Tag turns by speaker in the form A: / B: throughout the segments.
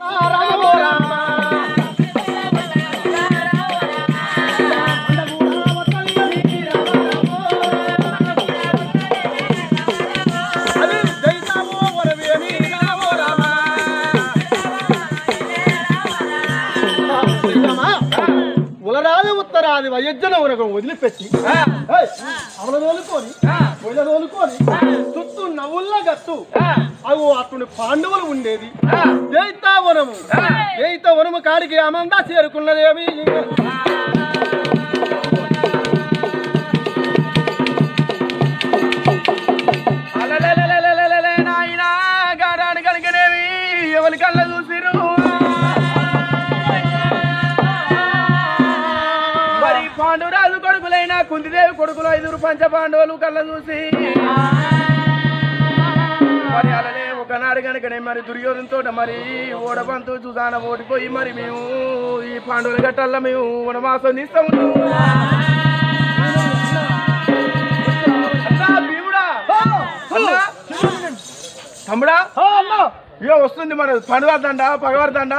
A: ఉలరాది ఉత్తరాది వయజ్జన ఉరగం వదిలిపెట్టి ఏయ్, అవల తోలుకొని పొయ్యిల తోలుకొని చుట్టూ నవ్వుల్ల గత్తు అవు అతని పాండవులు ఉండేది జైతావనము జైతవనము కాడికి అమందా చేరుకున్నదేమి
B: అలలలలలలలలల నాయనా, గాడాని కనుకనేవి ఎవరి కళ్ళ చూసిరు మరి పాండురాజు కొడుకులైన కుంతిదేవి కొడుకులు ఐదుగురు పంచ పాండవులు కళ్ళ చూసి మరి అలానే ఒకనాడు కనుకనే మరి దుర్యోధనతో మరి ఓడబంతు చూసాన ఓడిపోయి మరి మేము ఈ పాండవుల గట్టల్లో మేము వనవాసం తీస్తాము అన్నా, భీముడా అన్నా, తమ్ముడా ఇక వస్తుంది మన పండుగ పగవర్దండ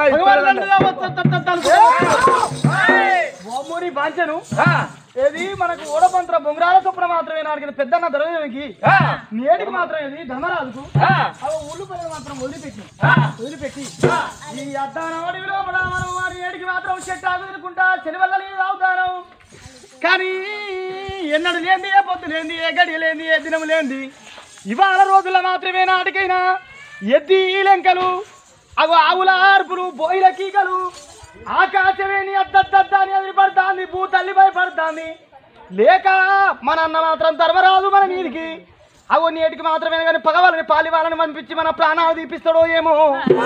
A: వామూరి బాంచను ఏది మనకు ఓడపంత్ర బొంగరాల చొప్పున మాత్రమే నాడిగిన పెద్దన్న ద్రవ్యానికి నేటికి మాత్రం ఇది ధర్మరాజుకు అవి ఊళ్ళు పనులు మాత్రం వదిలిపెట్టి వదిలిపెట్టి ఈ అద్దాన అడవిలో మన మనం వారి ఏడికి మాత్రం చెట్టు ఆగుకుంటా శనివల్లని అవుతాను కానీ ఎన్నడు లేంది ఏ పొద్దు లేంది ఏ గడి లేంది ఏ దినం లేంది ఇవాళ రోజుల్లో మాత్రమే నాటికైనా ఎద్ది లెంకలు అవి ఆవుల ఆర్పులు బోయిల కీకలు ఆకాశమేని అద్దద్దద్దాని ఎదిరిపడతాంది భూ తల్లి భయపడతాంది లేక మన అన్న మాత్రం ధర్మరాజు మన మీదికి అవు నేటికి మాత్రమే కానీ పగవాలని పాలివాలని పంపించి మన ప్రాణాలు తీపిస్తాడో ఏమో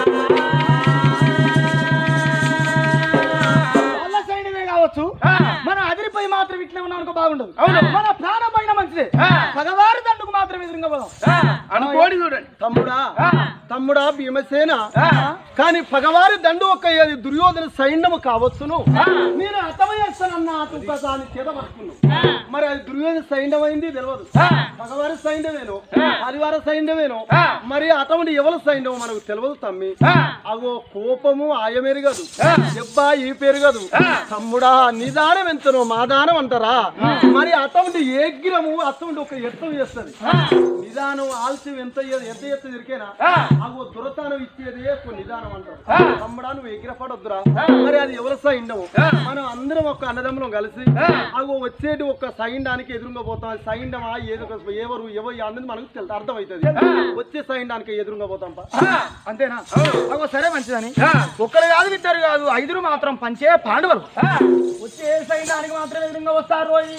A: వాళ్ళ సైన్యమే కావచ్చు మన అదిరిపోయి మాత్రం ఇట్లా ఉన్నాం అనుకో బాగుండదు
B: అవును.
A: మన ప్రాణం పైన మంచిదే పగవారి దండుకు మాత్రం ఎదురుగా పోదాం
B: అనుకోడి చూడండి
A: తమ్ముడా తమ్ముడా భీమసేన కానీ పగవారి దండు ఒక ఏది దుర్యోధన సైన్యము కావచ్చును నేను అర్థమయ్యేస్తానన్న తుప్పసాన్ని చేత పట్టుకున్నాను మరి అది దుర్యోధన సైన్యం అయింది తెలియదు పగవారి సైన్యమేను హరివార సైన్యమేను మరి అటువంటి ఎవరి సైన్యం మనకు తెలియదు తమ్మి అగో కోపము ఆయమెరగదు దెబ్బ ఈ పెరగదు తమ్ముడా నిదానం ఎంతనో మాదానం అంటారా మరి అటువంటి ఏగ్రము అటువంటి ఒక ఎత్తం చేస్తుంది నిదానం ఆలస్యం ఎంత ఎ- ఎంత ఎత్తు దొరికేనా అగో దురతానం ఇచ్చేది ఒక నిదానం అంటారు తమ్ముడా నువ్వు ఎగిరపడొద్దురా మరి అది ఎవరి సైన్యం మనం అందరం ఒక అన్నదమ్ములం కలిసి అగో వచ్చేటి ఒక సైన్యానికి ఎదురుగా పోతాం అది సైన్యమా ఏదో ఒక- ఎవరు ఎవరు అన్నది మనకు తెలుసు అర్థమవుతుంది వచ్చే సైన్యానికి ఎదురుగా పోతాం పా. అంతేనా అగో సరే మంచిదని ఒక్కరు కాదు ఇద్దరు కాదు ఐదురు మాత్రం పంచే పాండవులు వచ్చే సైన్యానికి మాత్రం ఎదురుగా వస్తారు ఓయ్.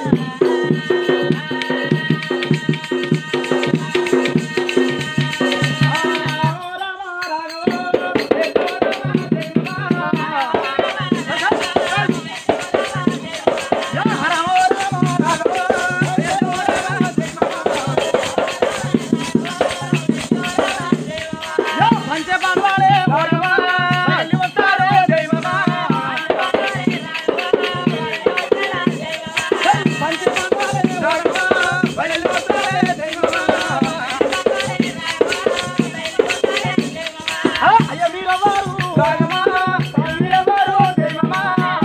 A: అయ్య మీరెవరు? మీరెవరు? దైవమా?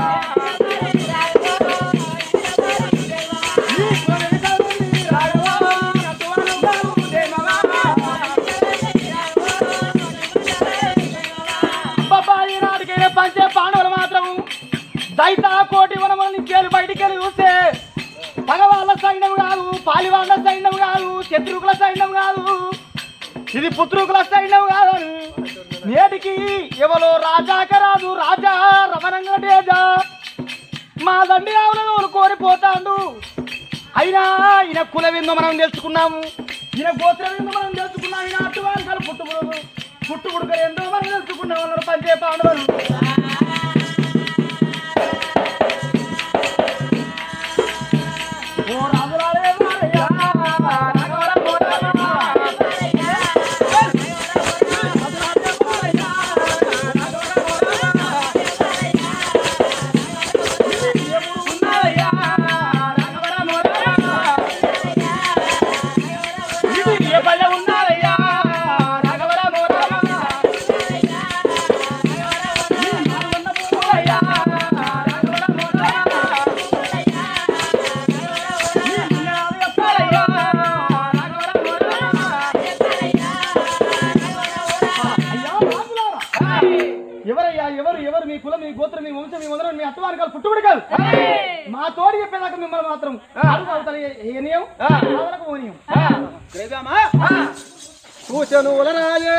A: అబ్బాయి నాటికైనా పంచే పాండవులు మాత్రం దైత కోటి వనముల నుంచి వెళ్ళి బయటికి వెళ్ళి చూస్తే పగవాళ్ళ సైన్యం కాదు పాలివాళ్ళ సైన్యం కాదు శత్రుకుల సైన్యం కాదు ఇది పుత్రుకుల సైన్యం కాదు నేటికి ఎవరో రాజాక రాదు రాజా రమణంగటేజ మా దండి ఆవులను కోరిపోతాండు అయినా ఈయన కుల విందు మనం తెలుసుకున్నాము ఈయన గోత్ర విందు మనం తెలుసుకున్నాం ఈయన అట్టువాంకలు పుట్టుబుడు పుట్టుబుడుక ఎంతో మనం తెలుసుకున్నాం అన్నారు పంచే పాండవులు ఓ రాజులారే మారయ్య, రాఘవర కోటమ్మ. ఇది ఏ బల్ల ఉన్నారయ్యా రాఘవర మోరమ్మ. ఎవరయ్యా ఎవరు ఎవరు మీ కులం మీ గోత్రం మీ వంశం మీ మొదలు మీ అత్తవారికాలు పుట్టుబడి కాదు మా తోడు చెప్పేదాకా మిమ్మల్ని మాత్రం అవుతాను ఏనియం అవలకు ఓనియం సూచనుల రాయే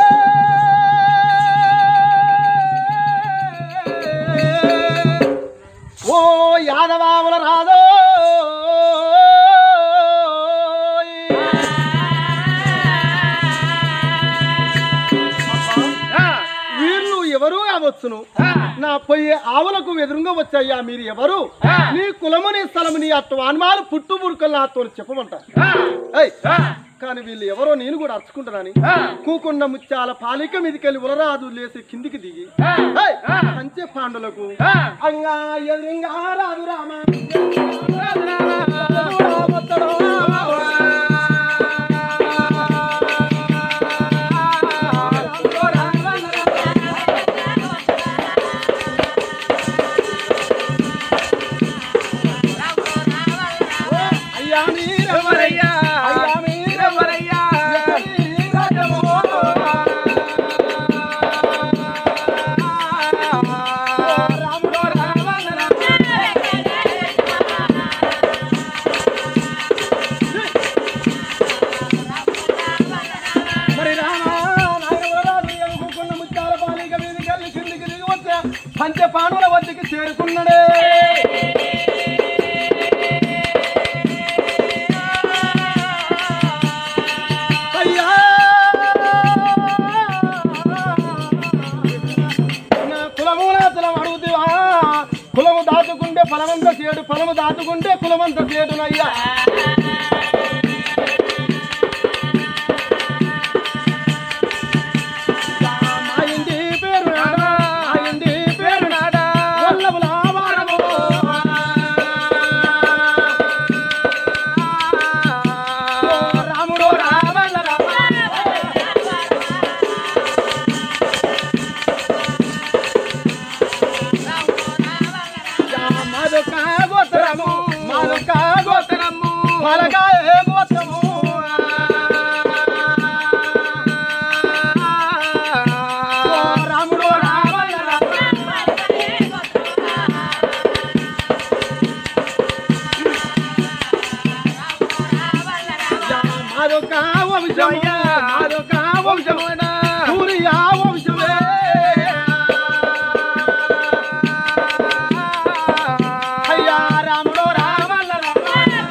A: ఓ యాదవాముల రాదో వీళ్ళు ఎవరు కావచ్చును నా పోయే ఆవులకు ఎదురుగా వచ్చాయ్యా మీరు ఎవరు నీ కులము నీ స్థలము నీ అత్త అనుమాలు పుట్టు పురుకలు నాతో చెప్పమంటారు ఏయ్, కానీ వీళ్ళు ఎవరో నేను కూడా అరుచుకుంటున్నాను కూకున్న ముత్యాల పాలిక మీదకెళ్ళి ఉలరాదు లేసి కిందికి దిగి ఏయ్, పంచే పాండులకు అంగా ఎదురుగా రాదు రామ వత్తడో అయ్యా మీరెవరయ్యా అయ్యా మీరెవరయ్యా ఎక్కడి రాజ్యమో? రాముడో రావణ మరి రామా నాయనవరాజు ఎలుగుకున్న ముత్యాల బాలిక మీదకి వెళ్ళి కిందికి దిగి వచ్చా పంచ పాండవుల వద్దకి చేరుకున్నాడే అయ్యా నా కులము నా కులం అడుగుతావా కులము దాచుకుంటే ఫలమంత చేడు ఫలము దాచుకుంటే కులమంత చేడునయ్యా మా ఇంటి పేరు నాడా, మా ఇంటి పేరు నాడా, వల్లభుల వారము. ఓ రాముడు రావణ రామ మాదొక గోత్రము మాదొక గోత్రము మరగా ఏ గోత్రము ఓ రాముడు రావణ రామ మాదొక వంశము మాదొక వంశము సూర్య వంశమే అయ్యా రాముడు రావణ రామ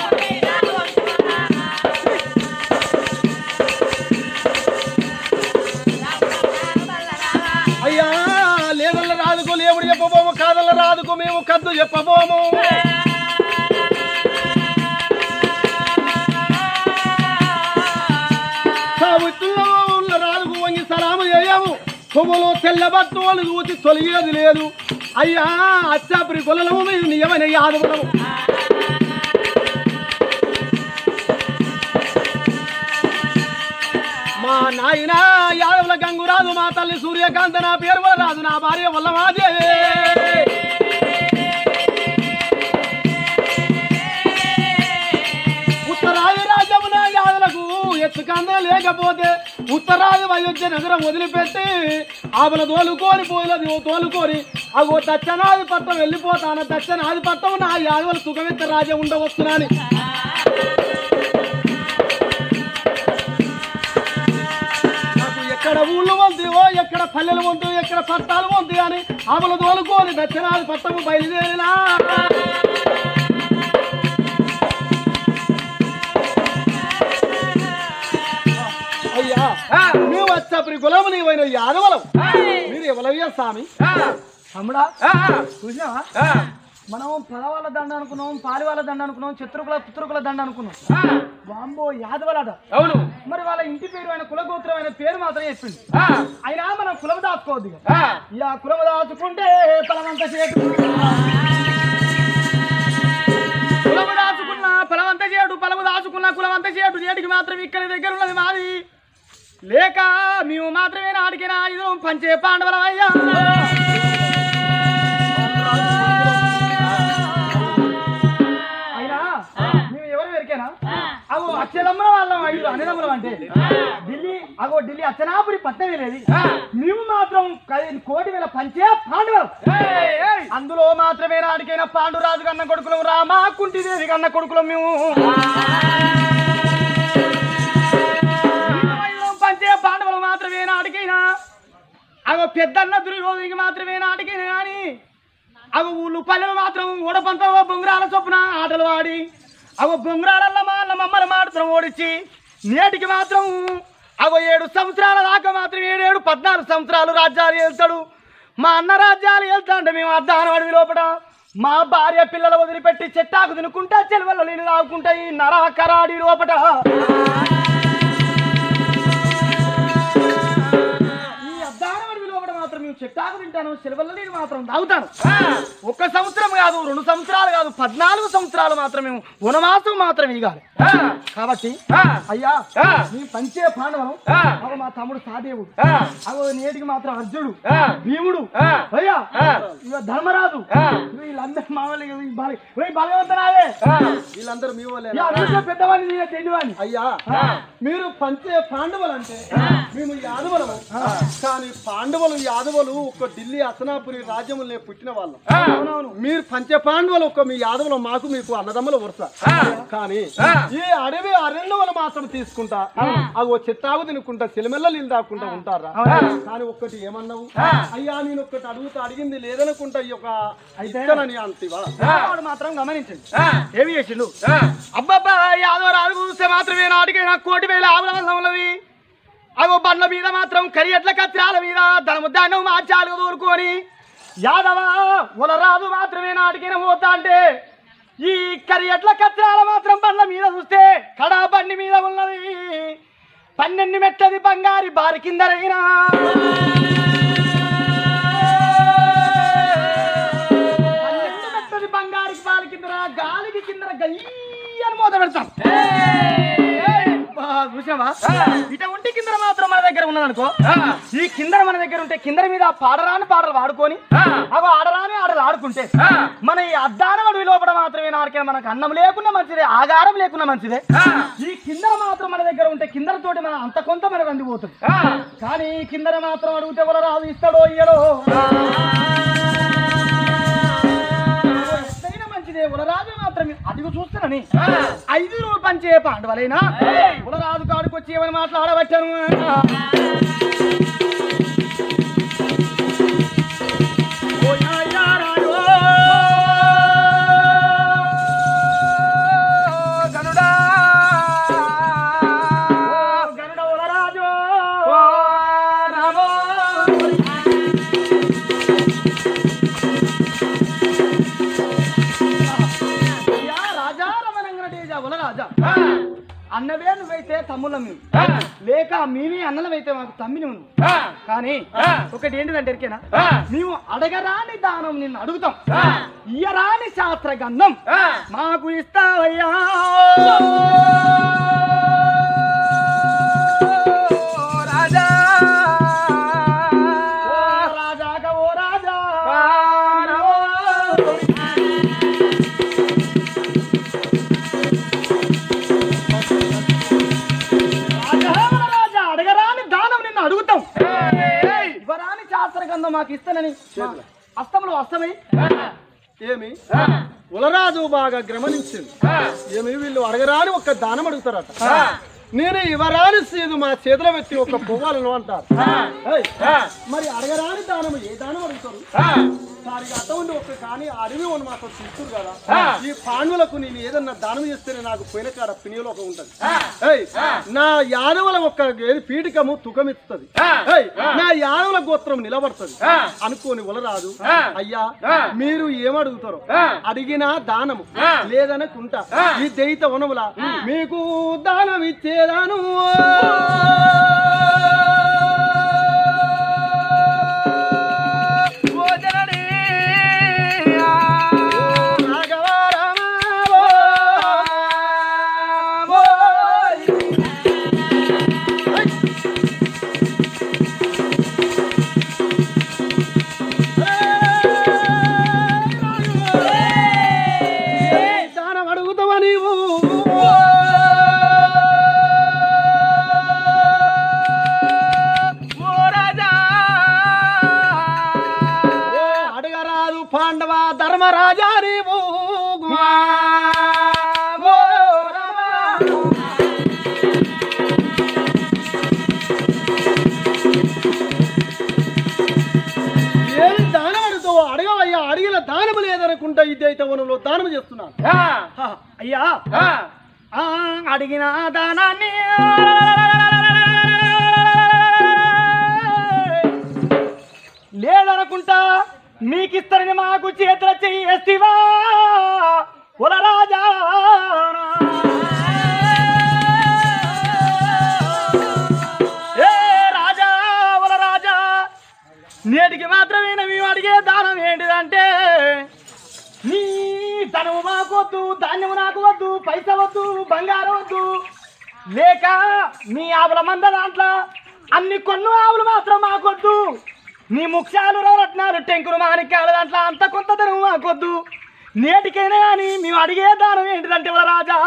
A: అయ్యా లేదల్ల రాదుకు లేవుడు చెప్పబోము కాదల్ల రాదుకు మేము కద్దు చెప్పబోము సావిత్రుల్లో ఉన్న రాదుకు వంగి సలాము చేయము కొవ్వులో తెల్ల బట్టలు చూసి తొలిగేది లేదు అయ్యా అచ్చాపురి కొలలము మీద నియమన యాదవులము మా నాయన యాదవుల గంగురాజు మా తల్లి సూర్యకాంత నా పేరు వల్ల రాజు నా భార్య వల్ల మాదే ఉత్తరాది రాజ్యము నా యాదవులకు ఎత్తుకంద లేకపోతే ఉత్తరాది అయోధ్య నగరం వదిలిపెట్టి ఆమెను తోలుకోని పోయినది తోలుకోని అగో దచ్చనాది పట్టం వెళ్ళిపోతాను దచ్చనాది పట్టం నా యాదవుల సుఖమిత్త రాజ్యం ఉండవచ్చునని నాకు ఎక్కడ ఊళ్ళు వంతివో ఎక్కడ పల్లెలు వంతు ఎక్కడ పట్టాలు వంతు అని ఆమెను తోలుకోని దక్షిణాది పట్టము బయలుదేరినా అయ్యా మేము వచ్చాపురి గులాము నీవైన యాదవలం మీరు ఎవరయ్యా స్వామి తమ్ముడా చూసినావా మనం పదవాళ్ళ దండ అనుకున్నాం పాలి వాళ్ళ దండ అనుకున్నాం శత్రుకుల పుత్రుకుల దండ అనుకున్నాం వాంబో యాదవలాట
B: అవును
A: మరి వాళ్ళ ఇంటి పేరు ఆయన కులగోత్రం ఆయన పేరు మాత్రం చెప్పింది
B: ఆ,
A: అయినా మనం కులం దాచుకోవద్దు ఇక.
B: ఆ,
A: ఇక కులం దాచుకుంటే ఫలమంత చేటు కులము దాచుకున్న ఫలమంత చేటు ఫలము దాచుకున్న కులమంత చేటు చేటికి మాత్రం ఇక్కడ దగ్గర ఉన్నది మాది లేక మేము మాత్రమే నాటికినా ఇది పంచే పాండవలం అయ్యా అయినా మేము ఎవరు వెరికేనా అగో అక్షరమ్మ వాళ్ళం ఐదు అన్నదమ్ములం అంటే ఢిల్లీ అగో ఢిల్లీ
C: అచ్చనాపురి పట్టం వెళ్ళేది మేము మాత్రం కది- కోటి వేల పంచే పాండవులు అందులో మాత్రమే నాడికైన పాండురాజు కన్న కొడుకులం రామా కుంటిదేవి కన్న కొడుకులం మేము మేము పంచే పాండవులు మాత్రమే నాడికైనా అగో పెద్దన్న దుర్యోధనికి మాత్రమే నాటికైనా కానీ అగో ఊళ్ళు పల్లెలు మాత్రం ఊడపంత బొంగరాల చొప్పున ఆటలు ఆడి అగో బొంగరాలల్ల మా అన్న మమ్మల్ని మాత్రం ఓడించి నేటికి మాత్రం అగో ఏడు సంవత్సరాల దాకా మాత్రం ఏడేడు పద్నాలుగు సంవత్సరాలు రాజ్యాలు వెళ్తాడు మా అన్న రాజ్యాలు వెళ్తా అంటే మేము అద్దాన అడవి లోపల మా భార్య పిల్లలు వదిలిపెట్టి చెట్టాకు తినుకుంటా చెలవల్ల నీళ్ళు తాగుకుంటా ఈ నరాకరాడి లోపట ఈ అద్దానవడి లోపల మాత్రం మేము చెట్టాకు తింటాను సెలవుల నీళ్ళు మాత్రం తాగుతాను ఒక్క సంవత్సరం కాదు రెండు సంవత్సరాలు కాదు పద్నాలుగు సంవత్సరాలు మాత్రం మేము వనవాసం మాత్రం ఇగాలి కాబట్టి అయ్యా మేము పంచే పాండవం అవ మా తమ్ముడు సాదేవుడు అగో నేటికి మాత్రం అర్జునుడు భీముడు అయ్యా ఇక ధర్మరాజు ఇగో వీళ్ళందరూ మామూలు బలవంతరాలే
A: వీళ్ళందరూ మీ వాళ్ళే
C: ఈ అందరిలో పెద్దవాడిని నేనే చెడ్డివాడిని
A: అయ్యా మీరు పంచే పాండవులు అంటే మేము యాదవులము కానీ పాండవులు యాదవులు ఒక ఢిల్లీ అసనాపురి రాజ్యములనే పుట్టిన వాళ్ళం
C: అవునవును
A: మీరు పంచ పాండవులు ఒక మీ యాదవులు మాకు మీకు అన్నదమ్ముల వరుస కానీ ఈ అడవి అరణ్యములు మాత్రం తీసుకుంటా అవి ఓ చెట్టాగు తినుకుంటా సిలిమెల్ల నీళ్ళు దాక్కుంటా ఉంటారా కానీ ఒక్కటి ఏమన్నావు అయ్యా నేను ఒక్కటి అడుగుతా అడిగింది లేదనుకుంటా ఈ యొక్క ఇస్తానని అంటివా
C: వాడు మాత్రం గమనించండి ఏమి చేసిండు అబ్బబ్బా యాదవ రాజు చూస్తే మాత్రమే నాటికైనా కోటి వేల ఆవుల వల్ల ఉన్నది అగో బండ్ల మీద మాత్రం కరియట్ల కత్రాల మీద ధనము దండం మార్చాలు దూరుకొని యాదవ ఉలరాజు మాత్రమే నాటికైనా పోతా అంటే ఈ కరియట్ల కత్రాల మాత్రం బండ్ల మీద చూస్తే కడా బండి మీద ఉన్నది పన్నెండు మెట్టది బంగారి బారి కిందరైనా పన్నెండు మెట్టది బంగారికి బారి కిందర గాలికి కిందర గయ్యని మోత పెడతాం బా, చూసావా ఇట ఉంటే కిందర మాత్రం మన దగ్గర ఉన్నదనుకో ఈ కిందర మన దగ్గర ఉంటే కిందర మీద పాడరాని పాటలు పాడుకొని అవి ఆడరాని ఆటలు ఆడుకుంటే మన ఈ అద్దాన అడవి లోపల మాత్రమే నాడికే మనకు అన్నం లేకున్నా మంచిదే ఆగారం లేకున్నా మంచిదే ఈ కిందర మాత్రం మన దగ్గర ఉంటే కిందర తోటి మన అంత కొంత మనకు అందిపోతుంది కానీ ఈ కిందర మాత్రం అడిగితే కూడా రాదు ఇస్తాడో ఇయ్యడో ఎత్తైన మంచిదే ఉలరాజు మాత్రమే అడుగు చూస్తానని ఐదు రోజులు పంచే పాండవలైనా ఉలరాజు కాడుకు వచ్చి ఏమని మాట్లాడబట్టాను ఓ యాయా రాజు, గనుడా, ఓ గనుడ ఉలరాజు, ఓ రామో. అయ్యా, రాజా రమణంగనటేజ ఉలరాజా అన్నవే నువ్వైతే తమ్ముళ్ళం మేము లేక మేమే అన్నలమైతే మాకు తమ్మిని ఉంది కానీ ఒకటి ఏంటిదంటే ఎరికేనా మేము అడగరాని దానం నిన్ను అడుగుతాం ఇయ్యరాని శాస్త్ర గంధం మాకు ఇస్తావయ్యా రాజా ఓ రాజాక ఓ రాజా రాజా రాజా అడగరాని దానం నిన్ను అడుగుతాం ఇవ్వరాని శాస్త్ర గంధం మాకు ఇస్తానని మా అస్తములు అస్తమై
A: ఏమి ఉలరాజు బాగా గమనించింది ఏమి వీళ్ళు అడగరాని ఒక దానం అడుగుతారట నేను ఇవరాని సీదు మా చేతిలో పెట్టి ఒక పువ్వాలను అంటారు ఏయ్, మరి అడగరాని దానం ఏ దానం అడుగుతారు దానికి అర్థం ఉండి ఒక కానీ అడవి ఉన్న మాత్రం తీసుకురు కదా ఈ పాండువులకు నేను ఏదన్నా దానం చేస్తేనే నాకు పోయిన కాడ పినియలో ఒక ఉంటది ఏయ్, నా యాదవుల ఒక ఏది పీఠికము తుకమిస్తుంది ఏయ్, నా యాదవుల గోత్రం నిలబడుతుంది అనుకోని ఉలరాదు అయ్యా మీరు ఏమడుగుతారో అడిగిన దానము లేదనకుంటా ఈ దైత వనముల మీకు దానం ఇచ్చేదాను
B: ఓ జననీ,
A: రాఘవారామా, ఓ, దానం అడుగుతావా నీవు పాండవ ధర్మరాజా నీవు గుమా. ఓ రామ. ఏం దానం అడుగుతావో అడగవయ్యా అడిగిన దానము లేదనుకుంటా ఈ దైతవనంలో దానం చేస్తున్నాను
B: ఆ,
C: హ, అయ్యా
B: ఆ,
C: ఆ, అడిగిన దానాన్ని లేదనుకుంటా మీకిస్తారని మాకు చేతుల చెయ్యేస్తివా కులరాజా ఏ రాజా కులరాజా నేటికి మాత్రమే మేము అడిగే దానం ఏంటిదంటే నీ ధనము మాకొద్దు ధాన్యము నాకు వద్దు పైస వద్దు బంగారం వద్దు లేక నీ ఆవుల మంద దాంట్లో అన్ని కొన్ను ఆవులు మాత్రం మాకొద్దు నీ ముఖ్యాలు రత్నాలు టెంకులు మాణిక్యాలు దాంట్లో అంత కొంత ధనము మాకొద్దు నేటికైనా కానీ మేము అడిగే దానం ఏంటిదంటే వాళ్ళ రాజా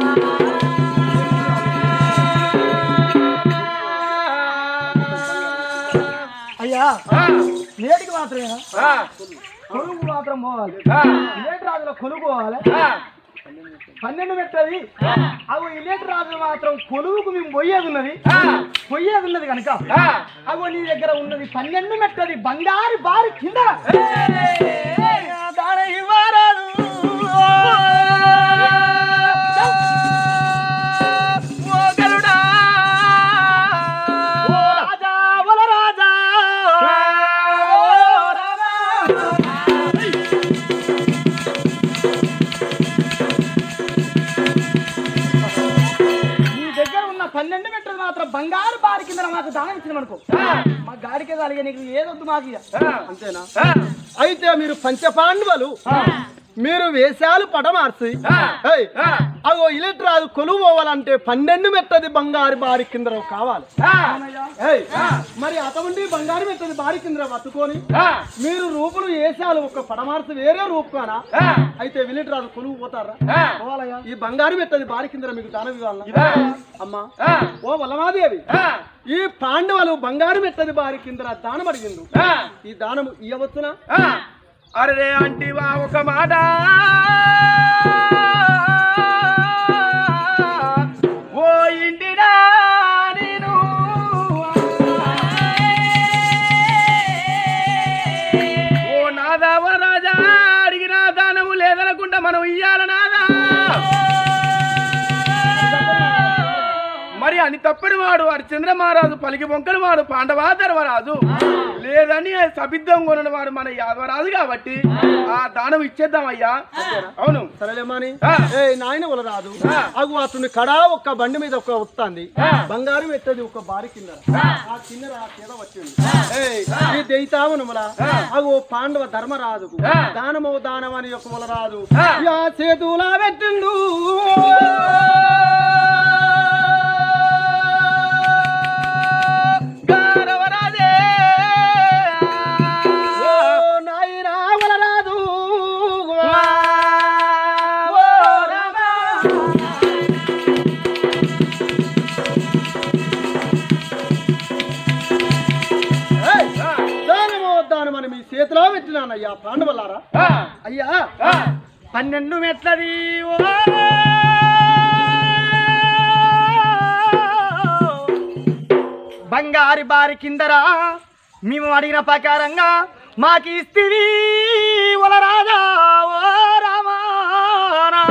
C: అయ్యా
B: ఆ,
C: నేటికి మాత్రమేనా
B: ఆ,
C: కొలుగు మాత్రం పోవాలి
B: ఆ,
C: ఇలేటి రాజులో కొలుగు పోవాలి
B: ఆ,
C: పన్నెండు మెట్టది అవి ఇలేటి రాజులు మాత్రం కొలువుకు మేము పోయేది ఉన్నది
B: ఆ,
C: పోయేది ఉన్నది కనుక
B: ఆ.
C: అగో నీ దగ్గర ఉన్నది పన్నెండు మెట్టది బంగారు బారి కింద దాన ఇవ్వరాదు.
B: ఓ గరుడా.
C: ఓ రాజా వల రాజా
B: ఓ రామా.
C: నీ దగ్గర ఉన్న పన్నెండు మెట్టలు మాత్రం బంగారు బారి కింద మాకు దానం ఇచ్చిన అనుకో మా గాడికే కలిగే నీకు ఏదొద్దు మాకు ఇక.
B: ఆ,
A: అంతేనా
B: ఆ,
A: అయితే మీరు పంచపాండవులు మీరు వేషాలు పడమార్చి
B: ఆ.
A: ఏయ్,
B: ఆ.
A: అగో ఇలెట్రాదు కొలువు పోవాలంటే పన్నెండు మెట్టది బంగారు బారి కింద కావాలి
B: ఆ,
A: ఏయ్, మరి అటువంటి బంగారు మెట్టది బారి కింద పట్టుకొని
B: ఆ,
A: మీరు రూపులు వేషాలు ఒక పడమార్చి వేరే రూపుకానా
B: ఆ,
A: అయితే విలిట్రాదు కొలువు పోతారా
B: ఆ.
C: పోవాలయ్యా
A: ఈ బంగారు మెట్టది బారి కింద మీకు దానం ఇవ్వాలన్నా
B: ఇదా.
A: అమ్మా
B: ఆ,
A: ఓ వల్లమాదేవి
B: ఆ,
A: ఈ పాండవులు బంగారు మెట్టది బారి కింద దానం అడిగిండు
B: ఆ.
A: ఈ దానం ఇవ్వచ్చునా
B: ఆ. అరే అంటివా ఒక మాట ఓ ఇంటినా నేను ఓ నాదావ రాజా అడిగిన దానము లేదనకుండా మనం ఇయ్యాల నాదా మరి అని తప్పని వాడు వాడు చంద్రమహారాజు పలికి బొంకని వాడు పాండవా ధర్మరాజు లేదని సబిద్ధం కొనని వాడు మన యాదవరాజు కాబట్టి ఆ దానం ఇచ్చేద్దామయ్యా అవును
A: సరేలేమాని
B: ఆ.
A: ఏ నాయన వల రాదు
B: ఆ.
A: అగు అతని కడా ఒక్క బండి మీద ఒక వస్తుంది బంగారం ఎత్తది ఒక బారి కింద ఆ కింద ఆ చేద వచ్చింది ఏయ్, ఈ దైతావనముల అగు పాండవ ధర్మరాజు
B: ఆ.
A: దానము దానం అని ఒక వల రాదు
B: ఆ.
A: యా చేతులా పెట్టిండు
B: గౌరవరాజే.
A: ఓ నాయనా వల రాదు
B: వా, ఓ రామా.
A: ఏయ్,
B: ఆ,
A: దానము దానం అని మీ చేతిలో పెట్టినానయ్యా పాండవలారా
B: ఆ,
A: అయ్యా
B: ఆ.
C: పన్నెండు మెట్లది ఓ బంగారి బారి కిందరా మేము అడిగిన ప్రకారంగా మాకి ఇస్తివి ఒల రాజా ఓ రామానా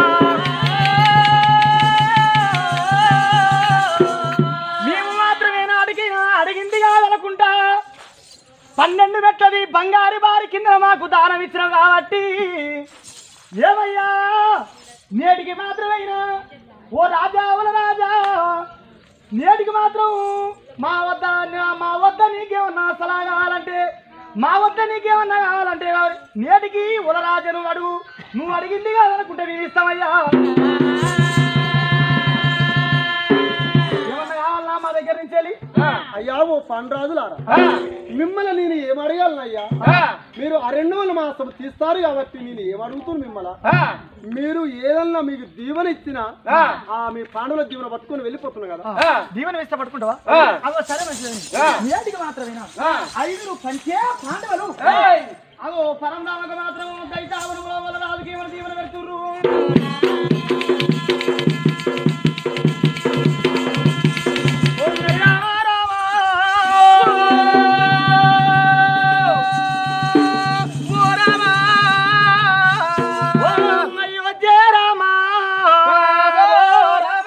C: మేము మాత్రమేనా అడిగిన అడిగింది కాదనుకుంటా పన్నెండు మెట్లది బంగారి బారి కింద మాకు దానం ఇచ్చిన కాబట్టి ఏమయ్యా నేటికి మాత్రమైనా ఓ రాజా ఓల రాజా నేటికి మాత్రం మా వద్ద మా వద్ద నీకేమన్నా సలహా కావాలంటే మా వద్ద నీకేమన్నా కావాలంటే నేటికి ఉలరాజు నువ్వు అడుగు నువ్వు అడిగింది కాదనుకుంటే మేము ఇస్తామయ్యా ఏమన్నా కావాలన్నా మా దగ్గర నుంచి వెళ్ళి
A: అయ్యా ఓ పండ్రాజులారా
B: ఆ,
A: మిమ్మల్ని నేను ఏం అడగాలనయ్యా
B: ఆ,
A: మీరు అరణ్యముల మాసం తీస్తారు కాబట్టి నేను ఏం అడుగుతున్నాను మిమ్మల్ని
B: ఆ,
A: మీరు ఏదన్నా మీకు దీవెన ఇచ్చినా
B: ఆ.
A: ఆ మీ పాండవుల దీవెన పట్టుకొని వెళ్ళిపోతున్నా కదా
B: ఆ.
C: దీవెన ఇష్టపడుకుంటావా
B: ఆ.
C: అవ సరే మంచిది
B: ఆ.
C: నేటికి మాత్రమేనా
B: ఆ.
C: ఐదుగురు పంచే పాండవులు
B: ఏయ్.
C: అగో పరంధామకు మాత్రం దైతావనముల వల్ల రాజకీయ దీవెన పెడుతుర్రు ఓ రామ రామ ఓ రామ ఓ అయోధ్య రామ ఓ రామ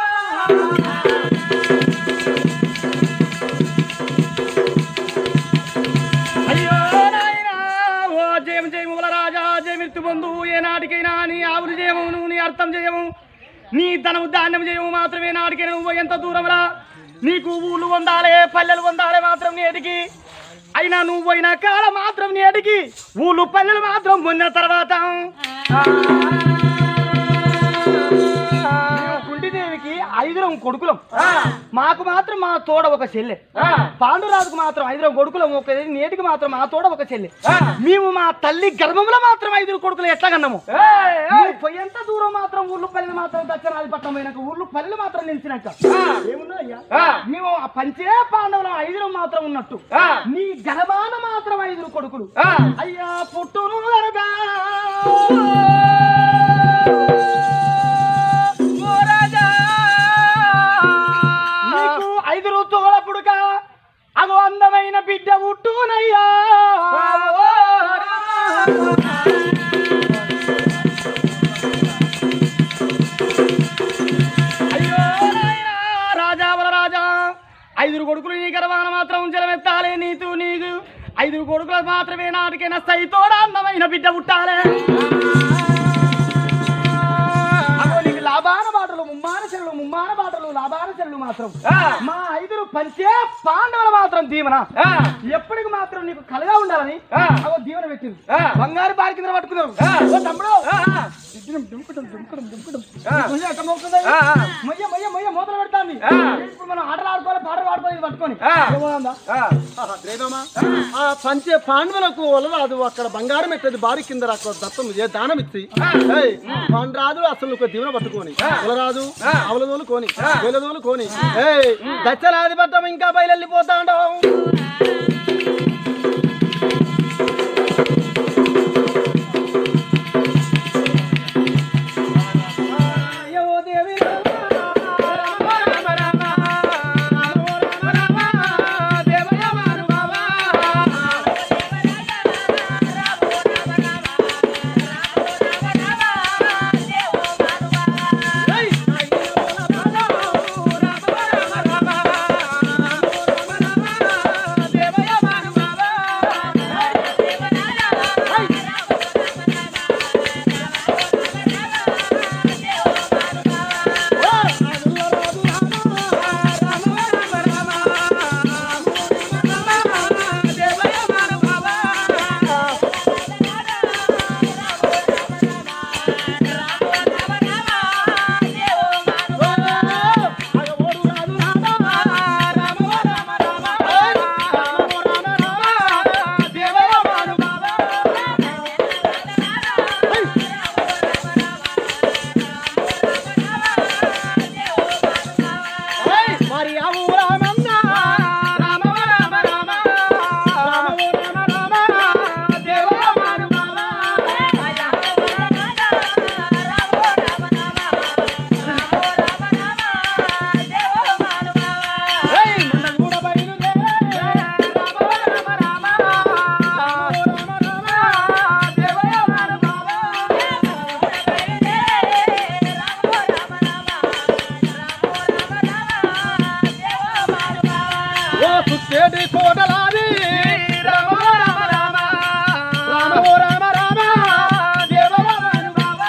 C: అయ్యో నాయనా ఓ జయం జయముల రాజా జయమిత్తు బంధు ఏనాటికైనా నీ ఆవులు జయము నువ్వు నీ అర్థం చేయము నీ ధనము ధాన్యం చేయము మాత్రమే నాటికైనా నువ్వు ఎంత దూరంరా నీకు ఊళ్ళు పొందాలే పల్లెలు పొందాలే మాత్రం నేటికి అయినా నువ్వు పోయిన కాలం మాత్రం నేటికి ఊళ్ళు పల్లెలు మాత్రం పొందిన తర్వాత మేము కుంటిదేవికి ఐదురం కొడుకులం మాకు మాత్రం మా తోడ ఒక చెల్లె పాండురాజుకు మాత్రం ఐదురం కొడుకులం ఒక నేటికి మాత్రం మా తోడ ఒక చెల్లె మేము మా తల్లి గర్భంలో మాత్రం ఐదుగురు కొడుకులు ఎట్లా కన్నాము నువ్వు పోయేంత దూరం మాత్రం ఊర్లు పల్లెలు మాత్రం దక్షిణాదిపట్నం పోయినాక ఊర్లు పల్లెలు మాత్రం నిలిచినాక ఏమున్నాయ్యా మేము ఆ పంచే పాండవుల ఐదుగురు మాత్రం ఉన్నట్టు నీ గర్భాన మాత్రం ఐదుగురు కొడుకులు అయ్యా పుట్టును వరదా ఓ రాజా నీకు ఐదుగురు తోడపుడుక అగో అందమైన బిడ్డ పుట్టునయ్యా ఓ అయ్యో నాయనా, రాజా వల రాజా ఐదుగురు కొడుకులు నీ గర్వాన మాత్రం జలమెత్తాలే నీతు నీకు ఐదుగురు కొడుకులకు మాత్రమే నాటికైనా సైతోడ అందమైన బిడ్డ పుట్టాలే అగో నీకు లాభాన బాటలు ముమ్మాన చెల్లు ముమ్మాన బాటలు లాభాన చెల్లు మాత్రం మా ఐదుగురు పంచే పాండవులు మాత్రం దీవెన ఎప్పటికి మాత్రం నీకు కలగా ఉండాలని అగో దీవెన పెట్టింది బంగారు బారి కింద పట్టుకున్నారు ఓ తమ్ముడు దుమ్ముకుడం, దుమ్ముకుడం, దుమ్ముకుడం, దుమ్ముకుడం. మొయ్య ఎట్ట మోగుతుంది? మొయ్య మొయ్య మొయ్య మూతలు పెడతాంది ఇప్పుడు మనం ఆటలు ఆడుకోవాలి పాటలు ఆడుకోవాలి ఇది పట్టుకొని ఏమోందా?
A: ద్రేదమా ఆ పంచే పాండవులకు వలరాదు అక్కడ బంగారం ఎట్టది బారి కింద అక్కడ దత్తం ఏ దానం ఇచ్చి ఏయ్, పాండరాజు అసలు ఒక దీవెన పట్టుకొని వలరాదు అవలదోలు కోని వేలదోలు కోని ఏయ్ దచ్చనాది పట్టం ఇంకా బయలుపోతా ఉండవు అయ్యో దేవి రామ రామ రామ రామ రామ రామ దేవయ మారు బాబా మరి అవు రామన్న రామ రామ రామ రామ రామ రామ దేవ మారు ఏయ్ మన కూడా బయలుదేరే రామ రామ రామ రామ రామ రామ దేవ మారు ఓ సుత్తేటి కోటలాది రామ రామ రామ రామ ఓ రామ రామ దేవ మారు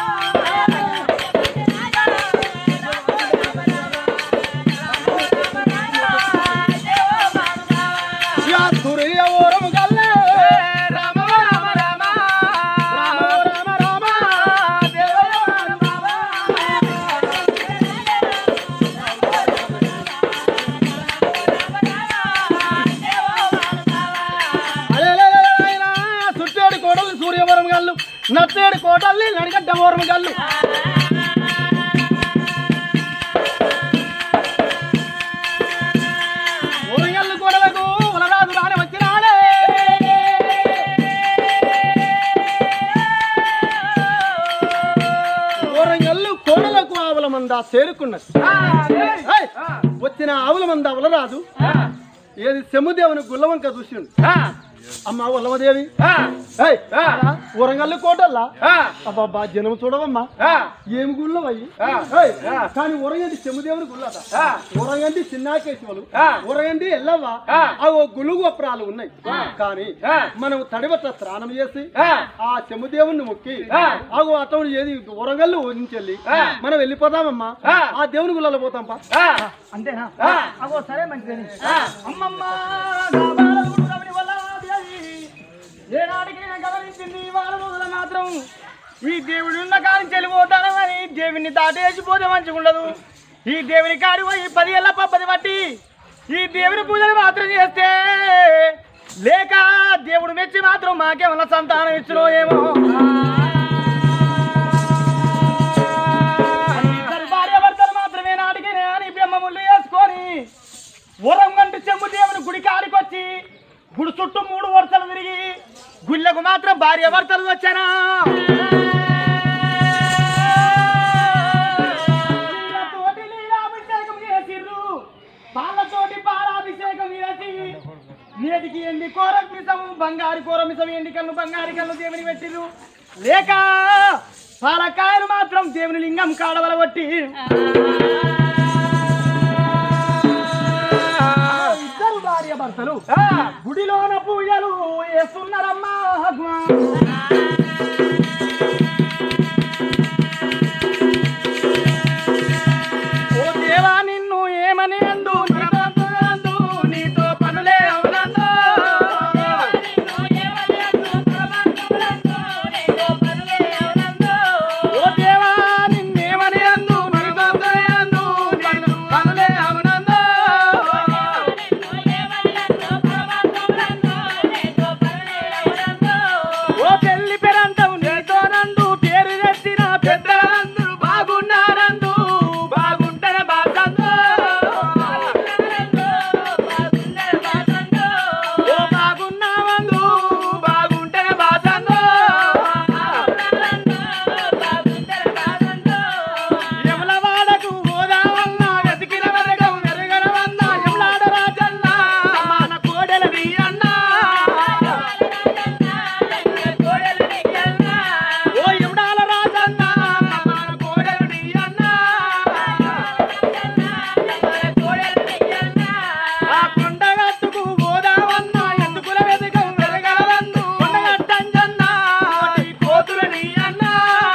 A: యా సూర్య ఓరము గల్లే రామ రామ రామ రామ ఓ రామ రామ దేవ మారు అలేలేలేలేలా, సుట్టేడు కోటలు సూర్యవరం గల్లు నత్తేడు కోటల్ని నడిగడ్డ ఓరం గల్లు ఊరగల్లు కోడలకు ఉలరాజు రాని వచ్చినాడే మంద చేరుకున్నది ఏయ్! వచ్చిన ఆవుల మంద అవలరాదు ఏది శముదేవుని గుల్లవంక చూసిండు అమ్మ ఉల్లమదేవి ఏయ్! వరంగల్ కోటల్లా అబ్బా జనం చూడవమ్మా ఏమి గుళ్ళవయ్యి ఏయ్! కానీ ఉరగండి శముదేవుని గుల్లట ఉరగండి చిన్నాకేశవులు ఉరగండి ఎల్లవ్వ అవి గుళ్ళు గొప్పరాలు ఉన్నాయి కానీ మనం తడిబట్ట స్నానం చేసి ఆ శముదేవుని మొక్కి అగో అతను ఏది వరంగల్లు ఊరించెల్లి మనం వెళ్ళిపోదామమ్మా ఆ దేవుని గుళ్ళలో పోతాం పా
C: అంతేనా అగో సరే మంచిదని అమ్మమ్మ గాబాల గుండ్రమని వల్ల దేవి. ఏనాటికైనా గమనించింది వాళ్ళ రోజుల మాత్రం ఈ దేవుడి ఉన్న కాని చెల్లిపోతాను అని దేవుని దాటేసిపోతే మంచిగుండదు ఈ దేవుని కాడి పోయి పది ఏళ్ళ పప్పది బట్టి ఈ దేవుని పూజలు మాత్రం చేస్తే లేక దేవుడు మెచ్చి మాత్రం మాకేమన్నా సంతానం ఇచ్చునో ఏమో ఇద్దరు భార్య భర్తలు మాత్రమే నాటికి అని బ్రహ్మముళ్ళు వేసుకొని ఉరం గంటి చెంబు దేవుని గుడి కాడికొచ్చి గుడి చుట్టూ మూడు వరుసలు తిరిగి గుళ్ళకు మాత్రం భార్య భర్తలు వచ్చానా నీళ్ళతోటి నీళ్ళాభిషేకం చేసిర్రు పాలతోటి పాలాభిషేకం చేసి నేటికి ఎండి కూర మిసము బంగారు కూర మిసం ఎండి కన్ను బంగారు కన్ను దేవుని పెట్టిర్రు లేక పాలకాయలు మాత్రం దేవుని లింగం కాడవల కొట్టి ఇద్దరు భార్య భర్తలు గుడిలోన పూజలు వేస్తున్నారమ్మా ఓ దేవా నిన్ను ఏమని అందు నీతో అందు నీతో పనులే అవునందు ఓ దేవా నిన్నేమని అందు నీతో అందు నీతో పనులే అవునందు ఓ పెళ్లి పెరంతం నీతో నందు పేరు తెచ్చిన పెద్దలందరూ బాగున్నారందు బాగుంటన బాసందు ఓ బాగున్నావందు బాగుంటన బాసందు యమలవాడకు హోదావన్నా వెతికిన వరగం వెరగనవన్నా యమలాడ రాజన్న సమాన కోడెలవి అన్నా ఓ యమలాడ రాజన్న సమాన కోడెలవి అన్నా ఆ కొండగట్టుకు హోదావన్నా ఎందుకుల వెతకం వెరగనవందు కొండగట్టంజన్న కోతులని అన్నా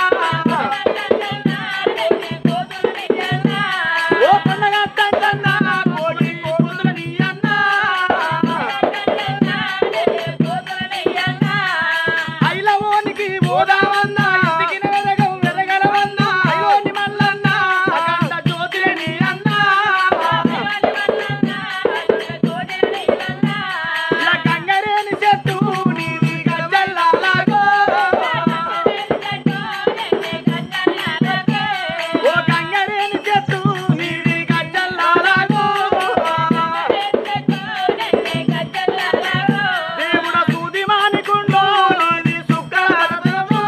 C: ఓ కొండగట్టంజన్న కోటి కోతులని అన్నా ఐలవోనికి ఓదావన్నా ఎతికిన వెదగం వెదగలవన్నా ఐలోని మల్లన్నా అఖండ జ్యోతిని అన్నా ఇలా గంగరేని చెట్టు నీది గజ్జల్లాలాగో ఓ గంగరేని చెట్టు నీది గజ్జల్లాలాగో దేవుడ సూది మానికుండో నీది సుక్కరత్నము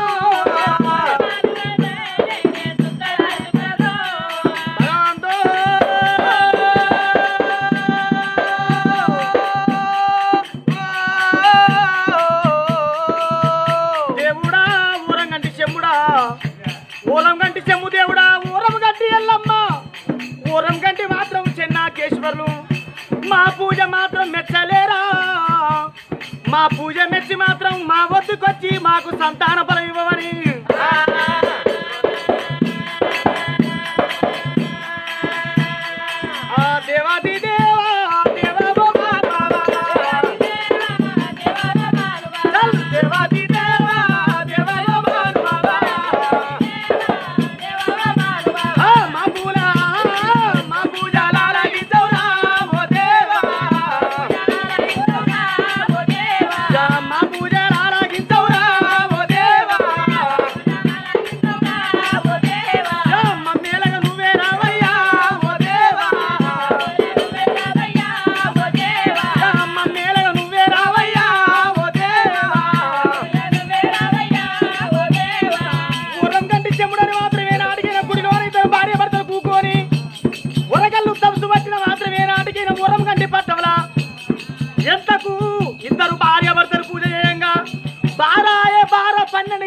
C: భగవంతో దేవుడా ఊరం గంటి చెమ్ముడా ఊరం గంటి చెమ్ము దేవుడా ఊరం గంటి ఎల్లమ్మ ఊరం గంటి మాత్రం చెన్నాకేశ్వర్లు మా పూజ మాత్రం మెచ్చలేరా మా పూజ మెచ్చి మాత్రం మా వద్దకొచ్చి మాకు సంతాన బలం ఇవ్వమని ఆ దేవాది దేవా దేవా బాబా చల్ దేవాది దేవా దేవా బాబా ఆ మా పూల మా పూజ లాలగి చౌరా ఓ దేవా మా పూజ లాలగి చౌరా ఓ దేవా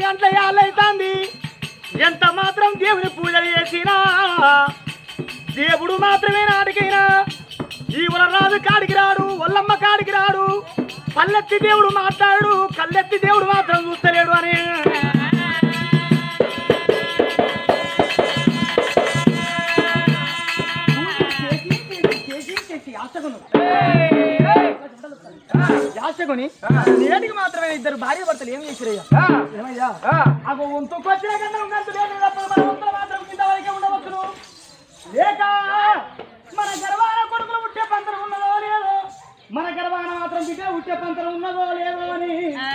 C: గంటల యాళ్ళైతాంది ఎంత మాత్రం దేవుని పూజలు చేసినా దేవుడు మాత్రమే నాటికైనా ఈ రాజు కాడికి రాడు వల్లమ్మ కాడికి రాడు పల్లెత్తి దేవుడు మాట్లాడు కళ్ళెత్తి దేవుడు మాత్రం చూస్తలేడు అని యాచకుని నేటికి మాత్రమే ఇద్దరు భార్య భర్తలు ఏం చేసిరయ్యా ఏమయ్యా అగో వంతుకు వచ్చిన కన్నా ఉన్నంత లేదు తప్ప మన వంతులు మాత్రం కింద వరకే ఉండవచ్చును లేక మన గర్వాన కొడుకులు పుట్టే పంతరం ఉన్నదో లేదో మన గర్వాన మాత్రం బిడ్డ పుట్టే పంతరం ఉన్నదో లేదో అని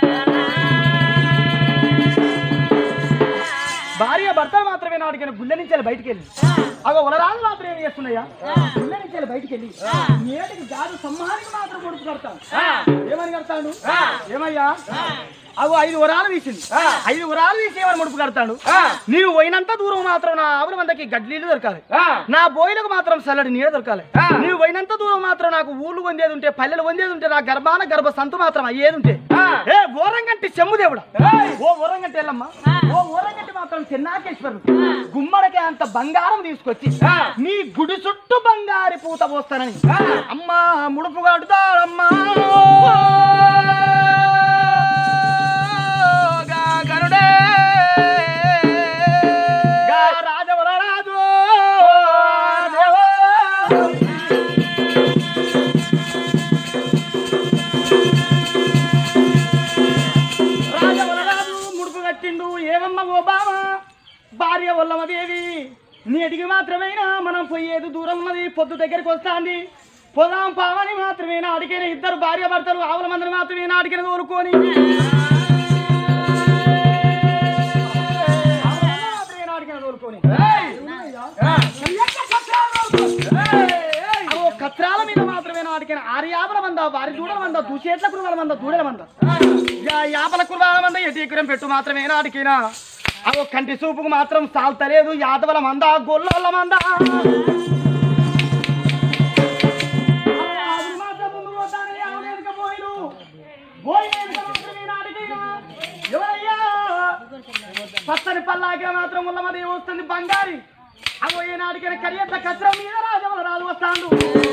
C: భార్య భర్త మాత్రమే నాటికైనా గుళ్ళ నుంచి వెళ్ళి బయటికి వెళ్ళి అగో ఉలరాలు మాత్రం ఏం చేస్తున్నాయా గుళ్ళ నుంచి వెళ్ళి బయటికి వెళ్ళి నేటికి గాడు సంహారికి మాత్రం కొడుకు కడతాను ఏమని కడతాడు ఏమయ్యా అగో ఐదు వరాలు తీసింది ఐదు వరాలు తీసి ఏమని ముడుపు కడతాడు నీవు పోయినంత దూరం మాత్రం నా ఆవుల మందకి గడ్లీలు దొరకాలి నా బోయిలకు మాత్రం చల్లడి నీడ దొరకాలి నీవు పోయినంత దూరం మాత్రం నాకు ఊళ్ళు వందేది ఉంటే పల్లెలు వందేది ఉంటే నా గర్భాన గర్భ సంతు మాత్రం అయ్యేది ఉంటే ఏ ఓరంగంటి చెమ్ము దేవుడా ఓ ఓరంగంటి ఎల్లమ్మ ఓ ఓరంగంటి మాత్రం చెన్నాకేశ్వరుడు గుమ్మడికి అంత బంగారం తీసుకొచ్చి నీ గుడి చుట్టూ బంగారి పూత పోస్తానని అమ్మా ముడుపు కడుతాడమ్మా
B: గరుడే
C: గా రాజవర రాజు దేవా. రాజవర రాజు ముడుపు కట్టిండు ఏమమ్మ ఓ బావ భార్య వల్లమదేవి నేటికి మాత్రమేనా మనం పోయేది దూరం ఉన్నది పొద్దు దగ్గరికి వస్తాంది పొదాం పావని మాత్రమే అడిగిన ఇద్దరు భార్య భర్తలు ఆవుల మందిని మాత్రమే అడిగిన తోలుకొని అగో కత్రాల మీద మాత్రమే నాటికిన ఆరు యాపల మంద వారి దూడల మంద దుచేట్ల కురువాల మంద దూడల మంద యా- యాపల కురువాల మంద ఎటీకురం పెట్టు మాత్రమే నాటికిన అగో కంటి చూపుకు మాత్రం సాల్తలేదు యాదవల మంద గొల్లల మంద ఆవులు మాత్రం ముందు పోతానే, ఆవులు వెనుక పోయిరు. పోయిన వెనుక మాత్రమే నాటికిన. ఎవరయ్యా పచ్చని పల్లాకి మాత్రం ఉన్నమది వస్తుంది బంగారి అగో ఏనాడికైనా కరియట్ల కచ్చరం మీద రాజవల రాజు వస్తాడు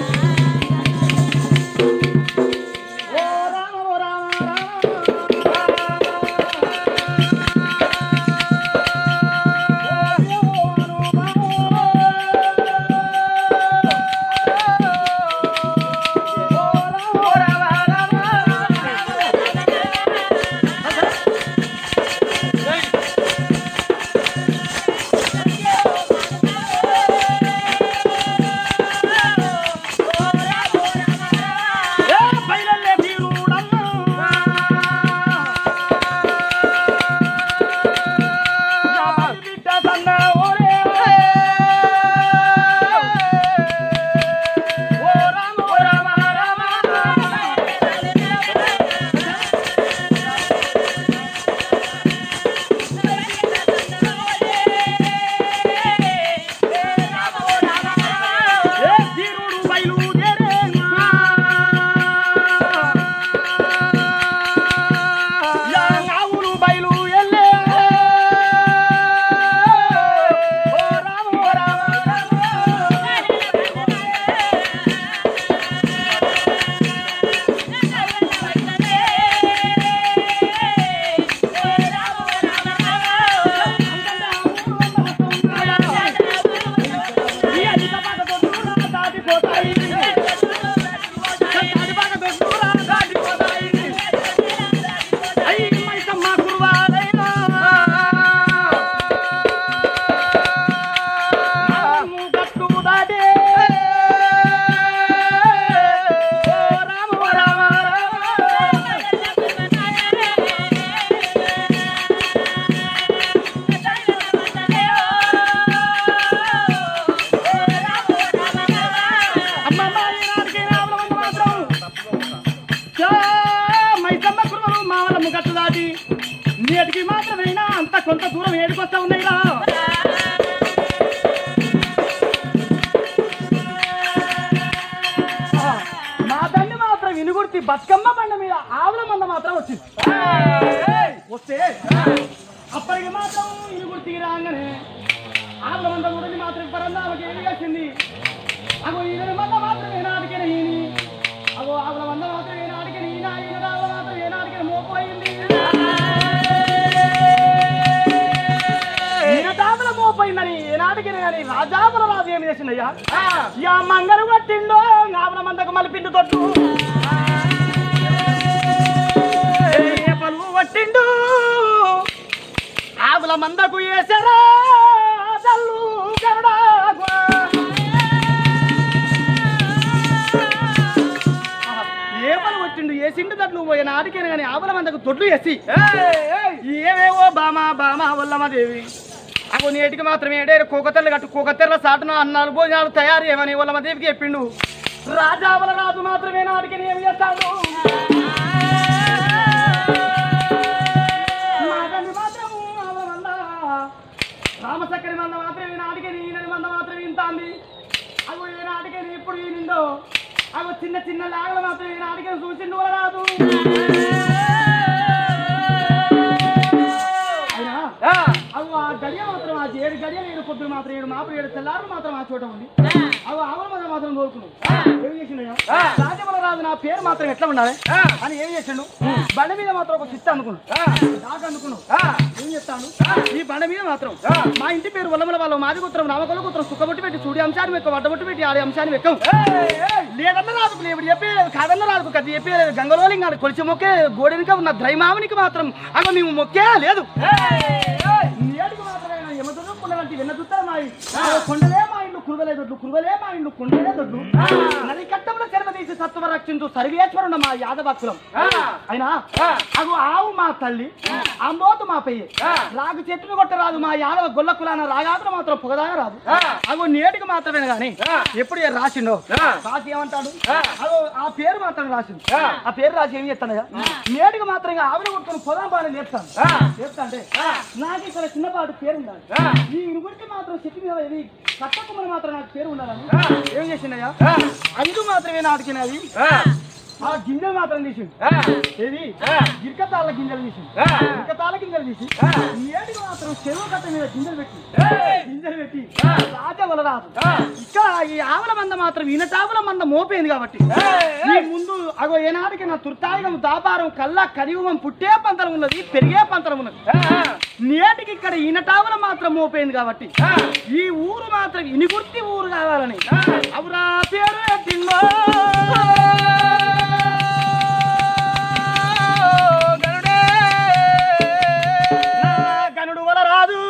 C: ఓ రామ ఓ రామ రామ ఏ బయలల్లే వీరుడన్నా. నా మరి బిడ్డ సన్న ఓరే. ఓ రామ ఓ రామ రామ. ఏ వీరుడు బయలుదేరేనా. యా ఆవులు బయలు ఎల్లే. ఓ రామ ఓ రామ రామ. ఈ అధిక పాట దొడ్డురా దాటిపోతాయి. దాటి పాట దొడ్డురా దాటిపోతాయి. అయ్యి మైసమ్మ కుర్వాలైనా. నాము గట్టు దాటే. ఓ రామ ఓ రామ రామ. అమ్మమ్మ ఈనాటికి రాముల వంద మాత్రం. యా, మైసమ్మ కుర్మలు మావలమ్మ గట్టు దాటి నేటికి మాత్రమైనా అంత కొంత దూరం ఏడుకొస్తా ఉన్నాయిరా ఆ, మా తండ్రి మాత్రం ఇనుగుర్తి బతుకమ్మ బండ మీద ఆవుల మంద మాత్రం వచ్చింది వస్తే రాగానే ఆవుల మంద కూడా మాత్రం పరంగా ఆమెకి ఏమి చేసింది అగో ఈయన మంద మాత్రం ఏనాడికి ఈని అగో ఆవుల మంద మాత్రం ఏనాడికి ఈయన ఈయన ఆవుల మాత్రం ఏనాడికి మోపోయింది ఈయన తాపల మోపోయిందని ఏనాడికి కానీ రాజాపుల రాజు ఏమి చేసిందయ్యా యా మంగళ పట్టిండో ఆవుల మందకు మళ్ళీ పిండి తొట్టు ఏ పలువు పట్టిండు ఆవుల మందకు వేసరా తల్లు గరుడాగు. ఏ పని వచ్చిండు ఏ సిండు తట్లు పోయే నాటికైనా కానీ ఆవుల మందకు తొడ్లు వేసి ఏవేవో బామా బామా వల్లమ్మదేవి అగో నేటికి మాత్రం ఏడేరు కోకతెరలు కట్టు కోకతెరల సాటున అన్నాలు భోజనాలు తయారు చేయమని వల్లమ్మదేవికి చెప్పిండు రాజావల రాజు మాత్రమే నాటికని ఏమి చేస్తాడు మాటలు మాత్రము ఆవుల మంద రామచక్కరి మంద మాత్రమే నాటికని ఈయనని మంద మాత్రమే ఇంతాంది అగో ఏ నాటికని ఇప్పుడు ఈనిందో అగో చిన్న చిన్న లాగలు మాత్రం ఈ నాటికని చూసిండు వల రాదు అయినా అవి ఆ గడియ మాత్రం ఆ ఏడు గడియలు ఏడు పొద్దులు మాత్రం ఏడు మాత్రం ఏడు తెల్లారు మాత్రం ఆ చోట ఉంది అవి ఆవుల మంద మాత్రం కోరుకున్నాడు ఏం చేసిండు రాజమల రాజు నా పేరు మాత్రం ఎట్లా ఉండాలి అని ఏం చేసిండు బండ మీద మాత్రం ఒక చిత్త అనుకున్నాడు దాకా అనుకున్నాడు ఏం చెప్తాను ఈ బండ మీద మాత్రం మా ఇంటి పేరు వల్లమల వాళ్ళ మాది గుత్రం నామకొల గుత్రం సుఖబొట్టు పెట్టి చూడి అంశాన్ని ఎక్క వడ్డబొట్టు పెట్టి ఆడి అంశాన్ని ఎక్కం లేదన్న రాదుకు లేవుడు చెప్పేది కాదన్న రాదుకు కది చెప్పేది గంగలోలింగాడు కొలిచి మొక్కే గోడెనిక ఉన్న ద్రైమామునికి మాత్రం అగ మేము మొక్కే లేదు నేటికి మాత్రమే యమదుర్గం కొండలంటి వెన్న దుత్తర మా ఇల్లు. కొండలే మా ఇండ్లు కురువలే దొడ్లు కురువలే మా ఇండ్లు కొండలే దొడ్లు నది కట్టముల శర్మ తీసి సత్వ రక్షించు సర్వేశ్వరుడు మా యాదభక్తులం అయినా అగు ఆవు మా తల్లి అంబోతు మా పెయ్యి రాగు చెట్టును కొట్టరాదు మా యాదవ గొల్ల కులాన రాగాత్ర మాత్రం పొగదాగా రాదు అగో నేటికి మాత్రమే గాని ఎప్పుడు ఏ రాసిండో రాసి ఏమంటాడు అగో ఆ పేరు మాత్రం రాసిండు ఆ పేరు రాసి ఏం చెప్తానయ్యా నేటికి మాత్రం ఇంకా ఆవిడ కొట్టుకుని పొలం బాగా చెప్తాను చెప్తా అంటే నాకు ఇక్కడ చిన్నపాటు పేరు ఉండాలి ఈ ఇరుగురికి మాత్రం చెట్టు మీద ఇది కట్టకుమని మాత్రం నాకు పేరు ఉండాలని ఏం చేసిండయ్యా ఐదు మాత్రమే నాటికినది ఆ గింజలు మాత్రం తీసిండు ఏది గిరికతాళ్ళ గింజలు తీసిండు గిరికతాళ్ళ గింజలు తీసి ఏడికి మాత్రం చెరువు కట్ట మీద గింజలు పెట్టి గింజలు పెట్టి రాజా వల రాదు ఇక్కడ ఈ ఆవుల మంద మాత్రం ఈనటావుల మంద మోపోయింది కాబట్టి ఈ ముందు అగో ఏనాటికి నా తుర్తాయిగం దాపారం కల్లా కలియుగం పుట్టే పంతరం ఉన్నది పెరిగే పంతరం ఉన్నది నేటికి ఇక్కడ ఈనటావుల మాత్రం మోపోయింది కాబట్టి ఈ ఊరు మాత్రం ఇనిగుర్తి ఊరు కావాలని అవురా పేరు ఎట్టిందో గరుడే నా గనుడు వల రాదు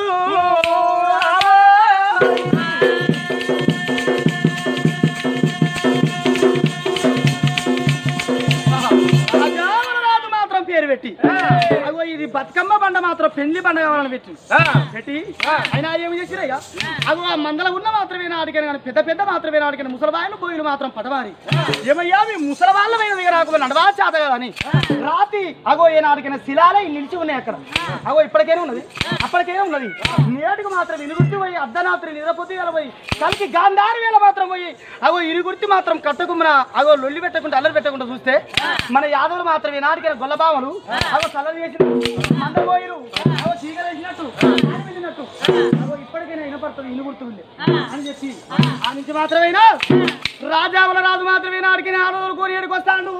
C: రాజావల రాజు మాత్రం పేరు పెట్టి అగో ఇది బతుకమ్మ బండ మాత్రం పెళ్లి బండ కావాలని పెట్టి పెట్టి అయినా ఏమి చేసిరయ్యా అగో ఆ మందల ఉన్న మాత్రమే నాటికని కానీ పెద్ద పెద్ద మాత్రమే నాటికని ముసలబాయలు బోయిలు మాత్రం పటవారి ఏమయ్యా మీ ముసల వాళ్ళ మీద దగ్గర నాకు నడవా చేత అని రాతి అగో ఏ నాటికైనా శిలాలే నిలిచి ఉన్నాయి అక్కడ అగో ఇప్పటికైనా ఉన్నది అప్పటికైనా ఉన్నది నేటికి మాత్రం ఇనుగుర్తి పోయి అర్ధరాత్రి నిద్రపోతే పోయి కలికి గాంధారి వేళ మాత్రం పోయి అగో ఇరుగుర్తి మాత్రం కట్టకుమ్మన అగో లొల్లి పెట్టకుండా అల్లరి పెట్టకుండా చూస్తే మన యాదవులు మాత్రం ఈనాటికైనా గొల్లబావలు అగో చల్లని చేసిన మందపోయిరు అగో చీకలేసినట్టు ఆని వెళ్ళినట్టు అగో ఇప్పటికైనా వినపడుతుంది ఇనుగుర్తుంది అని చెప్పి ఆ నుంచి మాత్రమేనా రాజావుల రాజు మాత్రమే నాడికి ఆడోలు కోరి ఏడుకు వస్తాడు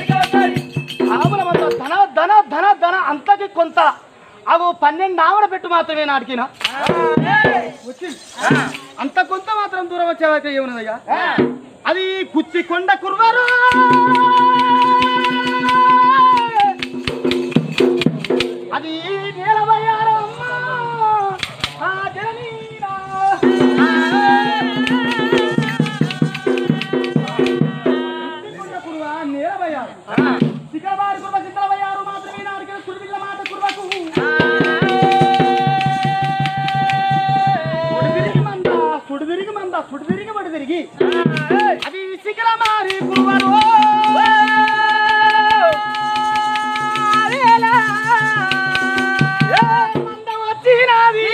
C: ఆవుల మంద ధన ధన ధన ధన అంతకి కొంత అవు పన్నెండు ఆవుల పెట్టు మాత్రమే నాటికినా వచ్చింది అంత కొంత మాత్రం దూరం వచ్చేవాక ఏమున్నదయ్యా అది కుత్తి కొండ కుర్వారు అది నేలవయ్యారమ్మ ఆ జననీనా. కుత్తి కొండ కుర్వ నేలవయ్యారు శిఖరవారి కుర్వ సిద్ధలవయ్యారు మాత్రమే నాటికిన సుడిపిల్ల మాట కుర్వకు సుడిదిరిగి మంద సుడిదిరిగి మంద సుడిదిరిగి వడి తిరిగి అది శిఖర మారి కురువరు మంద వచ్చినది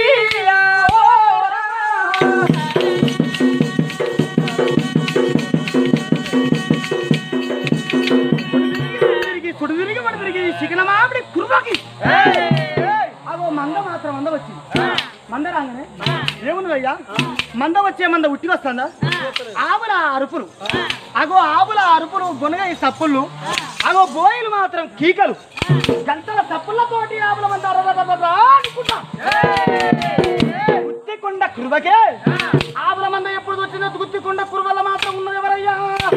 C: తిరిగి సుడి తిరిగి వడి తిరిగి శిఖర మామిడి కురువకి అగో మంద మాత్రం మంద వచ్చింది మంద రాగానే ఏమున్నదయ్యా మంద వచ్చే మంద ఉట్టి వస్తుందా ఆవుల అరుపులు అగో ఆవుల అరుపులు గునగ ఈ సప్పుళ్ళు అగో బోయిలు మాత్రం కీకలు గంటల సప్పులతోటి ఆవుల మంద రరరరర అనుకుంటా గుత్తికొండ కురువకే ఆవుల మంద ఎప్పుడు వచ్చిందో గుత్తికొండ కురువల మాత్రం ఉన్నది ఎవరయ్యా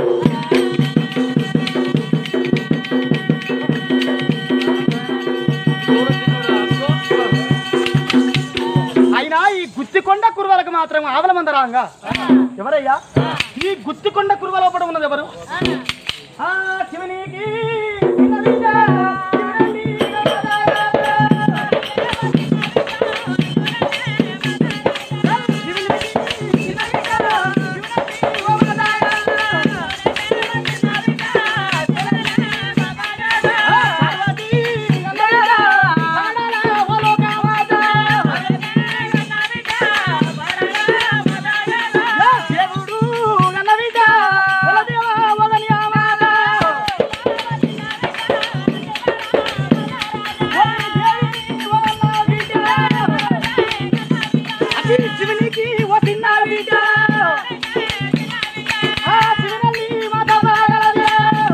C: అయినా ఈ గుత్తికొండ కురువలకు మాత్రం ఆవల మంద రాంగా ఎవరయ్యా ఈ గుత్తికొండ కురువ లోపల ఉన్నది ఎవరు ఆ శివునికి శివలింగ, శివునికి శివునికి శివలింగ, శివునికి పార్వతీ నందన, నందన, వలోకమాత. దేవుడు నన్నవిట వలదేవ వదని ఆమాద అది శివునికి వసిన బిడ్డ ఆ శివుನಲ್ಲಿ మాతవ్వగలదు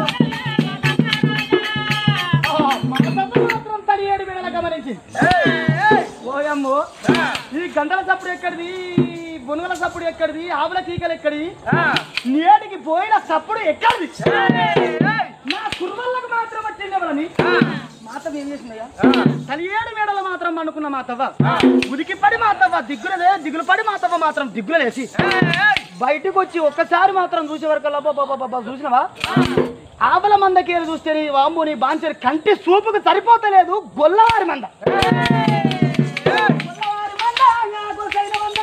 C: మాతవ్వ మాత్రం తడియేడు వేళ గమనించి ఓయమ్మో ఈ గంటల సప్పుడు ఎక్కడిది బొనుగల సప్పుడు ఎక్కడిది ఆవుల కీకలు ఎక్కడిది నేటికి పోయిన సప్పుడు ఎక్కడిది నా కుర్మళ్ళకు మాత్రం వచ్చింది ఎవరని మాతవ్వ ఏం చేసిందయ్యా తలియేడు మేడలు మాత్రం అనుకున్న మాతవ్వ ఉదికి పడి మాతవ్వ దిగ్గులదే దిగులు పడి మాతవ్వ మాత్రం దిగ్గులేసి బయటకు వచ్చి ఒక్కసారి మాత్రం చూసే వరకు బాబా చూసినవా ఆపల మందకేరు చూస్తే నీ వాంబు నీ బాంచరి కంటి సూపుకు సరిపోతలేదు గొల్లవారి మంద గొల్లవారి మంద, యా గొసైన మంద.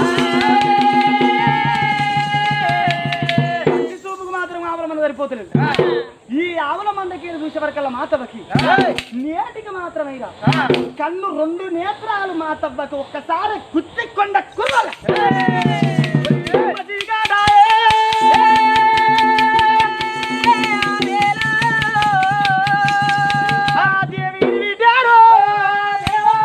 C: కంటి సూపుకు మాత్రం ఆవుల మంద సరిపోతలేదు ఈ ఆవుల మందకేరు చూసే వరకల్లా మాతవ్వకి నేటికి మాత్రమేగా కన్ను రెండు నేత్రాలు మాతవ్వకు ఒక్కసారి గుత్తి కొండ కుర్రల ఆ దేవి విడారో దేవా.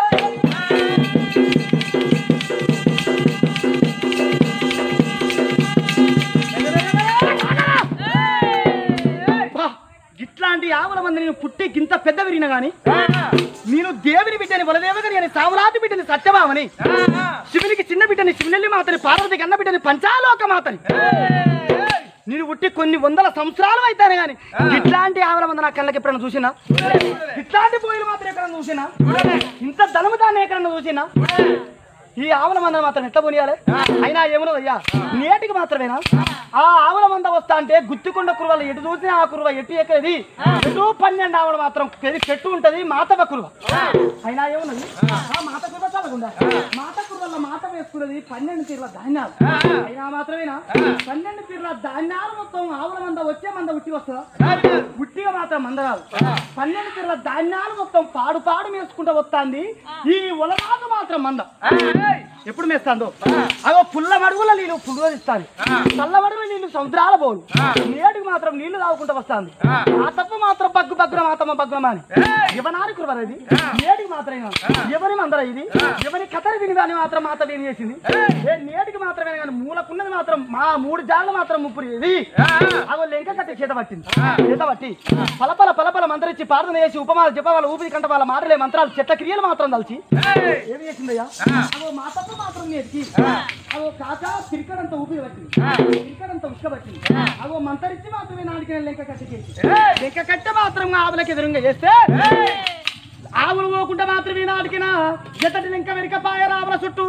C: బా, ఇట్లాంటి ఆవుల మంది నేను పుట్టి గింత పెద్ద విరిగిన గాని నేను దేవుని బిడ్డని బలదేవగని అని సావులాది బిడ్డని సత్యభామని శివునికి చిన్న బిడ్డని శివనెల్లి మాతని పార్వతి కన్న బిడ్డని పంచాలోక మాతని నేను పుట్టి కొన్ని వందల సంవత్సరాలు అయితాను గాని ఇట్లాంటి ఆవుల మంది నా కళ్ళకి ఎప్పుడైనా చూసినా ఇట్లాంటి పోయిలు మాత్రం ఎక్కడన్నా చూసినా ఇంత ధనము దాన్ని ఎక్కడన్నా చూసినా ఈ ఆవుల మంద మాత్రం ఎట్లా పోనీయాలి అయినా ఏమన్నది అయ్యా నేటికి మాత్రమేనా ఆ ఆవుల మంద వస్తా అంటే గుత్తికొండ కురువలు ఎటు చూసినా ఆ కురువ ఎటు ఎక్కడది ఎటు పన్నెండు ఆవులు మాత్రం పెరి చెట్టు ఉంటది మాతవ కురువ అయినా ఏమున్నది ఆ మాత కురువ చల్లకుండా మాత కురువల మాత వేసుకున్నది పన్నెండు తీర్ల ధాన్యాలు అయినా మాత్రమేనా పన్నెండు తీర్ల ధాన్యాలు మొత్తం ఆవుల మంద వచ్చే మంద ఉట్టి వస్తుందా ఉట్టిగా మాత్రం మంద రాదు పన్నెండు తీర్ల ధాన్యాలు మొత్తం పాడు పాడు వేసుకుంటూ వస్తాంది ఈ ఉలమాకు మాత్రం మంద ఎప్పుడు మేస్తాందో అగో పుల్ల మడుగుల నీళ్ళు పుల్లు ఇస్తాను చల్ల మడుగుల నీళ్ళు సముద్రాల పోలు నేటికి మాత్రం నీళ్లు తాగుకుంటూ వస్తాంది ఆ తప్ప మాత్రం బగ్గు బగ్గున మాతమ్మ బగ్గున అని ఎవనారి కురవరు ఇది నేటికి మాత్రమే ఎవరి మందర ఇది ఎవరి కథలు విని దాన్ని మాత్రం మాత విని చేసింది ఏ నేటికి మాత్రమే కానీ మూలకున్నది మాత్రం మా మూడు జాళ్ళు మాత్రం ముప్పుడు ఇది అగో లెంక కట్టి చేత పట్టింది చేత పట్టి పలపల పలపల మంత్రిచ్చి ప్రార్థన చేసి ఉపమాలు చెప్ప వాళ్ళ ఊపిరి కంట వాళ్ళ మాటలే మంత్రాలు చెట్ల క్రియలు మాత్రం తలిచి ఏమి చేసిందయ్యా అగో మా తప్ప మాత్రం నేటికి అగో కాక తిరికడంత ఊపిరి పట్టింది తిరికడంత ఉష్క పట్టింది అగో మంత్రిచ్చి మాత్రమే నాలుగు లెంక కట్టి చేసి లెంక కట్ట మాత్రం ఆవులకి ఎదురుగా చేస్తే ఆవులు పోకుండా మాత్రమే నాటికిన ఎత్తటి లెంక వెనుక పాయ రావుల చుట్టూ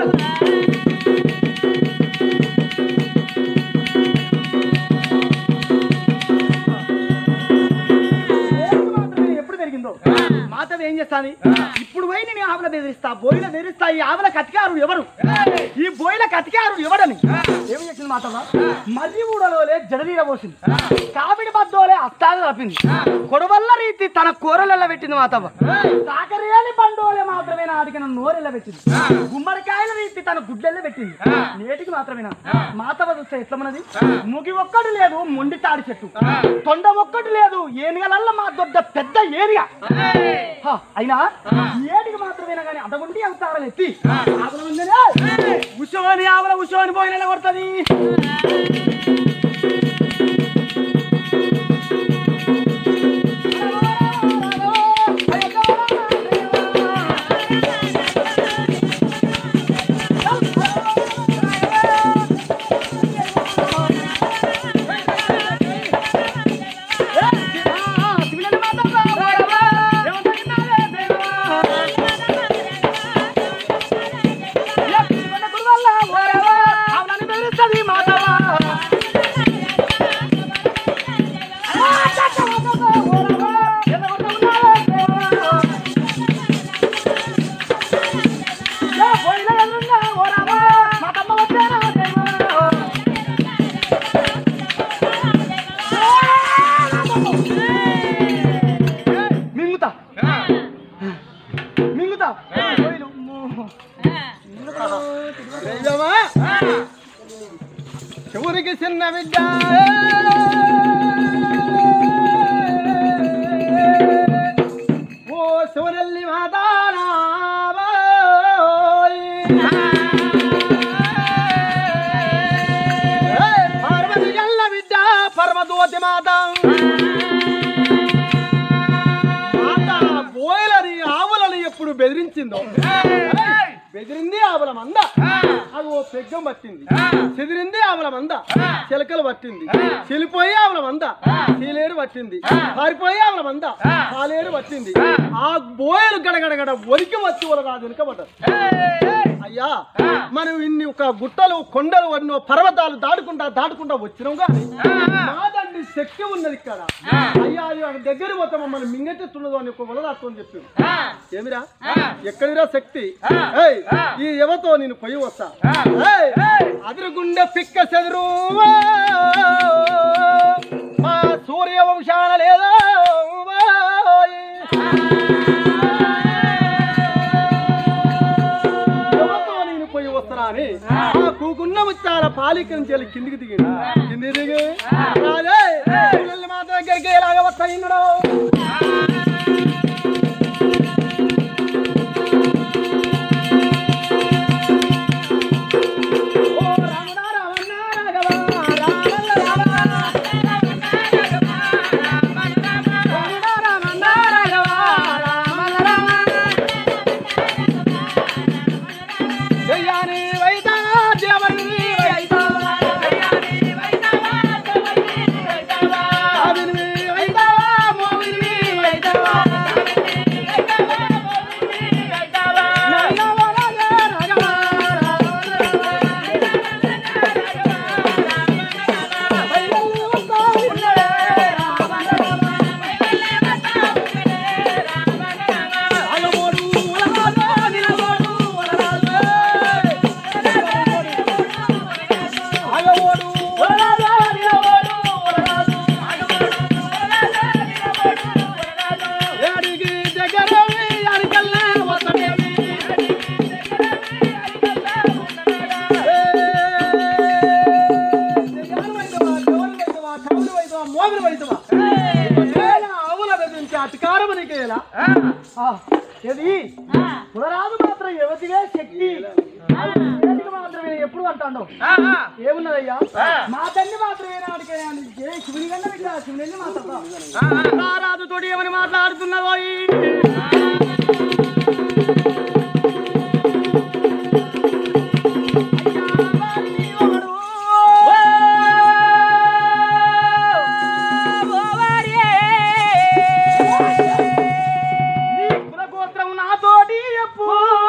C: ఏడుపు మాత్రమే ఎప్పుడు పెరిగిందో మాత ఏం చేస్తాను ఇప్పుడు పోయి నేను ఆవుల బెదిరిస్తా బోయిల బెదిరిస్తా ఈ ఆవుల కతికారు ఎవరు ఈ బోయిల కతికారు ఎవడని ఏమి చేసింది మాతవ్వ మర్రి ఊడలోలే జడలీర పోసింది కావిడి బద్దోలే అస్తాలు తప్పింది కొడవల్ల రీతి తన కూరలలో పెట్టింది మాతవ్వ సాకరేని బండోలే మాత్రమే నాటికి నోరెల్ల పెట్టింది గుమ్మడికాయల రీతి తన గుడ్లెల్ల పెట్టింది నేటికి మాత్రమేనా మాతవ చూస్తే ఎట్లమన్నది ముగి ఒక్కటి లేదు మొండి తాడి చెట్టు తొండ ఒక్కటి లేదు ఏనుగలల్ల మా దొడ్డ పెద్ద ఏరియా హ, అయినా ఏటికి మాత్రమేనా కానీ అదగుండి అవతారం ఎత్తి ఆవుల ముందరే ఉషోని ఆవుల ఉషోని పోయిన కొడుతుంది మింగుతా మింగుతా పోయిలు.
A: దైవమా శివునికి చిన్న బిడ్డ ఓ శివనల్లి పార్వతి గల్ల బిడ్డ పరమదోతి మాత మాత బోయలని ఆవులని ఎప్పుడు బెదిరించిందో బెదిరింది ఆవుల మంద అది ఓ పెగ్గం పట్టింది చెదిరింది ఆవుల మంద చిలకలు పట్టింది చెలిపోయి ఆవుల మంద చీలేరు పట్టింది పారిపోయి ఆవుల మంద కాలేరు పట్టింది ఆ బోయలు గడగడగడ ఒరికి వచ్చి వాళ్ళ కాదు వెనుకబడ్డారు అయ్యా మనం ఇన్ని ఒక గుట్టలు కొండలు ఎన్నో పర్వతాలు దాటుకుంటా దాటుకుంటా వచ్చినాం కానీ మాదండి శక్తి ఉన్నది ఇక్కడ అయ్యా అది ఒక దగ్గర పోతే మమ్మల్ని మింగెట్టున్నదో అని ఒక వలదాత్వం అని చెప్పి ఏమిరా ఎక్కడిరా శక్తి ఏయ్, ఈ ఎవతో నేను పొయ్యి వస్తా ఏయ్, అదురుగుండె పిక్క చెదురు మా సూర్య వంశాన లేదా ఎవరితో నేను పోయి వస్తానా అని ఆ కూకున్న ముచ్చాల పాలికం చెల్లి కిందికి దిగింది కిందికి దిగి రాజే పిల్లల్ని మా దగ్గరికి ఎలాగ వస్తాయిన్నాడు ఓ రాముడా రామన్న రాఘవ రామల్ల రామ రాముడా రామన్న రాఘవ రామల్ల రామ దయ్యాని వైతా దేవని వైతా ఆవిని వైతా మోవిని వైతా
C: ఆ, ఏది కులరాజు మాత్రం యువతిగా శక్తి అది శివునికి మాత్రమే ఎప్పుడు అంటాడు ఏమున్నదయ్యా మా తల్లి మాత్రం ఏనాడికే ఏ శివుని కన్నా బిడ్డ శివుని మాట్లాడతా రాజు తోటి ఏమని మాట్లాడుతున్నావో నీ కులగోత్రం నాతోటి చెప్పు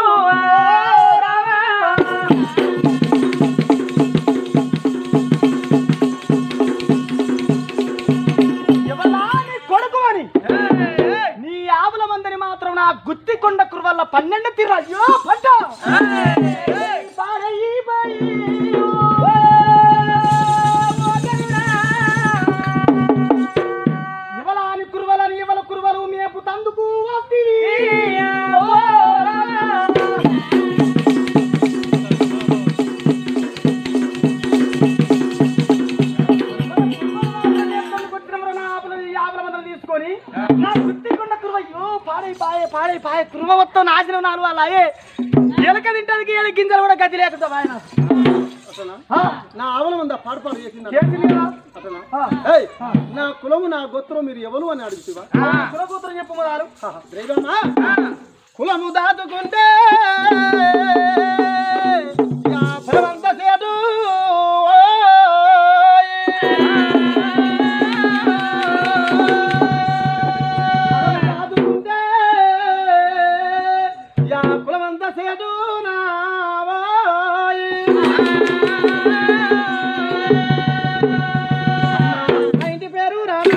C: ఎవరా నీ కొడుకు అని నీ ఆవుల మందని మాత్రం నా గుత్తి కొండ కురువల్ల పన్నెండు తీరు అయ్యో పంట పారయ్యి పారయ్యో. ఇవలాని కురువలని ఇవల కురువలు మేపు తందుకు వస్తివి. ఓ రామ. తీసుకొని నా గుత్తికొండ కురువ అయ్యో పాడై పాయే పాడై పాయే కురువ మొత్తం నాశనం నాను వాళ్ళ అయ్యే ఎలక తింటానికి ఎలక గింజలు కూడా గతి లేకుండా ఆయన
A: అసలు
C: ఆ,
A: నా ఆవల ఉందా పాడుపాడు చేసిందా
C: చేసింది కదా?
A: అసలు
C: ఆ,
A: ఏయ్, నా కులము నా గోత్రం మీరు ఎవరు అని అడుగుతావా
C: ఆ, కులగోత్రం చెప్పు మొదలు
A: రేగమ్మా కులము దాటుకుంటే యాభవంత సేటు దాటుకుంటే యా కులమంత సేటు నావాయ్ మా ఇంటి పేరు రామా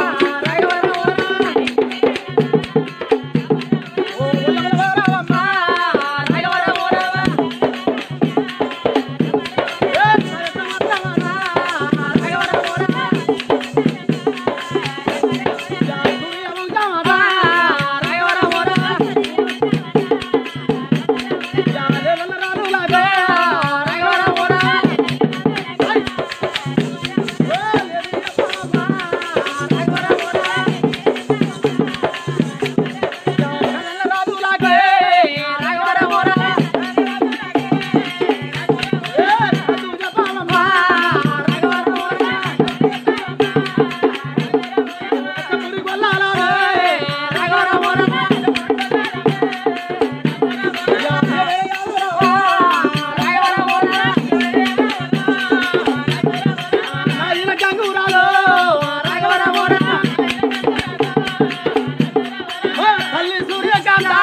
A: తల్లి సూర్యకాంత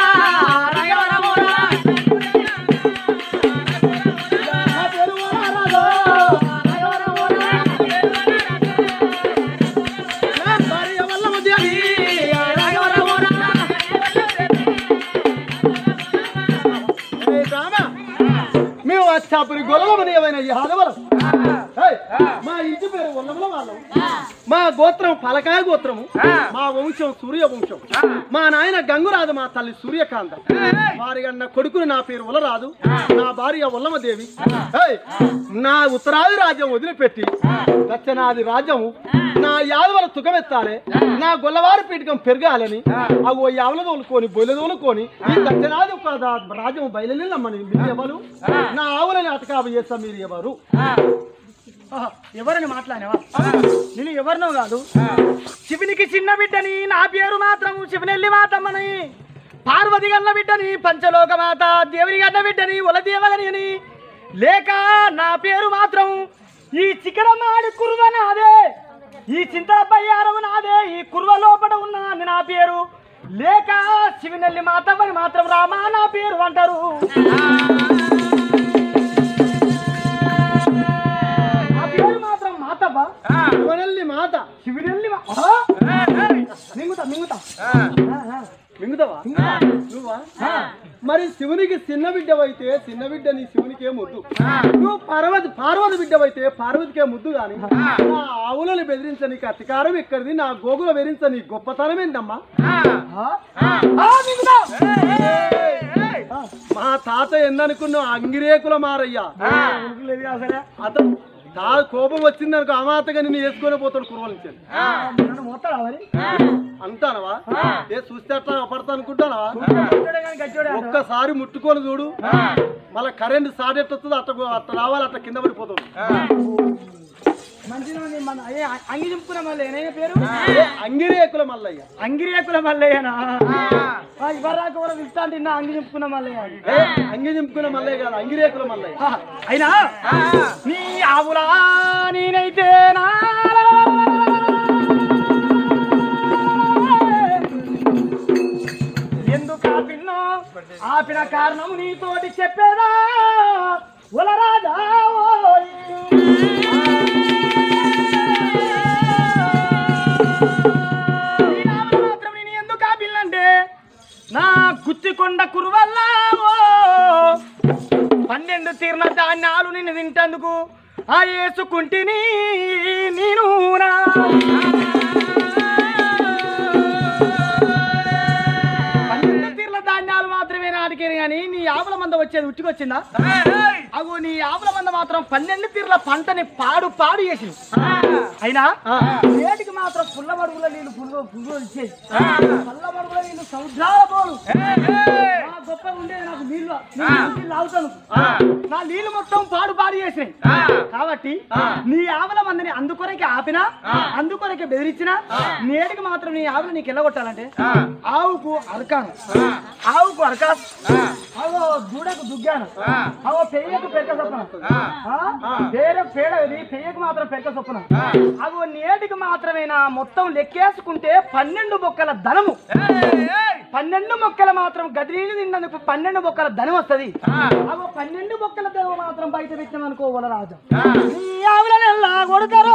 A: మేము వచ్చాపురి గొల్లమని ఏమైనా యాదవలం ఏయ్, మా ఇంటి పేరు వల్లముల వాళ్ళం మా గోత్రం పలకాయ గోత్రము మా వంశం సూర్య వంశం మా నాయన గంగురాజు మా తల్లి సూర్యకాంత వారి అన్న కొడుకుని నా పేరు ఉలరాదు నా భార్య ఉల్లమదేవి ఏయ్, నా ఉత్తరాది రాజ్యం వదిలిపెట్టి దక్షిణాది రాజ్యం నా యాదవల తుకమెత్తాలి నా గొల్లవారి పీఠకం పెరగాలని అవి ఓ యావల తోలుకొని బొయ్యల తోలుకొని ఈ దక్షిణాది ఒక దా- రాజ్యం బయలుదేరమ్మని మీరు ఎవరు నా ఆవులని అటకాబు చేస్తా మీరు ఎవరు
C: ఆహా, ఎవరని మాట్లాడినవా నేను ఎవరినో కాదు శివునికి చిన్న బిడ్డని నా పేరు మాత్రం శివనెల్లి మాతమ్మని పార్వతి గన్న బిడ్డని పంచలోక మాత దేవుని గన్న బిడ్డని ఉలదేవగని అని లేక నా పేరు మాత్రం ఈ చికడమాడి కురువ నాదే ఈ చింతల బయ్యారం నాదే ఈ కురువ లోపల ఉన్న నా పేరు లేక శివనెల్లి మాతమ్మని మాత్రం రామా నా పేరు అంటారు నా పేరు మాత్రం మాతవ్వ
A: శివనల్లి మాత
C: శివుడెల్లి మా- ఆ? మింగుతా మింగుతా ఆ, ఆ.
A: మింగుతావా నువ్వా మరి శివునికి చిన్న బిడ్డవైతే చిన్న బిడ్డ నీ శివునికే ముద్దు నువ్వు పార్వతి పార్వతి బిడ్డవైతే పార్వతికే ముద్దు గాని నా ఆవులను బెదిరించని అధికారం ఎక్కడిది నా గోగుల బెదిరించని గొప్పతనం ఏంటమ్మా
C: ఆ? ఆ, మింగుతా
A: మా తాత ఎందనుకున్నావు అంగిరేకుల మారయ్యా
C: ఉరుకులేదు కదా సరే
A: అతను కాదు కోపం వచ్చింది అనుకో అమాతగా నిన్ను వేసుకొని పోతాడు కుర్రల నుంచి
C: నన్ను మొత్తాడా మరి
A: అంటానవా ఏ చూస్తే అట్లా పడతా అనుకుంటానవా
C: గట్టివాడే కానీ గట్టివాడే అంటావా?
A: ఒక్కసారి ముట్టుకొని చూడు మళ్ళా కరెంట్ సాట్ ఎట్టొస్తుంది అట్ట అట్ట రావాలి అట్ట కింద పడిపోతాడు
C: మంచిగా ఉంది మన అయ్యే అంగి చింపుకున్న మళ్ళీ ఏనయ్య పేరు
A: అంగిరేకుల మల్లయ్య
C: అంగిరియాకుల మల్లయ్యనా ఇవరాకు కూడా ఇస్తా అంటే నా అంగి చింపుకున్న మల్లయ్య
A: ఏ, అంగి చింపుకున్న మల్లయ్య కాదు అంగిరేకుల మల్లయ్య
C: ఆ, అయినా నీ ఆవులా నేనైతే నా ఎందుకు ఆపిన్నో ఆపిన కారణం నీతోటి చెప్పేదా ఉలరాదా ఓయ్. ఈ ఆవులు మాత్రం నేను ఎందుకు ఆపిల్లంటే నా గుత్తికొండ కురువల్లా ఓ పన్నెండు తీర్ల ధాన్యాలు నిన్ను తింటందుకు ఆ వేసుకుంటిని నేను నా. పన్నెండు తీర్ల ధాన్యాలు మాత్రమే నాటికేది కానీ నీ ఆవుల మంద వచ్చేది ఉట్టికొచ్చిందా అగు నీ ఆవుల మంద మాత్రం పన్నెండు తీర్ల పంటని పాడు పాడు చేసింది అయినా నేటికి మాత్రం పుల్ల మడుగుల నీళ్ళు పుల్ల పుల్లు ఇచ్చేది పల్ల మడుగుల నీళ్ళు సముద్రాల పోలు నా గొప్ప ఉండేది నాకు నీళ్ళు నీళ్ళు లాగుతాను నా నీళ్ళు మొత్తం పాడు పాడు చేసినాయి కాబట్టి నీ ఆవుల మందిని అందుకొరకే ఆపినా అందుకొరకే బెదిరించినా నేటికి మాత్రం నీ ఆవులు నీకు ఎల్లగొట్టాలంటే ఆవుకు అరకాను ఆవుకు అరకా అవో దూడకు దుగ్గాను అవో పెయ్యకు పెక్క చొప్పున పేర పేడ ఇది పెయ్యకు మాత్రం పెక్క చొప్పున అవో నేటికి మాత్రమేనా మొత్తం లెక్కేసుకుంటే పన్నెండు బొక్కల ధనము పన్నెండు మొక్కలు మాత్రం గదిలీలు తిన్నందుకు పన్నెండు బొక్కల ధనం వస్తది అవో పన్నెండు బొక్కల ధనం మాత్రం బయట పెట్టినామనుకో వలరాజు నీ ఆవులనెల్లా కొడతారు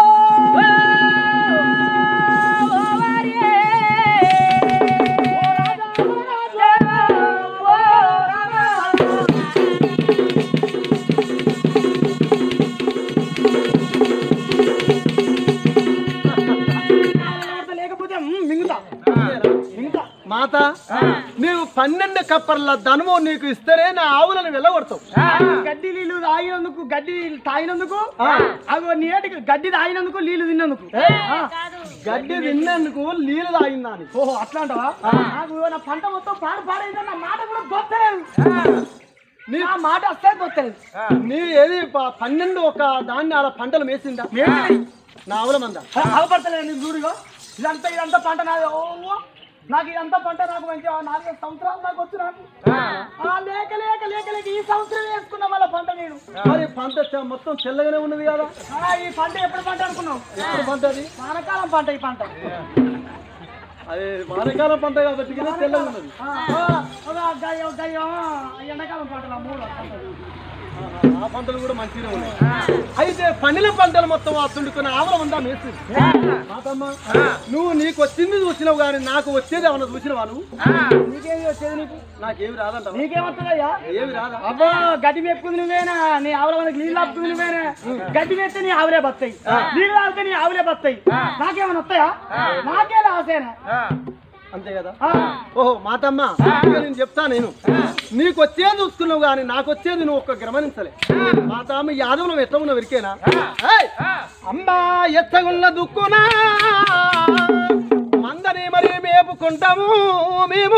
C: లేకపోతే మ్, మింగుతా మింగుతా
A: మాత నీవు పన్నెండు కప్పర్ల ధనము నీకు ఇస్తేనే నా ఆవులను వెళ్ళగొడతావు
C: గడ్డి నీళ్ళు తాగినందుకు గడ్డి తాగినందుకు అగో నేటికి గడ్డి తాగినందుకు నీళ్లు తిన్నందుకు ఆ.
A: గడ్డి తిన్నందుకు నీళ్ళు తాగిందా అని
C: ఓహో అట్లా అంటావా నాకు నా పంట మొత్తం పాడు పాడైందని నా మాట కూడా గొప్పలేదు
A: నీ
C: నా మాట వస్తే గొప్పలేదు
A: నీ ఏది ప- పన్నెండు ఒక దాన్ని అలా పంటలు మేసిందా నా ఆవుల మంద
C: అవపడతలేదు నీకు చూడుగో ఇదంతా ఇదంతా పంట నాది ఓ ఓ. నాకు ఇదంతా పంట నాకు మంచిగా నాలుగైదు సంవత్సరాలు నాకు వచ్చు నాకు ఆ, లేక లేక లేక లేక ఈ సంవత్సరం వేసుకున్నా మళ్ళీ పంట నేను
A: మరి పంట చ- మొత్తం తెల్లగానే ఉన్నది కదా
C: ఆ, ఈ పంట ఎప్పుడు పంట అనుకున్నావు
A: ఎప్పుడు పంట అది
C: వానకాలం పంట ఈ పంట
A: అది వానకాలం పంట కాబట్టి కదా తెల్లగా ఉన్నది
C: ఆ, ఒక గయ్యం గయ్యం ఎండాకాలం పంట నా మూడు
A: ఆహా, ఆ పంటలు కూడా మంచిగా ఉన్నాయి అయితే పండిన పంటలు మొత్తం అత్తుండుకుని ఆవుల ఉందా మేసింది మాతమ్మ నువ్వు నీకు వచ్చింది చూసినావు కానీ నాకు వచ్చేది ఏమన్నా చూసినావా నువ్వు
C: నీకేమి వచ్చేది నీకు
A: నాకేమి రాదంట
C: నీకేమవుతుందయ్యా
A: ఏమి రాదా
C: అబ్బా గడ్డి మేపుకుంది నువ్వేనా నీ ఆవుల మనకి నీళ్ళు ఆపుకుంది నువ్వేనా గడ్డి మేస్తే నీ ఆవులే బతాయి నీళ్ళు ఆపితే నీ ఆవులే బతాయి నాకేమైనా వస్తాయా నాకే రాసేనా
A: అంతే కదా ఓహో మాతమ్మ ఇక నేను చెప్తా నేను నీకు వచ్చేది చూసుకున్నావు కానీ నాకు వచ్చేది నువ్వు ఒక్క గమనించలే మాతమ్మ యాదవులం ఎట్లా ఉన్నావు ఇరికేనా ఏయ్! అమ్మా ఎత్తగున్న దుక్కునా మందని మరి మేపుకుంటాము మేము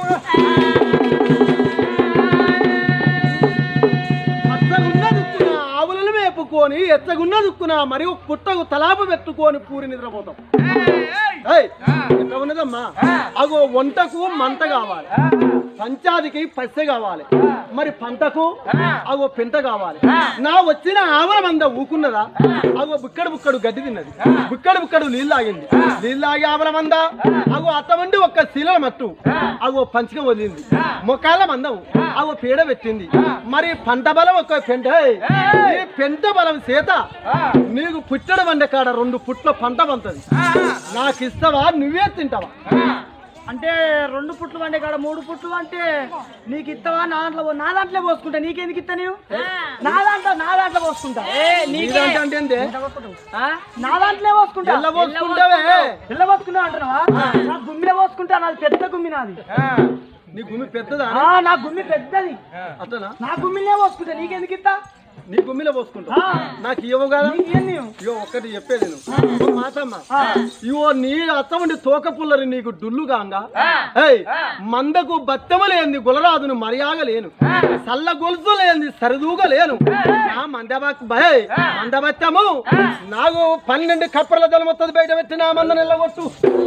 A: పచ్చగున్న దుక్కున ఆవులను మేపుకొని ఎచ్చగున్న దుక్కున మరి ఒక పుట్టకు తలాపు పెట్టుకొని పూరి నిద్రపోతాం ఏయ్! ఎట్లా ఉన్నదమ్మా అగో వంటకు మంట కావాలి పంచాదికి పచ్చ కావాలి మరి పంటకు అగో పెంట కావాలి నా వచ్చిన ఆవల మంద ఊకున్నదా అగో బుక్కడు బుక్కడు గడ్డి తిన్నది బుక్కడు బుక్కడు నీళ్ళు ఆగింది నీళ్ళు ఆగి ఆవల మంద అగో అత్తమండి ఒక్క శీల మట్టు అగో పంచకం వదిలింది మొక్కాల మందం అగో పీడ పెట్టింది మరి పంట బలం ఒక పెంట ఏయ్! ఈ పెంట బలం చేత నీకు పుట్టడం వండే కాడ రెండు పుట్ల పంట పంతది నాకు ఇస్తావా నువ్వే తింటావా
C: అంటే రెండు పుట్లు అంటే కాడ మూడు పుట్లు అంటే నీకు ఇస్తావా నా దాంట్లో పో- నా దాంట్లో పోసుకుంటా నీకెందుకు ఇస్తా నేను నా దాంట్లో నా దాంట్లో పోసుకుంటా
A: నీదంటే అంటే ఏంది?
C: ఆ? నా దాంట్లో పోసుకుంటా
A: ఎల్ల పోసుకుంటావే
C: పిల్ల పోసుకుంటా అంటున్నావా నా గుమ్మిలో పోసుకుంటా నాది పెద్ద గుమ్మి నాది
A: నీ భూమి పెద్దదా
C: ఆ, నా గుమ్మి పెద్దది
A: అట్లనా
C: నా గుమ్మినే పోసుకుంటా నీకెందుకు ఇస్తా
A: నీ గుమ్మిలో పోసుకుంటా నాకు ఇవ్వవు కదా ఇగో ఒక్కటి చెప్పేది నేను మాతమ్మ ఇవో నీ అత్తమండి తోక పుల్లరి నీకు డుల్లుగాంగా ఏయ్ మందకు బత్తెమ లేని గులరాదును మర్యాద లేను సల్ల గొలుసు లేని సరిదూగా లేను నా మందబ భయ్ మందబత్తము నాకు పన్నెండు కప్పర్ల దళమొత్తది బయట పెట్టి నా మంద నిల్లగొట్టు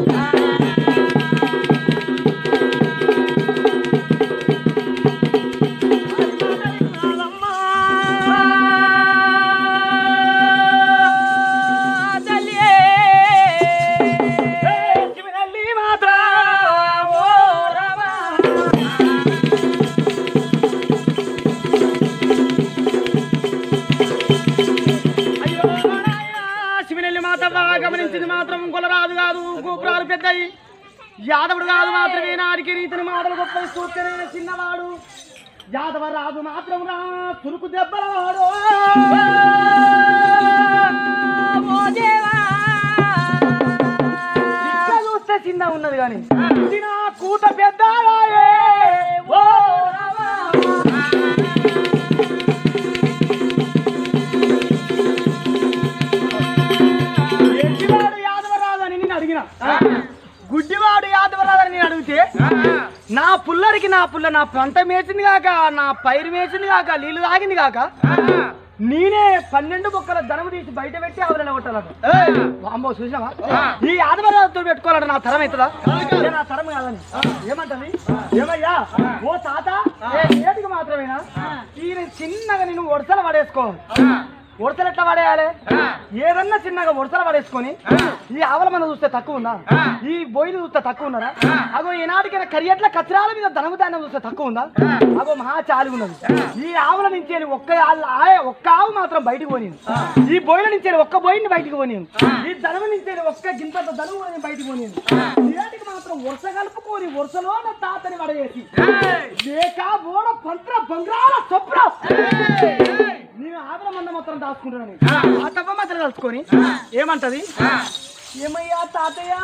C: శివనెల్లి మాత గమనించింది మాత్రం కొలరాదు కాదు గోపురాలు పెద్దయి యాదవుడు కాదు మాత్రమే నాడికి రీతిని మాటలు గొప్ప సూచన చిన్నవాడు యాదవ రాజు మాత్రం రా తురుకు దెబ్బలవాడు ఇంకా చూస్తే చిన్న ఉన్నది కానీ ఇది నా కూట పెద్ద ఎట్టివాడు యాదవరాదని నేను అడిగిన గుడ్డివాడు యాదవరాదని నేను అడిగితే నా పుల్లరికి నా పుల్ల నా పంట మేసింది కాక నా పైరు మేసింది కాక నీళ్లు తాగింది కాక నేనే పన్నెండు బొక్కల ధనము తీసి బయట పెట్టి ఆవులను కొట్టాలట అమ్మో చూసినావా ఈ ఆదివారాలతో పెట్టుకోవాలట నా తరం అవుతుందా ఏ నా తరం కాదని ఏమంటది ఏమయ్యా ఓ తాత ఏ ఏదికి మాత్రమేనా ఈయన చిన్నగా నేను ఒడసలు పడేసుకో ఉడతలు ఎట్లా పడేయాలి ఏదన్నా చిన్నగా ఉడతలు పడేసుకొని ఈ ఆవల మనం చూస్తే తక్కువ ఉందా ఈ బొయ్యిలు చూస్తే తక్కువ ఉన్నారా అగో ఈనాటికైనా కరియట్ల కచరాల మీద ధనము ధాన్యం చూస్తే తక్కువ ఉందా అగో మహా చాలి ఉన్నది ఈ ఆవుల నుంచి వెళ్ళి ఒక్క ఆళ్ళ- ఆయే ఒక్క ఆవు మాత్రం బయటికి పోనింది ఈ బొయ్యిల నుంచి వెళ్ళి ఒక్క బొయ్యిని బయటికి పోనింది ఈ ధనము నుంచి వెళ్ళి ఒక్క గింత ధనము పోయి బయటికి పోనింది ఈనాటికి మాత్రం వరుస కలుపుకొని వరుసలో నా తాతని పడేసి లేక ఓడ పంత్ర బంగార చొప్ర నేను ఆదర మంద మాత్రం దాచుకుంటున్నాను ఆ తప్ప మాత్రం కలుసుకొని ఏమంటది ఏమయ్యా తాతయ్య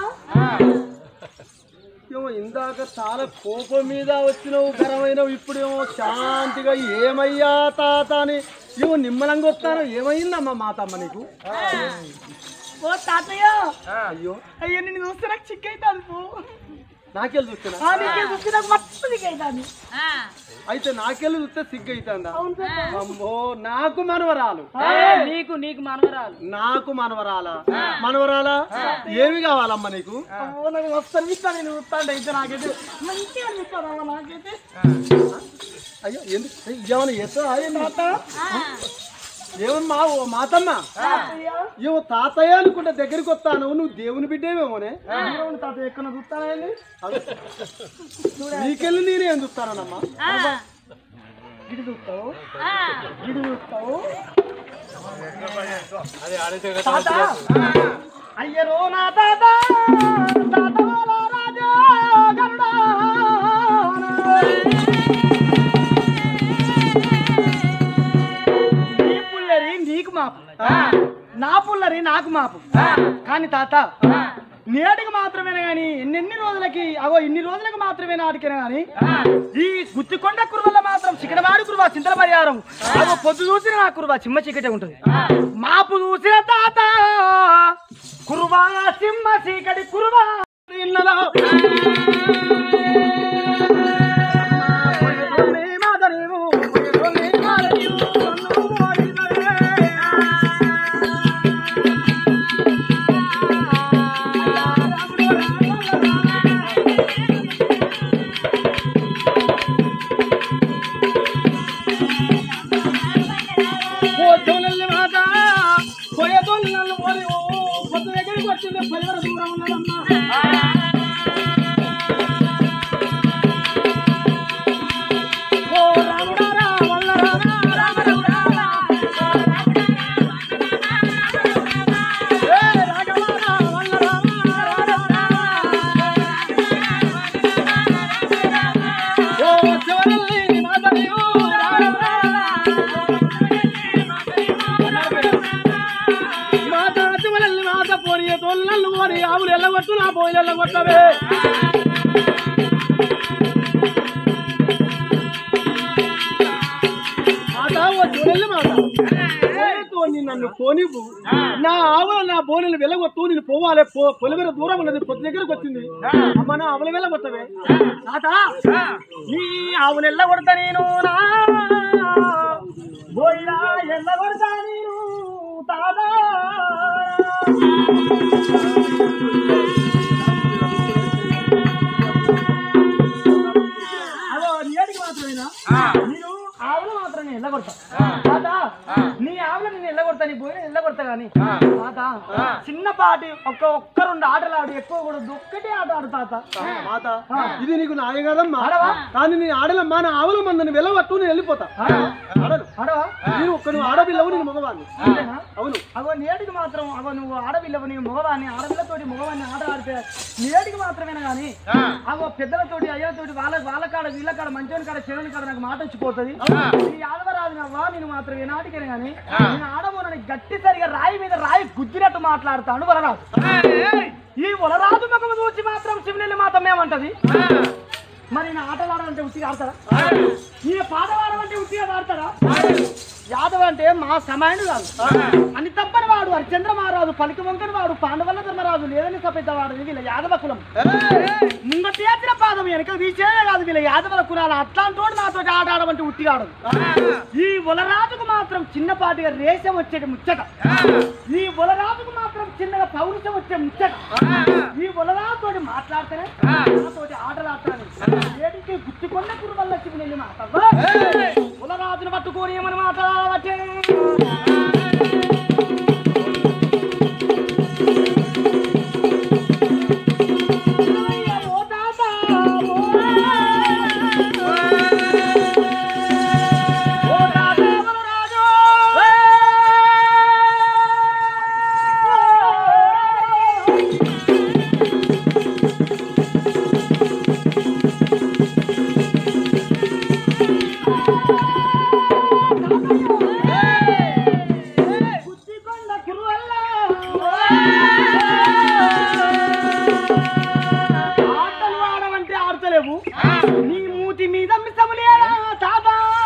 A: ఏమో ఇందాక చాలా కోపం మీద వచ్చినావు గరమైనవు ఇప్పుడేమో శాంతిగా ఏమయ్యా తాత అని ఏమో నిమ్మలంగా వస్తాను ఏమైందమ్మా మాతమ్మ నీకు
C: ఓ తాతయ్య
A: అయ్యో
C: అయ్యో నిన్ను చూస్తే నాకు చిక్ అవుతుంది పో
A: నాకెళ్ళి చూస్తున్నా
C: ఆ, నీకే చూస్తే నాకు మస్తు చిక్ అవుతుంది
A: అయితే నాకెళ్ళి చూస్తే సిగ్గు అవుతుందా అమ్మో నాకు మనవరాలు
C: నీకు నీకు మనవరాలు
A: నాకు మనవరాలా మనవరాలా ఏమి కావాలమ్మా నీకు
C: అమ్మో నాకు మస్తు అనిపిస్తాను నేను చూస్తాను అయితే నాకైతే మంచిగా అనిపిస్తాను నాకైతే
A: అయ్యో ఎందుకు ఏమన్నా ఎత్తా తాత ఏమమ్మా ఓ మాతమ్మ
C: తాతయ్య
A: ఏమో తాతయ్య అనుకుంటే దగ్గరికి వస్తాను నువ్వు దేవుని బిడ్డేమేమోనే
C: దూరం ఉండు తాతయ్య ఎక్కడ చూస్తానండి
A: నీకెళ్ళి నేనే ఏం చూస్తానమ్మా
C: గిడి చూస్తావు గిడి చూస్తావు తాత అయ్యరో నా తాత తాత ఓలా రాజా గరుడా నీ పుల్లరి నీకు మాపు నా పుల్లరి నాకు మాపు కానీ తాత నేటికి మాత్రమేనా గాని ఎన్నెన్ని రోజులకి అవో ఇన్ని రోజులకు మాత్రమే నాటికేనా గాని ఈ గుత్తికొండ కురువల్ల మాత్రం చికటవాడి కురువా చింతల పరిహారం అవో పొద్దు చూసిన నా కురువా చిమ్మ చీకటే ఉంటుంది మాపు చూసిన తాత కురువా సింహ చీకటి కురువా ఇన్నలో
A: ఆవులు ఎల్లగొట్టు నా పోయిలు ఎల్లగొట్టవే మాట ఓ చూడల్లి మాట పోయేతో నీ నన్ను పోనివ్వు నా ఆవుల నా బోనెలు వెళ్ళగొట్టు నేను పోవాలి పో పొలిమేర దూరం ఉన్నది పొద్దు దగ్గరకు వచ్చింది అమ్మ నా ఆవుల వెళ్ళగొట్టవే
C: తాత నీ ఆవులు ఎల్ల కొడతా నేను నా బోయిలా ఎల్ల కొడతా నేను తాత అదో నేటికి మాత్రమేనా నేను ఆవులు మాత్రం నేను ఎల్లగొడతా తాత నీ ఆవులు నేను ఎల్లగొడతా నీ బోయిన ఎల్లగొడతా గాని తాత చిన్నపాటి ఒక్క ఒక్క రెండు ఆటలు ఆడు ఎక్కువ కూడా ఒక్కటే ఆట ఆడు తాత
A: మాత ఇది నీకు నాయ కదమ్మా
C: ఆడవా?
A: కానీ నీ ఆడలమ్మా నా ఆవుల మందని వెళ్ళగొట్టు నేను వెళ్ళిపోతా ఆడను
C: ఆడవా
A: నేను ఒక్క నువ్వు ఆడపిల్లవు నేను మగవాడిని
C: అంతేనా?
A: అవును
C: అగో నేటికి మాత్రం అగో నువ్వు ఆడపిల్లవు నీ మగవాన్ని ఆడపిల్లతోటి మగవాన్ని ఆట ఆడితే నేటికి మాత్రమేనా గాని అగో పెద్దలతోటి అయ్యతోటి వాళ్ళ వాళ్ళ కాడ వీళ్ళ కాడ మంచోని కాడ చెరువుని కాడ నాకు మాట వచ్చిపోతుంది నీ యాదవరాజు నవ్వా నేను మాత్రం ఏ నాటికనే గాని నేను ఆడమోనని గట్టి సరిగా రాయి మీద రాయి గుద్దినట్టు మాట్లాడతాను వలరాజు ఈ వలరాజు ముఖం చూసి మాత్రం శివనెల్లి మాత్రం ఏమంటది మరి నా ఆటలు ఆడాలంటే ఉట్టిగా ఆడతారా ఈ పాటవాడం అంటే ఉట్టిగా ఆడతారా యాదవ్ అంటే మా సమయాన్ని కాదు అని తప్పని వాడు హరిచంద్ర మహారాజు పలికి వంకని వాడు పాండవల్ల ధర్మరాజు లేదని సపేత వాడు వీళ్ళ యాదవ కులం ముంగటి ఎత్తిన పాదం వెనక వీచేదే కాదు వీళ్ళ యాదవుల కులాలు అట్లాంటి వాడు నాతో ఆట ఆడమంటే ఉట్టిగా ఆడదు ఈ ఉలరాజుకు మాత్రం చిన్నపాటిగా రేషం వచ్చేటి ముచ్చట ఈ ఉలరాజుకు మాత్రం చిన్నగా పౌరుషం వచ్చే ముచ్చట ఈ ఉలరాజుతోటి మాట్లాడితేనే నాతోటి ఆటలాడతాను ఏడికి గుర్తుకొన్న కురువల్ల శివుని మాట ఉలరాజును పట్టుకొని ఏమని మాట్లాడవచ్చే ఓ తాత, ఓ తాత ఉలరాజు. బుద్ధికొండ కురువల్ల. ఆటలు ఆడమంటే ఆడతలేవు నీ మూతి మీద మిసములేరా తాత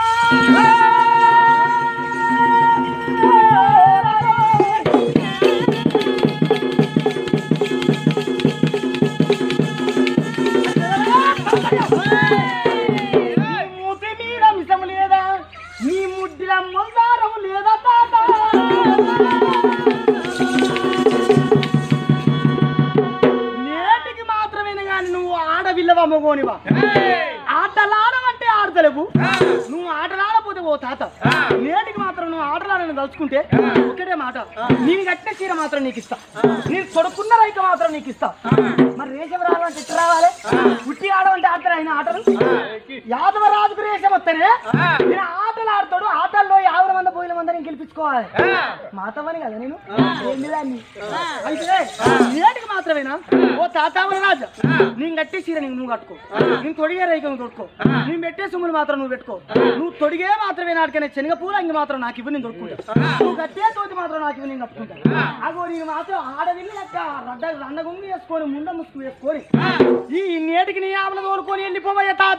C: నీ మూతి మీద మిసము లేదా నీ ముడ్డిల మందారం లేదా తాత నేటికి మాత్రమేనా కానీ నువ్వు ఆడవిల్లవా మగోనివా ఆటలాడమంటే ఆడతలేవు నువ్వు ఆటలాడపోతే ఓ తాత నేటికి మాత్రం నువ్వు ఆటలాడని తలుచుకుంటే ఒకటే మాట నేను కట్టిన చీర మాత్రం నీకు ఇస్తా నేను కొడుకున్న రైతు మాత్రం నీకు ఇస్తా మరి రేషం రావాలంటే ఎట్లా రావాలి పుట్టి ఆడమంటే ఆడతారు ఆయన ఆటలు యాదవరాజుకు రేషం వస్తేనే నేను ఆటలు ఆడతాడు ఆటల్లో యాభై మంది పోయిన మందిని గెలిపించుకోవాలి మాతవని కదా నేను ఏంది దాన్ని? అయితే నేటికి మాత్రమేనా ఓ తాతావర రాజు నేను కట్టే చీర నీకు నువ్వు కట్టుకో నేను తొడిగే రైక నువ్వు తొడుకో నేను పెట్టే సొమ్ములు మాత్రం నువ్వు పెట్టుకో నువ్వు తొడిగే మాత్రమే నాటికనే శనగ పూల ఇంక మాత్రం నాకు ఇవ్వు నేను దొరుకుంటా నువ్వు కట్టే తోటి మాత్రం నాకు ఇవ్వు నేను కట్టుకుంటా అగో నేను మాత్రం ఆడవిల్లి లెక్క రడ్డ రండ గుంగి వేసుకొని ముండ ముసుగు వేసుకొని ఈ నేటికి నీ ఆమెను తోలుకొని వెళ్ళిపోవయ్య తాత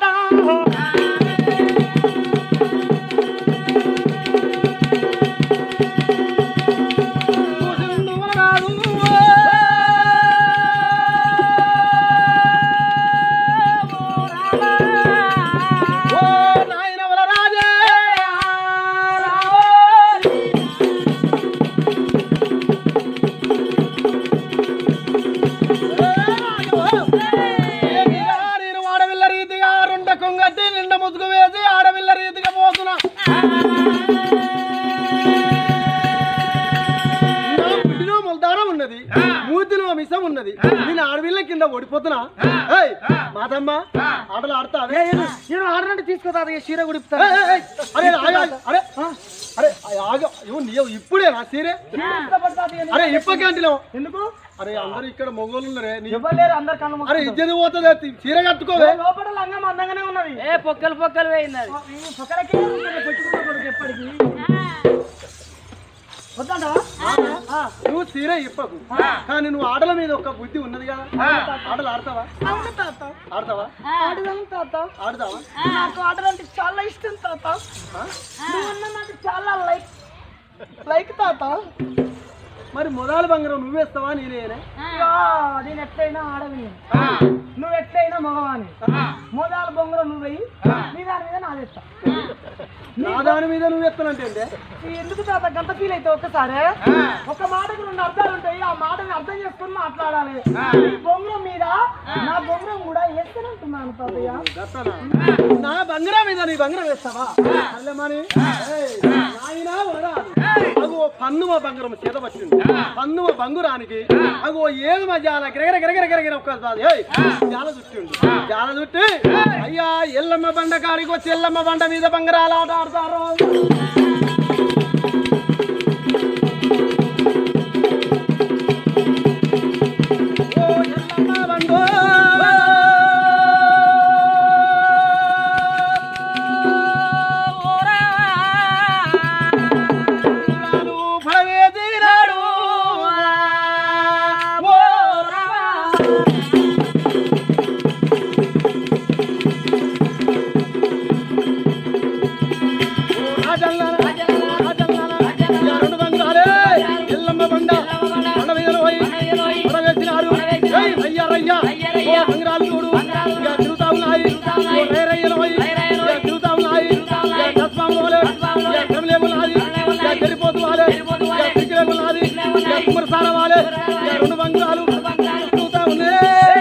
A: ఓ నాయన వలరాజే ఏమిరా నేను ఆడవిల్ల రీతిగా రెండ కొంగట్టి నిండ ముసుగు వేసి ఆడవిల్ల రీతిగా పోతున్నా నా పుట్టిన ముల్దారం ఉన్నది మూతిలో మిసం ఉన్నది నేను ఆడవిల్ల కింద ఓడిపోతున్నా ఏయ్, మాతమ్మ ఆటలు ఆడతావే
C: నేను ఆడనంటే తీసుకోతా చీర గుడిపుతా
A: ఏయ్, ఏయ్, ఏయ్, అరే ఆగు, ఆగు, అరే అరే ఆగు, ఇవ్వు, నీవు ఇప్పుడే నా సీరే అరే ఇప్పకంటిలో
C: ఎందుకు
A: అరే అందరు ఇక్కడ మొగోళ్ళు ఉన్నారే నీ-
C: ఎవరు లేరు అందరు కళ్ళు
A: అరే
C: మూసుకుంటారు.
A: ఇజ్జది పోతుంది చీర కట్టుకోవే
C: ఏ లోపల లంగం అందంగానే ఉన్నది
D: ఏ పొక్కలు పొక్కలు వేయింది అది
C: ఈ పొక్కలకే ఉన్నది, పెట్టుకున్న కొడుకు ఎప్పటికీ వద్దంటావా? ఆ,
A: నువ్వు సీర ఇప్పకు కానీ నువ్వు ఆడల మీద ఒక బుద్ధి ఉన్నది కదా ఆటలు ఆడతావా
C: అవును తాత
A: ఆడతావా
C: ఆడదాం తాత
A: ఆడతావా
C: నాకు ఆడదంటే చాలా ఇష్టం తాత నువ్వు అన్న నాకు చాలా లైక్ లైక్ తాత
A: మరి మొదలు బంగారం నువ్వేస్తావా నేనేనే
C: ఇక నేను ఎట్లయినా ఆడవి నువ్వు ఎట్లయినా మగవాని మోదాల బొంగరం నువ్వు వెయ్యి నీ దాని మీద నాదేస్తా
A: నా దాని మీద నువ్వు ఎత్తానంటే ఏందే?
C: ఎందుకు తాత గంట ఫీల్ అయితే ఒక్కసారి ఒక మాటకు రెండు అర్థాలు ఉంటాయి ఆ మాటని అర్థం చేసుకొని మాట్లాడాలి ఈ బొంగరం మీద నా బొంగరం కూడా ఎత్తనంటున్నాను తాతయ్య
A: గట్టనా? నా బంగారం మీద నీ బంగారం వేస్తావా అల్లెమని నాయనా వరాదు అగో పన్నుమ బంగారం చేత పట్టింది పన్నుమ బంగురానికి అగో ఏది మా జాల గిరగిర గిరగిర గిరగిర ఒక్క ఏయ్, జాల చుట్టిండు జాల చుట్టి అయ్యా ఎల్లమ్మ బండ కాడికి వచ్చి ఎల్లమ్మ బండ మీద బంగారాలు ఆట ఆడతారు ఓ ఎల్లమ్మ బండో నాడు పడవేసినాడు. ఓ రామా. ఓ రాజన్న, రాజన్న, యా రెండు బంగారే, ఎల్లమ్మ బండ, బండ మీద పోయి, పడవేసినాడు. ఏయ్, రయ్య, రయ్య, ఓ బంగారాలు చూడు, ఇక తిరుగుతా ఉన్నాయి. ఓ రే రయ్యలు పోయి, ఇక తిరుగుతా ఉన్నాయి. ఇక దస్మాము పోలే, ఇక కమిలేము నాది, ఇక చెడిపోతు వాలే, ఇక పిక్కిలేము నాది, ఇక కుమ్మరిసాల వాలే, ఇక రెండు బంగారాలు తిరుగుతా ఉన్నాయి.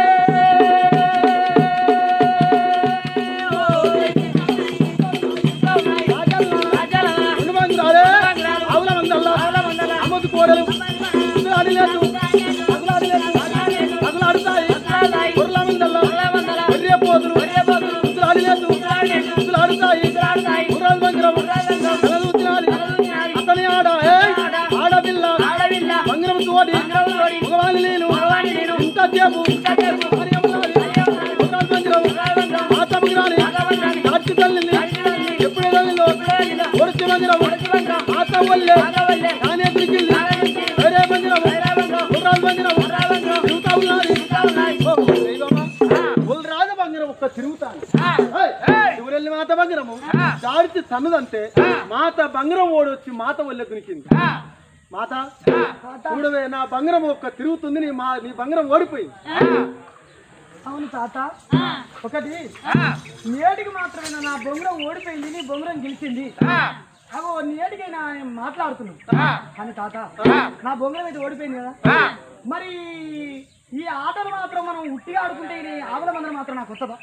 A: రెండు బంగారే, ఆవుల మందల్లా, అమ్మొద్దు కోడలు, అదిలేదు, అగులాడిలేదు, అగులాడుతాయి, గొర్రెల మందల్లా, గొర్రె పోతులు, అదిలేదు, అగులాడుతాయి, గుర్రాలు బంగారం, కలలు తినాలి, అతని ఆడ, ఏయ్, ఆడపిల్ల, బంగారం తోడి, మగవాణి నేను, ఇంత సేపు, భార్య ఉన్నది, గుర్రాలు బంగారం, మాత బంగారాన్ని, సాక్షి తల్లిని, ఎప్పుడు ఎదగిలో, ఒడిసి బంగారం, మాత వల్లే, నానే తిరిగింది, వేరే బంగారం, గుర్రాలు బంగారం, తిరుగుతా ఉన్నది. ఓ, దైవమా, ఉల్రాజ బంగారం ఒక్క తిరుగుతాను శివురెల్లి మాత బంగారము దాడిచి తన్నుదంటే మాత బంగారం ఓడొచ్చి మాత వల్లే దునికింది మాత చూడవే నా బంగారం ఒక్క తిరుగుతుంది నీ మా నీ బంగారం ఓడిపోయింది
C: అవును తాత ఒకటి నేటికి మాత్రమే నా బొంగరం ఓడిపోయింది నీ బొంగరం గెలిచింది అగో నేటికైనా నేను మాట్లాడుతున్నాను కానీ తాత నా బొంగరం అయితే ఓడిపోయింది కదా మరి ఈ ఆటలు మాత్రం మనం ఉట్టిగా ఆడుకుంటే ఈ ఆవుల మందరం మాత్రం నాకు వస్తుందా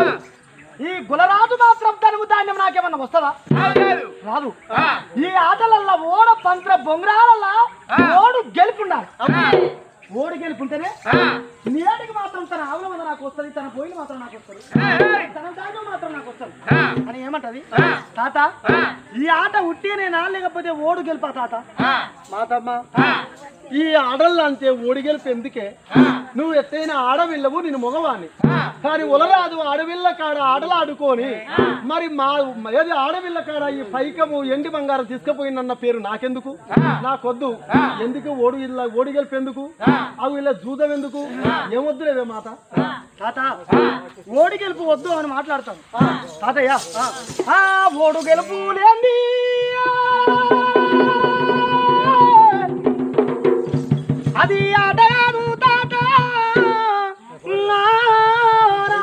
C: ఈ గులరాజు మాత్రం తనుగు ధాన్యం నాకేమన్నా వస్తుందా రాదు ఈ ఆటలల్లో ఓడ పంత్ర బొంగరాలల్లా ఓడు గెలుపుండాలి ఓడి గెలుపుంటేనే నేటికి మాత్రం తన ఆవుల మంద నాకు వస్తుంది తన పోయిన మాత్రం నాకు వస్తుంది తన దాంట్లో మాత్రం నాకు వస్తుంది అని ఏమంటది తాత ఈ ఆట ఉట్టినేనా లేకపోతే ఓడు గెలుపా తాత
A: మాతమ్మ ఈ ఆడళ్ళు అంటే ఓడిగెలుపు ఎందుకే నువ్వు ఎత్తైన ఆడవిల్లవు నేను మగవాణ్ణి కానీ ఉలరాదు ఆడవిల్ల కాడ ఆటలు ఆడుకొని మరి మా ఏది ఆడవిల్ల కాడ ఈ పైకము ఎండి బంగారం తీసుకుపోయిందన్న పేరు నాకెందుకు నాకొద్దు ఎందుకు ఓడు ఇల్ల ఓడిగెలుపు ఎందుకు అవి ఇలా జూదం ఎందుకు ఏమొద్దులేవే మాత
C: తాత ఓడి గెలుపు వద్దు అని మాట్లాడతాను తాతయ్య ఆ ఓడు గెలుపు లేంది అది ఆట కాదు తాత నారా.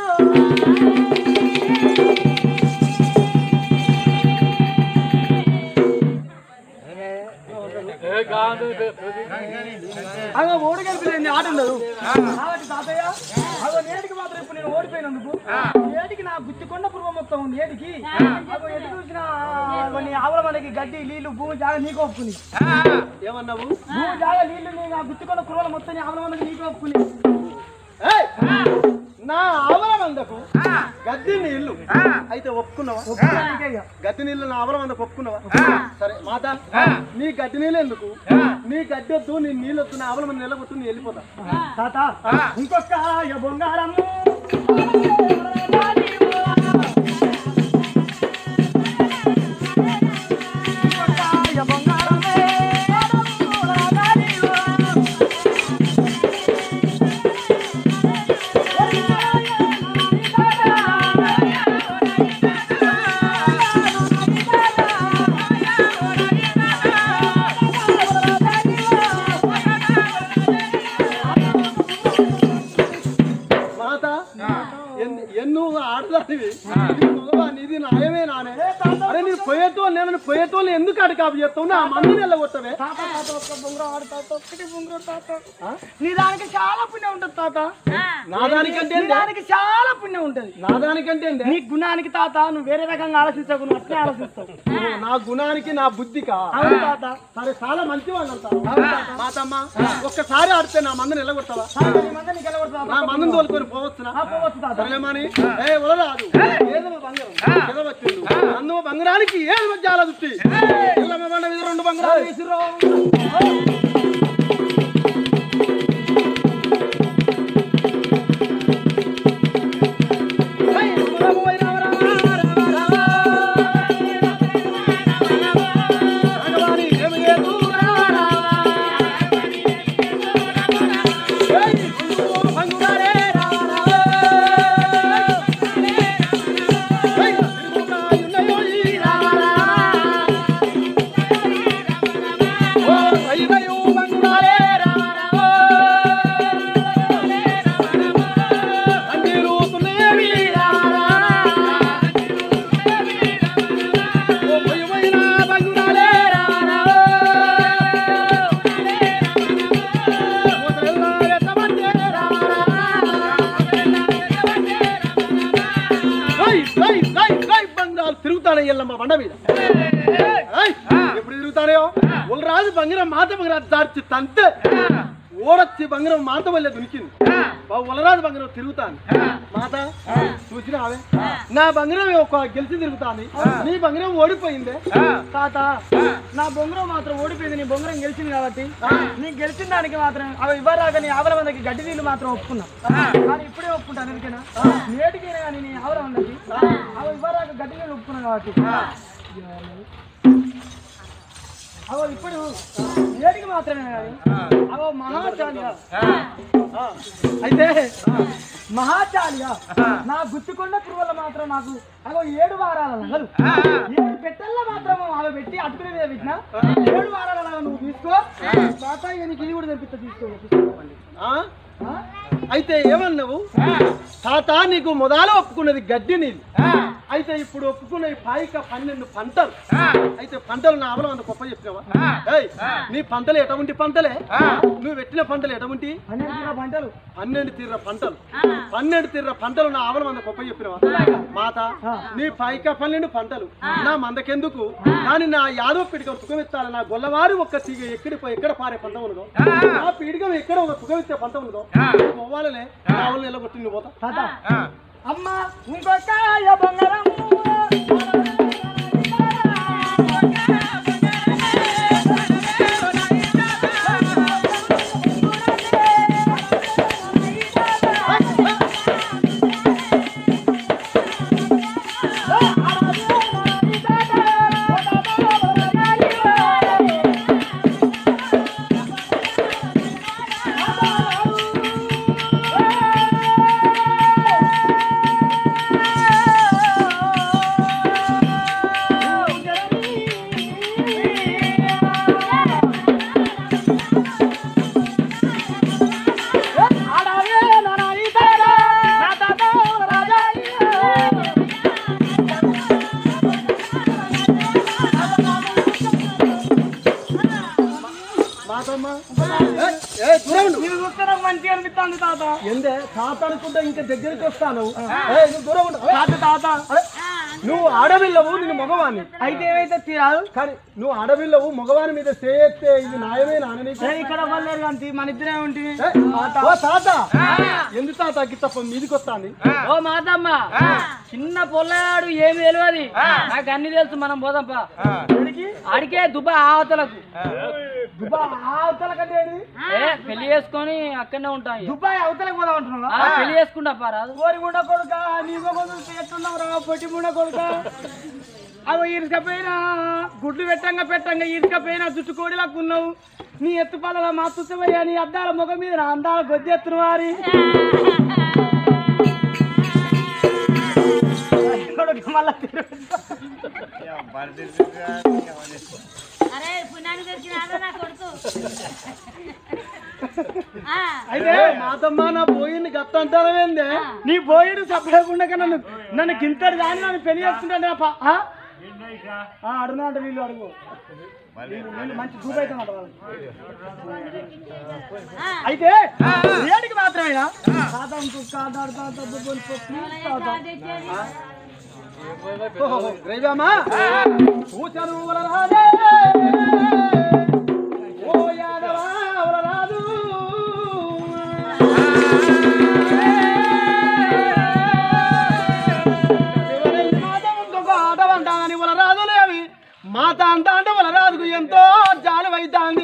C: అగో ఓడి గెలుపు లేని ఆట ఉండదు కాబట్టి తాతయ్య అగో నేటికి మాత్రం ఇప్పుడు నేను ఓడిపోయినందుకు నేటికి నా గుత్తికొండ పూర్వం మొత్తం ఉంది ఏటికి అగో ఎటు చూసినా కొన్ని ఆవుల మనకి గడ్డి నీళ్లు భూమి జాగ నీకు ఒప్పుకుని
A: ఏమన్నావు
C: భూమి జాగ నీళ్లు నీ నా గుత్తికొండ కురువల మొత్తం నీ ఆవుల మనకి నీకు ఒప్పుకుని
A: ఏయ్! నా ఆవల మందకు గడ్డి నీళ్లు అయితే ఒప్పుకున్నావా
C: ఒప్పుకోడానికే ఇక.
A: గడ్డి నీళ్ళు నా ఆవల మందకు ఒప్పుకున్నావా సరే మాత నీ గడ్డి నీళ్ళు ఎందుకు నీ గడ్డి వద్దు నీ నీళ్ళు వద్దు నా ఆవల మంది నిలబొట్టు నీ వెళ్ళిపోతా
C: తాత ఇంకొక ఇక బొంగారము ఇంకొక ఇక బొంగారమే.
A: నేను పోయేటోళ్ళు ఎందుకు అటు కాపు చేస్తావు నా మందుని వెళ్ళగొట్టవే
C: తాత తాత ఒక్క బొంగరం ఆడు తాత ఒక్కటి బొంగరం తాత నీ దానికి చాలా పుణ్యం ఉంటుంది తాత
A: నా దానికంటే
C: నీ దానికి చాలా పుణ్యం ఉంటుంది
A: నా దానికంటే ఏందే?
C: నీ గుణానికి తాత నువ్వు వేరే రకంగా ఆలోచించకు నువ్వు అట్లే ఆలోచిస్తావు
A: నువ్వు నా గుణానికి నా బుద్ధికా
C: అవును తాత
A: సరే చాలా మంచి వాళ్ళు అంటారు మాతమ్మ ఒక్కసారి ఆడితే నా మందుని వెళ్ళగొట్టవా
C: తాత, నీ మంద నీకు ఎలా కొడుతుందా?
A: నా మందుని తోలుకొని పోవచ్చునా
C: ఆ, పోవచ్చు తాత
A: సరేలేమని ఏ వదలరాదు ఏదో బంగారం ఎదవచ్చిండు అందులో బంగారానికి ఏది మధ్య ఆల దుట్టి ఇళ్ళమ్మ బండ మీద రెండు బంగారాలు వేసిర్రు ఏయ్, గులాబీ పోయి రావరా, రావరా, భగవాని ఏమి లేదు, రావరా. ఏయ్, బంగు, బంగురాలే, రావరా. ఏయ్, తిరుగుతాయున్నయో ఈ రావరా. ఓ, రైరయు బంగురాలే, రావరా. అందిరుతున్నవి రావరా. ఓ, పొయ్యిపోయిన బంగురాలే, రావరా. ముసలిల్లారే తమంటే రావరా. రై, రై, రై, రై బంగారు తిరుగుతానే ఎల్లమ్మ బండ మీద ఏయ్, ఎప్పుడు తిరుగుతానో రాజు బంగారం మాత బంగారం దార్చి తంతే ఓడొచ్చి బంగారం మాత వల్లే దునికింది బాబు ఉలరాజు బంగారం తిరుగుతాను మాత చూసినావే నా బంగారం ఒక గెలిచి తిరుగుతాంది నీ బంగారం ఓడిపోయిందే
C: తాత నా బొంగరం మాత్రం ఓడిపోయింది నీ బొంగరం గెలిచింది కాబట్టి నీ గెలిచిన దానికి మాత్రం అవి ఇవ్వరాక నీ ఆవల మందకి గడ్డి నీళ్ళు మాత్రం ఒప్పుకున్నా కానీ ఇప్పుడే ఒప్పుకుంటాను ఎందుకైనా నేటికైనా కానీ నీ ఆవల మందకి అవి ఇవ్వరాక గడ్డి నీళ్ళు ఒప్పుకున్నా కాబట్టి అవో ఇప్పుడు నేటికి మాత్రమే కానీ అవో మహాచార్య అయితే మహాచార్య నా గుత్తికొండ పురువల మాత్రం నాకు అగో ఏడు వారాల నగలు ఏడు పెట్టెల్లో మాత్రం అవి పెట్టి అటుకునే మీద పెట్టిన ఏడు వారాల నగలు నువ్వు తీసుకో తాత ఇక నీకు ఇది కూడా తెప్పిస్తా తీసుకో
A: ఆ?
C: ఆ?
A: అయితే ఏమన్నావు తాత నీకు మొదలు ఒప్పుకున్నది గడ్డి నీళ్ళు అయితే ఇప్పుడు ఒప్పుకున్న ఈ పాయిక పన్నెండు పంటలు అయితే పంటలు నా అవలం అంత గొప్ప చెప్పినావా ఏయ్, నీ పంటలు ఎటువంటి పంటలే నువ్వు పెట్టిన పంటలు ఎటువంటి
C: పన్నెండు కిలో పంటలు
A: పన్నెండు తీర్ర పంటలు పన్నెండు తీర్ర పంటలు నా ఆవలం అంత గొప్ప చెప్పినవా మాత నీ పైక పన్నెండు పంటలు నా మందకెందుకు కానీ నా యాదవ పిడిక సుఖమిత్తాలి నా గొల్లవారి ఒక్క తీగ ఎక్కడి పోయి ఎక్కడ పారే పంట ఉన్నదో నా పీడికం ఎక్కడ ఒక సుఖమిచ్చే పంట ఉన్నదో పోవాలనే నా ఆవులను నిలబొట్టి నువ్వు పోతా
C: తాత అమ్మ ఇంకొక బంగారం
A: మాతమ్మ ఏయ్, ఏయ్, దూరం ఉండు.
C: ఇది చూస్తే నాకు మంచిగా అనిపిస్తుంది తాత
A: ఎందే తాత అనుకుంటే ఇంకా దగ్గరికి వస్తాను ఏయ్, నువ్వు దూరం ఉండు. ఏయ్,
C: తాత తాత
A: అరే, నువ్వు ఆడవిల్లవు నేను మగవాణ్ణి
C: అయితే ఏమైతే తీరాదు
A: కానీ నువ్వు ఆడవిల్లవు మగవాని మీద చేస్తే ఇది న్యాయమేనా అని నీకు?
C: ఏ, ఇక్కడ వల్లేరు కానీ మన ఇద్దరే ఉంటుంది
A: ఏయ్, ఓ తాత ఎందుకు తాత గిత్తప్ప మీదికి వస్తాంది
D: ఓ మాతమ్మ చిన్న పొల్లగాడు ఏమి తెలియదు నాకు అన్ని తెలుసు మనం పోదాంపా ఆడికే దుబ్బా ఆవతలకు
C: దుబాయ్ అవతల కంటే ఏంటి?
D: ఏ పెళ్లి చేసుకొని అక్కడనే ఉంటాం ఇక.
C: దుబాయ్ అవతలకు పోదాం అంటున్నావా
D: ఆ, పెళ్లి చేసుకుంటా పా రాదు
C: కోరి ముండ కొడుక నీకు కొంచెం ఎట్టున్నావు రా పొట్టి ముండ కొడుక అవి ఇరుకపోయినా గుడ్లు పెట్టంగా పెట్టంగా ఇరుకపోయినా జుట్టు కోడిలాగా ఉన్నావు నీ ఎత్తుపాల మా తుత్తమయ్యా నీ అద్దాల ముఖం మీద నా అందాల గొద్దెత్తున వారి కొడుకు మళ్ళా తిరుగు.
E: అరే పుణ్యానికి తెచ్చినాడు నా కొడుకు ఆ,
C: అయితే
A: మాతమ్మ నా పోయింది గత్త అంటారమేందే
C: నీ పోయిడు సపడకుండా నన్ను నన్ను గింతడు దాన్ని నన్ను పెళ్లి చేసుకుంటాను ఆ, అడుగునా అంటే వీళ్ళు అడుగు వీళ్ళు- వీళ్ళు మంచి దూపు అయితే మాట వాళ్ళకి. అయితే రేటుకి మాత్రమేనా తాతం కుక్క దాడుతా తబ్బు బొలుపు, ప్లీజ్ తాతం.
A: రైవామా కూచను వలరాదే ఓ యాదవా వలరాదు శివరెల్లి మాత ముందుకు ఆట వంటానని వలరాదులేవి మాత అంట అంటే వలరాదుకు ఎంతో జాలి వైతాంది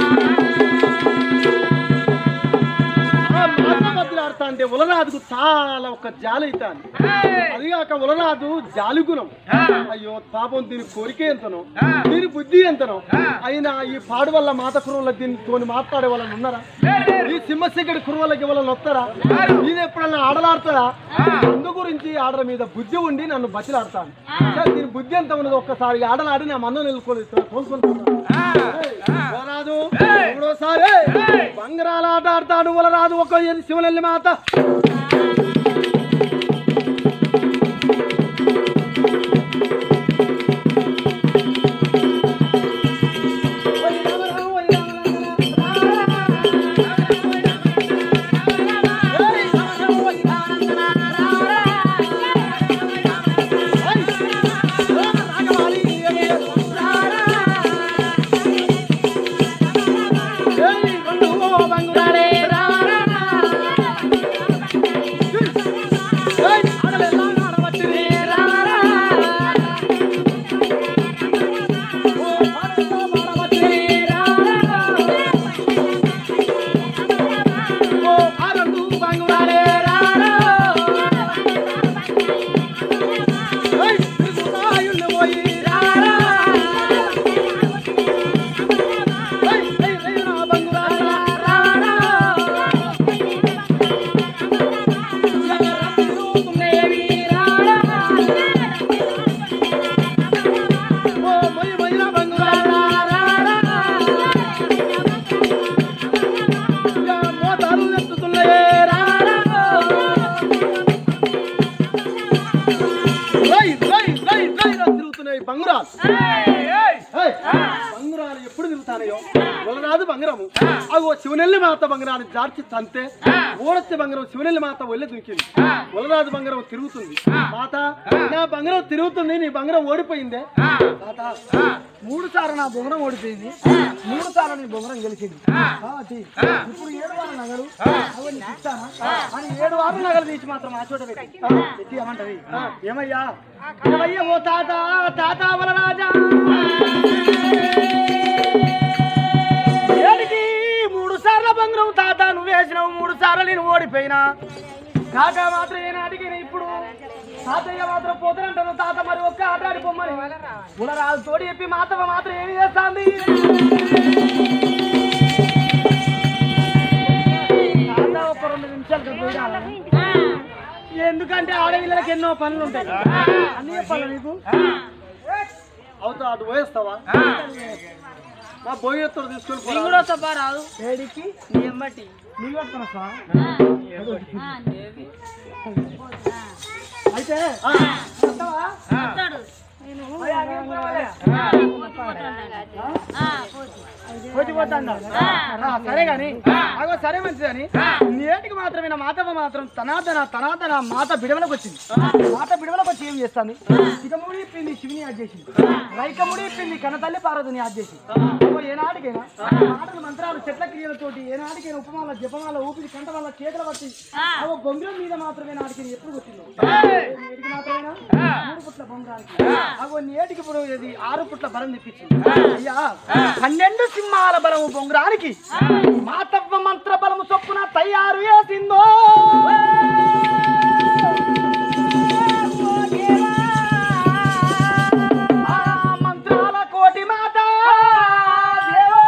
A: ఆ మాత బతులాడుతా అంటే ఉలరాదుకు చాలా ఒక జాలి అవుతాంది అది కాక ఉలరాదు జాలి గుణం అయ్యో పాపం దీని కోరిక ఎంతనో దీని బుద్ధి ఎంతనో అయినా ఈ పాడు వల్ల మాత కురువుల దీనితో మాట్లాడే వాళ్ళని ఉన్నారా ఈ సింహశిఖడి కురువులకి వాళ్ళని వస్తారా ఇది ఎప్పుడన్నా ఆడలాడుతారా అందు గురించి ఆడల మీద బుద్ధి ఉండి నన్ను బతిలాడతాను సరే, దీని బుద్ధి ఎంత ఉన్నదో ఒక్కసారి ఆడలాడి నా మందం నిలుకొని రాదు మూడోసారి బంగారాల ఆట ఆడతాడు వలరాదు ఒక శివనెల్లి మాత తిరుగుతున్నాయి బంగురాలు ఏయ్, బంగురాలు ఎప్పుడు తిరుగుతానయో వలరాదు బంగారము అగో శివనెల్లి మాత బంగారాన్ని జార్చి తంతే ఓడొచ్చే బంగారం శివనెల్లి మాత ఒళ్ళే దుంకింది వలరాజు బంగారం తిరుగుతుంది మాత నా బంగారం తిరుగుతుంది నీ బంగారం ఓడిపోయిందే
C: తాత, మూడు సార్లు నా బొంగరం ఓడిపోయింది మూడు సార్లు నీ బొంగరం గెలిచింది కాబట్టి ఇప్పుడు ఏడు వారం నగలు అవన్నీ ఇస్తానా అని ఏడు వారం నగలు తీసి మాత్రం ఆ చోట పెట్టి పెట్టి ఏమంటది ఏమయ్యా ఏమయ్యా ఓ తాత తాత వల రాజా ఏడికి మూడు సార్ల బంగారం తాత నువ్వు వేసినావు మూడు సార్లు నేను ఓడిపోయినా కాక మాత్రం ఏనాటికి ఇప్పుడు తాతయ్య మాత్రం పోతానంటాను తాత మరి ఒక్క ఆట ఆడిపోమ్మని ఉలరాజు తోడి చెప్పి మాతవ మాత్రం ఏమి చేస్తాంది తాత ఒక రెండు నిమిషాలు పోయినా ఎందుకంటే ఆడపిల్లలకి ఎన్నో పనులు ఉంటాయి అన్ని చెప్పాలి నీకు
A: అవుతా అటు పోయేస్తావా నా బోయేత్తరు తీసుకొని
D: నేను కూడా వస్తా రాదు
C: ఏడికి
D: నీ ఎమ్మటి
C: నీళ్ళు పట్టుకొని వస్తావా? అయితే వస్తావా? మరి అదేం కావాలి? పోటీపోతాండా? ఆ, సరే గాని అగో సరే మంచిదని నేటికి మాత్రమే నా మాతవ మాత్రం తనాతన తనాతన మాత బిడవలకు వచ్చింది మాత బిడవలకు వచ్చి ఏం చేస్తాంది శిఖముడి ఇప్పింది శివుని యాద్ చేసింది రైకముడి ఇప్పింది కనతల్లి పార్వతిని యాద్ చేసింది అగో ఏనాటికైనా మాటలు మంత్రాలు చెట్ల క్రియలతోటి ఏనాటికైనా ఉపమాల జపమాల ఊపిరి కంట వల్ల చేతుల పట్టి అగో బొంగురం మీద మాత్రమే నాటికి ఎప్పుడు వచ్చిందో నేటికి మాత్రమేనా మూడు పుట్ల బొంగరానికి అగో నేటికి ఇప్పుడు ఇది ఆరు పుట్ల బలం తెప్పించింది అయ్యా పన్నెండు సింహాల బలము బొంగరానికి మాతవ్వ మంత్ర బలము చొప్పున తయారు చేసిందో ఆ మంత్రాల కోటి మాత దేవో.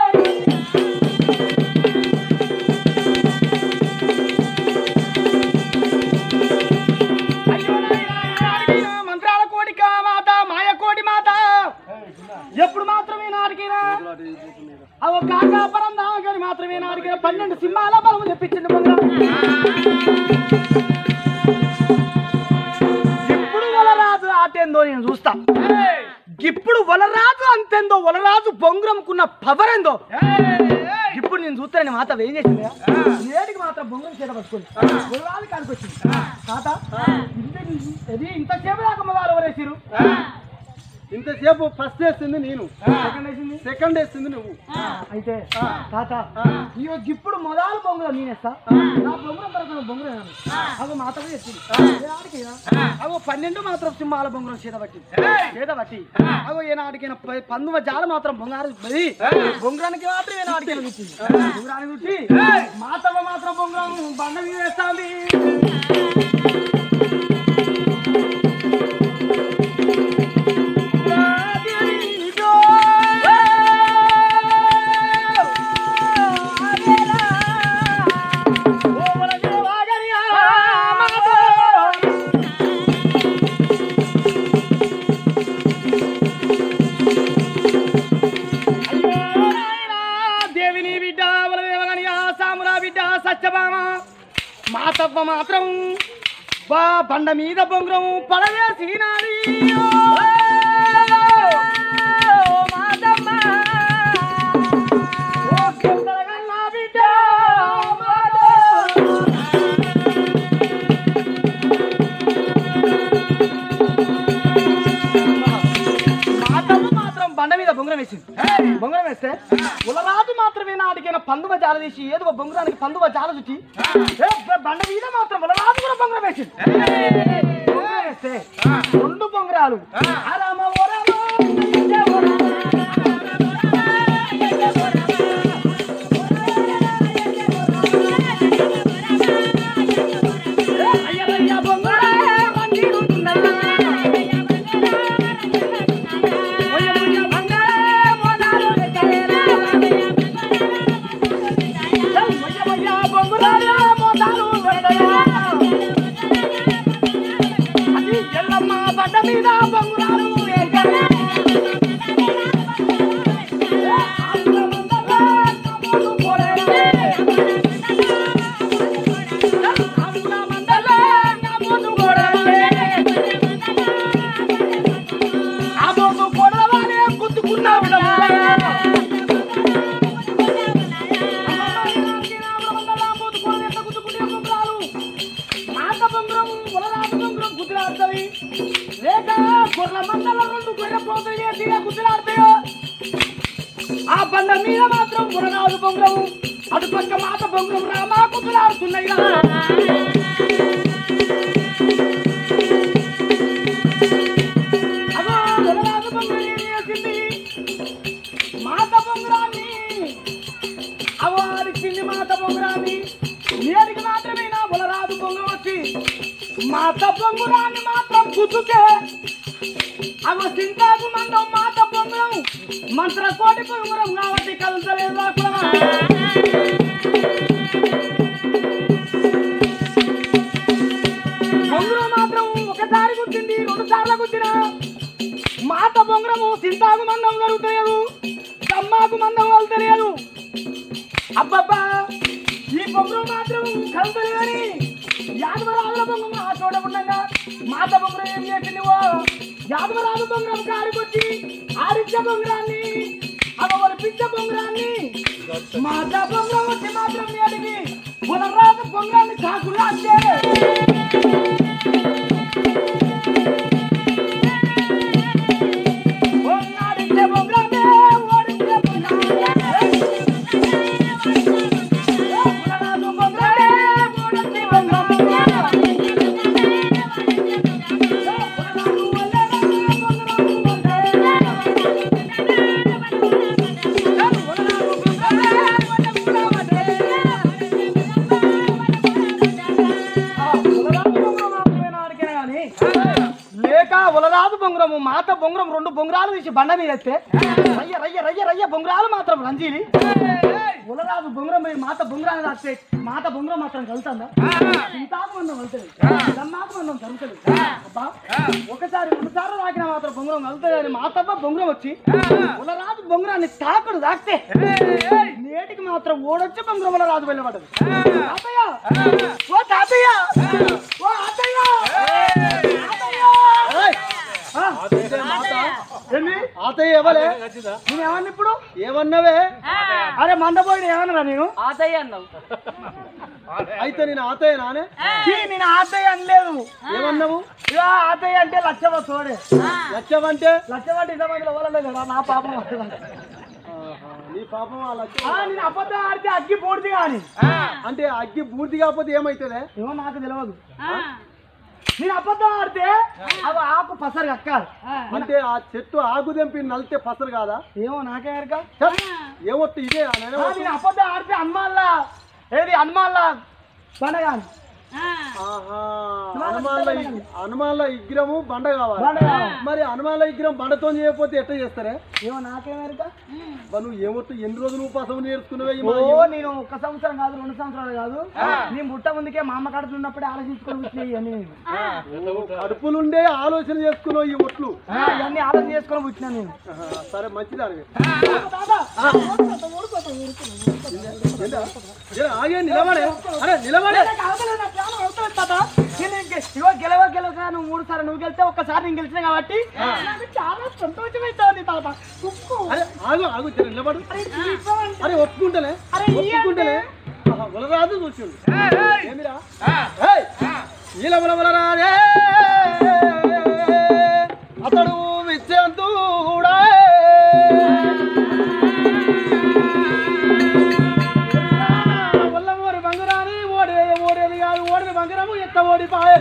C: అయ్యో నాయనా, మంత్రాల కోడిక మాత మాయ కోడి మాత ఎప్పుడు మాత్రమే నాటికినా అవ కాకాపరం దాగని మాత్రమే నాటికిన పన్నెండు సింహాల బలము తెప్పించింది బంగారం ఇప్పుడు వల రాదు ఆటే ఏందో నేను చూస్తా ఇప్పుడు వలరాజు అంతేందో వలరాజు బొంగురంకున్న పవర్ ఏందో ఇప్పుడు నేను చూస్తానని మాత ఏం చేసింది నేటికి మాత్రం బొంగురం చేత పట్టుకుంది వలరాజు కాడికి వచ్చింది తాత ఇంత ఇది ఇంతసేపు దాకా మొదలు వరేసిరు
A: ఇంతసేపు ఫస్ట్ వేసింది నేను
C: సెకండ్ వేసింది
A: సెకండ్ వేసింది నువ్వు
C: అయితే తాత ఇగో ఇప్పుడు మొదలు బొంగురం నేనేస్తా నా బొంగురం తరపున బొంగురం వేయాలి. అగో మాత్రం చెప్పింది ఏనాడికి అగో పన్నెండు మాత్రం సింహాల బొంగురం చేత పట్టింది చేత పట్టి అగో ఏనాడికైనా ప- పందువ జాల మాత్రం బొంగారు పోయి బొంగురానికి మాత్రం ఏనాడికైనా గుర్తింది బొంగురానికి గుర్తి మాతవ మాత్రం బొంగురం బండ మీద వేస్తాంది దేవిని బిడ్డ బలదేవగని సామురా బిడ్డ సత్యభామ మాతవ్వ మాత్రం బా బండ మీద బొంగురం పడవేసినాది ఓ కెందరగన్న బిడ్డ మాతో. మాతమ్మ మాత్రం బండ మీద బొంగరం వేసింది బొంగరం వేస్తే ఉలరాజు మాత్రమే నాటికైన పందువ జాల తీసి ఏదో బొంగరానికి పందువ జాల చుట్టి ఏ, బ- బండ మీద మాత్రం ఉలరాజు కూడా బొంగరం వేసింది బొంగరం వేస్తే రెండు బొంగరాలు ఆ రామ ఓ రామ, అయ్యయ్య ఓ రామ. ఏ, అయ్యయ్య బొంగరం మండిరుతున్నదా? ఒయ్య ఒయ్య బంగారే మోనాలు రెక్కలేరా. ఏ, ఒయ్య ఒయ్య బొంగురాలు మోతాలు పెడతలేరా. అది ఎల్లమ్మ బండ మీద బొంగురాలు ఎక్కలే. ఏ, ఆకుల మందలో కబోలు పోలేరే. ఏ, ఆకుల మందలో కబోలు పోలేరే. ఆ బొంగు పొడవాలే గుద్దుకున్నావు మాత బొంగురం పొలరాజు బొంగురం గుద్దులాడుతుంది లేక గొర్రెల మందల రెండు గొర్రె పోతలు చేసి గుద్దులాడతాయో ఆ బండ మీద మాత్రం పొలరాజు బొంగురం అటుపక్క మాత బొంగురం రామా గుద్దులాడుతున్నాయి అగో పొలరాజు బొంగురం ఏం చేసింది మాత బొంగురాన్ని అవారిచ్చింది మాత బొంగురాన్ని నేటికి మాత్రమే నా బులరాజు బొంగ వచ్చి మాత బొంగురాన్ని మాత్రం గుద్దుకే అవ సింతాకు మందం మాత బొంగురం మంత్ర కోటి బొంగురం కాబట్టి కలుసలేదు రాకులమా బొంగురం మాత్రం ఒకసారి గుర్తింది రెండు సార్లు గుర్తిన మాత బొంగురము సింతాకు మందం జరుగుతలేదు దమ్మాకు మందం వెళ్తలేదు అబ్బబ్బా ఈ బొమ్మలు మాత్రం కలుతలు కానీ యాదవరాజుల బొమ్మ ఆ చోట ఉండగా మాత బొమ్మలు ఏం చేసింది ఓ యాదవరాజు బొమ్మరం కాడికొచ్చి ఆడిచ్చ బొమ్మరాన్ని అవ్వరు పిచ్చ బొమ్మరాన్ని మాత బొమ్మరం వచ్చి మాత్రం నేటికి పునరాజు బొమ్మరాన్ని కాకుండా అంటే ఓడిచ్చే బొమ్మరాన్ని ఓడిచ్చే బొమ్మరాన్ని లేక ఉలరాజు బొంగురము మాత బొంగురం రెండు బొంగురాలు తీసి బండ మీద ఎత్తే రయ్య రయ్య రయ్య రయ్య బొంగురాలు మాత్రం రంజీలి ఉలరాజు బొంగురం పోయి మాత బొంగురాలు రాస్తే మాత బొంగురం మాత్రం కలుతుందా ఇంతాకు మందం కలుతుంది దమ్మాకు మందం కలుతుంది అబ్బా ఒకసారి రెండు సార్లు తాకిన మాత్రం బొంగురం కలుతుంది అని మాతబ్బ బొంగురం వచ్చి ఉలరాజు బొంగురాన్ని తాకుడు తాకితే నేటికి మాత్రం ఓడొచ్చి బొంగురం ఉలరాజు వెళ్ళబడ్డది తాతయ్య ఓ తాతయ్య ఓ తాతయ్య తాతయ్య! ఆ,
A: తాతయ్య ఎవలే
C: నేను ఏమన్నా ఇప్పుడు
A: ఏమన్నావే
C: అరే మందపోయిన ఏమన్నా నేను
D: ఆతయ్య అన్నావు
A: అయితే నేను ఆతయ్య నానే
C: చీ, నేను ఆతయ్య అనలేదు
A: ఏమన్నావు
C: ఇక ఆతయ్య అంటే లక్షవ తోడే
A: లక్ష్యమంటే
C: లక్షవ అంటే ఇంతమందిలో ఎవరలేదు కదా నా పాపం వస్తుందంట.
A: ఆహా, నీ పాపం ఆ లక్ష్యం
C: ఆ, నేను అబద్ధం ఆడితే అగ్గి పూర్తి కానీ
A: అంటే అగ్గి బూర్తి కాకపోతే ఏమైతుందే
C: ఏమో నాకు తెలియదు నేను అబద్ధం ఆడితే అవి ఆకు పసరు అక్కాలి
A: అంటే ఆ చెట్టు ఆకు తెంపి నలితే పసరు కాదా
C: ఏమో నాకే ఎరక
A: ఛ! ఏమొట్టు ఇదే ఆ
C: ఆ,
A: నెల
C: నేను అబద్ధం ఆడితే హనుమాన్లా ఏది హనుమాన్లా పండగాని
A: ఆహా, హనుమాన్ల ఇగ్- హనుమాన్ల విగ్రహము బండ కావాలి
C: బండ కావాలి.
A: మరి హనుమాన్ల విగ్రహం బండతో చేయకపోతే ఎట్లా చేస్తారే
C: ఏమో నాకేం ఎరక
A: బా నువ్వు ఏమొట్టు ఎన్ని రోజులు ఉపాసం నేర్చుకున్నావే ఈ
C: ఓ
A: మా-
C: నేను ఒక్క సంవత్సరం కాదు రెండు సంవత్సరాలు కాదు నేను పుట్ట ముందుకే మా అమ్మ కడుతున్నప్పుడే ఆలోచించుకొని వచ్చినాయి ఇవన్నీ నేను.
A: కడుపులుండే ఆలోచన చేసుకున్నావు ఈ ఒట్లు
C: ఆ, ఇవన్నీ ఆలోచన చేసుకొని పుట్టినా నేను
A: ఆహా, సరే మంచిదానివి ఆగే నిలబడే అరే నిలబడే
C: నేను ఇంక- ఇగో గెలవ గెలవ నువ్వు మూడు సార్లు నువ్వు గెలిస్తే ఒక్కసారి నేను గెలిచిన కాబట్టి నాకు చాలా సంతోషమైతుంది తాత ఉప్పు.
A: అరే ఆగు ఆగు జర నిలబడు అరే ఒప్పుకుంటలే
C: అరే,
A: ఒప్పుకుంటలే ఆహా, ఉలరాదు చూసిండు ఏమిరా ఏయ్! ఈల ఉల ఉలరారే అతడు విచ్చేంతుడా ఒల్లమూరి బంగురాని ఓడి ఓడేది కాదు ఓడిన బంగారము ఎత్త ఓడిపాయే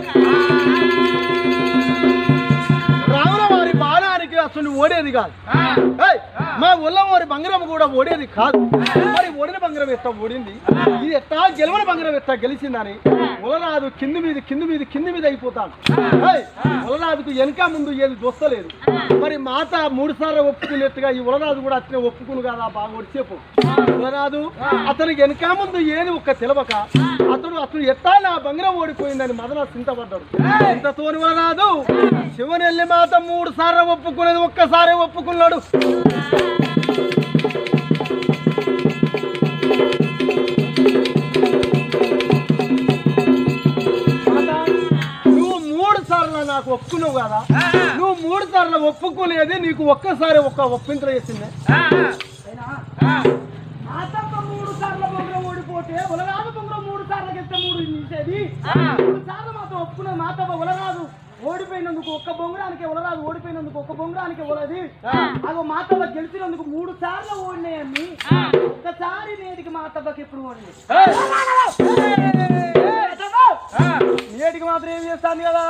A: రాముల వారి బాణానికి అసలు ఓడేది కాదు ఏయ్! మా ఉల్లమూరి బంగారం కూడా ఓడేది కాదు మరి ఓడిన బంగారం ఎట్ట ఓడింది ఇది ఎట్టా గెలవని బంగారం ఎట్టా గెలిచిందని ఉలరాదు కింది మీద కింది మీద కింది మీద అయిపోతాను ఏయ్! ఉలరాదుకు వెనక ముందు ఏది దొస్తలేదు మరి మాత మూడు సార్లు ఒప్పుకునేట్టుగా ఈ ఉలరాదు కూడా అట్లే ఒప్పుకును కదా బాగా వచ్చేపు ఉలరాదు అతనికి వెనక ముందు ఏది ఒక్క తెలవక అతడు అతడు ఎట్టా నా బంగారం ఓడిపోయిందని మదన చింతపడ్డాడు ఇంతతోని ఉలరాదు శివనెల్లి మాత మూడు సార్లు ఒప్పుకునేది ఒక్కసారి ఒప్పుకున్నాడు నువ్వు మూడు సార్లు నాకు ఒప్పుకున్నావు కదా నువ్వు మూడు సార్లు ఒప్పుకోలేదు నీకు ఒక్కసారి ఒక్క ఒప్పింత చేసిందే
C: మాతమ్మ మూడు సార్లు బొంగరం ఓడిపోతే ఉలరాదు బొంగరం మూడు సార్లు గెలిస్తే మూడు నిలిచేది మూడు సార్లు మాత్రం ఒప్పుకున్న మాతమ్మ ఉలరాదు ఓడిపోయినందుకు ఒక్క బొంగరానికి ఉలరాదు ఓడిపోయినందుకు ఒక్క బొంగరానికి ఉలది అగో మాతమ్మ గెలిచినందుకు మూడు సార్లు ఓడినాయన్ని ఒక్కసారి నేటికి మాతమ్మకి ఎప్పుడు ఓడింది నేటికి మాత్రం ఏం చేస్తాను కదా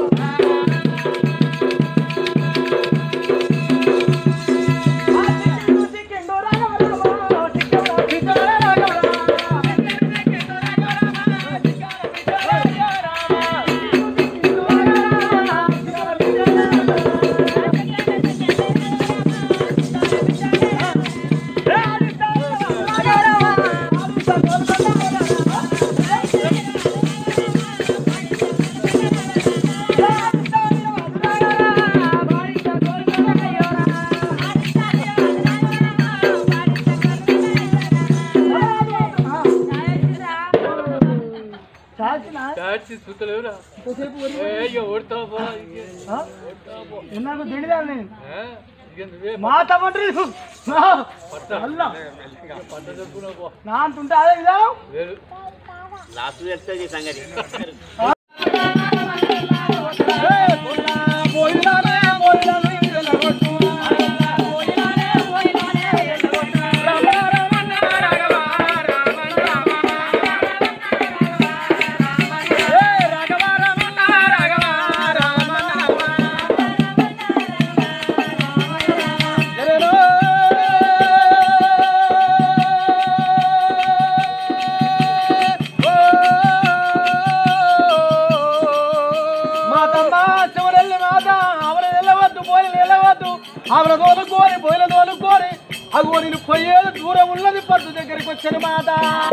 C: నాకు తెలియదు నేను మా తమ్మంటారు అల్లా నా అంటుంటే అదే కదా
A: మాతమ్మ చివరెల్లి మాత ఆవిడ వెళ్ళవద్దు పోయి వెళ్ళవద్దు ఆవిడ తోలుకోరి పోయిన తోలుకోరి అగో నేను పోయేది దూరం ఉన్నది పద్దు దగ్గరికి వచ్చాను మాత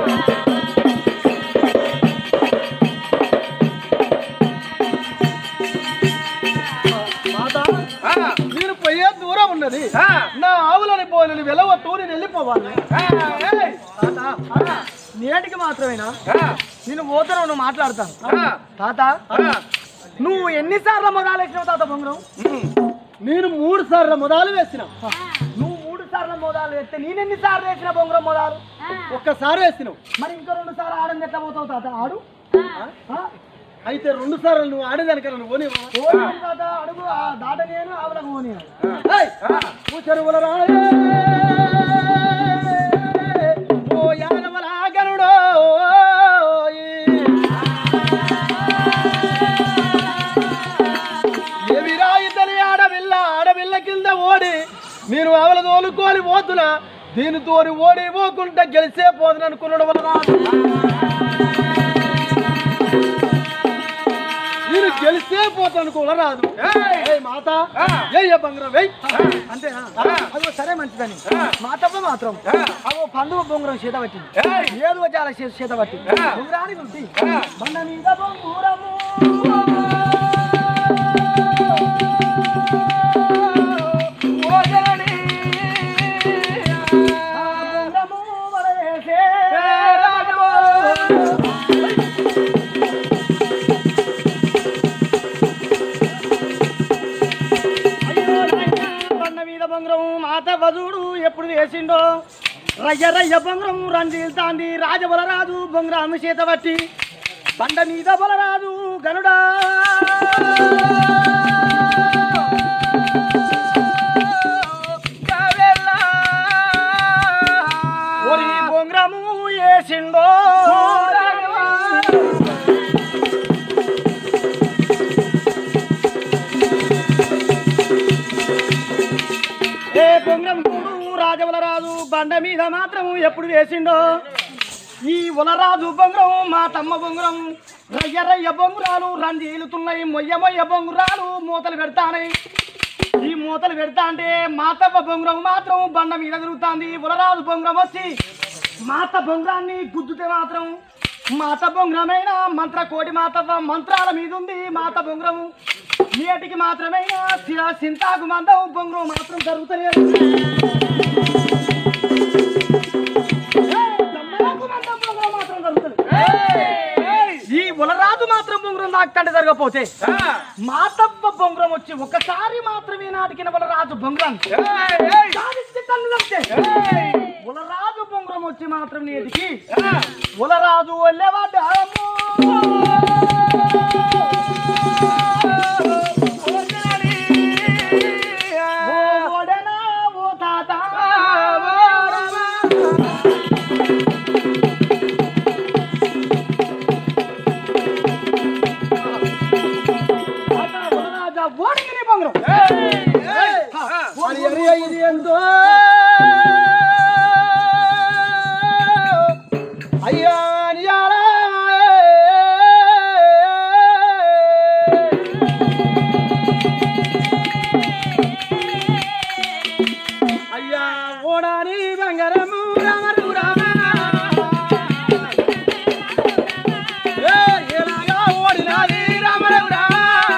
A: మాత నేను పోయే దూరం ఉన్నది నా ఆవులని పోయి వెళ్ళవద్దు నేను వెళ్ళిపోవాలి
C: నేటికి మాత్రమేనా నేను పోతాను నువ్వు మాట్లాడతాను తాత నువ్వు ఎన్నిసార్లు మొదలెట్టినావు తాత బొంగరం
A: నేను మూడు సార్లు మొదలు వేసిన
C: నువ్వు మూడు సార్లు మోదాలు వేస్తే నేను ఎన్ని సార్లు వేసిన బొంగరం మోదాలు
A: ఒక్కసారి వేసినావు
C: మరి ఇంకా రెండు సార్లు ఆడని ఎట్లా పోతావు తాత ఆడు ఆ?
A: అయితే రెండు సార్లు నువ్వు ఆడేదానికన్నా నువ్వు పోనీ
C: పోనీ తాత అడుగు ఆ దాట నేను ఆవులకు పోనీ
A: చెరువుల రాయే ఓ యాదవల గనుడో ఏమి రాయితని ఆడపిల్ల ఆడపిల్ల కింద ఓడి నేను అవల తోలుకోని పోతున్నా దీనితోని ఓడి పోకుండా గెలిచే పోతున్నా అనుకున్నాడు వల్ల రాదు నేను గెలిస్తే పోతాను అనుకోవడం రాదు ఏయ్ మాత ఏ బంగారం వెయ్
C: అంతేనా అదో సరే మంచిదని మా తప్ప మాత్రం అవో పండుగ బొంగరం చేత పట్టింది ఏదో చాలా చేత చేత పట్టింది బొంగరాని ఉంది బండ మీద బొంగురము ఓ జనని, ఆ బొంగరము వలయేసే రాజు. అయ్యో నాయనా, బండ మీద బొంగరం మాత వధుడు ఎప్పుడు వేసిండో రయ్య రయ్య బొంగరం రంజిల్తాంది రాజబలరాజు బొంగరాము చేత పట్టి బండ మీద బలరాజు గనుడా ఓరి బొంగరము వేసిండో ఏ బొంగరం కూడు రాజవలరాజు బండ మీద మాత్రం ఎప్పుడు వేసిండో ఈ ఉలరాజు బొంగరం మా తమ్మ బొంగరం రయ్య రయ్య బొంగురాలు రంజీలుతున్నాయి మొయ్య మొయ్య బొంగురాలు మూతలు పెడతానయి ఈ మూతలు పెడతా అంటే మాతవ్వ బొంగరం మాత్రం బండ మీద తిరుగుతాంది ఉలరాజు బొంగరం వచ్చి మాత బొంగరాన్ని గుద్దుతే మాత్రం మాత బొంగరమైన మంత్ర కోటి మాతవ్వ మంత్రాల మీద ఉంది మాత బొంగరము నేటికి మాత్రమైన శిల సింతాకు మందం బొంగరం మాత్రం జరుగుతలేదు ఏయ్, దమ్మలకు మందం బొంగరం మాత్రం జరుగుతలేదు. ఈ ఉలరాజు మాత్రం బొంగరం నాకుతంటే జరగకపోతే మాతవ్వ బొంగరం వచ్చి ఒకసారి మాత్రమే నాటికిన ఉలరాజు బొంగరం దానికి కన్ను తప్పితే. ఉలరాజు బొంగరం వచ్చి మాత్రం నేటికి ఉలరాజు వెళ్ళేవాడు ఓ ఓడనా ఓ తాత ఓడికి నీ బొంగరం
A: అని అరి ఇది ఎంతో అయ్యా అనియాలా అయ్యా ఓడాని బంగారము రామరు రామ ఏ ఎలాగా ఓడినాది రామరు రామ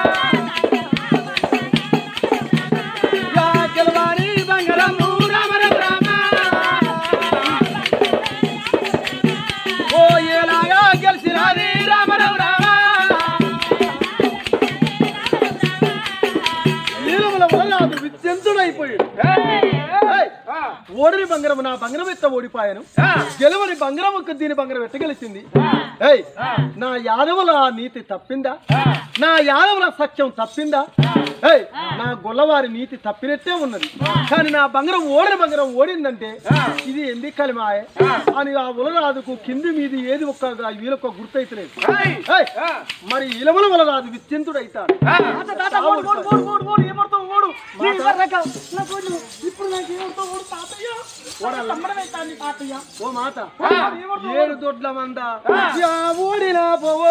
A: యా గెలవాని బంగారము రామరు రామ ఓ ఎలాగా గెలిచినాది రామరు రామ నీలముల వల్ల అది విద్యంతుడైపోయాడు ఏయ్! ఓడిని బంగారం నా బంగారం ఎత్త ఓడిపోయాను గెలవని బంగారం ఒక్క దీని బంగారం ఎత్త గెలిచింది ఏయ్ నా యాదవుల నీతి తప్పిందా నా యాదవుల సత్యం తప్పిందా ఏయ్ నా గొల్లవారి నీతి తప్పినట్టే ఉన్నది కానీ నా బంగారం ఓడిన బంగారం ఓడిందంటే ఇది ఎందుకు కలిమాయ అని ఆ ఉలరాదుకు కింది మీది ఏది ఒక్క వీళ్ళొక్క గుర్తయితలేదు ఏయ్! మరి ఇలముల వలరాదు విచ్చింతుడైతాడు
C: తాత, తాత, ఓడు, ఓడు, ఓడు, ఓడు, ఓడు, ఏమడుతావు, ఓడు. నీ వరక, నాకు వద్దు. ఇప్పుడు నాకు ఏమవుతావు, ఓడు, తాతయ్య. సంబరమైతాంది, తాతయ్య.
A: ఓ మాట ఏడు దొడ్ల మంద యా ఓడిన పోవో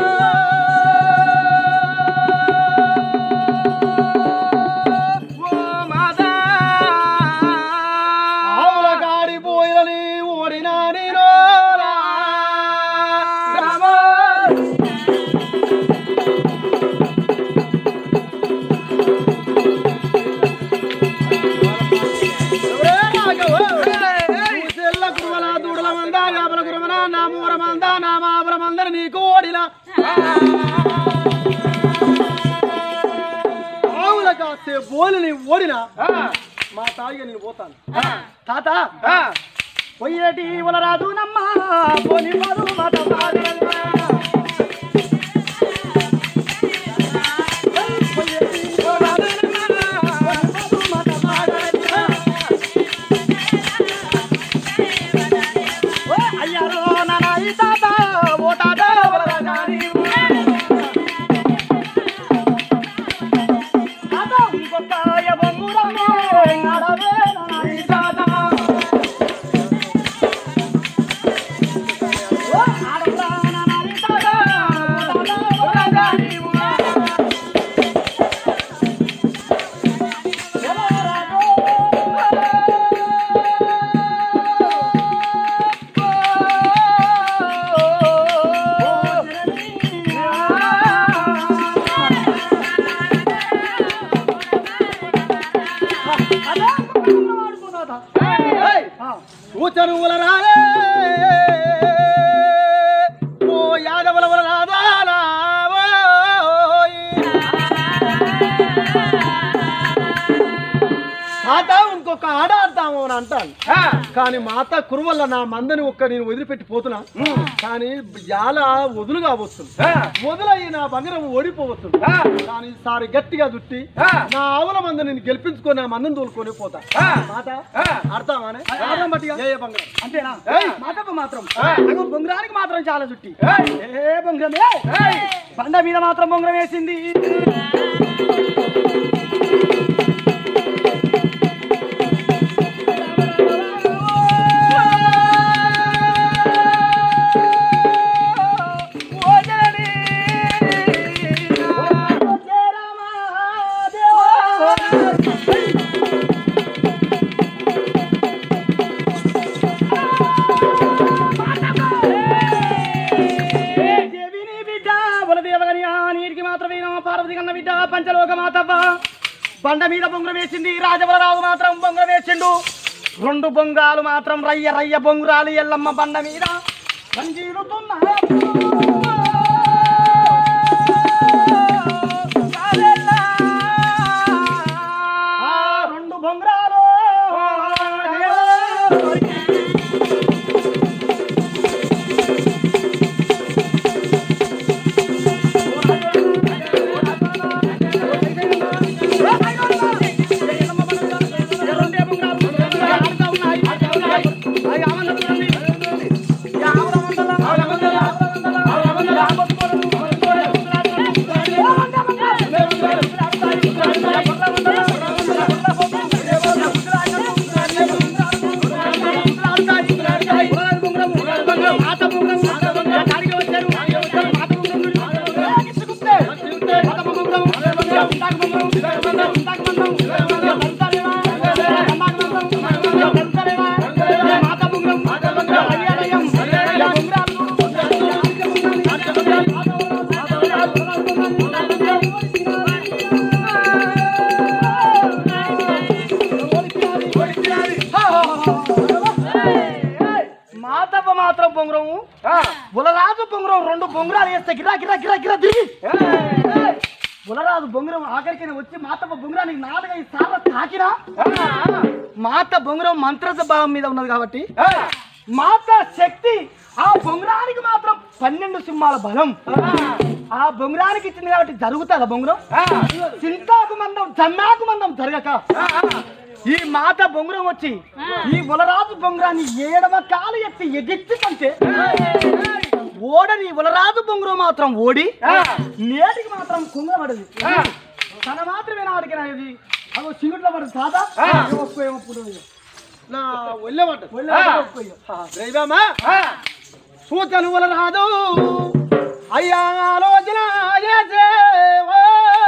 A: ఆవుల గాడి పోయినని ఓడిన నేను దూడల మంద యాపల గురమన నా మూర మంద నా మాపుల మందర నీకు ఓడిన ఆవుల కాసే ఓలి నీ ఓడినా మా తాయిగా నేను పోతాను
C: తాత పొయ్యేటి ఉలరాదు నమ్మ పోని మధు మత మాదరమ్మ. పొయ్యేటి ఉలరాదు నమ్మ, పోని మధు మత మాదరమ్మ. ఓ అయ్యారో నానాయి తాత, ఓ తాత ఉలరాదా నీవు. తాత ఇంకొకాయ బొంగురము, ఆడవే నానాయి తాత. ఓ ఆడవరా నానాయి తాత, ఓ తాత ఉలరాదా నీవు.
A: సూచను రాలే ఓ యాదవుల వల రాదాలా తాత ఇంకొక ఆట ఆడతాము అని అంటాను కానీ మాత కురువల్ల నా మందని ఒక్క నేను వదిలిపెట్టి పోతున్నా కానీ జాల వదులుగా వస్తుంది వదులయ్యి నా బంగారం ఓడిపోవస్తుంది కానీ ఈసారి గట్టిగా దుట్టి నా ఆవుల మంద నేను గెలిపించుకొని నా మందని తోలుకొని పోతా మాట ఆడతామానే ఆడదాం బట్టిగా ఏ ఏ బంగారం
C: అంతేనా మాటకు మాత్రం నాకు బొంగరానికి మాత్రం చాలా చుట్టి ఏ బొంగరమే బండ మీద మాత్రం బొంగరం వేసింది దేవిని బిడ్డ బలదేవగని ఆ నీటికి మాత్రమే నా పార్వతి కన్న బిడ్డ పంచలోక మాతవ్వ బండ మీద బొంగరం వేసింది రాజబలరావు మాత్రం బొంగరం వేసిండు రెండు బొంగాలు మాత్రం రయ్య రయ్య బొంగురాలు ఎల్లమ్మ బండ మీద ఆ రెండు బొంగరాలు మాతవ్వ మాత్రం బొంగరము బులరాజు బొంగరం రెండు బొంగరాలు వేస్తే గిరా గిరా గిరా గిరా తిరిగి బులరాజు బొంగరం ఆఖరికి వచ్చి మాతవ్వ బొంగరానికి నాలుగైదు సార్లు తాకినా మాత బొంగరం మంత్ర భావం మీద ఉన్నది కాబట్టి మాత శక్తి ఆ బొంగరానికి మాత్రం పన్నెండు సింహాల బలం ఆ బొంగరానికి ఇచ్చింది కాబట్టి జరుగుతుందా బొంగరం చింతాకు మందం జమ్మాకు మందం జరగక ఈ మాత బొంగరం వచ్చి ఈ ఉలరాజు బొంగరాన్ని ఏడవ కాలు ఎత్తి ఎగిచ్చి కంటే ఓడని ఉలరాజు బొంగరం మాత్రం ఓడి నేటికి మాత్రం కుంగబడదు తన మాత్రమే నాటికి ఇది అదో సిగుట్లో పడదు కాదా ఒప్పు ఏమో పుడుతుంది.
A: నా ఒళ్ళేమాట
C: ఒళ్ళే ఒప్పు ఇయ్య.
A: దైవమా సూచన వల రాదు అయ్యా ఆలోచన చేసే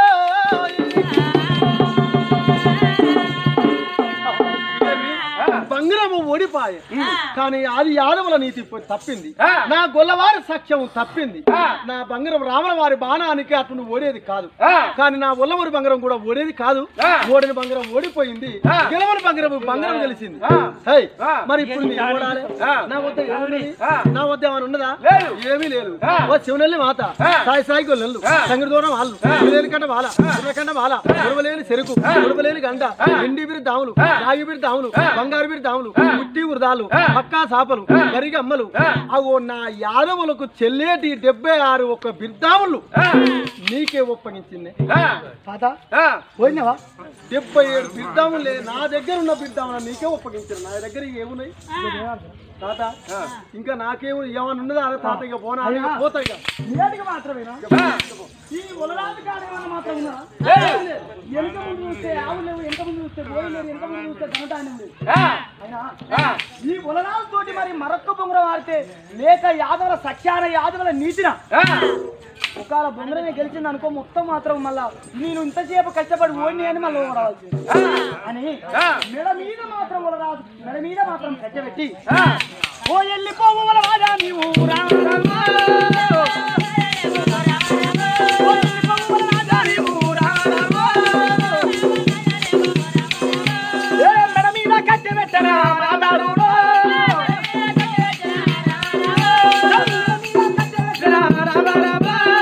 A: ఓయ్. బంగారం ఓడిపాయే కానీ అది యాదవుల నీతి పోయి తప్పింది
B: ఆ.
A: నా గొల్లవారి సఖ్యం తప్పింది
B: ఆ.
A: నా బంగారం రావణ వారి బాణానికి అతను ఓడేది కాదు
B: ఆ.
A: కానీ నా ఒల్లవరి బంగారం కూడా ఓడేది కాదు
B: ఆ.
A: ఓడిన బంగారం ఓడిపోయింది
B: ఆ.
A: గెలవని బంగారం బంగారం గెలిచింది
B: ఆ.
A: హై,
B: ఆ.
A: మరి ఇప్పుడు నీ ఓడాలి
B: ఆ.
A: నా వద్ద ఏమున్నది
B: ఆ.
A: నా వద్ద ఏమైనా ఉన్నదా
B: లేదు.
A: ఏమీ లేదు
B: ఆ.
A: ఓ శివనల్లి మాత
B: ఆ.
A: సాయి సాయి గొల్లెళ్ళు
B: ఆ.
A: సంగడి దూరం వాళ్ళు లేని కంట వాల కంట వాల ఉడవలేని చెరుకు ఉడవలేని గంట ఎండి బిరి దాములు రాగి బిరి దాములు బంగారు బిరి దాములు ముట్టి ఉరదాలు పక్కా సాపలు గరిగి అమ్మలు అగో నా యాదవులకు చెల్లేటి డెబ్బై ఆరు ఒక బిర్దాములు నీకే ఒప్పగించింది
B: ఆ,
A: తాత
B: ఆ,
A: పోయినావా డెబ్బై ఏడు బిర్దాములే నా దగ్గర ఉన్న బిర్దాములు నీకే ఒప్పగించారు నా దగ్గర ఏమున్నాయి తాత ఇంకా నాకేమో ఏమన్నా ఉన్నదా అరే తాత ఇక పోనా ఇక పోతా ఇక
C: నేటికి మాత్రమేనా
B: ఆ.
C: ఈ ఉలరాజు కాడేమన్నా మాత్రం ఉన్నారా
B: లేదు.
C: వెనక ముందు చూస్తే ఆవు లేవు వెనక ముందు చూస్తే గోయి లేరు వెనక ముందు చూస్తే ధనధాన్యం లేదు
B: ఆ,
C: అయినా
B: ఆ,
C: ఈ ఉలరాజు తోటి మరి మరొక్క బొంగరం ఆడితే లేక యాదవుల సఖ్యాన యాదవుల నీతిన
B: ఆ,
C: ఒకవేళ బొంగరమే గెలిచింది అనుకో మొత్తం మాత్రం మళ్ళా నేను ఇంతసేపు కష్టపడి ఓడిని అని మళ్ళీ రావాల్సి అని
B: ఆ.
C: మెడ మీద మాత్రం ఉలరాజు మెడ మీద మాత్రం కట్టబెట్టి
B: ఆ.
C: ఓ ఎల్లిపోవు ఉలరాజా నీవు రామ రామ. ఓ ఎల్లిపోవు ఉలరాజా నీవు రామ రామ. ఏ మెడ మీద కట్టబెట్టరా రాధారుడో. కట్టబెట్టరా రామ రామ.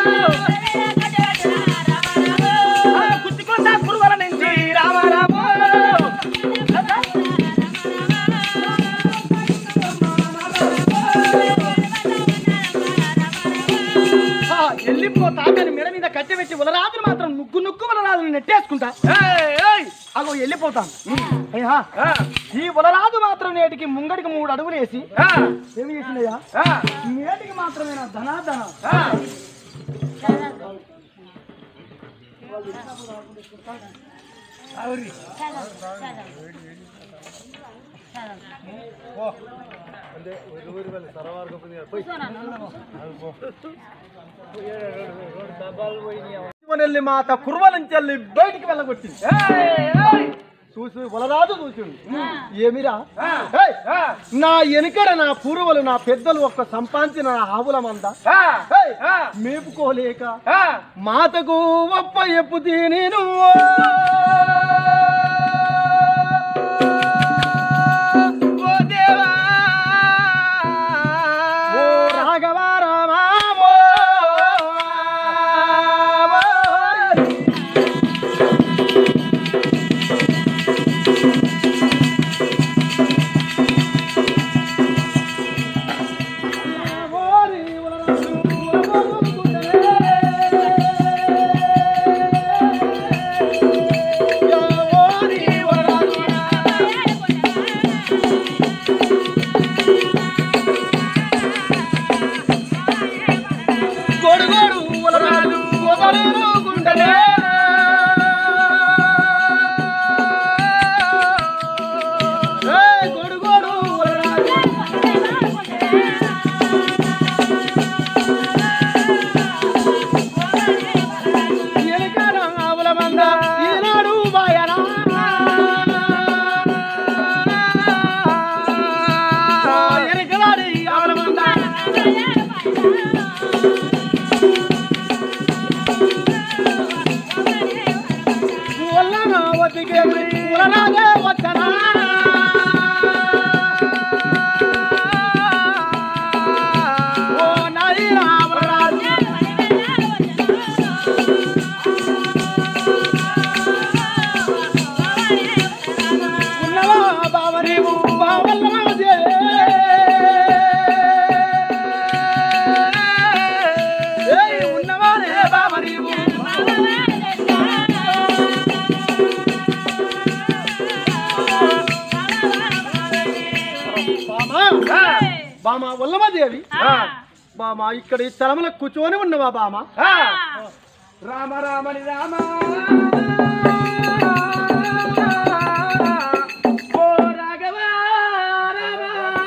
C: ఆ కుత్తికొండ కురువల నుంచి రామ రామ. ఆ, వెళ్ళిపో తాతని మెడ మీద కట్టబెట్టి ఉలరాజును మాత్రం నుగ్గు నుగ్గు ఉలరాజుని నెట్టేసుకుంటా
B: ఏయ్, ఏయ్.
C: అగో వెళ్ళిపోతాను అయ్యా
B: ఆ,
C: ఈ ఉలరాజు మాత్రం నేటికి ముంగడికి మూడు అడుగులు వేసి
B: ఆ,
C: ఏమి చేసిందయ్యా
B: ఆ,
C: నేటికి మాత్రమేనా ధనాధన
B: ఆ.
A: శివనెల్లి మాత కుర్వ నుంచి వెళ్ళి బయటికి వెళ్ళగొట్టింది
B: ఏయ్, ఏయ్.
A: చూసి వలరాజు చూసిండు ఏమిరా
B: ఆ.
A: ఏయ్!
B: ఆ,
A: నా వెనుకడ నా పూర్వలు నా పెద్దలు ఒక్క సంపాదించిన నా ఆవుల మంద
B: ఆ,
A: ఏయ్!
B: ఆ.
A: మేపుకోలేక
B: ఆ.
A: మాతకు ఒప్ప ఎప్పు తిని నువ్వు
B: ఓ దేవా.
A: ఓ రాఘవ రామా ఓ. ఓరి ఉలరాజు, ఉలరాజు యా ఓరి ఉలరాజు. గొడుగోడు ఉలరాజు, గోపలేరు గుండెలే. ఏయ్ గొడుగోడు ఉలరాజు. ఎనకన ఆవుల మంద ఈనాడు బాయనా. ఓ ఎనకలాడి ఆవుల మంద వల్లన వతికే ఉలరాజే వచ్చనా. ఓ నాయనా ఉలరాజు. ఉన్నవా బావ నీవు బావల్లాదే. ఏయ్ ఉన్నవానే బావ నీవు బామా బామా వల్లమాదేవి బామా ఇక్కడ ఈ తలముల కూర్చొని ఉన్నవా బామా
B: ఆ. రామ రామని రామ ఓ రాఘవ రామ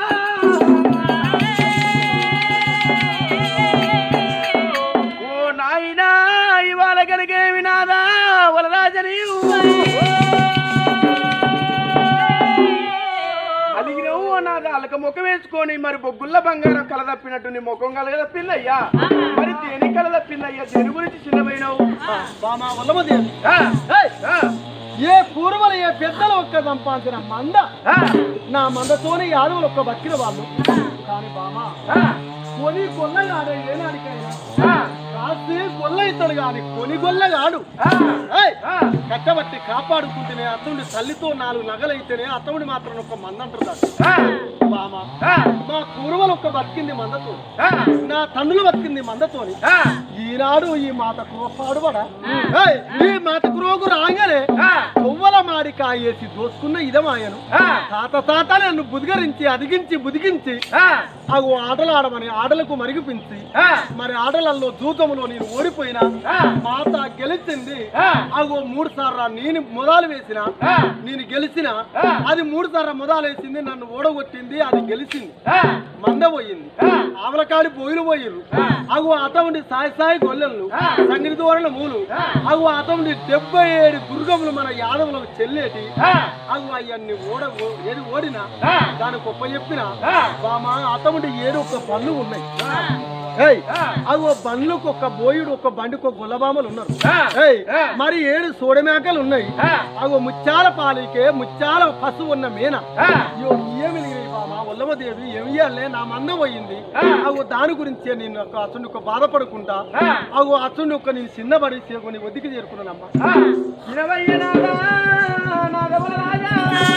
B: ఓ నాయనా ఇవాళ కనుకేమి నాదా వలరాజని అడిగినావు నాది అలక ముఖం వేసుకొని మరి బొగ్గుల్ల బంగారం కల తప్పినట్టు నీ ముఖం కల తప్పిందయ్యా మరి దేని కల తప్పిందయ్యా దేని గురించి చిన్నపోయినావు
A: బామా వల్లమదేవి
B: ఆ,
A: ఏయ్!
B: ఆ,
A: ఏ పూర్వలు ఏ పెద్దలు ఒక్క సంపాదించిన మంద
B: ఆ,
A: నా మందతోనే యాదవులు ఒక్క బతికిన వాళ్ళు కానీ బామా
B: ఆ,
A: కొని గొల్ల కాడే ఏనాడికైనా
B: ఆ,
A: రాసి గొల్ల ఇతడు గాని కొని గొల్ల కాడు
B: ఆ,
A: ఏయ్!
B: ఆ,
A: కట్టబట్టి కాపాడుకుంటేనే అతనుడి తల్లితో నాలుగు నగలైతేనే అతనుడి మాత్రం ఒక మంద అంటారు దాన్ని.
B: ఆ,
A: బామా
B: ఆ,
A: మా పూర్వలు ఒక్క బతికింది మందతో
B: ఆ,
A: నా తండ్రులు బతికింది మందతోని
B: ఆ,
A: ఈనాడు ఈ మాత పాడుబడా ఈ మాత క్రోగు రాగానే
B: ఆ,
A: కొవ్వల మాడి కాయేసి దోసుకున్న ఇదమాయను
B: ఆ,
A: తాత తాత నన్ను బుదిగరించి అదిగించి బుదిగించి
B: ఆ,
A: అగు ఆటలు ఆడమని ఆటలకు మరిగిపించి
B: ఆ,
A: మరి ఆటలలో జూతంలో నేను ఓడిపోయినా
B: ఆ.
A: మాత గెలిచింది
B: ఆ.
A: అగో మూడు సార్లు నేను మొదలు వేసిన
B: ఆ.
A: నేను గెలిచిన
B: ఆ.
A: అది మూడు సార్లు మొదలు వేసింది నన్ను ఓడగొట్టింది అది గెలిచింది
B: ఆ,
A: మంద పోయింది
B: ఆ.
A: ఆవలకాడి పోయిలు పోయిర్రు అగు అత ఉండి సాయి సాయి గొల్లెళ్ళు
B: ఆ.
A: సంగతి దోరణ మూలు
B: ఆ.
A: అగు అత ఉండి డెబ్బై ఏడు దుర్గములు మన యాదవులకు చెల్లేటి
B: ఆ,
A: అగు అవన్నీ ఓడ ఓ- ఏది ఓడినా
B: ఆ.
A: దానికి గొప్ప చెప్పిన
B: ఆ.
A: బామా అతముడి ఏడు ఒక పళ్ళు ఉన్నాయి ఏయ్
B: ఆ.
A: అవి ఓ బండ్లకు ఒక బోయుడు ఒక బండికి ఒక గొల్లబామలు ఉన్నారు
B: ఆ.
A: ఏయ్
B: ఆ.
A: మరి ఏడు సోడమేకలు ఉన్నాయి
B: ఆ.
A: అగో ముత్యాల పాలికే ముత్యాల పశువు ఉన్న మీన
B: ఆ.
A: అయ్యో ఏమి లేని బామా వల్లమదేవి ఏమి ఇయ్యాలే నా మంద పోయింది
B: ఆ.
A: అగో దాని గురించే నేను ఒక అతను ఒక బాధపడకుండా
B: ఆ.
A: అగో అతను ఒక నేను చిన్నబడి నీ ఒదికి చేరుకున్నానమ్మా
B: ఆ, ఇరవయ్య నాదా, నాదవల రాజా.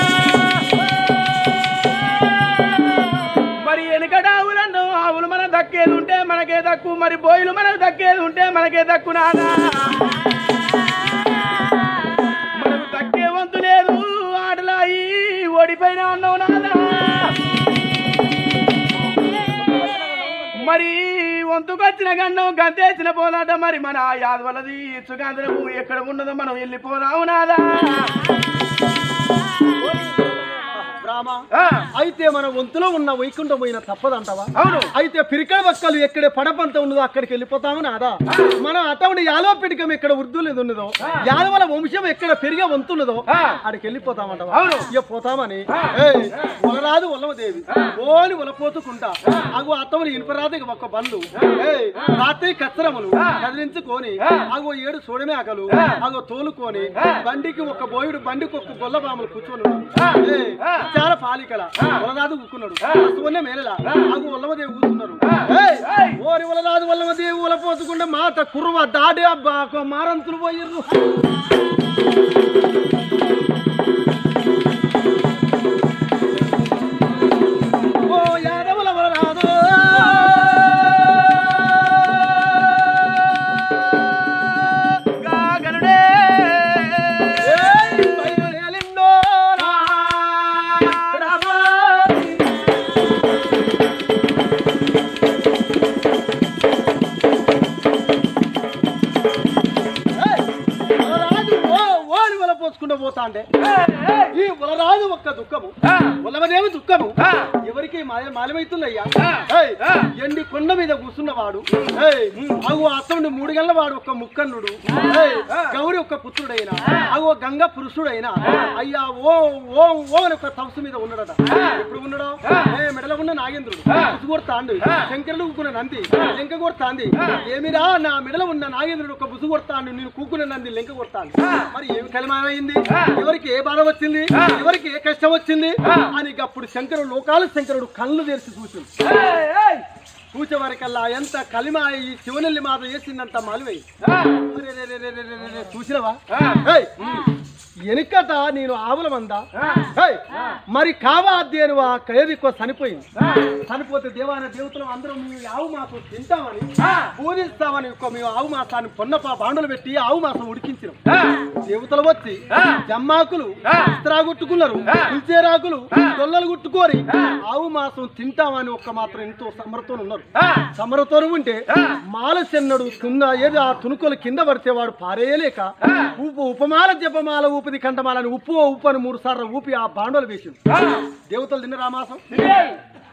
B: మరి వెనుకట ఆవులను ఆవులు మన దక్కేది ఉంటే మనకే దక్కు మరి బోయిలు మనకు దక్కేది ఉంటే మనకే దక్కు నాదా మనకు దక్కే వంతు లేదు ఆటలాయి ఓడిపోయినా అన్నావు నాదా మరి వంతుకొచ్చిన గండం గంతేసిన పోదాట మరి మన యాదవలది సుగాంధ్రము ఎక్కడ ఉన్నదో మనం వెళ్ళిపోదాము నాదా
A: రామా
B: ఆ,
A: అయితే మన వంతులో ఉన్న వైకుంఠం పోయిన తప్పదంటావా
B: అవును
A: అయితే పిరికడ బక్కలు ఎక్కడ పడపంత ఉన్నదో అక్కడికి వెళ్ళిపోతామని అదా మన అతవుడి యాదవ పిడికం ఎక్కడ వృద్ధులు ఉన్నదో యాదవల వంశం ఎక్కడ పెరిగే వంతున్నదో
B: ఆ.
A: అక్కడికి వెళ్ళిపోతామంటావా
B: అవును.
A: ఇక పోతామని
B: ఆ.
A: ఏయ్, వలరాదు వల్లమదేవి ఓని వలపోతుకుంటా అగు అత్తవుని ఇనుపరాది ఒక బండ్లు ఏయ్, రాత్రి కచ్చరములు కదిలించుకొని అగో ఏడు చూడమే అగలు అగో తోలుకొని బండికి ఒక బోయుడు బండికి ఒక గొల్ల బాములు కూర్చొని ఉన్నాడు. ఏయ్, చాలా పాలికల వలరాదు కూకున్నాడు వస్తువునే మేనలా అగు వల్లమదేవి కూర్చున్నారు ఏయ్, ఓరి వలరాదు వల్లమదేవి వలపోతుకుంటే మాత కుర్వ దాడి అబ్బా ఒక మారంతులు పోయిర్రు ఓ యాదవుల వలరాదు
B: గాగనుడే.
A: ఏయ్, బయలుదేరిందో రా. రామా. ఏయ్, వలరాజు ఓ ఓని వల పోసుకుంటూ పోతా అంటే ఈ వలరాజు ఒక్క దుఃఖము వలవదేవి దుఃఖము ఎవరికి మాయ- మాయమైతుందయ్యా ఏయ్, ఎండి కొండ మీద కూర్చున్నవాడు ఏయ్, అగు అతనుడు మూడు గంటల వాడు ఒక ముక్కన్నుడు ఏయ్, గౌరి ఒక పుత్రుడైన అగు గంగ పురుషుడైన అయ్యా ఓ ఓ ఓ అని ఒక తపస్సు మీద ఉన్నాడట ఎప్పుడు ఉన్నాడు ఏ మెడల ఉన్న నాగేంద్రుడు బుసుగొడతాండు శంకరుడు కూకున్న నంది లెంక కొడతాంది ఏమిరా నా మెడల ఉన్న నాగేంద్రుడు ఒక బుసు కొడతాండు నేను కూకున్న నంది లెంక కొడతాను మరి ఏమి కలిమామైంది ఎవరికి ఏ బాధ వచ్చింది ఎవరికి ఏ కష్టం వచ్చింది అని అప్పుడు శంకరుడు లోకాలు శంకరుడు కళ్ళు తెరిచి చూసింది చూసే వరకల్లా ఎంత కలిమ ఈ శివనెల్లి మాత వేసిందంత మాలివై చూసినవా ఏయ్, వెనుకట నేను ఆవుల మంద ఏయ్, మరి కావా అధ్యయనువా కయదిక్కువ చనిపోయింది చనిపోతే దేవాన దేవతలు అందరం మేము ఆవు మాసం తింటామని పూజిస్తామని ఒక మేము ఆవు మాసాన్ని పొన్నపా బాండలు పెట్టి ఆవు మాసం ఉడికించినాం దేవతలు వచ్చి జమ్మాకులు ఇస్త్రాగుట్టుకున్నారు కుల్చేరాకులు దొల్లలు గుట్టుకోరి ఆవు మాసం తింటామని ఒక్క మాత్రం ఎంతో సమరతో ఉన్నారు సమరతో ఉంటే మాలసెన్నడు తున్న ఏది ఆ తునుకలు కింద పడితే వాడు పారేయలేక ఉప్పు ఉపమాల జపమాల ఊపిది కంటమాలని ఉప్పు ఉప్పు అని మూడు సార్లు ఊపి ఆ బాండలు వేసింది దేవతలు తిన్నరా మాసం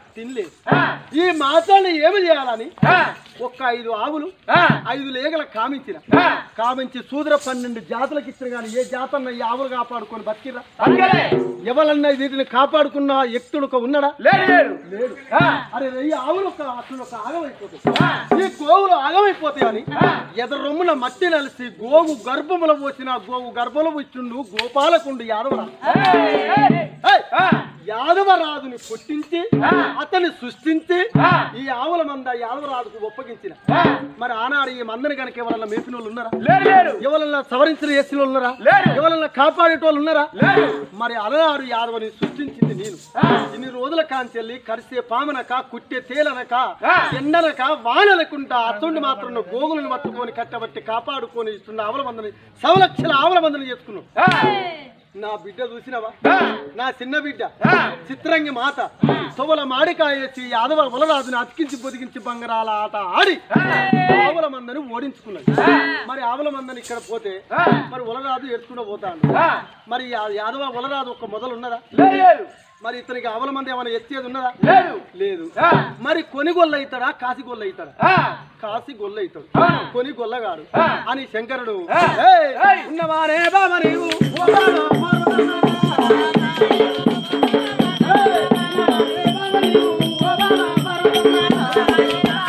A: తినలేదు ఈ మాసాన్ని ఏమి చేయాలని ఒక్క ఐదు ఆవులు ఐదు లేగల కామించిన కామించి సూదర పన్నెండు జాతులకు ఇచ్చిన కానీ ఏ జాతన్న ఈ ఆవులు కాపాడుకొని బతికిరా ఎవరన్నా వీటిని కాపాడుకున్న వ్యక్తుడు ఒక ఉన్నాడా
B: లేడు లేడు
A: లేడు అరే ఈ ఆవులు ఒక అసలు ఒక ఆగమైపోతాయి ఈ గోవులు ఆగమైపోతాయి అని ఎదరు రొమ్మున మట్టి నలిసి గోవు గర్భముల పోసిన గోవు గర్భంలో వచ్చిండు గోపాలకుండు యాదవరా ఏయ్! యాదవరాజుని పుట్టించి అతన్ని సృష్టించి ఈ ఆవుల మంద యాదవరాజుకు ఒప్పగించిన మరి ఆనాడు ఈ మందని కనుక ఎవరన్నా మేపిన వాళ్ళు ఉన్నారా
B: లేడు లేడు
A: ఎవరన్నా సవరించిన వేసిన వాళ్ళు ఉన్నారా
B: లేరు.
A: ఎవరన్నా కాపాడేటోళ్ళు ఉన్నారా
B: లేరు.
A: మరి అలనాడు యాదవని సృష్టించింది నేను ఇన్ని రోజుల కాంచెల్లి కరిసే పామనక కుట్టే తేలనక ఎండనక వానలకుంటా అటువంటి మాత్రం గోగులను పట్టుకొని కట్టబట్టి కాపాడుకొని ఇస్తున్న ఆవుల మందని సవలక్షల ఆవుల మందని చేసుకున్నావు నా బిడ్డ చూసినవా నా చిన్న బిడ్డ చిత్రంగి మాత తొవల మాడికాయ వేసి యాదవ వలరాజుని అతికించి పొదిగించి బంగారాల ఆట ఆడి ఆవుల మందని ఓడించుకున్నది మరి ఆవుల మందని ఇక్కడ పోతే మరి వలరాజు ఎత్తుకుంటూ పోతాడు మరి ఆ యాదవ వలరాజు ఒక మొదలు ఉన్నదా
B: లేదు
A: మరి ఇతనికి ఆవుల మంది ఏమైనా ఎత్తేది ఉన్నదా
B: లేదు
A: లేదు మరి కొని గొల్ల అవుతాడా కాసి గొల్ల అవుతాడా కాసి గొల్ల అవుతాడు కొని గొల్లగాడు అని శంకరుడు "ఏయ్, ఉన్నవారే బామ నీవు ఓ బామ, పార్వతమ్మ." ఏయ్, ఉన్నవారే బామ నీవు, ఓ బామ, పార్వతమ్మ.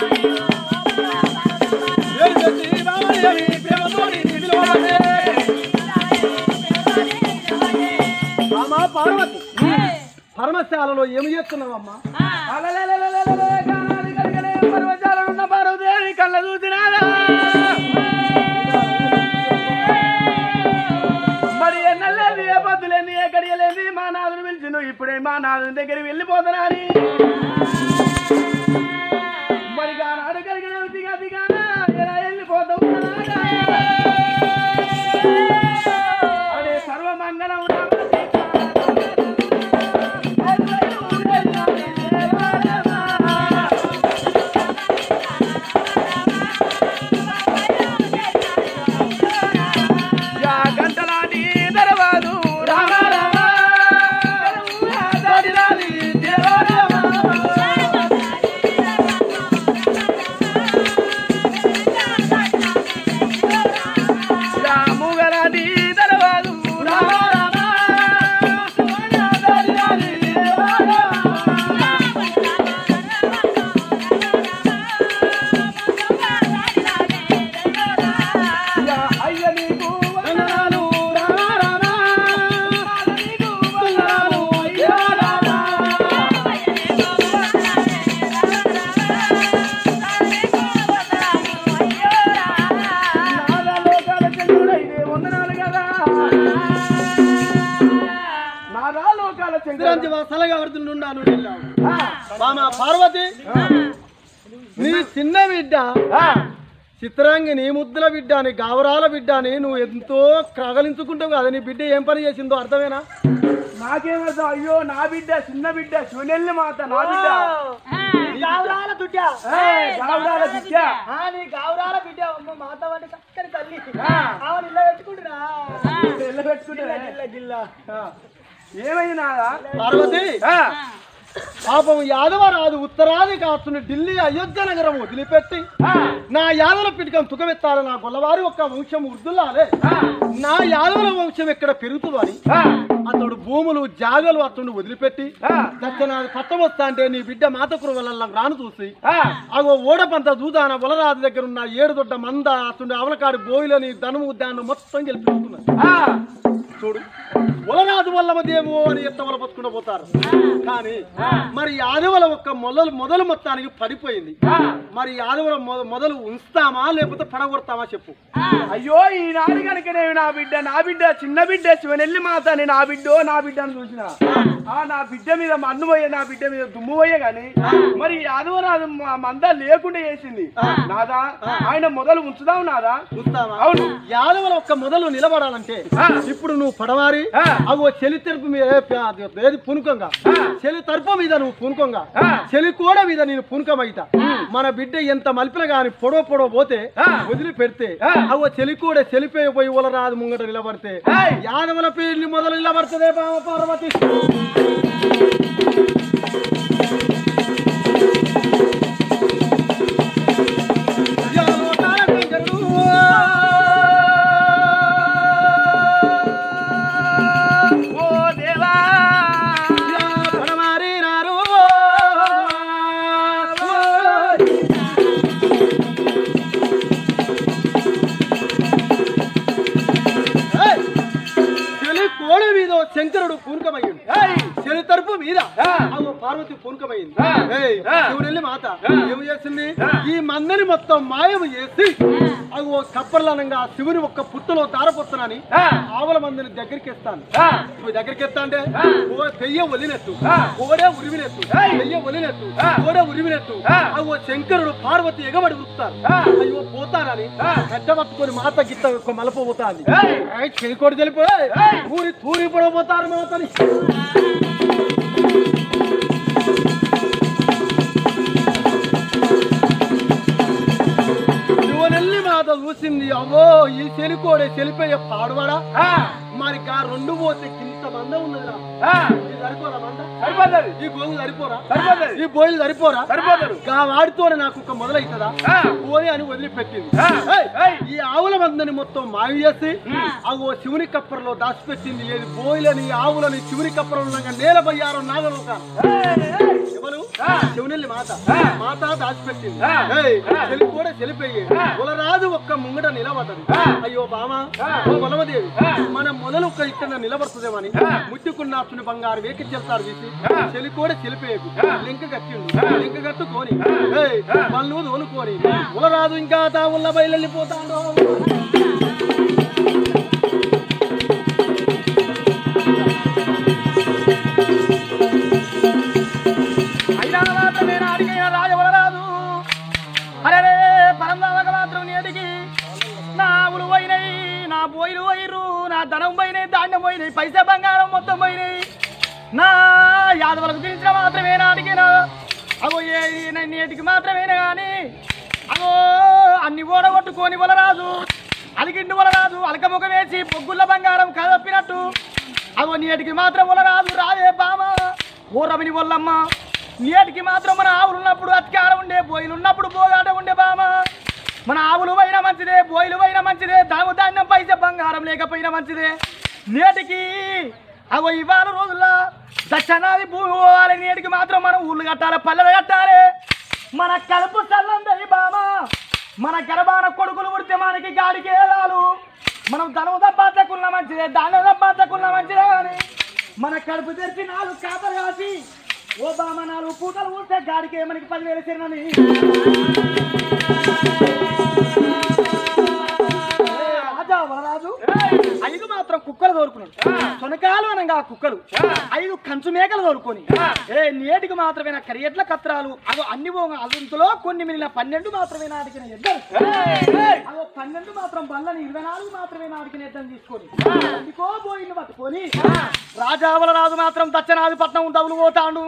A: ఏయ్, చేసి బామదేవి ప్రేమతోని నీ పిలువబడే. బామ పార్వతి పరమశాలలో ఏమి చేస్తున్నావమ్మా
B: అలలలలలలల గానాది గలగలే పర్వతాల ఉన్న పార్వదేవి కళ్ళ చూసినాదా మరి ఎన్నలేదు ఏ పొద్దులేంది ఏ గడియలేంది మా నాదుని పిలిచి నువ్వు ఇప్పుడే మా నాదుని దగ్గరికి వెళ్ళిపోతున్నా అని మరి గానాడు కలిగిన దిగా దిగానా ఎలా వెళ్ళిపోతావు అదే సర్వమంగళం యా గంటలాది దరవాదు రామ రామ దాడిలాది దేవ రామ యా ముగలాది దరవాదు రామ రామ దాడిలాది దేవ రామ యా అయ్య నీకు వందనాలు రామ రామ నీకు వందనాలు అయ్య రామ నాదా లోకాల చంద్రుడైతే వందనాలు కదా నాదా లోకాల చంద్రుడు
A: చిరంజీవి సలగా పడుతుండున్నాను బామ పార్వతి నీ చిన్న బిడ్డ చిత్రాంగి నీ ముద్దుల బిడ్డ నీ గావరాల బిడ్డ అని నువ్వు ఎంతో క్రగలించుకుంటావు కదా నీ బిడ్డ ఏం పని చేసిందో అర్థమేనా
B: నాకేమర్థం అయ్యో నా బిడ్డ చిన్న బిడ్డ శివనెల్లి మాత నా బిడ్డ
C: గావరాల దుడ్డ
B: ఏయ్, గావురాల బిడ్డ
C: ఆ, నీ గావరాల బిడ్డ అమ్మ మాత వంటి చక్కని తల్లి
B: ఆ.
C: ఆమె ఇల్ల పెట్టుకుంటున్నా
B: తెల్ల పెట్టుకుంటే
C: గిల్ల గిల్ల
B: ఏమైంది నాదా
A: పార్వతి
B: ఆ,
A: పాపం యాదవ రాదు ఉత్తరాది కాస్తున్న ఢిల్లీ అయోధ్య నగరం వదిలిపెట్టి
B: ఆ,
A: నా యాదవ పిడికం తుకమెత్తాలి నా గొల్లవారి ఒక్క వంశం వృద్ధులాలే నా యాదవుల వంశం ఎక్కడ పెరుగుతుందని
B: ఆ,
A: అతడు భూములు జాగలు అతను వదిలిపెట్టి
B: ఆ,
A: దచ్చనాది పట్టం వస్తా అంటే నీ బిడ్డ మాతకురు వల్ల రాను చూసి
B: ఆ,
A: అగో ఓడపంత దూదాన వలరాజు దగ్గర ఉన్న ఏడు దొడ్డ మంద అతడు అవలకాడు బోయిలని ధనము ఉద్యానం మొత్తం గెలిపిస్తున్నారు
B: ఆ,
A: చూడు వలరాజు వల్లమదేమో అని ఎత్త వల పట్టుకుంటూ పోతారు కానీ మరి యాదవుల ఒక్క మొదలు మొదలు మొత్తానికి పడిపోయింది మరి యాదవుల మొ- మొదలు ఉంచుతామా లేకపోతే పడగొడతామా చెప్పు
B: అయ్యో ఈనాడు కనుక నేను నా బిడ్డ నా బిడ్డ చిన్న బిడ్డ శివనెల్లి మాత అని నా బిడ్డో నా బిడ్డను చూసిన ఆ నా బిడ్డ మీద మన్ను పోయే నా బిడ్డ మీద దుమ్ము పోయే గాని మరి యాదవరాజు మా మంద లేకుండా చేసింది నాదా ఆయన మొదలు ఉంచుదాం నాదా
A: ఉంచుతామా
B: అవును
A: యాదవుల ఒక్క మొదలు నిలబడాలంటే
B: ఆ.
A: ఇప్పుడు నువ్వు పడవారి
B: ఆ.
A: అగో చెలి తెరుపు మీద ఏ ప- అది ఏది పునుకంగా చెలి తరపు మీద నువ్వు పునుకంగా
B: ఆ.
A: చెలి కోడ మీద నేను పునుకమైతా మన బిడ్డ ఎంత మలిపిన గాని పొడవ పొడవ పోతే
B: ఆ.
A: వదిలి పెడితే
B: ఆ.
A: అగో చెలి కూడా చెలిపోయి పోయి ఊల రాదు ముంగట నిలబడితే
B: ఏయ్.
A: యాదవుల పేర్లు మొదలు నిలబడుతుందే బావ పార్వతి శంకరుడు పూనకమయ్యింది
B: ఏయ్!
A: శని తరపు మీద
B: ఆ.
A: అగో పార్వతి పూనకమైంది
B: ఆ.
A: ఏయ్,
B: ఆ.
A: శివునెల్లి మాత
B: ఆ.
A: ఏమి చేసింది
B: ఆ.
A: ఈ మందని మొత్తం మాయం చేసి అగో కప్పర్లనంగా శివుని ఒక్క పుట్టలో దారపోతున్నాని
B: ఆ.
A: ఆవుల మందిని దగ్గరికి ఎత్తాను
B: ఆ.
A: నువ్వు దగ్గరికి ఎత్తా అంటే
B: ఆ.
A: ఓ పెయ్య ఒలినెత్తు
B: ఆ.
A: కోడే ఉరివినెత్తు
B: ఏయ్.
A: పెయ్య ఒలినెత్తు
B: ఆ.
A: కోడే ఉరివినెత్తు
B: ఆ.
A: అగో శంకరుడు పార్వతి ఎగబడి ఉరుకుతారు
B: ఆ.
A: అయ్యో పోతానని
B: ఆ.
A: గడ్డ పట్టుకొని మాత గిట్ట ఒక మలపోతాంది
B: ఏయ్!
A: చెలికోటి తెలిపో
B: ఏయ్.
A: ఊరి తూరి పడబోతారు మాతని శివనెల్లి మాత చూసింది అవ్వో ఈ చెలికోడే చెలిపోయే పాడువాడా
B: ఆ.
A: మరి గా రెండు పోతే కింత మంద ఉన్నదిరా
B: ఆ.
A: ఇది సరిపోరా మంద
B: సరిపోతుంది
A: ఈ గోగు సరిపోరా
B: సరిపోతుంది
A: ఈ బోయిలు సరిపోరా
B: సరిపోతారు
A: గా వాడితోనే నాకు ఒక మొదలవుతుందా
B: ఆ.
A: పోయి అని వదిలిపెట్టింది
B: ఆ.
A: ఏయ్,
B: ఏయ్.
A: ఈ ఆవుల మందని మొత్తం మావి చేసి అగో శివుని కప్పరలో దాచిపెట్టింది ఏది బోయిలని ఆవులని శివుని కప్పరంలో నేల బయ్యారం నాగలు ఎవరు
B: ఆ.
A: శివునెల్లి మాత
B: ఆ.
A: మాత దాచిపెట్టింది
B: ఆ.
A: ఏయ్,
B: ఆ.
A: చెలి కూడా చెలిపోయి
B: ఆ.
A: కులరాజు ఒక్క ముంగట నిలబడ్డది
B: ఆ.
A: అయ్యో బామ
B: ఆ.
A: ఓ బలమదేవి
B: ఆ.
A: మన మొదలు ఒక్క ఇక్కడ నిలబడుతుందేమని
B: ఆ.
A: ముట్టుకున్న అతని బంగారు వేకి చెప్తారు తీసి
B: ఆ.
A: చెలి కూడా చెలిపోయేకు
B: ఆ.
A: లింక కట్టిండు
B: ఆ.
A: లింక కట్టుకొని
B: ఆ.
A: ఏయ్,
B: ఆ.
A: వాళ్ళు తోలుకొని కులరాజు ఇంకా తా ఉల్ల బయలుపోతాడు
C: అయినా మాత్రమే నాడికైన రాజవలరాదు అరే పరందామక మాత్రం నేటికి నా ఆవులు పోయినాయి నా బోయిలు పోయిర్రు నా ధనం పోయినాయి ధాన్యం పోయినాయి పైసా బంగారం మొత్తం పోయినాయి నా యాదవులకు తెలిసిన మాత్రమే నాడికినా అగో ఏ ఈ నేటికి మాత్రమేనా కానీ అగో అన్ని ఓడగొట్టుకొని వలరాదు అలిగిండు వలరాదు అలకముఖ వేసి పొగ్గుల బంగారం కదప్పినట్టు అగో నేటికి మాత్రం వలరాదు రావే బామ ఓ రమిని వల్లమ్మ నేటికి మాత్రం మన ఆవులు ఉన్నప్పుడు అతికారం ఉండే బోయిలు ఉన్నప్పుడు బోగాట ఉండే బామ మన ఆవులు పోయినా మంచిదే బోయిలు పోయినా మంచిదే దాము ధాన్యం పైసే బంగారం లేకపోయినా మంచిదే నేటికి అగో ఇవాళ రోజుల్లో దక్షిణాది భూమి పోవాలి నేటికి మాత్రం మనం ఊళ్ళు కట్టాలి పల్లెలు కట్టాలి మన కలుపు చల్లందరి బామ మన గర్భాన కొడుకులు పుడితే మనకి గాడికి ఏదాలు మనం ధనం సంపాదించకున్న మంచిదే దానం సంపాదించకున్న మంచిదే కానీ మన కడుపు తెరిచి నాలుగు కాపలు కాసి ఓ బామ నాలుగు పూతలు ఉంటే గాడికి మనకి పదివేలు తిరినని రాజా వరరాజు ఐదు మాత్రం కుక్కలు తోలుకున్నాడు సొనకాలు అనగా కుక్కలు ఐదు కంచు మేకలు తోలుకొని ఏ నేటికి మాత్రమే నా కరియట్ల కత్రాలు అదో అన్ని పోగా అదంతలో కొన్ని మిగిలిన పన్నెండు మాత్రమే నాటికిన ఇద్దరు అదో పన్నెండు మాత్రం బల్లని ఇరవై నాలుగు మాత్రమే నాటికిన ఇద్దరు తీసుకొని అందుకో పోయిన పట్టుకొని రాజావల రాజు మాత్రం దచ్చనాది పట్నం డబ్బులు పోతాడు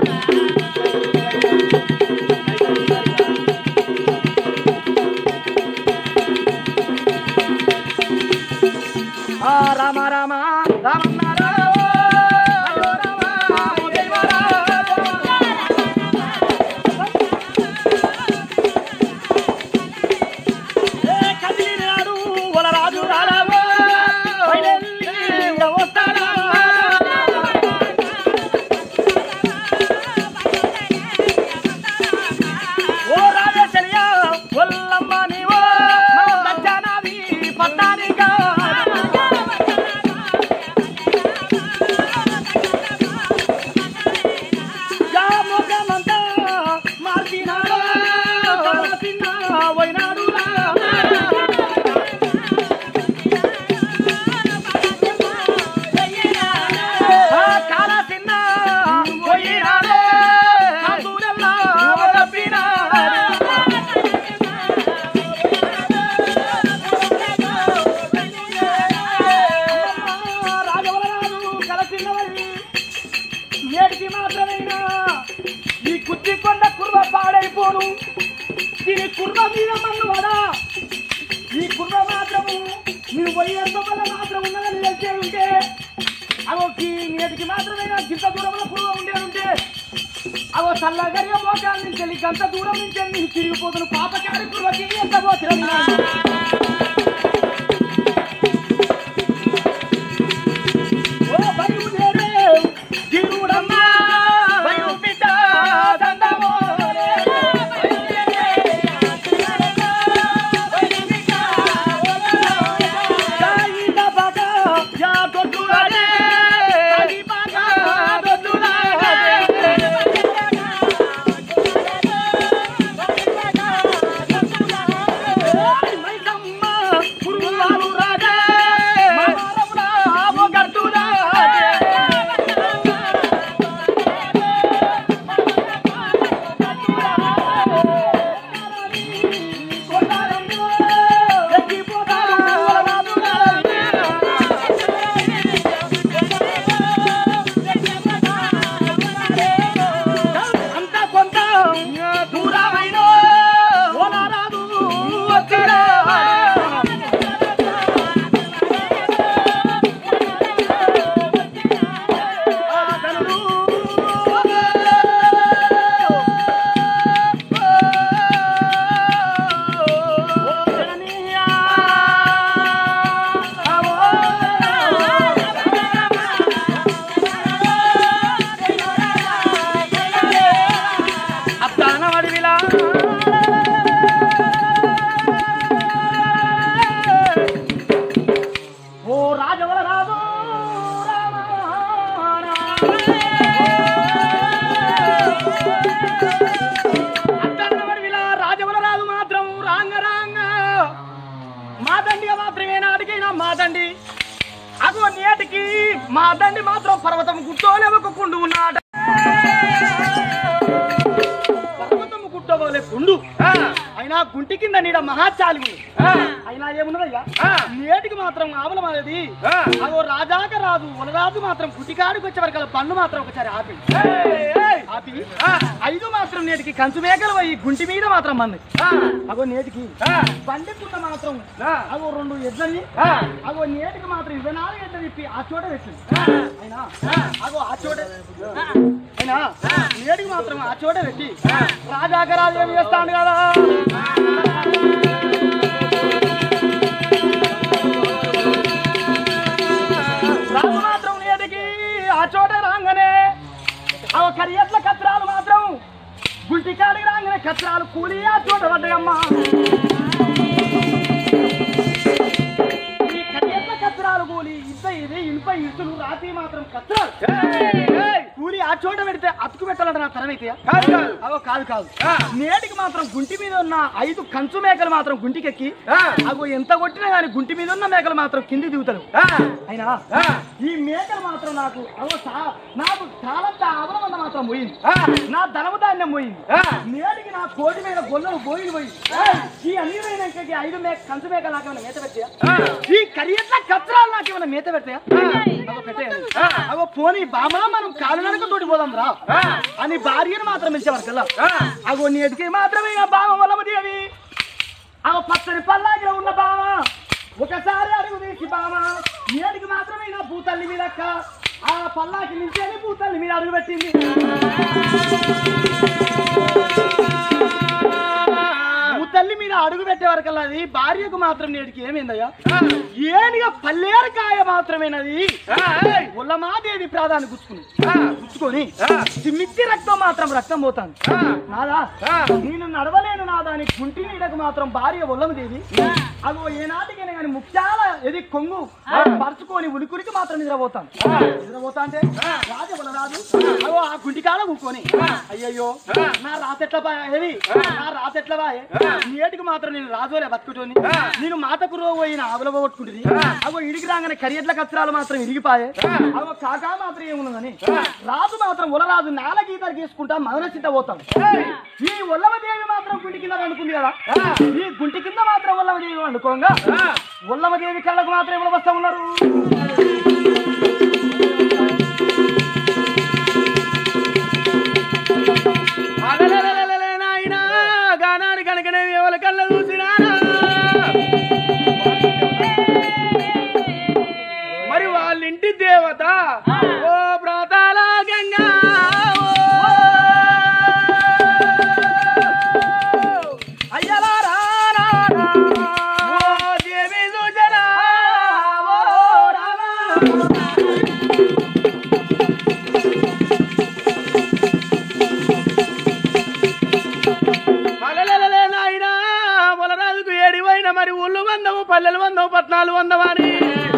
C: ఆ రామ రామ రామన్న రామ, అయ్యో రామ, ఓ దైవ రామ. ఏ కదిలినాడు వలరాజు రారావో, బయలెల్లి వస్తాడా. ఓ రాజేశలియా, ఒల్లమ్మ నీవో, మన దచ్చనాది పట్టానిగా. యా మొగమంతా మార్చినాడు, తలసిన పోయినాడు రా. ఆ కాలసిన పోయినాడు, కందులెల్లా తప్పినాడు. రాజవరరాజు కలసిన్నవరి నేటికి మాత్రమేనా ఈ కుర్చీ కొండ కుర్వ పాడైపోను దీని కుర్వ మీద మన్ను వదా ఈ కుర్వ మాత్రము మీరు పోయేంత వల్ల మాత్రం ఉన్నదని తెలిసే ఉంటే అవో ఈ నేటికి మాత్రమేనా గింత దూరంలో కుర్వ ఉండే ఉంటే అవో చల్లగరియ మోకాల నుంచి వెళ్ళి గంత దూరం నుంచి వెళ్ళి తిరిగిపోతున్న పాపకారి కుర్వకి ఎంత పోతున్నా ఓ బయలుదేరే గిరుడమ్మా బయలు బిడ్డ దండమోరే సాయిన బాగా యా కొట్టురాడే అయినా గుంటి కింద నీడ మహాచాలి ఉంది
B: ఆ,
C: అయినా ఏమున్నదయ్యా
B: ఆ.
C: నేటికి మాత్రం ఆవలం అనేది
B: ఆ.
C: అదో రాజాక రాదు వలరాజు మాత్రం గుట్టికాడికి వచ్చే వరకు పన్ను మాత్రం ఒకసారి ఆపి
B: ఏయ్, ఏయ్.
C: ఆపి ఐదు మాత్రం నేటికి కంచు మేకలు పోయి గుంటి మీద మాత్రం మంది
B: ఆ,
C: అగో నేటికి
B: ఆ,
C: బండి కుంట మాత్రం
B: ఆ.
C: అగో రెండు ఎడ్లని
B: ఆ.
C: అగో నేటికి మాత్రం ఇరవై నాలుగు ఎడ్లు తిప్పి ఆ చోట పెట్టింది అయినా అగో ఆ చోట అయినా నేటికి మాత్రం ఆ చోట పెట్టి రాజాక రాజు ఏం చేస్తాడు కదా రాజు మాత్రం నేటికి ఆ చోట రాగానే ఆ కరియట్ల కత్రాలు మాత్రం గుంటి కాడికి రాగానే కత్రాలు కూలి ఆ చోట పడ్డాయమ్మా ఈ కరియట్ల కత్రాలు కూలి ఇంత ఇది ఇనుప ఇసులు రాతి మాత్రం కత్రాలు
B: ఏయ్, ఏయ్.
C: కూలి ఆ చోట పెడితే అతుకు పెట్టాలంటే నా తరం అయితే
B: కాదు, కాదు.
C: అవో కాదు కాదు
B: ఆ.
C: నేటికి మాత్రం గుంటి మీద ఉన్న ఐదు కంచు మేకలు మాత్రం గుంటికెక్కి
B: ఆ,
C: అగో ఎంత కొట్టినా కానీ గుంటి మీద ఉన్న మేకలు మాత్రం కింది దిగుతారు
B: ఆ,
C: అయినా
B: ఆ.
C: ఈ మేకలు మాత్రం నాకు అవో సా- నాకు చాలంత అవలమంత మాత్రం పోయింది
B: ఆ,
C: నా ధనము ధాన్యం పోయింది
B: ఆ.
C: నేటికి నా కోటి మీద గొల్లలు పోయి పోయి ఈ అన్ని పోయినాక ఈ ఐదు మేక కంచు మేకలు నాకేమైనా మేత పెట్టాయా
B: ఆ.
C: ఈ కరియట్ల కత్రాలు నాకేమైనా మేత పెట్టాయా అగో పెట్టేయండి
B: ఆ.
C: అగో పోనీ బామా మనం కాలినడక తోటి పోదాం రా
B: ఆ.
C: అని భార్యను మాత్రం పిలిచేవారు
B: ఆ.
C: అగో నేటికి మాత్రమే ఇక బామ వల్లమదేవి అగో పచ్చని పల్లాగిలో ఉన్న బామ ఒకసారి అడుగు తీసి బామ నేటికి మాత్రమే నా భూతల్లి మీద అక్క ఆ పల్లాకి నుంచి అని భూతల్లి మీద అడుగు పెట్టింది భూతల్లి మీద అడుగు పెట్టే వరకల్లా అది భార్యకు మాత్రం నేటికి ఏమైందయ్యా ఏనిగా పల్లేరకాయ మాత్రమేనది
B: ఆ, ఏయ్.
C: ఉల్లమాదేవి ప్రాధాన్యం గుచ్చుకుంది
B: ఆ,
C: గుచ్చుకొని
B: ఆ.
C: మిత్తి రక్తం మాత్రం రక్తం పోతాను
B: ఆ.
C: నాదా
B: ఆ.
C: నేను నడవలేను నాదా అని కుంటి నీడకు మాత్రం భార్య ఒల్లమదేవి అగో ఏనాటికైనా కానీ ముఖ్యాల ఎది కొంగు పరుచుకొని ఉలికురికి మాత్రం నిద్రపోతాను నిద్రపోతా అంటే రాజు రాజు అగో ఆ గుంటి కాడ కూకొని అయ్యయ్యో నా రాతెట్ల బాయ్ ఏది నా రాతెట్ల బాయ్ నేటికి మాత్రం నేను రాజోలే బతుకుతోని నేను మాతకు రో పోయిన ఆవుల కొట్టుకుంటుంది అగో ఇడికి రాగానే కరియట్ల కచ్చరాలు మాత్రం ఇరిగిపాయే అగో కాకా మాత్రం ఏమున్నదని రాజు మాత్రం ఉలరాజు నేల గీతలు గీసుకుంటా మదన చింత పోతాం ఈ ఉల్లమదేవి మాత్రం గుంటి కింద వండుకుంది కదా ఈ గుంటి కింద మాత్రం ఉల్లమదేవి వండుకోగా ఉల్లమదేవి కళ్ళకు మాత్రం ఎవరు వస్తా ఉన్నారు
B: అలలలలలలే నాయనా, గానాడి కనుకనే ఎవరి కళ్ళ చూసినానా? మరి వాళ్ళింటి దేవత ఓ ప్రాతాల గంగా ఓ.
C: అయ్యలారా
B: ఓ దేవి సుజనా, ఓ రామా. అలలలలే నాయనా, మొలరాజుకు ఏడివైన మరి ఊళ్ళు వందము పల్లెలు వందము పట్నాలు వందమని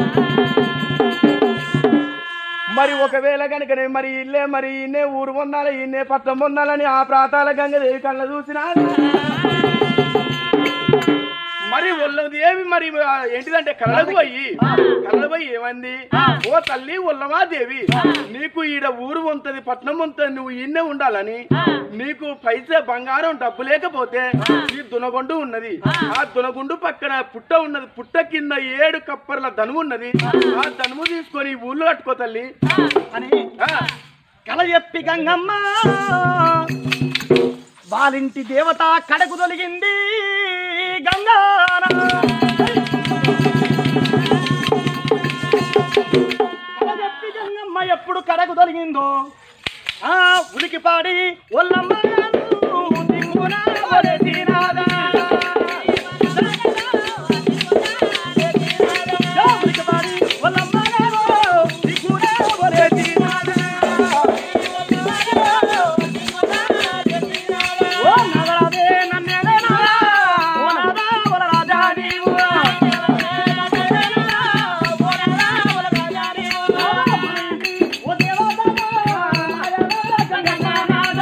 B: మరి ఒకవేళ కనుక మరి ఇల్లే మరి ఇన్నే ఊరు పొందాలి ఇన్నే పట్టణం పొందాలని ఆ ప్రాతాల గంగదేవి కళ్ళ చూసినా మరి ఒళ్ళది ఏమి మరి ఆ, ఏంటిదంటే కళ్ళకు పోయి కళ్ళ పోయి ఏమంది ఓ తల్లి ఒల్లమా దేవి నీకు ఈడ ఊరు ఉంటది పట్నం ఉంటది నువ్వు ఇన్నే ఉండాలని నీకు పైసే బంగారం డబ్బు లేకపోతే ఈ దునగొండు ఉన్నది ఆ దునగుండు పక్కన పుట్ట ఉన్నది పుట్ట కింద ఏడు కప్పర్ల ధనుము ఉన్నది ఆ ధనుము తీసుకొని ఈ ఊళ్ళో కట్టుకో తల్లి
C: అని
B: ఆ,
C: కల చెప్పి గంగమ్మ వాలింటి దేవత కడకు తొలగింది గంగాన కల చెప్పి గంగమ్మ ఎప్పుడు కడకు తొలగిందో ఆ ఉలికి పాడి ఒల్లమ్మ దింగున ఒలసినాదా. యా ఉలికి పాడి ఒల్లమ్మ దింగున ఒలసినాదా. ఓ నగరాదే నన్నేలే నాదా. ఓ నాదా ఓల రాజా నీవు. ఓ దేవతా మాయల గంగనాదా.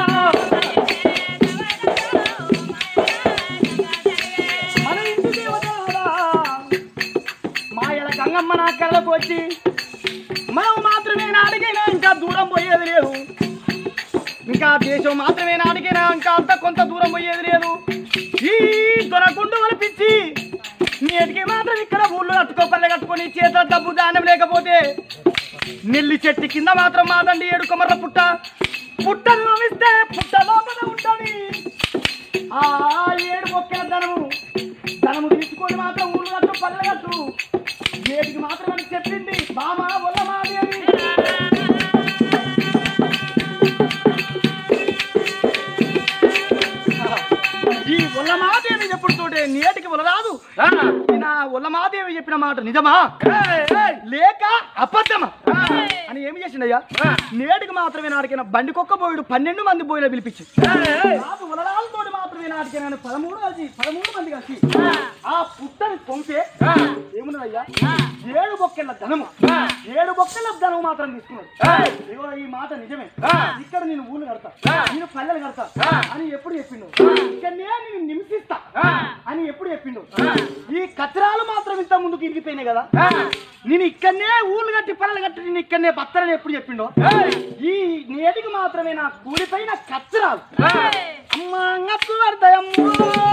C: మన ఇంటి దేవతారా. మాయల గంగమ్మ నా కళ్ళకు వచ్చి మనం మాత్రమే అడిగినా ఇంకా దూరం పోయేది లేదు ఇంకా దేశం మాత్రమే నాటికేనా ఇంకా అంత కొంత దూరం పోయేది లేదు ఈ దొరకుండు వలిపించి నేటికి మాత్రం ఇక్కడ ఊళ్ళో కట్టుకోపల్లె కట్టుకొని చేత డబ్బు దానం లేకపోతే నెల్లి చెట్టు కింద మాత్రం మాదండి ఏడు కొమర్ల పుట్ట పుట్టను నవ్విస్తే పుట్ట లోపల ఉంటుంది ఆ ఏడు మొక్కల ధనము ధనము తీసుకొని మాత్రం ఊళ్ళు కట్టు పల్లె కట్టు ఏటికి మాత్రం అని చెప్పింది బామ వల్లమాదేవి ఈ ఉల్లమాదేవి ఎప్పుడు తోటే నేటికి ఉలరాదు నా ఉల్లమాదేవి చెప్పిన మాట నిజమా లేక అబద్ధమా అని ఏమి చేసిండయ్యా నేటికి మాత్రమే నాటికైన బండి కుక్క పోయిడు పన్నెండు మంది బోయిన పిలిపించి రాదు ఉలరాలతో మాత్రమే నాటికైనా పదమూడు కలిసి పదమూడు మంది కలిసి ఆ పుట్టని పొంపే ఏమున్నదయ్యా ఏడు బొక్కెళ్ళ ధనము ఏడు బొక్కెళ్ళ ధనము మాత్రం తీసుకున్నాడు ఇదిగో ఈ మాట నిజమే ఇక్కడ నేను ఊళ్ళు కడతా నేను పల్లెలు కడతా అని ఎప్పుడు చెప్పిండు ఇక్కడనే నేను నిమిషిస్తా అని ఎప్పుడు చెప్పిండు ఈ కచరాలు మాత్రం ఇంత ముందుకు ఇరిగిపోయినాయి కదా నేను ఇక్కడనే ఊళ్ళు కట్టి పల్లెలు కట్టి నేను ఇక్కడనే బత్తరని ఎప్పుడు చెప్పిండు ఈ నేటికి మాత్రమే నా కూలిపోయిన కచ్చరాలు అమ్మా అంగత్తు అర్థయమ్ము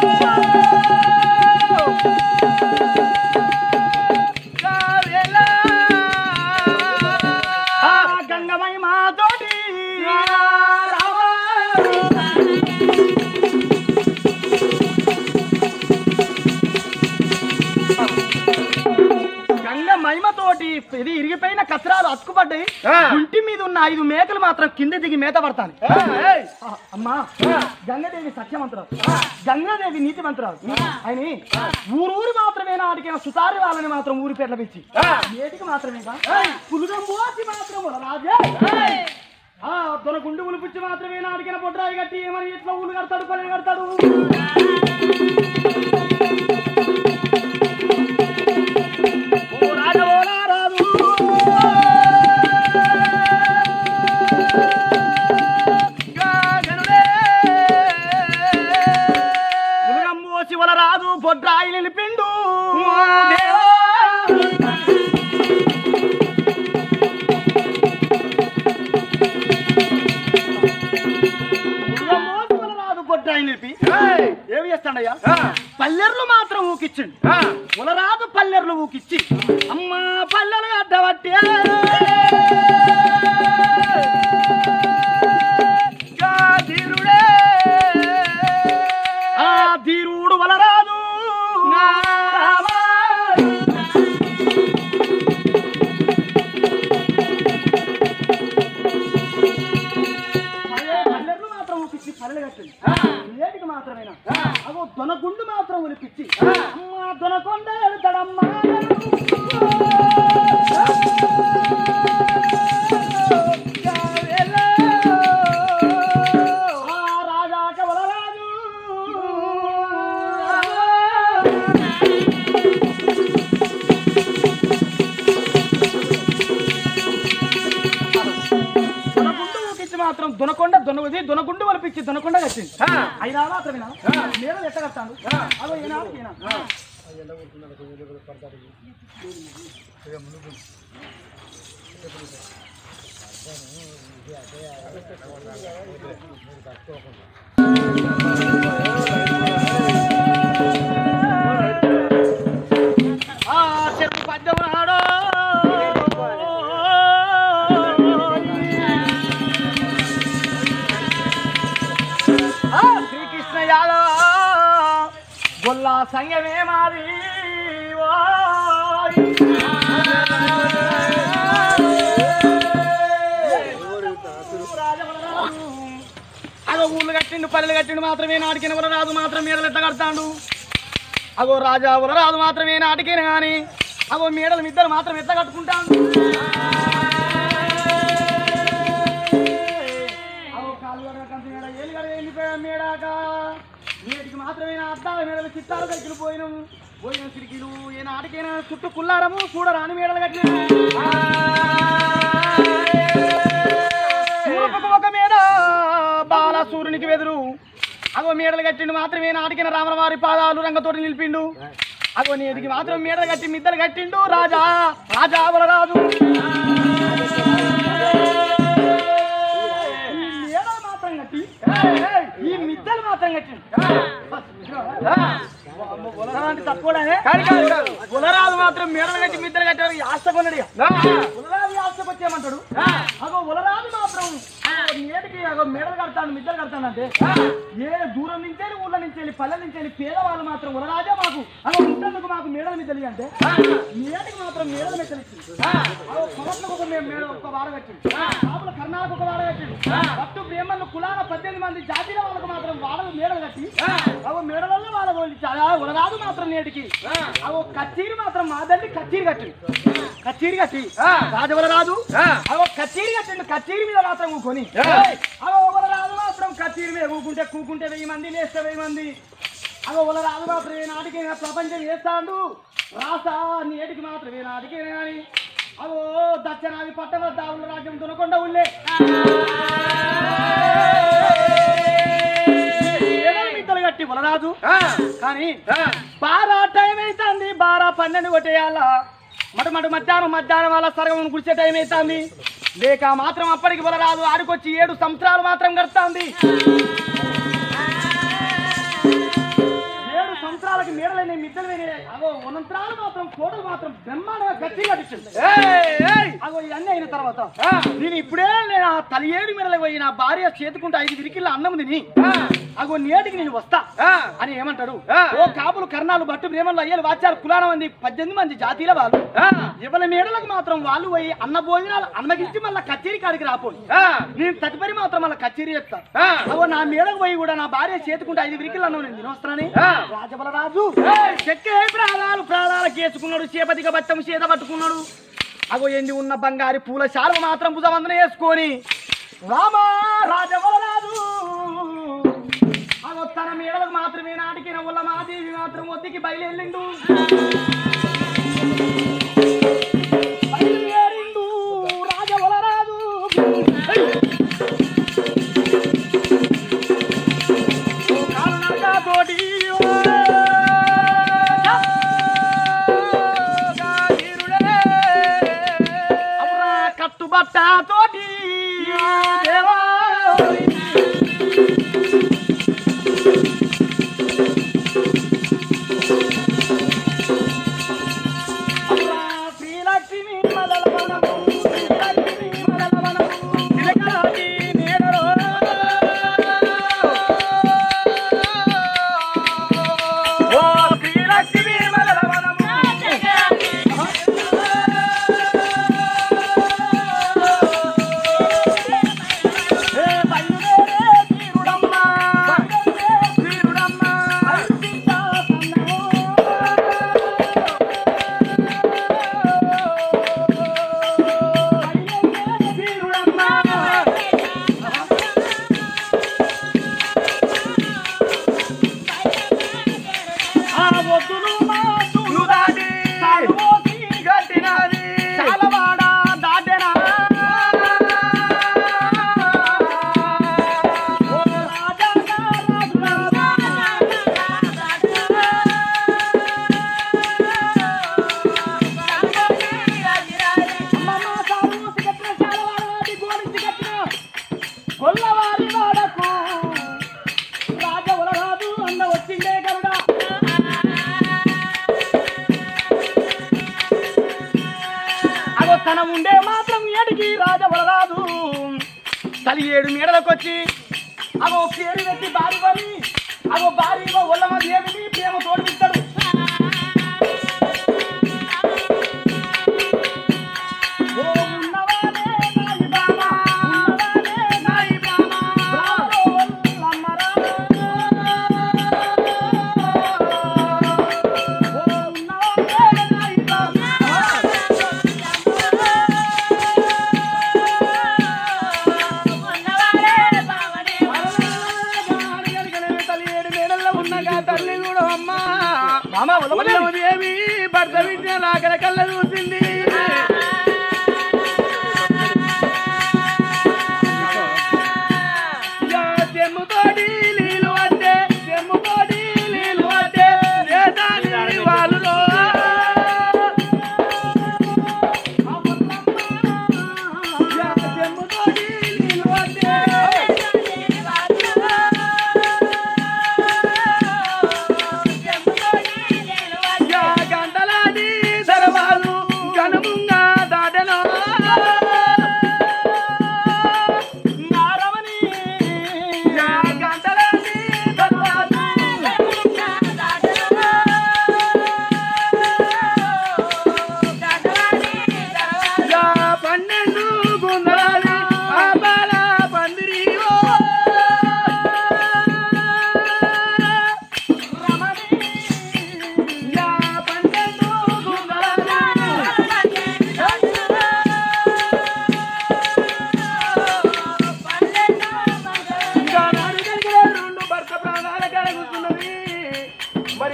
C: గంగమై మాతోటి గంగ మహిమతోటి ఇది ఇరిగిపోయిన కచరాలు అతుకుపడ్డాయి గుంటి మీద ఉన్న ఐదు మేకలు మాత్రం కింద దిగి మేత పడతాను అమ్మా గంగదేవి సత్యమంతురాలు గంగాదేవి నీతిమంతురాలు ఆయన ఊరూరు మాత్రమే నాటికైన సుతారి వాళ్ళని మాత్రం ఊరి పేర్ల పిచ్చి ఏటికి మాత్రమే పులుగం పోసి మాత్రం రాజే ఆ దొర గుండు ఉలిపిచ్చి మాత్రమే నాటికిన పొట్రాయి కట్టి ఏమని ఇట్లా ఊళ్ళు కడతాడు పల్లెలు కడతాడు ఓ రాజ ఓ రారాజు. గాగనుడే. ములుగమ్ము శివల రాజు పొడ్రాయి నిలిపిండు దేవా. ములుగమ్ము శివల రాజు పొడ్రాయి నిలిపి ఏమి చేస్తాడయ్యా పల్లెర్లు మాత్రం ఊకిచ్చిండు ఉలరాదు పల్లెర్లు ఊకిచ్చి అమ్మా పల్లెలు అడ్డబట్టి ధీరుడే ఆ ధీరుడు వలరాదు పల్లెర్లు మాత్రం ఊకిచ్చి పల్లెలు కట్టింది ఏటికి మాత్రమేనా అగో దొనగుండు మాత్రం ఉలిపిచ్చి అమ్మా దొనకొండ వెళ్తాడమ్మా ఆ రాజాక వలరాజు దొనగుండు ఊకిచ్చి మాత్రం దొనకొండ దొనగది దొనగుండు వలిపించి దొనకొండ కట్టింది అయినా మాత్రమేనా నేను ఎట్ట కట్టాను అదో ఏనాడు ఏనా ఆ చెరుకు పద్యమునాడో ఆ శ్రీకృష్ణ యాదవ గొల్లా సంగమే మాది ఓయ్. అగో ఊళ్ళు కట్టిండు పల్లెలు కట్టిండు మాత్రమే నాటికిన రాజు మాత్రం మీడలు ఎట్లా కడతాడు అగో రాజా రాజు మాత్రమే నాటికిన గాని అగో మీడలు మిద్దలు మాత్రం ఎట్లా కట్టుకుంటాడు అగో కాలు కంత మేడ ఏలు గడ వెళ్ళిపోయా మేడాక నేటికి మాత్రమే నా అద్దాల మేడలు చిత్తాలు దగ్గర పోయినాం పోయిన సిరికిలు ఏ నాటికైనా చుట్టూ కుల్లారము చూడరాని మేడలు కట్టిన తూర్పుకు ఒక మేడ బాలసూరునికి వెదురు అగో మేడలు కట్టిండు మాత్రమే నాటికిన రామలవారి పాదాలు రంగతోటి నిలిపిండు అగో నేటికి మాత్రం మేడలు కట్టి మిద్దలు కట్టిండు రాజా రాజా రాజు ఈ మేడలు మాత్రం ఈ మిద్దలు మాత్రం కట్టిండు అంటే తక్కువనే ఉలరాజు మాత్రం మేడలు కట్టి మిద్దలు కట్టారు ఆశకున్నాడు ఉలరాజు ఆశకు వచ్చేయమంటాడు అగో ఉలరాజు మాత్రం అగో నేటికి అగో మేడలు కడతాను మిద్దలు కడతాను అంటే ఏ దూరం నుంచి వెళ్ళి ఊళ్ళ నుంచి వెళ్ళి పల్లెల నుంచి వెళ్ళి పేదవాళ్ళు మాత్రం ఉలరాజే మాకు అగో ఉండేందుకు మాకు మేడల మిద్దలు అంటే నేటికి మాత్రం మేడల మిద్దలు ఇచ్చింది అగో కోట్లకు ఒక మే- మేడ ఒక వాడ కట్టింది కాపుల కర్ణాలకు ఒక వాడ కట్టిండు పట్టు ప్రేమలు కులాల పద్దెనిమిది మంది జాతీయ వాళ్ళకు మాత్రం వాడలు మేడలు కట్టి అగో మేడలలో వాళ్ళ వాళ్ళు చాలా ఉలరాజు మాత్రం నేటికి అగో కచ్చీరి మాత్రం మా తండ్రి కచ్చీరి కట్టిండు కచ్చీరి కట్టి రాజవల రాజు అగో కచ్చీరి కట్టిండు కచ్చీరి మీద మాత్రం ఊకొని అగో ఒకల రాజు మాత్రం కచ్చీరి మీద ఊకుంటే కూకుంటే వెయ్యి మంది లేస్తే వెయ్యి మంది అగో ఒకల రాజు మాత్రం ఏ నాటికి ప్రపంచం చేస్తాడు రాసా నేటికి మాత్రం ఏ నాటికి కానీ అగో దచ్చనాది పట్టణ దావుల రాజ్యం దునకొండ ఉల్లే ఏదో మిద్దలు కట్టి వలరాజు కానీ బారా టైం అవుతుంది బారా పన్నెండు కొట్టేయాల మటు మటు మధ్యాహ్నం మధ్యాహ్నం వాళ్ళ సరగం గుడిచే టైం అవుతుంది లేక మాత్రం అప్పటికి వలరాజు ఆడుకొచ్చి ఏడు సంవత్సరాలు మాత్రం గడుతుంది ఏడు సంవత్సరాలకి మేడలైన మిద్దలు అగో అనంతరాలు మాత్రం కోటలు మాత్రం బ్రహ్మాండంగా గట్టి కట్టించింది అగో ఇవన్నీ అయిన తర్వాత నేను ఇప్పుడే నేను ఆ తలి ఏడు మేడలకు పోయి నా భార్య చేతుకుంటే ఐదు విరికిళ్ళ అన్నం తిని అగో నేటికి నేను వస్తా అని ఏమంటాడు ఓ కాపులు కర్ణాలు బట్టు ప్రేమలు అయ్యలు వాచారు కులాన మంది పద్దెనిమిది మంది జాతీయుల వాళ్ళు ఇవాళ మేడలకు మాత్రం వాళ్ళు పోయి అన్న భోజనాలు అన్నగిచ్చి మళ్ళీ కచేరీ కాడికి రాపోయి నేను తదుపరి మాత్రం మళ్ళీ కచేరీ చెప్తా అగో నా మేడకు పోయి కూడా నా భార్య చేతుకుంటే ఐదు విరికిళ్ళు అన్నం నేను తినొస్తానని రాజబల రాజు చెక్కే ప్రాణాలు ప్రాణాలు కేసుకున్నాడు చేపతిగా బట్టం చేత పట్టుకున్నాడు అగో ఎండి ఉన్న బంగారి పూల శాలువ మాత్రం భుజవందన వేసుకొని రామా రాజబల రాజు అగో తన మేడలకు మాత్రమే నాటికిన ఉల్ల మాదేవి మాత్రం ఒత్తికి బయలుదేరిండు బయలుదేరిండు రాజవల రాజు తోటి కట్టుబట్ట తోటి దేవా శ్రీలక్ష్మి మదలవనము శ్రీలక్ష్మి మదలవనము తిలకరాజి నేడరో ఓ శ్రీలక్ష్మి మదలవనము ఏ బయలుదేరే తీరుడమ్మ బయలుదేరే తీరుడమ్మ అరుసిందా సన్నమో గొల్లవారి వాడకు రాజవలరాజు అన్న వచ్చిందే గరుడా అగో తన ఉండే మాత్రం ఏడికి రాజవలరాజు తలి ఏడు మేడలకొచ్చి అగో పేరు పెట్టి బారి కొని అగో భారీగా ఒళ్ళమ దేవిని ప్రేమ తోడిపిస్తాడు ఓ ఉన్నవాడే నాయి బామ, ఉన్నవాడే నాయి బామ, రామో వల్లమ్మ రామ. ఓ ఉన్నవాడే నాయి బామ, దేవి భర్త విద్య నాకడ కళ్ళ చూసింది యా చెమ్ముతోటి నీళ్ళు అంటే చెమ్ముతోటి నీళ్ళు అంటే వేదాని వాళ్ళులో యా చెమ్ముతోటి నీళ్ళు అంటే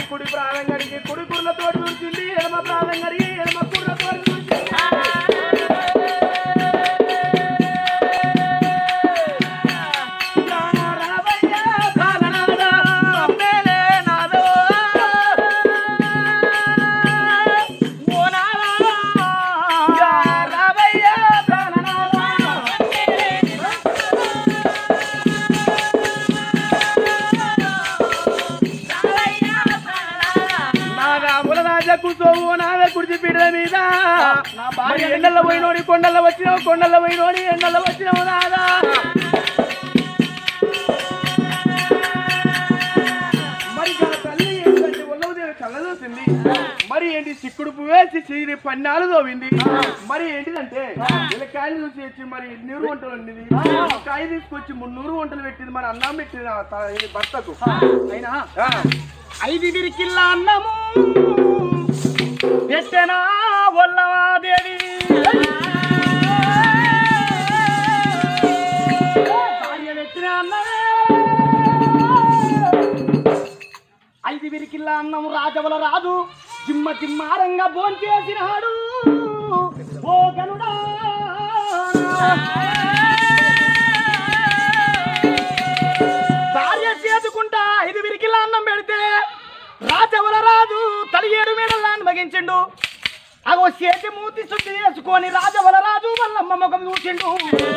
B: కుడి ప్రాణం గడికి కుడి కుర్రతో చూసింది ఎడమ ప్రాణం గడిగి ఎడమ కుర్రతో చూసింది రావయ్య ప్రాణనాథ, మమ్మేలే నాదో. ఓ నాదా, రావయ్య ప్రాణనాథ. నాదా ములరాజ కూర్చోవు నాద కుర్చీ పీటల మీద మరి ఎండల్లో పోయినోడి కొండల్లో వచ్చినావు కొండల్లో పోయినోడి ఎండల్లో వచ్చినావు నాదా మరి నా తల్లి ఏంటంటే ఉన్నదేవి కళ్ళదోసింది మరి ఏంటి చిక్కుడు పువ్వేసి చీరి పన్నాలు తోవింది మరి ఏంటిదంటే ఇలా కాయలు చూసి వచ్చి మరి నూరు వంటలు వండింది కాయ తీసుకొచ్చి మున్నూరు వంటలు పెట్టింది మరి అన్నం పెట్టింది ఆ త- ఈ భర్తకు
C: అయినా
B: ఆ.
C: ఐదుగురికిల్ల అన్నము పెట్టెనా ఒల్లమాదేవి భార్య పెట్టిన అన్నమే ఐదుగురికిల్ల అన్నం రాజవల రాజు జిమ్మ జిమ్మారంగా భోంచేసినాడు ఓ గనుడా భార్య చేసుకుంటా ఐదు విరికిల అన్నం పెడితే రాజవల రాజు తలియేడు మేడల్లాన్ని మగించిండు అగో చేతి మూతి శుద్ధి చేసుకొని రాజవల రాజు వల్లమ్మ ముఖం చూసిండు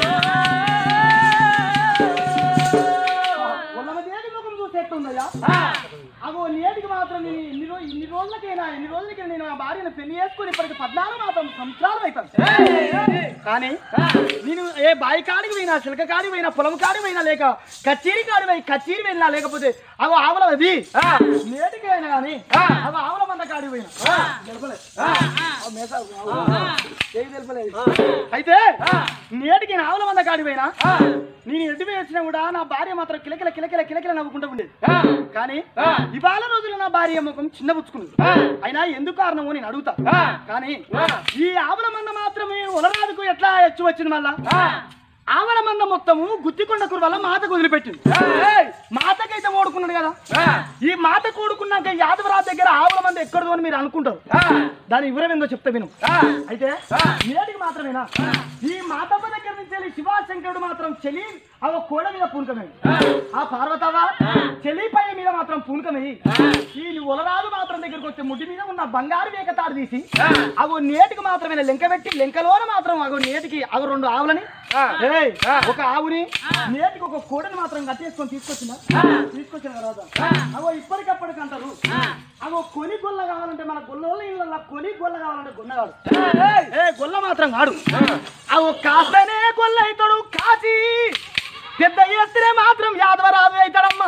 C: వల్లమ్మ దేవి ముఖం చూసేట్టుందయ్యా అగో నేటికి మాత్రం నేను ఇన్ని రోజు ఇన్ని రోజులకైనా ఇన్ని రోజులకి నేను ఆ భార్యను పెళ్లి చేసుకుని ఇప్పటికి పద్నాలుగు మాత్రం సంవత్సరాలు అవుతాను కానీ నేను ఏ బాయి కాడికి పోయినా చిలక కాడికి పోయినా పొలం కాడికి పోయినా లేక కచేరి కాడి పోయి కచేరి వెళ్ళినా లేకపోతే అగో ఆవుల అది నేటికి అయినా కానీ అగో ఆవుల మంద కాడికి పోయినా తెలపలే. ఆ మేస- ఏది తెలపలేదు. అయితే నేటికి నేను ఆవుల మంద కాడికి పోయినా నేను ఎటు వేసినా కూడా నా భార్య మాత్రం కిలకిల కిలకిల కిలకిల నవ్వుకుంటూ ఉండేది కానీ ఇవాళ రోజులు నా భార్య ముఖం చిన్నబుచ్చుకున్నది అయినా ఎందుకు కారణమో నేను అడుగుతా కానీ ఈ ఆవుల మంద మాత్రమే ఉలరాజుకు ఎట్లా ఎచ్చు వచ్చింది మళ్ళా ఆవల మంద మొత్తము గుత్తికొండ వల్ల మాతకు వదిలిపెట్టింది మాతకైతే ఓడుకున్నాడు కదా ఈ మాత కూడుకున్నాక యాదవరాజు దగ్గర ఆవుల మంద ఎక్కడదో అని మీరు అనుకుంటారు దాని వివరం ఏందో చెప్తా విను అయితే నేటికి మాత్రమేనా ఈ మాతమ్మ దగ్గర నుంచి వెళ్ళి శివాశంకరుడు మాత్రం చెలి ఆ కోడ మీద పూనకమే ఆ పార్వతవ్వ చెలి పై మీద మాత్రం పూనకమే ఈ ఉలరాజు మాత్రం దగ్గరికి వచ్చే ముడి మీద ఉన్న బంగారు వేక తాడు తీసి అగో నేటికి మాత్రమే లెంక పెట్టి లెంకలోన మాత్రం అగో నేటికి అగో రెండు ఆవులని ఏయ్, ఒక ఆవుని నేటికి ఒక కోడని మాత్రం కట్టేసుకొని తీసుకొచ్చిన తీసుకొచ్చిన తర్వాత అగో ఇప్పటికప్పటికి అంటారు అగో కొని గొల్ల కావాలంటే మన గొల్ల ఇళ్ళ కొని గొల్ల కావాలంటే గొన్నగాడు ఏ గొల్ల మాత్రం కాడు అగో కాస్తనే గొల్ల అవుతాడు కాచి పెద్ద ఎత్తునే మాత్రం యాదవరాజు అవుతాడమ్మా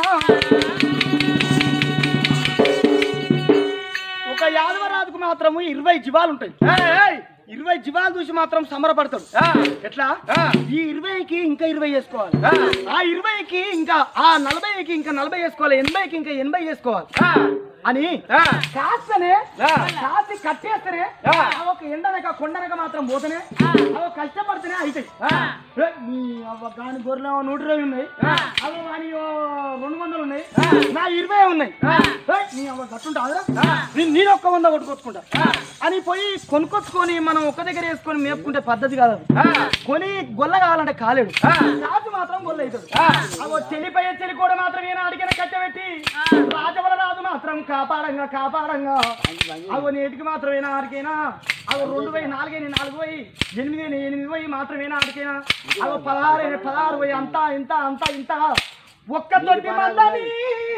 C: ఒక యాదవరాజుకు మాత్రము ఇరవై జీవాలు ఉంటాయి ఇరవై జీవాలు చూసి మాత్రం సమరపడతాడు ఎట్లా ఈ ఇరవైకి ఇంకా ఇరవై వేసుకోవాలి ఆ ఇరవైకి ఇంకా ఆ నలభైకి ఇంకా నలభై వేసుకోవాలి ఎనభైకి ఇంకా ఎనభై వేసుకోవాలి అని కాస్తనే కాసి కట్టేస్తేనే ఆ ఒక ఎండనక కొండనక మాత్రం పోతేనే ఆ ఒక కష్టపడితేనే అవుతాయి ఏ, నీ అవ్వ గాని గొర్రెలు ఏమో నూట ఇరవై ఉన్నాయి అవి వాని ఓ రెండు వందలు ఉన్నాయి నా ఇరవై ఉన్నాయి ఏ, నీ అవ్వ గట్టుంటాదిరా నేను నేను ఒక్క వంద కొట్టుకొచ్చుకుంటా అని పోయి కొనుక్కొచ్చుకొని మనం ఒక్క దగ్గర వేసుకొని మేపుకుంటే పద్ధతి కాదు అది కొని గొల్ల కావాలంటే కాలేడు కాదు మాత్రం గొల్ల అవుతుంది అవో చెల్లిపోయే చెల్లి కూడా మాత్రం ఈయన అడిగిన కట్టబెట్టి రాజవల రాజు మాత్రం కాపాడంగా కాపాడంగా అవో నేటికి మాత్రమేనా ఆడికైనా అవో రెండు పోయి నాలుగైనా నాలుగు పోయి ఎనిమిది అయినా ఎనిమిది పోయి మాత్రమేనా ఆడికైనా అవో పదహారు అయినా పదహారు పోయి అంతా ఇంత అంతా ఇంత ఒక్క తొట్టి మందని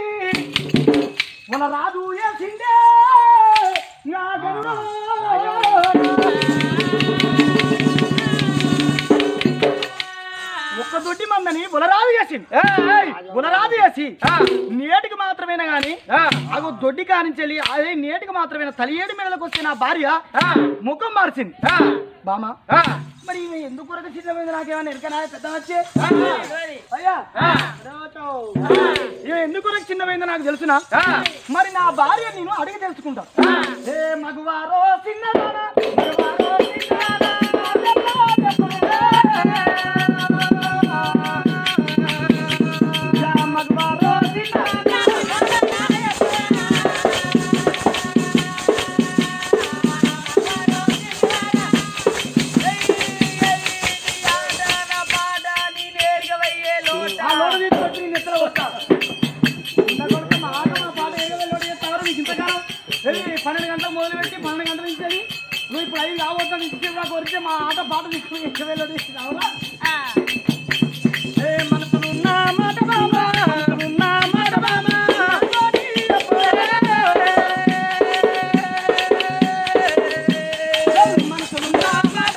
C: మన రాజు వేసిందే నా గరుడా. ఒక్క దొడ్డి మందని బులరాజు చేసింది బులరాజు చేసి నేటికి మాత్రమేనా గాని అగో దొడ్డి కానించెల్లి అదే నేటికి మాత్రమేనా తలియేడు మెడలకు వస్తే నా భార్య ముఖం మార్చింది బామా మరి ఈమె ఎందుకు కొరకు చిన్నమైంది నాకేమైనా ఎరకనా పెద్ద వచ్చే అయ్యా ఈమె ఎందుకు కొరకు చిన్నమైందో నాకు తెలుసునా మరి నా భార్య నేను అడిగి తెలుసుకుంటా ఏ మగవారో చిన్నదానా మగవారో చిన్నదానా, చెప్పరా, చెప్పరా. యా మగవారో చిన్నదానా, ఉన్న కొడుకు మా ఆట మా పాట ఏగవేలోడు చేస్తారు నీకు ఇంతకాలం ఏయ్, పన్నెండు గంటలకు మొదలు పెట్టి పన్నెండు గంటల నుంచి అని నువ్వు ఇప్పుడు ఐదు కావద్దని ఇచ్చి నాకు వరితే మా ఆట పాట నీకు ఏగవేలోడు రావురా ఏ మనసులున్న మాట బాబా మనసులున్న మాట బాబా మనసులున్న మాట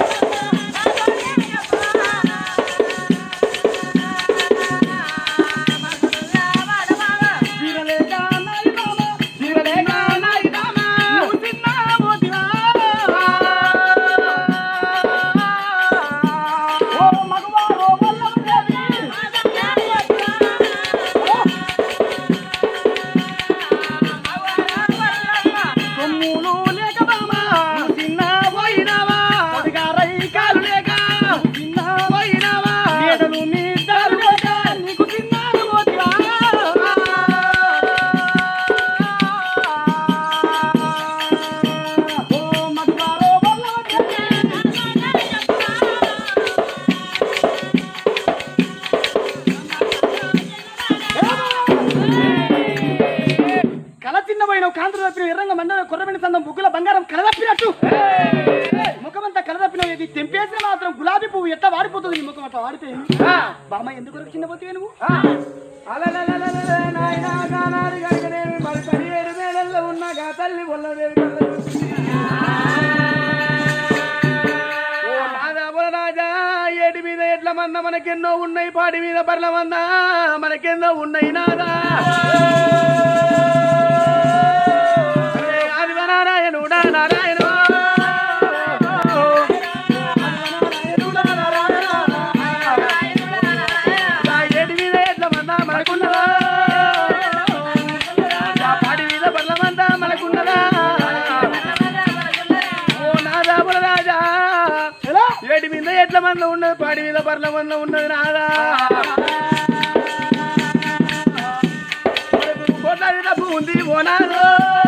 C: వీరలేక నాయి బాబా వీరలేక నాయి బాబా నువ్వు తిన్నావు దివా ఓ మగవా ఓ వల్లభదేవి సొమ్ములు లేక బామా నువ్వు తిన్నా పోయినావా అధికారై కాలు లేక నువ్వు తిన్నా పోయినావా మేడలు మీ దారు లేక నీకు తిన్నాను పోతివా ఓ మగవారో వల్లభదేవి కల చిన్నమైన కాంతులు తప్పిన ఎర్రంగా మండల కొర్రమైన సందం బుగ్గుల బంగారం కలదప్పినట్టు ముఖమంతా కలదప్పిన ఇది తెంపేసిన మాత్రం గులాబీ పువ్వు ఎట్లా వాడిపోతుంది నీ ముఖం అట్లా వాడితే బామ్మ ఎందుకు చిన్న పోతే నువ్వు
B: అలలలలలల నాయనా గానాలు గడగనేమి మరి పదిహేడు వేలల్లో ఉన్నగా తల్లి వల్లదేవి కళ్ళ చూసింది. ఓ నాదా రాజా ఏటి మీద ఎట్ల మంద మనకెన్నో ఉన్నాయి పాడి మీద పర్ల మంద మనకెన్నో ఉన్నాయి నాదా అరే ఆదివ నారాయణుడా నారాయణ ఏటి మీద ఎట్ల మంద మనకున్నదా పాడి మీద పర్ల మంద మనకున్నదా ఓ నాదా రాజా ఏటి మీద ఎట్ల మంద ఉన్నది పాడి మీద పర్ల మంద ఉన్నది నాదా కోట్లాది డబ్బు ఉంది ఓ నాదో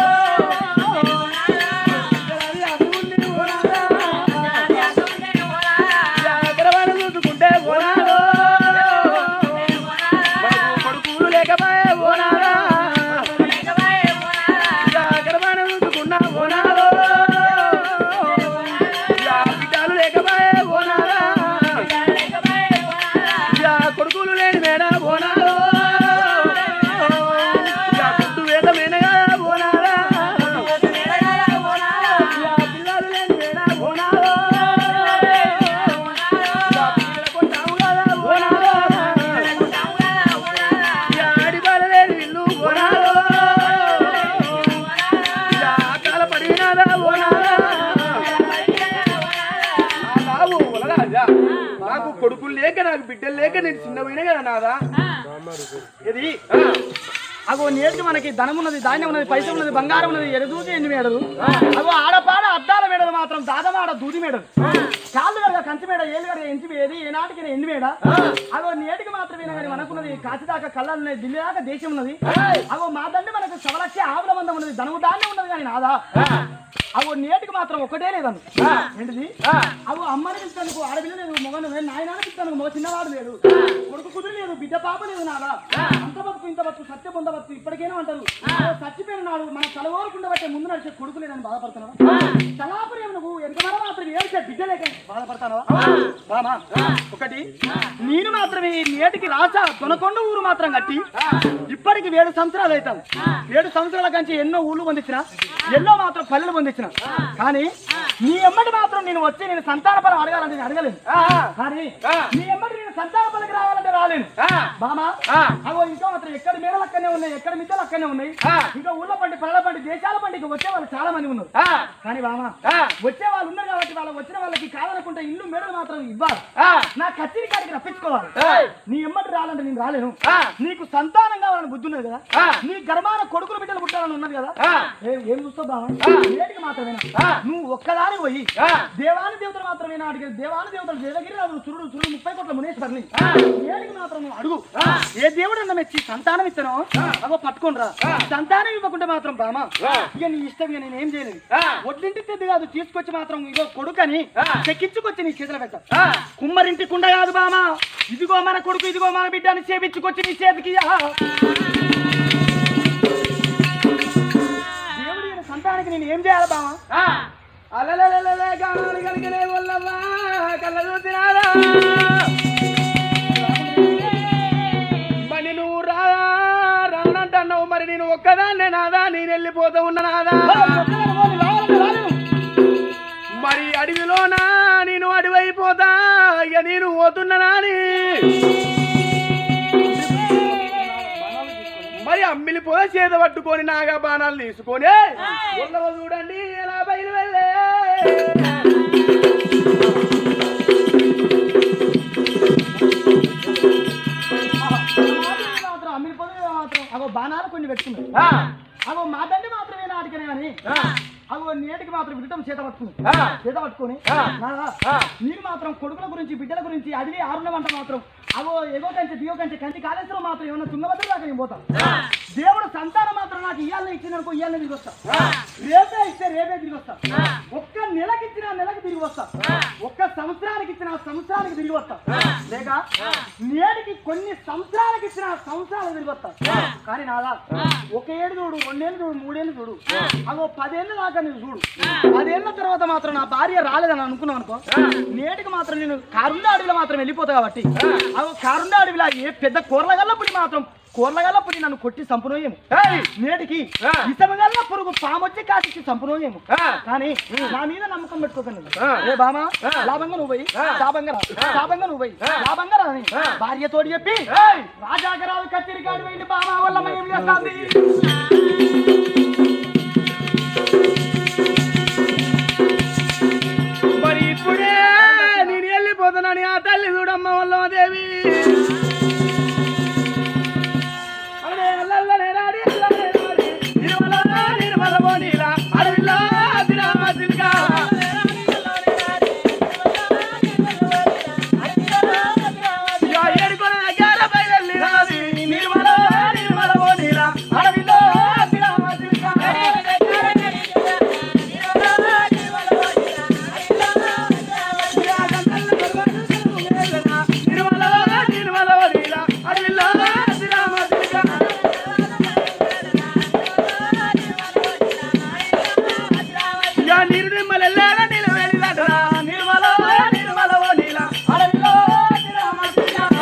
B: జాగ్రత్తగా చూసుకుంటే ఓ నాదో మనకు కొడుకులు లేకపాయే ఓ నాదా జాగ్రత్తగా చూసుకున్నా ఓ నాదో యా బిడ్డలు లేకపాయే ఓ నాదా యా కొడుకులు లేని మేడ ఓ నాదో యా గుడ్డు వేద మేనగా ఓ నాదా యా పిల్లలు లేని మేడ ఓ నాదో యా పిల్లల కొట్టావు కదా ఓ నాదో యా ఆడిపాల లేని ఇల్లు ఓ నాదో యా అకాల పడినాదా ఓ నాదా నా బాబు వలరాజా నాకు కొడుకులు లేక నాకు బిడ్డలు లేక నేను చిన్నపోయినా కదా నాదా ఇది
C: అగో నేర్చి మనకి ధనం ఉన్నది ధాన్యం ఉన్నది పైస ఉన్నది బంగారం ఉన్నది ఎడదూకి ఎన్ని మేడలు అగో ఆడపాడ అద్దాల మేడలు మాత్రం దాదమాడ దూది మేడలు కాళ్ళు కడగ కంచి మేడ ఏళ్ళు కడగ ఎంచి ఏది ఏనాటికి ఎన్ని మేడ అగో నేటికి మాత్రమే కానీ మనకున్నది కాచి దాకా కళ్ళలు ఉన్నాయి ఢిల్లీ దాకా దేశం ఉన్నది అగో మా తండ్రి మనకు సవలక్ష ఆవుల మందం ఉన్నది ధనము ధాన్యం ఉన్నది కానీ నాదా అగో నేటికి మాత్రం ఒకటే లేదను ఏంటిది అగో అమ్మని పిలుస్తాను ఆడపిల్ల లేదు మొగను నాయన పిలుస్తాను మొగ చిన్నవాడు లేదు కొడుకు కుదురు లేదు బిడ్డ పాప లేదు నాదా అంత బతుకు ఇంత బతుకు సత్య పొంద బతుకు ఇప్పటికైనా అంటారు అగో చచ్చిపోయిన నాడు మన తలవోరుకుండా బట్టే ముందు నడిచే కొడుకు లేదని బాధపడుతున్నావా తలాపురి నువ్వు ఎంతమంది మాత్రం ఏడ్చే బిడ్డ లేక బాధపడతానవా బామా ఒకటి నేను మాత్రమే ఈ నేటికి రాసా తొనకొండ ఊరు మాత్రం కట్టి ఇప్పటికి ఏడు సంవత్సరాలు అవుతాం ఏడు సంవత్సరాల కంచి ఎన్నో ఊళ్ళు పొందించిన ఎన్నో మాత్రం పల్లెలు పొందించిన కానీ నీ ఎమ్మటి మాత్రం నేను వచ్చి నేను సంతాన పరం అడగాలంటే నేను అడగలేను కానీ నీ ఎమ్మటి నేను సంతాన పనికి రావాలంటే రాలేను బామా అగో ఇంకా మాత్రం ఎక్కడ మేడలు అక్కడనే ఉన్నాయి ఎక్కడ మిద్దలు అక్కడనే ఉన్నాయి ఇంకా ఊళ్ళ పండి పల్లెల పండి దేశాల పండికి వచ్చే వాళ్ళు చాలా మంది ఉన్నారు కానీ బామా వచ్చే వాళ్ళు ఉన్నారు కాబట్టి వాళ్ళు వచ్చిన వాళ్ళకి కాదనుకుంటే ఇల్లు మేడలు మాత్రం ఇవ్వాలి నా కచ్చిరి కాడికి రప్పించుకోవాలి నీ ఎమ్మటి రావాలంటే నేను రాలేను నీకు సంతానం కావాలని బుద్ధి ఉన్నది కదా నీ గర్భాన కొడుకులు బిడ్డలు పుట్టాలని ఉన్నది కదా ఏం- ఏం చూస్తావు బావా ఏటికి మాత్రమేనా నువ్వు ఒక్కదాని స్వర్గానికి పోయి దేవాని దేవతలు మాత్రమే నాటికి దేవాని దేవతలు దేవగిరి రాజు చురుడు చురుడు ముప్పై కోట్ల మునేశ్వరిని ఏడికి మాత్రం నువ్వు అడుగు ఏ దేవుడు అన్న మెచ్చి సంతానం ఇస్తానో అగో పట్టుకోనరా సంతానం ఇవ్వకుంటే మాత్రం బామా ఇక నీ ఇష్టం ఇక నేను ఏం చేయలేదు ఒడ్లింటి తెద్దు కాదు తీసుకొచ్చి మాత్రం ఇగో కొడుకని చెక్కించుకొచ్చి నీ చేతిలో పెట్టా కుమ్మరింటి కుండ కాదు బామా ఇదిగో మన కొడుకు ఇదిగో మన బిడ్డని చేపించుకొచ్చి నీ చేతికి ఇయ్యా. దేవుడి ఈయన సంతానానికి నేను ఏం చేయాలి బామా
B: అలలలలల గానాలు కలిగినే వల్లవ్వా కళ్ళ చూసినారా మరి నువ్వు రా రానంటున్నావు మరి నేను ఒక్కదాన్నే నాదా నేను వెళ్ళిపోతా ఉన్నా నాదా మరి అడవిలోనా నేను అడవైపోతా ఇక నేను పోతున్నానా అని మరి అమ్మిలి పోయి చేత పట్టుకొని నాగా బాణాలు తీసుకొని ఉన్నవ చూడండి ఎలా బయలు వెళ్ళే
C: మాత్రం అమ్మిన పొలం మాత్రం అగో బాణాలు కొన్ని పెట్టుకున్నాడు అగో మా తండ్రి మాత్రమే నాటికనే కానీ అగో నేటికి మాత్రం విడటం చేత పట్టుకుని చేత పట్టుకొని నాదా, మీరు మాత్రం కొడుకుల గురించి బిడ్డల గురించి అడిగి ఆరున్న వంట మాత్రం అగో ఎగో కంచె దిగో కంచె కంచి కాళేశ్వరం మాత్రం ఏమన్నా తుంగభద్ర దాకా నేను పోతాను దేవుడు సంతానం మాత్రం నాకు ఇయ్యాలని ఇచ్చిందనుకో ఇయ్యాలని తిరిగి వస్తా రేపే ఇస్తే రేపే తిరిగి వస్తా ఒక్క నెలకి ఇచ్చిన నెలకి తిరిగి వస్తా ఒక్క సంవత్సరానికి ఇచ్చిన సంవత్సరానికి తిరిగి వస్తా లేక నేటికి కొన్ని సంవత్సరాలకు ఇచ్చిన సంవత్సరాలకు తిరిగి వస్తా కానీ నాదా ఒక ఏడు చూడు రెండేళ్ళు చూడు మూడేళ్ళు చూడు అదో పదేళ్ళు దాకా నేను చూడు పదేళ్ల తర్వాత మాత్రం నా భార్య రాలేదని అనుకున్నావు అనుకో నేటికి మాత్రం నేను కారుండ అడవిలో మాత్రం వెళ్ళిపోతా కాబట్టి అదో కారుండ అడవిలో ఏ పెద్ద కూరలగల్ల పుడి మాత్రం కూరలగల్ల పుడి నన్ను కొట్టి చంపునోయేమో నేటికి ఇసమగల్ల పురుగు పామొచ్చి కాటికి చంపునోయేమో కానీ నా మీద నమ్మకం పెట్టుకోకండి ఏ బామా లాభంగా నువ్వు పోయి లాభంగా రా లాభంగా నువ్వు పోయి లాభంగా రా అని భార్యతోటి చెప్పి రాజాగరాలు కత్తిరికాడు వెళ్ళి బామా వల్ల మయం చేస్తాంది
B: మరి ఇప్పుడే నేను వెళ్ళిపోతున్నాను ఆ తల్లి చూడమ్మ వల్లదేవి అరే అల్లల్లనే రాడి, అల్లల్లనే రాడి, నిర్మల నిర్మల బోనీల, అడవిలో అతిరామ చిలుక. ఇక ఏడుకొన దగ్గర బయలుదేరి రాది, నిర్మల నిర్మల బోనీల, అడవిలో అతిరామ చిలుక. నిర్మల నిర్మల బోనీల, అడవిలో అతిరామ చిలుక. యా నిర్మల లేల నిలవేలిలటరా నిర్మల నిర్మల ఓ నీల అడవిలో తిరమతియా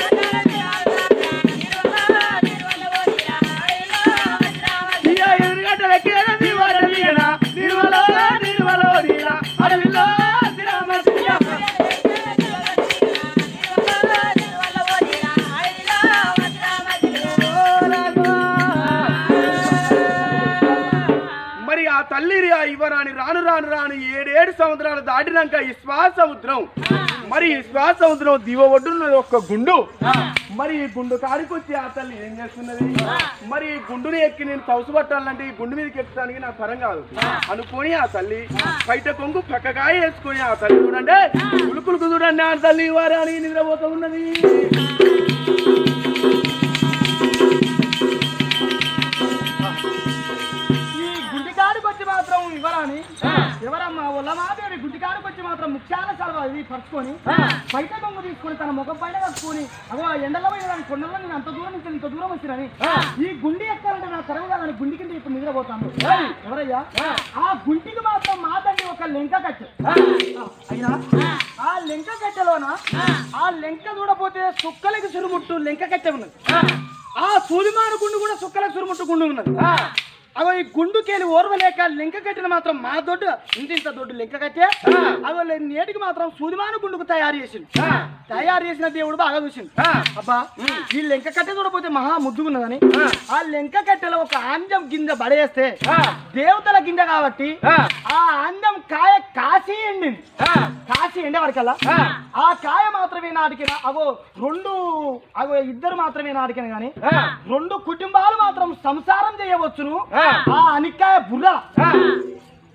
B: యా ఎదురుగడ్డల కేర దివార నీల నిర్మల నిర్మల ఓ నీల అడవిలో తిరమతియా మరి ఆ తల్లి ఆ ఇవ్వరాని రాను రాను రాను ఏడేడు సంవత్సరాలు దాటినాక ఈ శ్వాస సముద్రం మరి ఈ శ్వాస సముద్రం దివ ఒడ్డున్నది ఒక్క గుండు మరి ఈ గుండు కాడికి వచ్చి ఆ తల్లి ఏం చేస్తున్నది మరి ఈ గుండుని ఎక్కి నేను తౌసు పట్టాలంటే ఈ గుండు మీదకి ఎక్కడానికి నా పరం కాదు అనుకొని ఆ తల్లి బయట కొంగు పక్కకాయ వేసుకొని ఆ తల్లి చూడండి ఉలుకులకు చూడండి ఆ తల్లి వారాని నిద్రపోతూ ఉన్నది
C: ఈ గుంటికాడికి వచ్చి మాత్రం ఇవ్వరాని ఎవరమ్మా ఒల్లమాదేవి గుంటికాడికి వచ్చి మాత్రం ముఖ్యాల సెలవు ఇది పరుచుకొని బయట బొమ్మ తీసుకొని తన ముఖం పైన కట్టుకొని అగో ఆ ఎండలో పోయిన దాని కొండల్లో నేను అంత దూరం నుంచి ఇంత దూరం వచ్చినని ఈ గుండి ఎక్కాలంటే నా తరం కాదని గుండి కింద ఇప్పుడు నిద్రపోతాను ఎవరయ్యా ఆ గుంటికి మాత్రం మా తండ్రి ఒక లెంక కట్టె అయినా ఆ లెంక కట్టెలోన ఆ లెంక చూడపోతే సుక్కలకి సురుముట్టు లెంక కట్టె ఉన్నది ఆ సూదిమాను గుండు కూడా సుక్కలకు సురుముట్టు గుండు ఉన్నది అగో ఈ గుండుకేలి ఓర్వలేక లింక కట్టిన మాత్రం మా దొడ్డు ఇంత ఇంత దొడ్డు లింక కట్టే అగో లే- నేటికి మాత్రం సూదిమాను గుండుకు తయారు చేసింది తయారు చేసిన దేవుడు బాగా చూసింది అబ్బా ఈ లెంక కట్టె చూడపోతే మహా ముద్దుగున్నదని ఆ లెంక కట్టెలో ఒక ఆంజం గింజ పడేస్తే దేవతల గింజ కాబట్టి ఆ ఆంజం కాయ కాసి ఎండింది కాసి ఎండే వరకల్లా ఆ కాయ మాత్రమే నాటికిన అగో రెండు అగో ఇద్దరు మాత్రమే నాటికిన గాని రెండు కుటుంబాలు మాత్రం సంసారం చేయవచ్చును ఆ అనిక్కాయ బుర్ర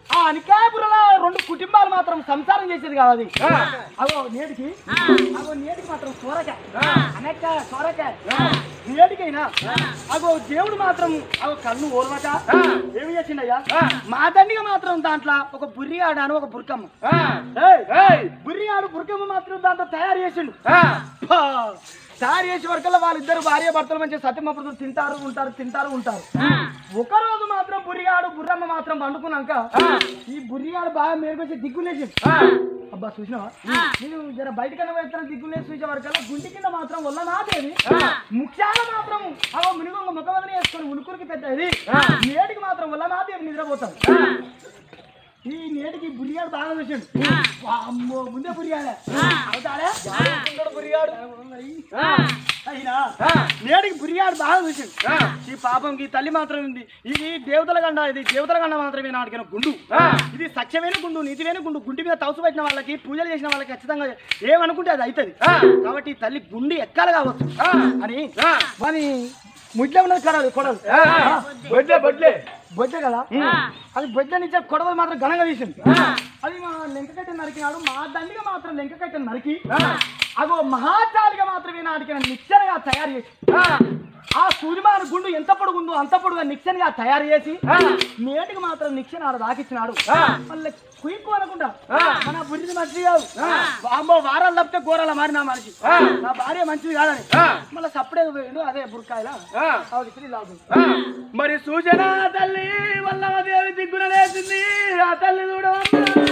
C: ఆ అనికాపురంలో రెండు కుటుంబాలు మాత్రం సంసారం చేసేది కాదు అది అగో నేటికి అగో నేటికి మాత్రం సోరకాయ అనక్కాయ సోరకాయ నేటికైనా అగో దేవుడు మాత్రం అగో కన్ను ఓర్వక ఏమి చేసిండయ్యా మా దండిగా మాత్రం దాంట్లో ఒక బుర్రిగాడు అని ఒక బుర్కమ్మ ఏయ్, బుర్రిగాడు బుర్కమ్మ మాత్రం దాంట్లో తయారు చేసిండు అబ్బా! తయారు చేసే వరకల్లా వాళ్ళిద్దరు భార్య భర్తలు మంచిగా సత్యమప్పుడు తింటారు ఉంటారు తింటారు ఉంటారు ఒక రోజు మాత్రం బుర్రిగాడు బుర్రమ్మ మాత్రం పండుకున్నాక ఈ బుర్రిగాడు బాగా మేలుకొచ్చి దిగ్గులేసి అబ్బా చూసినావా నేను జర బయటకన్నా పోయిన దిగ్గులేసి చూసే వరకల్లా గుంటి కింద మాత్రం వల్ల నాదేది ముఖ్యాల మాత్రం అవో మునిగొంగ ముఖమదని వేసుకొని ఉనుకురికి పెద్దది నేటికి మాత్రం వల్ల నాదేవి నిద్రపోతాడు ఈ నేటికి బురియాడు బాగా చూసాడు అమ్మో ముందే బురియాడే అవుతాడే బురియాడు అయినా నేటికి బురియాడు బాగా చూసాడు ఈ పాపంకి తల్లి మాత్రం ఉంది ఇది దేవతల గండ ఇది దేవతల గండ మాత్రమే నాటికిన గుండు ఇది సత్యమైన గుండు నీతిమైన గుండు గుండి మీద తవసు పెట్టిన వాళ్ళకి పూజలు చేసిన వాళ్ళకి ఖచ్చితంగా ఏమనుకుంటే అది అవుతుంది కాబట్టి ఈ తల్లి గుండి ఎక్కాలి కావచ్చు అని వాని ముడ్లే ఉన్నది కడాలి కొడలు
B: బొడ్లే బొడ్లే
C: బొడ్డే కదా అది బొడ్డ నుంచి కొడవలు మాత్రం ఘనంగా తీసింది అది మా లెంకకట్టె నరికినాడు మా దండిగా మాత్రం లెంకకట్టె నరికి అగో మహాచాలిగా మాత్రమే నాటికిన నిచ్చెనగా తయారు చేసి ఆ సూర్యమాన గుండు ఎంత పొడుగుందో అంత పొడుగా నిచ్చెనగా తయారు చేసి నేటికి మాత్రం నిచ్చెన ఆడ దాకిచ్చినాడు మళ్ళీ కుయిక్కు అనకుండా మన బుద్ధిది మంచిది కాదు అమ్మో వారాలు తప్పితే ఘోరాల మారి నా మనిషి నా భార్య మంచిది కాదని మళ్ళీ సప్పుడే పోయిండు అదే బుర్కాయలా అది ఇప్పుడు ఇలా అవుతుంది.
B: మరి సూచన తల్లి వల్లమదేవి దిగ్గున లేచింది ఆ తల్లి చూడవమ్మా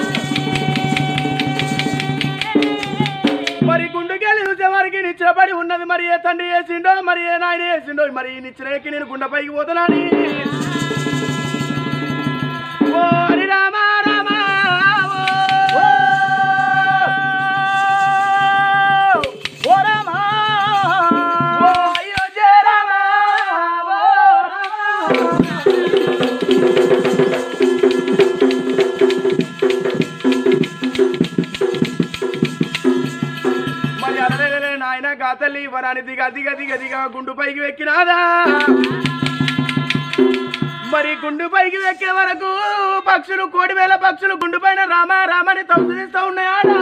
B: మరి గుండెకెళ్ళి చూసే వారికి నిచ్చినపడి ఉన్నది మరి ఏ తండ్రి వేసిండో మరి ఏ నాయన వేసిండో మరి ఈ నిచ్చిన ఎక్కి నేను గుండె పైకి పోతున్నాని ఓ హరి రామ రామ ఓ.
C: ఓ రామా
B: ఓ అయ్యో జయ రామ ఓ రామ. మరి అడగలే నాయన గాతల్లి వరాని దిగ దిగ దిగ దిగ గుండు పైకి వెక్కినాదా మరి గుండు పైకి వెక్కే వరకు పక్షులు కోడి వేల పక్షులు గుండు పైన రామ రామని తౌసరిస్తూ ఉన్నాయాడా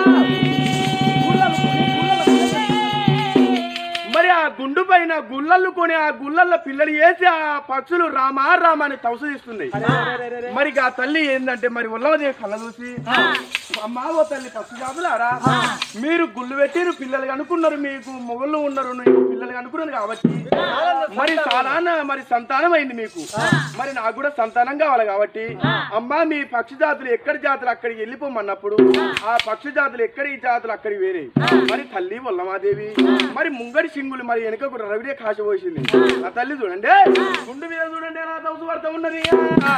B: మరి ఆ గుండు పైన గుల్లలు కొని ఆ గుల్లల్లో పిల్లలు వేసి ఆ పక్షులు రామా రామ అని తౌసరిస్తున్నాయి మరి ఆ తల్లి ఏంటంటే మరి ఉల్లవదేవి కళ్ళ చూసి అమ్మా ఓ తల్లి పక్షు జాబులారా మీరు గుళ్ళు పెట్టిరు పిల్లలు కనుక్కున్నారు మీకు మొగళ్ళు ఉన్నారు మీకు పిల్లలు కనుక్కున్నారు కాబట్టి మరి చాలా మరి సంతానం అయింది మీకు మరి నాకు కూడా సంతానం కావాలి కాబట్టి అమ్మా మీ పక్షి జాతులు ఎక్కడి జాతులు అక్కడికి వెళ్ళిపోమన్నప్పుడు ఆ పక్షి జాతులు ఎక్కడి జాతులు అక్కడికి వేరే మరి తల్లి వల్లమాదేవి మరి ముంగడి సింగులు మరి వెనుక కూడా రవిడే కాశపోసింది ఆ తల్లి చూడండి గుండు మీద చూడండి ఎలా తౌసు పడతా ఉన్నది ఆ.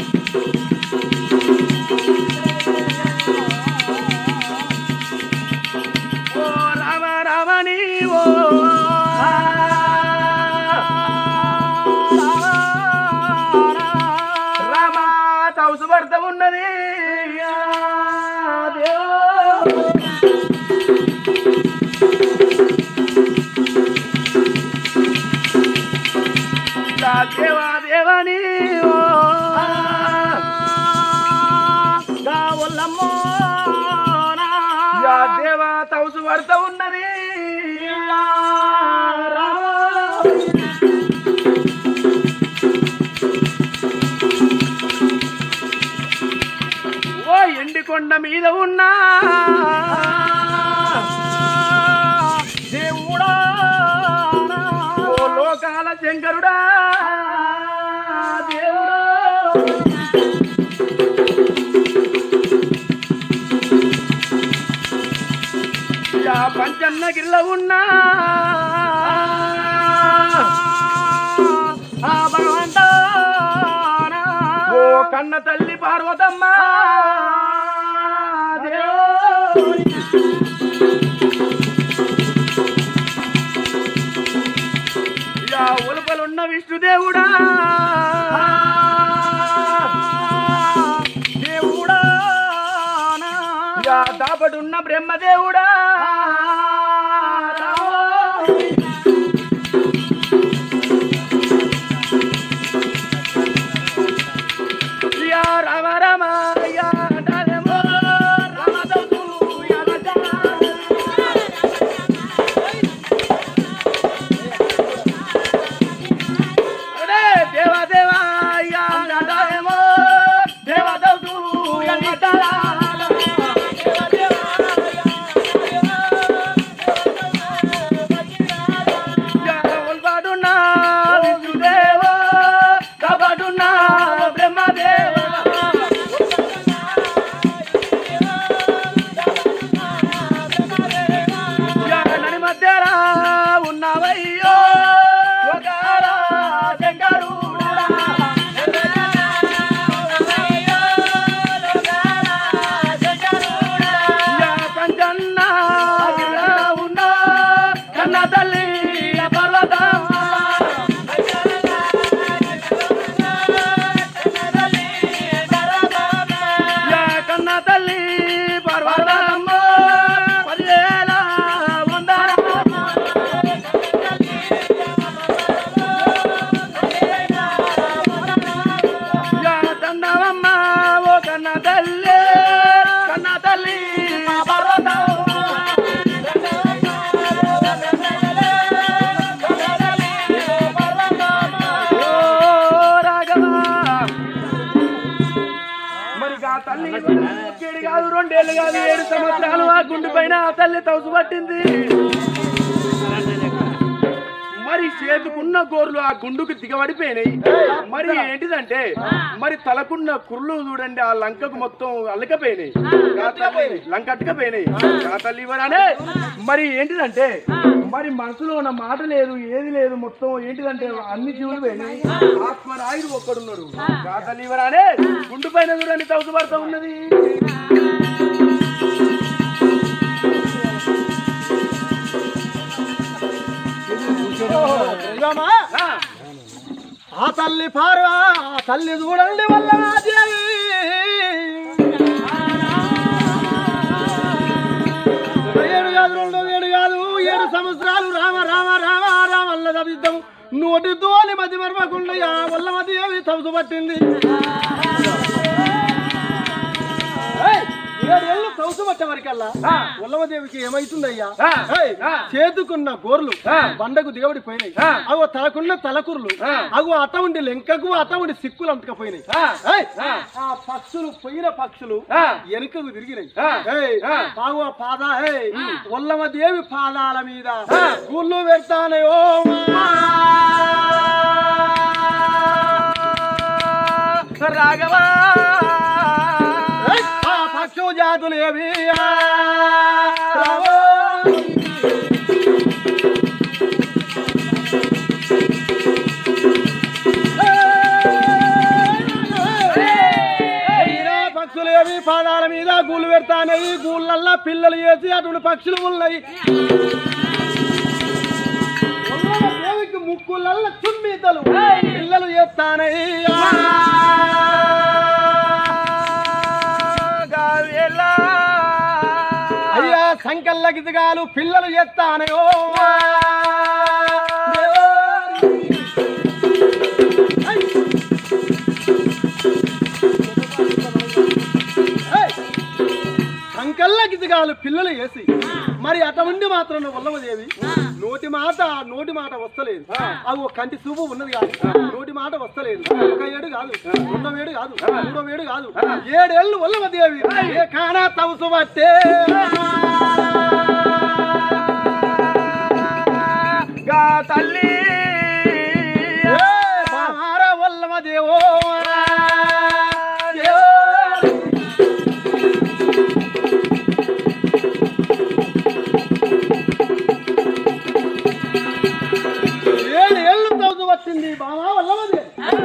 B: ఓ రామ రామని ఓ రామ తౌసు పడతా ఉన్నది ఆ, దేవా. ఇలా దేవా దేవని ఓ యా దేవా తౌసు పడతా ఉన్నది యా రామ. ఓ ఎండి కొండ మీద ఉన్నా దేవుడా ఓ లోకాల శంకరుడా దేవుడా యా పంచన్నగిరిలో ఉన్నా ఆ భగవంతా ఓ కన్న తల్లి పార్వతమ్మ దేవుడి. యా ఉలుపలున్న విష్ణుదేవుడా దేవుడా యా దాపడున్న బ్రహ్మదేవుడా యా రామ రామ ఒకేడు కాదు రెండేళ్ళు కాదు ఏడు సంవత్సరాలు ఆ గుండు పైన ఆ తల్లి తవసు పట్టింది మరి చేతుకున్న గోర్లు ఆ గుండుకు దిగబడిపోయినాయి మరి ఏంటిదంటే మరి తలకున్న కుర్లు చూడండి ఆ లంకకు మొత్తం అల్లకపోయినాయి ఆ తల్లి లంక అట్టుకపోయినాయి ఆ తల్లి ఇవ్వరానే మరి ఏంటిదంటే మరి మనసులో ఉన్న మాట లేదు ఏది లేదు మొత్తం ఏంటిదంటే అన్ని జీవులు పోయినాయి ఆత్మ రాయుడు ఒక్కడున్నాడు ఆ తల్లి ఇవ్వరానే గుండు పైన చూడండి తవసు పడతా ఉన్నది
A: దైవమా,
B: ఆ,
A: ఆ తల్లి పార్వా ఆ తల్లి చూడండి వల్ల దేవి ఏడు కాదు రెండు ఏడు కాదు ఏడు సంవత్సరాలు రామ రామ రామ రామ వల్ల తప్పిద్దాం నోటి తోలి మతి మరవకుండా ఆ వల్ల మతి ఏమి తవసు పట్టింది ఏయ్, ఏడేళ్ళు తవసు పట్టే వరకల్లా ఉల్లమదేవికి ఏమైతుందయ్యా
B: ఆ,
A: ఏయ్,
B: ఆ.
A: చేతుకున్న గోర్లు
B: ఆ.
A: బండకు దిగబడిపోయినాయి
B: ఆ.
A: అగో తలకున్న తలకుర్లు
B: ఆ.
A: అగో అట ఉండి లెంకకు అట ఉండి సిక్కులు అంతకపోయినాయి
B: ఆ.
A: ఏయ్,
B: ఆ.
A: ఆ పక్షులు పోయిన పక్షులు
B: ఆ.
A: వెనుకకు తిరిగినాయి
B: ఆ.
A: ఏయ్,
B: ఆ.
A: పావు ఆ పాద ఏయ్, ఉల్లమదేవి పాదాల మీద
B: ఆ.
A: గుళ్ళు పెడతానయో
B: రాఘవా
A: ఆ పక్షు జాతులు ఏవి ఆ, రావో. ఈరా పక్షులు ఏవి పాదాల మీద గూళ్ళు పెడతానయి గూళ్ళల్లా పిల్లలు వేసి అటువంటి పక్షులు ఉన్నాయి ఉల్లమ దేవికి ముక్కులల్ల చుమ్మీతలు పిల్లలు చేస్తానయి అయ్యా సంకల్ల గిజగాలు పిల్లలు చేస్తానయో సంకల్ల గిజగాలు పిల్లలు వేసి మరి అటువంటి మాత్రం వల్లమదేవి నోటి మాట నోటి మాట వస్తలేదు అవి ఒక కంటి చూపు ఉన్నది కాదు నోటి మాట వస్తలేదు ఒక ఏడు కాదు రెండో వేడు కాదు మూడో వేడు కాదు ఏడేళ్ళు వల్లమదేవి ఏ కానా తవసు పట్టే
B: గా తల్లి
A: ఏ బామార వల్లమదేవో ఏడు ఏళ్ళు తవసు వచ్చింది బామా వల్లమదేవి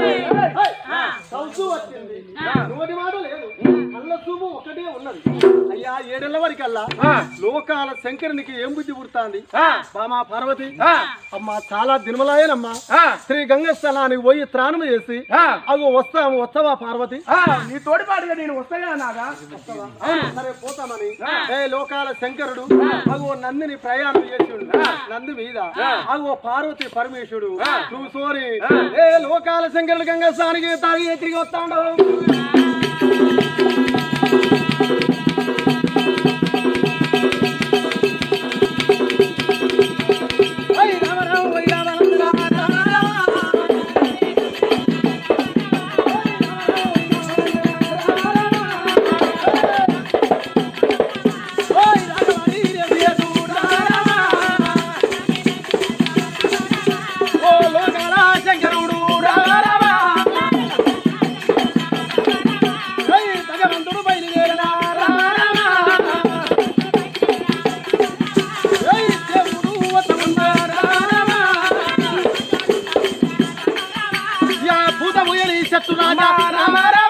A: తవసు వచ్చింది నోటి మాట లేదు కళ్ళ చూపు ఒకటే ఉన్నది అయ్యా ఏడేళ్ల వరకల్లా
B: ఆ.
A: లోకాల శంకరునికి ఏం బుద్ధి పుడుతాంది
B: ఆ,
A: బామా పార్వతి
B: ఆ,
A: అమ్మా చాలా దినమలాయనమ్మా
B: ఆ,
A: శ్రీ గంగస్థలానికి పోయి త్రాణం చేసి
B: ఆ,
A: అగో వస్తాము వస్తావా పార్వతి
B: ఆ, నీ తోడిపాటుగా నేను వస్తాగా నాగా
A: అవును, సరే పోతామని ఏ లోకాల శంకరుడు అగో నందిని ప్రయాణం చేసిండు నంది మీద అగో పార్వతి పరమేశ్వరుడు నువ్వు సోరి ఏ లోకాల శంకరుడు గంగస్థానికి తాగి తిరిగి వస్తాడు ఐ రామ రామ వై రామ రామ రామ రామ ఓయ్ రాఘవని రేవియదు రామ ఓ లోకాల శంకరుడు రామ ఓయ్ భగవంతుడు బయలుదేరనా రామ ఓయ్ దేవుడు వతముందా రామ యా భూతము ఎలి శత్రు రాజా రామ రామ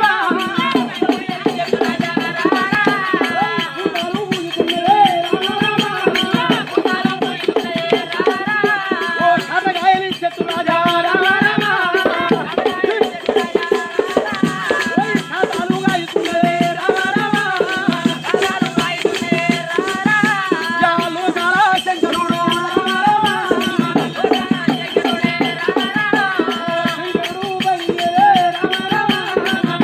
A: ఓ కాటగాయలి శత్రు రాజా రామ రామ ఓయ్ కాటాలుగా ఇస్తున్నదే రామ రామ యా లోకాల శంకరుడు రామ రామ శంకరుడు బయలుదేరే రామ రామ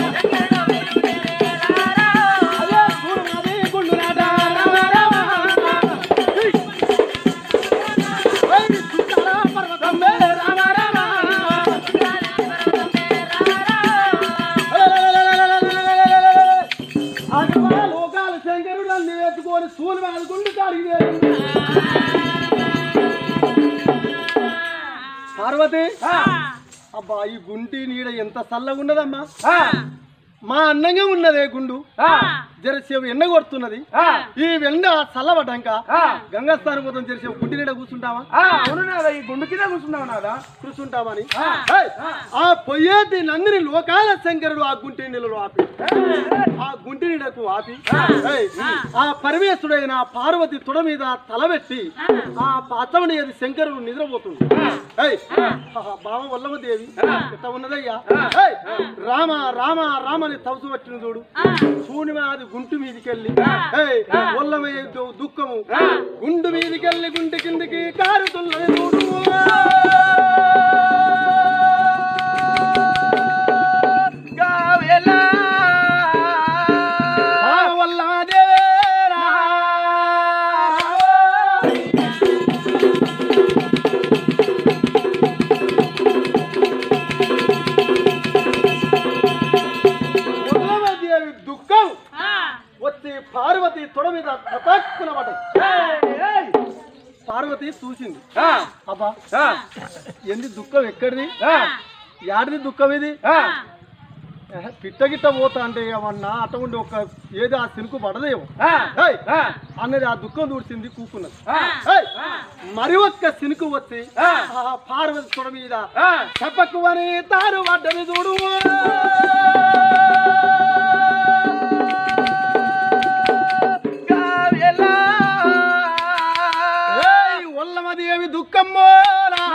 A: ఈ గుంటి నీడ ఎంత చల్లగా ఉన్నదమ్మా
B: ఆ,
A: మా అన్నంగా ఉన్నదే గుండు
B: ఆ,
A: జరసేపు ఎండ కొడుతున్నది
B: ఆ,
A: ఈ ఎండ చల్లబడ్డాక
B: ఆ.
A: గంగాస్థానం పోతాం జరసేపు గుంటి నీడ కూర్చుంటావా
B: ఆ, అవును నాదా ఈ గుండు కింద కూర్చున్నావు నాదా
A: కూర్చుంటామని
B: ఆ.
A: ఏయ్, ఆ పొయ్యేటి నందిని లోకాల శంకరుడు ఆ గుంటి నీళ్ళలో ఆపి ఆ గుంటి నీడకు ఆపి ఏయ్, ఆ పరమేశ్వరుడైన పార్వతి తొడ మీద తలబెట్టి ఆ పాతమని అది శంకరుడు నిద్రపోతుంది ఏయ్, ఆహా, బావ వల్లమదేవి ఎట్ట ఉన్నదయ్యా ఏయ్, రామ రామ రామ అని తవసు పట్టిన చూడు శూన్యమ అది గుంటు మీదికెళ్ళి ఏయ్, వల్లమయ్య దు- దుఃఖము గుండు మీదికెళ్ళి గుంటి కిందికి కారుతున్నది చూడు
B: గావెలా.
A: బావ వల్లమదేవేరా. వల్లమదేవి దుఃఖం వచ్చి పార్వతి తొడ మీద తపక్కున పడ్డది
B: ఏయ్, ఏయ్.
A: పార్వతి చూసింది
B: ఆ,
A: అబ్బా
B: ఆ,
A: ఏంది దుఃఖం ఎక్కడిది
B: ఆ,
A: యాడిది దుఃఖం ఇది
B: ఆ.
A: ఏహే, పిట్ట గిట్ట పోతా అంటే ఏమన్నా అటువంటి ఒక ఏది ఆ సినుకు పడదేమో
B: ఆ,
A: ఏయ్,
B: ఆ,
A: అన్నది ఆ దుఃఖం దూడ్చింది కూకున్నది
B: ఆ,
A: ఏయ్, మరి ఒక్క సినుకు వచ్చి
B: ఆ.
A: ఆ పార్వతి తొడ మీద
B: ఆ.
A: చెప్పకు అని తారు పడ్డది చూడు
B: గావెలా.
A: ఏయ్, ఒల్లమదేవి దుఃఖమ్మో రా.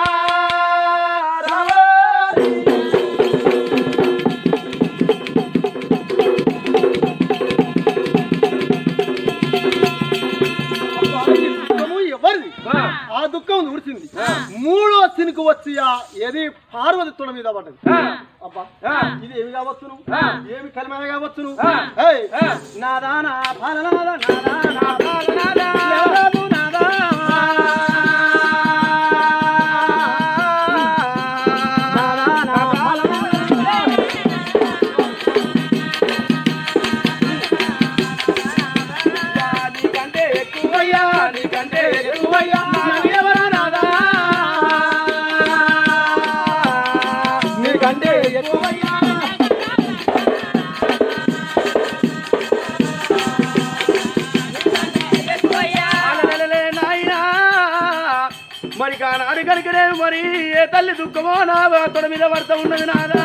A: అబ్బా, ఈ దుఃఖము ఎవరిది
B: ఆ.
A: ఆ దుఃఖం దూడ్చింది మూడో సినుకు వచ్చి ఆ ఏది పార్వతి తొడ మీద పడ్డది
B: ఆ.
A: అబ్బా
B: ఆ.
A: ఇది ఏమి కావచ్చును
B: ఆ.
A: ఏమి కలిమైన కావచ్చును
B: ఆ.
A: ఏయ్,
B: ఆ.
A: నాదా నా పాలనాదా నాదా నా
B: నాదా.
A: ఎవరాదు నాదా నాదా నా పాలనాదా.
B: నీకంటే ఎక్కువయ్యా నీకంటే ఎక్కువయ్యా
A: నన్ను ఎవరా నాదా నీకంటే ఎక్కువయ్యా
B: అలలలలే నాయనా. మరి కానాడు కనుకనే మరి ఏ తల్లి దుఃఖమో నా తొడ మీద పడతా ఉన్నది నాదా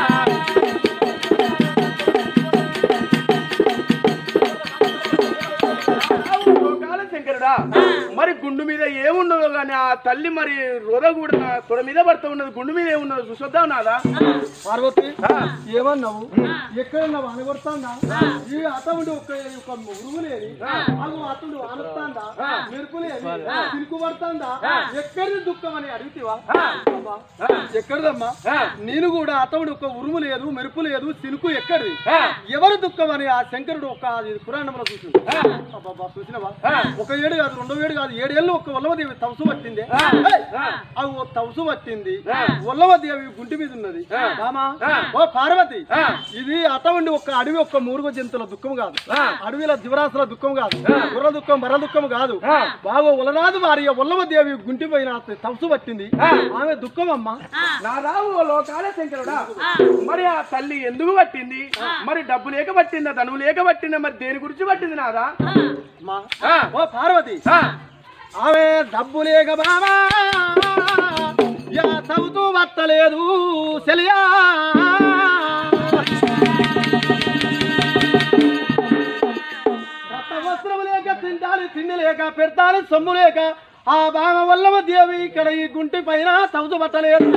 B: లోకాల శంకరుడా మరి గుండు మీద ఏముండదో కానీ ఆ తల్లి మరి రొద కూడా నా తొడ మీద పడతా ఉన్నది గుండు మీద ఏమున్నదో చూసొద్దాం నాదా
A: పార్వతి ఏమన్నావు ఎక్కడన్నావు అనగొడతాందా ఈ అతవుడు ఒక ఒక ఉరుగు లేని అగు అతడు ఆనస్తాందా మెరుపు లేని సిరుకు పడతాందా ఎక్కడిది దుఃఖం అని అడిగితేవా అమ్మా, ఎక్కడిదమ్మా నేను కూడా అతవుడు ఒక ఉరుము లేదు మెరుపు లేదు సినుకు ఎక్కడిది ఎవరు దుఃఖం అని ఆ శంకరుడు ఒక అది పురాణంలో చూసింది అబ్బబ్బా, చూసినవా ఒక ఏడు కాదు రెండో ఏడు కాదు ఏడేళ్ళు ఒక వల్లవదేవి తవసు పట్టింది అవి ఓ తవసు పట్టింది వల్లవదేవి గుంటి మీద ఉన్నది రామా ఓ పార్వతి ఇది అతవండి ఒక అడవి ఒక మూడుగ జంతువుల దుఃఖం కాదు అడవిల జీవరాశుల దుఃఖం కాదు గుర్ర దుఃఖం బర్ర దుఃఖం కాదు బాగా ఉలనాదు భార్య ఉల్లవదేవి గుంటి పైన తవసు పట్టింది ఆమె దుఃఖం అమ్మా
B: నా రావు ఓ లోకాల శంకరుడా మరి ఆ తల్లి ఎందుకు పట్టింది మరి డబ్బు లేక పట్టిందా ధనువు లేక పట్టిందా మరి దేని గురించి పట్టింది నాదా
A: అమ్మా
B: ఆ,
A: ఓ పార్వతి
B: ఆ,
A: ఆమె డబ్బు లేక బాబా యా చదువుతూ పట్టలేదు సెలియా రక్త వస్త్రం లేక తింటాలి తిండి లేక పెడతాలి సొమ్ము లేక ఆ బామ వల్లవ దేవి ఇక్కడ ఈ గుంటి పైన తవుతూ పట్టలేదు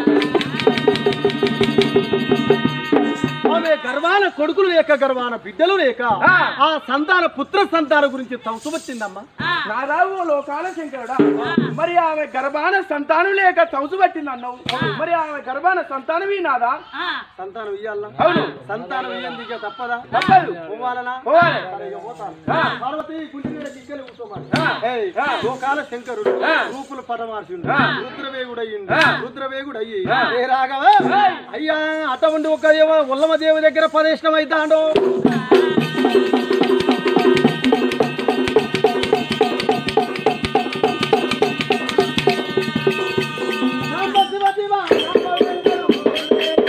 A: ఆమె గర్వాన కొడుకులు లేక గర్వాన బిడ్డలు లేక
B: ఆ.
A: ఆ సంతాన పుత్ర సంతాన గురించి తవుతూ వచ్చిందమ్మా
B: నా రావు ఓ లోకాల శంకరుడా మరి ఆమె గర్భాన సంతానం లేక తౌసు పట్టింది అన్నావు మరి ఆమె గర్భాన సంతానవి నాదా
A: సంతానం ఇయ్యాలనా
B: అవును
A: సంతానం ఇయ్యంది ఇక తప్పదా
B: తప్పదు.
A: పోవాలనా
B: పోవాలి.
A: సరే, ఇక పోతాను.
B: ఆ.
A: పార్వతి గుంటి మీద గిగ్గలు కూర్చోమని.
B: ఆ.
A: ఏయ్,
B: ఆ.
A: లోకాల శంకరుడు
B: ఆ.
A: రూపులు పరమార్షుడు
B: ఆ.
A: రుద్రవేగుడయ్యిండు
B: ఆ.
A: రుద్రవేగుడయ్యి
B: ఆ.
A: ఏ రాఘవ అయ్యా అటువంటి ఒక ఏమో ఉల్లమదేవి దగ్గర ప్రదేశం అయితాండో శివ శివ శివ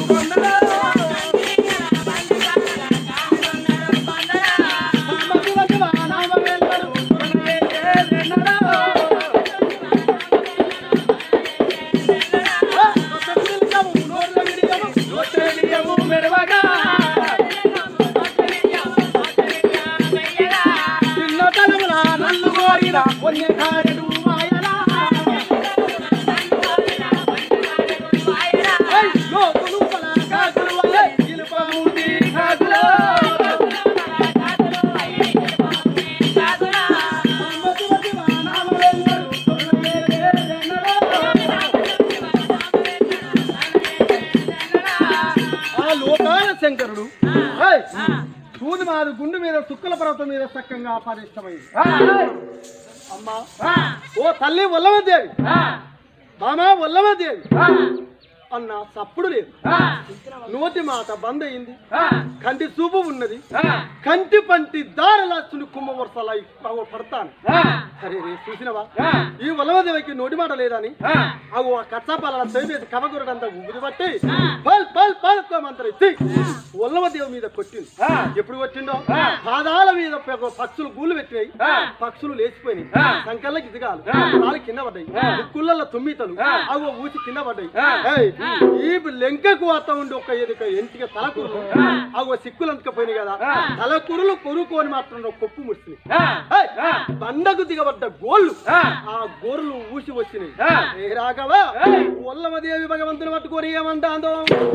A: ఆ లోకాల శంకరుడు ఏయ్, సూది మాది గుండు మీద చుక్కల పర్వతం మీద చక్కగా ఆపాదిష్టమైంది అమ్మా ఓ తల్లి వల్లమదేవి బామా వల్లమదేవి అన్న సప్పుడు లేదు నోటి మాట బంద్ అయింది కంటి చూపు ఉన్నది కంటి పంటి దారలాచుని కుమ్మ వరుసలా పడతాను అరే రే చూసినవా ఈ వల్లమదేవికి నోటి మాట లేదని అవు ఆ కచ్చాపాల చేసి కవగురడంతా ఉబిది పట్టి పల్ పల్ పల్ మంత్రం ఇచ్చి వల్లమదేవి మీద కొట్టింది ఎప్పుడు కొట్టిండో పాదాల మీద ఒక పక్షులు గూళ్ళు పెట్టినాయి పక్షులు లేచిపోయినాయి సంకల్లకి దిగాలు రాళ్ళు కింద పడ్డాయి ముక్కులలో తుమ్మితలు అవి ఊసి కింద పడ్డాయి ఏయ్, ఈ లెంకకు అత్త ఉండి ఒక ఎదుక ఎంటిక తలకూరులు అవి సిక్కులు అంతకపోయినాయి కదా తలకూరులు కొనుక్కొని మాత్రం ఒక కొప్పు ముడిచినాయి ఏయ్, బండకు దిగబడ్డ గోళ్ళు ఆ గోర్లు ఊసి వచ్చినాయి ఏ రాఘవా ఒల్లమదేవి భగవంతుని పట్టుకొని ఏమంటాందో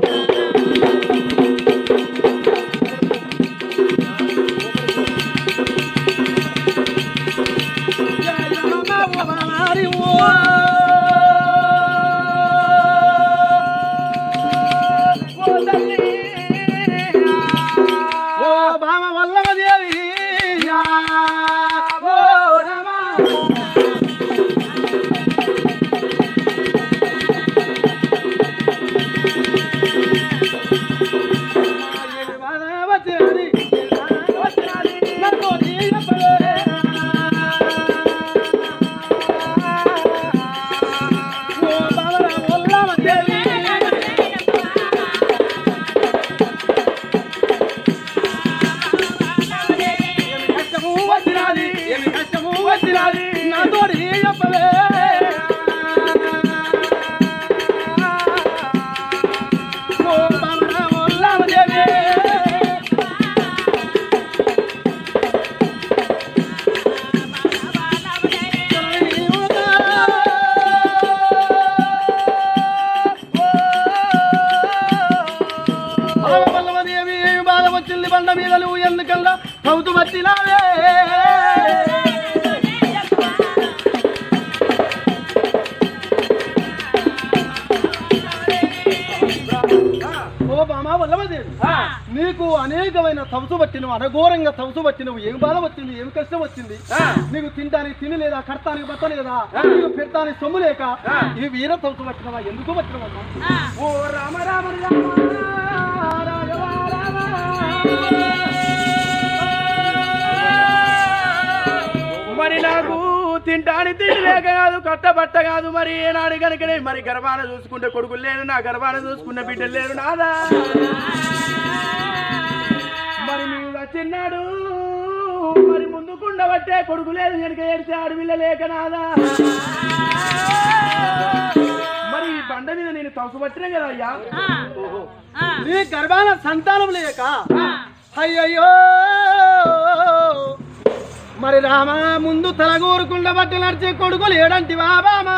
A: ఓ భామ వల్లమదేవి ఓ రామా బాలవల్లమదేవి బాధ వచ్చింది బండ మీద నువ్వు ఎందుకల్లా కౌతు పట్టినావే ఓ బామా వల్లమదేవి నీకు అనేకమైన తవసు పట్టినవు అనఘోరంగా తవసు పట్టినవు ఏం బాధ వచ్చింది ఏం కష్టం వచ్చింది నీకు తినడానికి తిని లేదా కడతానికి బట్ట లేదా నీకు పెడతానికి సొమ్ము లేక ఈ వీర తవసు పట్టినవా ఎందుకు పట్టినవమ్మా
B: ఓ రామ రామ రామ రాఘవ రామ. మరి నాకు తింటాని తిండి లేక కాదు కట్టబట్ట కాదు మరి ఏనాడు కనుకనే మరి గర్భాన చూసుకుంటే కొడుకులు లేరు నా గర్భాన చూసుకున్న బిడ్డలు లేరు నాదా మరి మీద చిన్నాడు మరి ముందుకుండబట్టే కొడుకు లేదు వెనక ఏడితే ఆడపిల్ల లేక నాదా మరి ఈ బండ మీద నేను తవసు పట్టినా కదా అయ్యా
A: నీ గర్భాన సంతానం లేక అయ్యయ్యో మరి రామ ముందు తలగూరుకుండ బట్టి నడిచే కొడుకులు ఏడంటివా బామా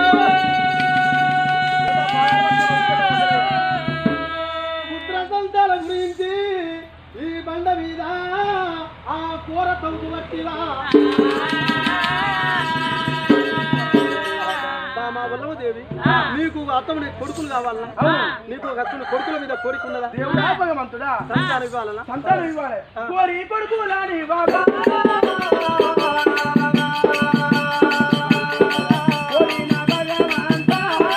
A: పుత్ర సంతానం గురించి ఈ బండ మీద ఆ కూర తవ్వు బట్టివా బామా వల్లమదేవి నీకు అత్తముని కొడుకులు కావాలన్నా నీకు ఒక అత్తముని కొడుకుల మీద కోరిక ఉన్నదా
B: దేవుడా భగవంతుడా
A: సంతానం ఇవ్వాలన్నా
B: సంతానం ఇవ్వాలి కోరి కొడుకులాని బాబా కోరి నా భగవంతా.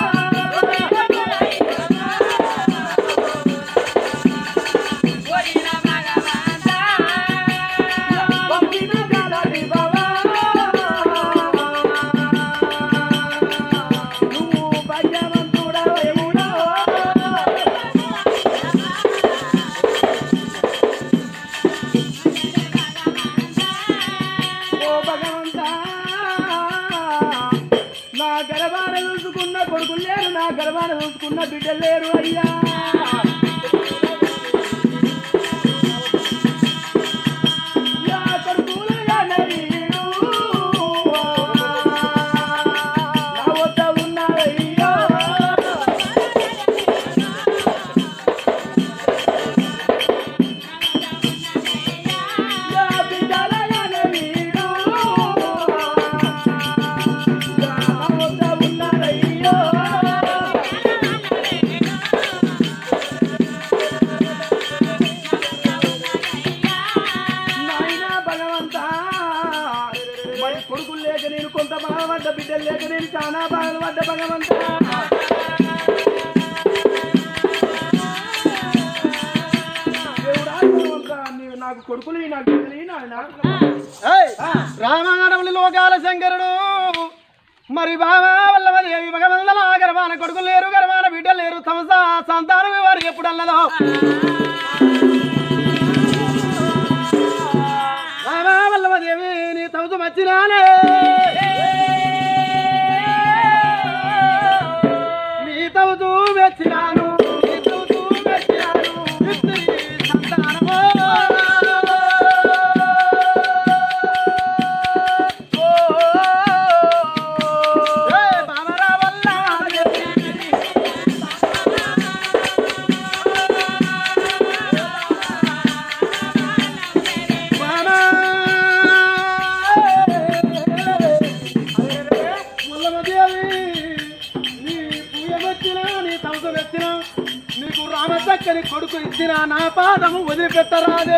B: పంపిన జాలాలి బాబా. నువ్వు భాగ్యవంతుడవేవుడా. నీకున్న బిడ్డలు లేరు అయ్యా యా కొడుకులుగానే వీరు. నా వద్ద ఉన్నారయ్యా. యా బిడ్డలుగానే వీరు. యా నా వద్ద ఉన్నారయ్యా. నాయనా భగవంతా మరి కొడుకులు లేక నేను కొంత బాధపడ్డ బిడ్డలు లేక నేను చాలా బాధపడ్డ భగవంతా దేవుడా భగవంతా, నీవు నాకు కొడుకులు ఈ నాకు బిడ్డలు ఈ నాయనా
A: ఏయ్, రామానవలి లోకాల శంకరుడు మరి బాబా వల్లవదేవి భగవంతుల గర్భాన కొడుకులు లేరు గర్భాన బిడ్డలు లేరు తమ స- సంతానం వారు ఎప్పుడు అన్నదో బాబా వల్లవదేవి నీ తమసు మచ్చినానే నీ తమసు మెచ్చినాను నీ తమసు మెచ్చినాను ఇద్దరి సంతానమో ఏ బామరా వల్లవదేవి నీకు రామచక్కని కొడుకు ఇచ్చిన నా పాదము వదిలిపెట్టరాదే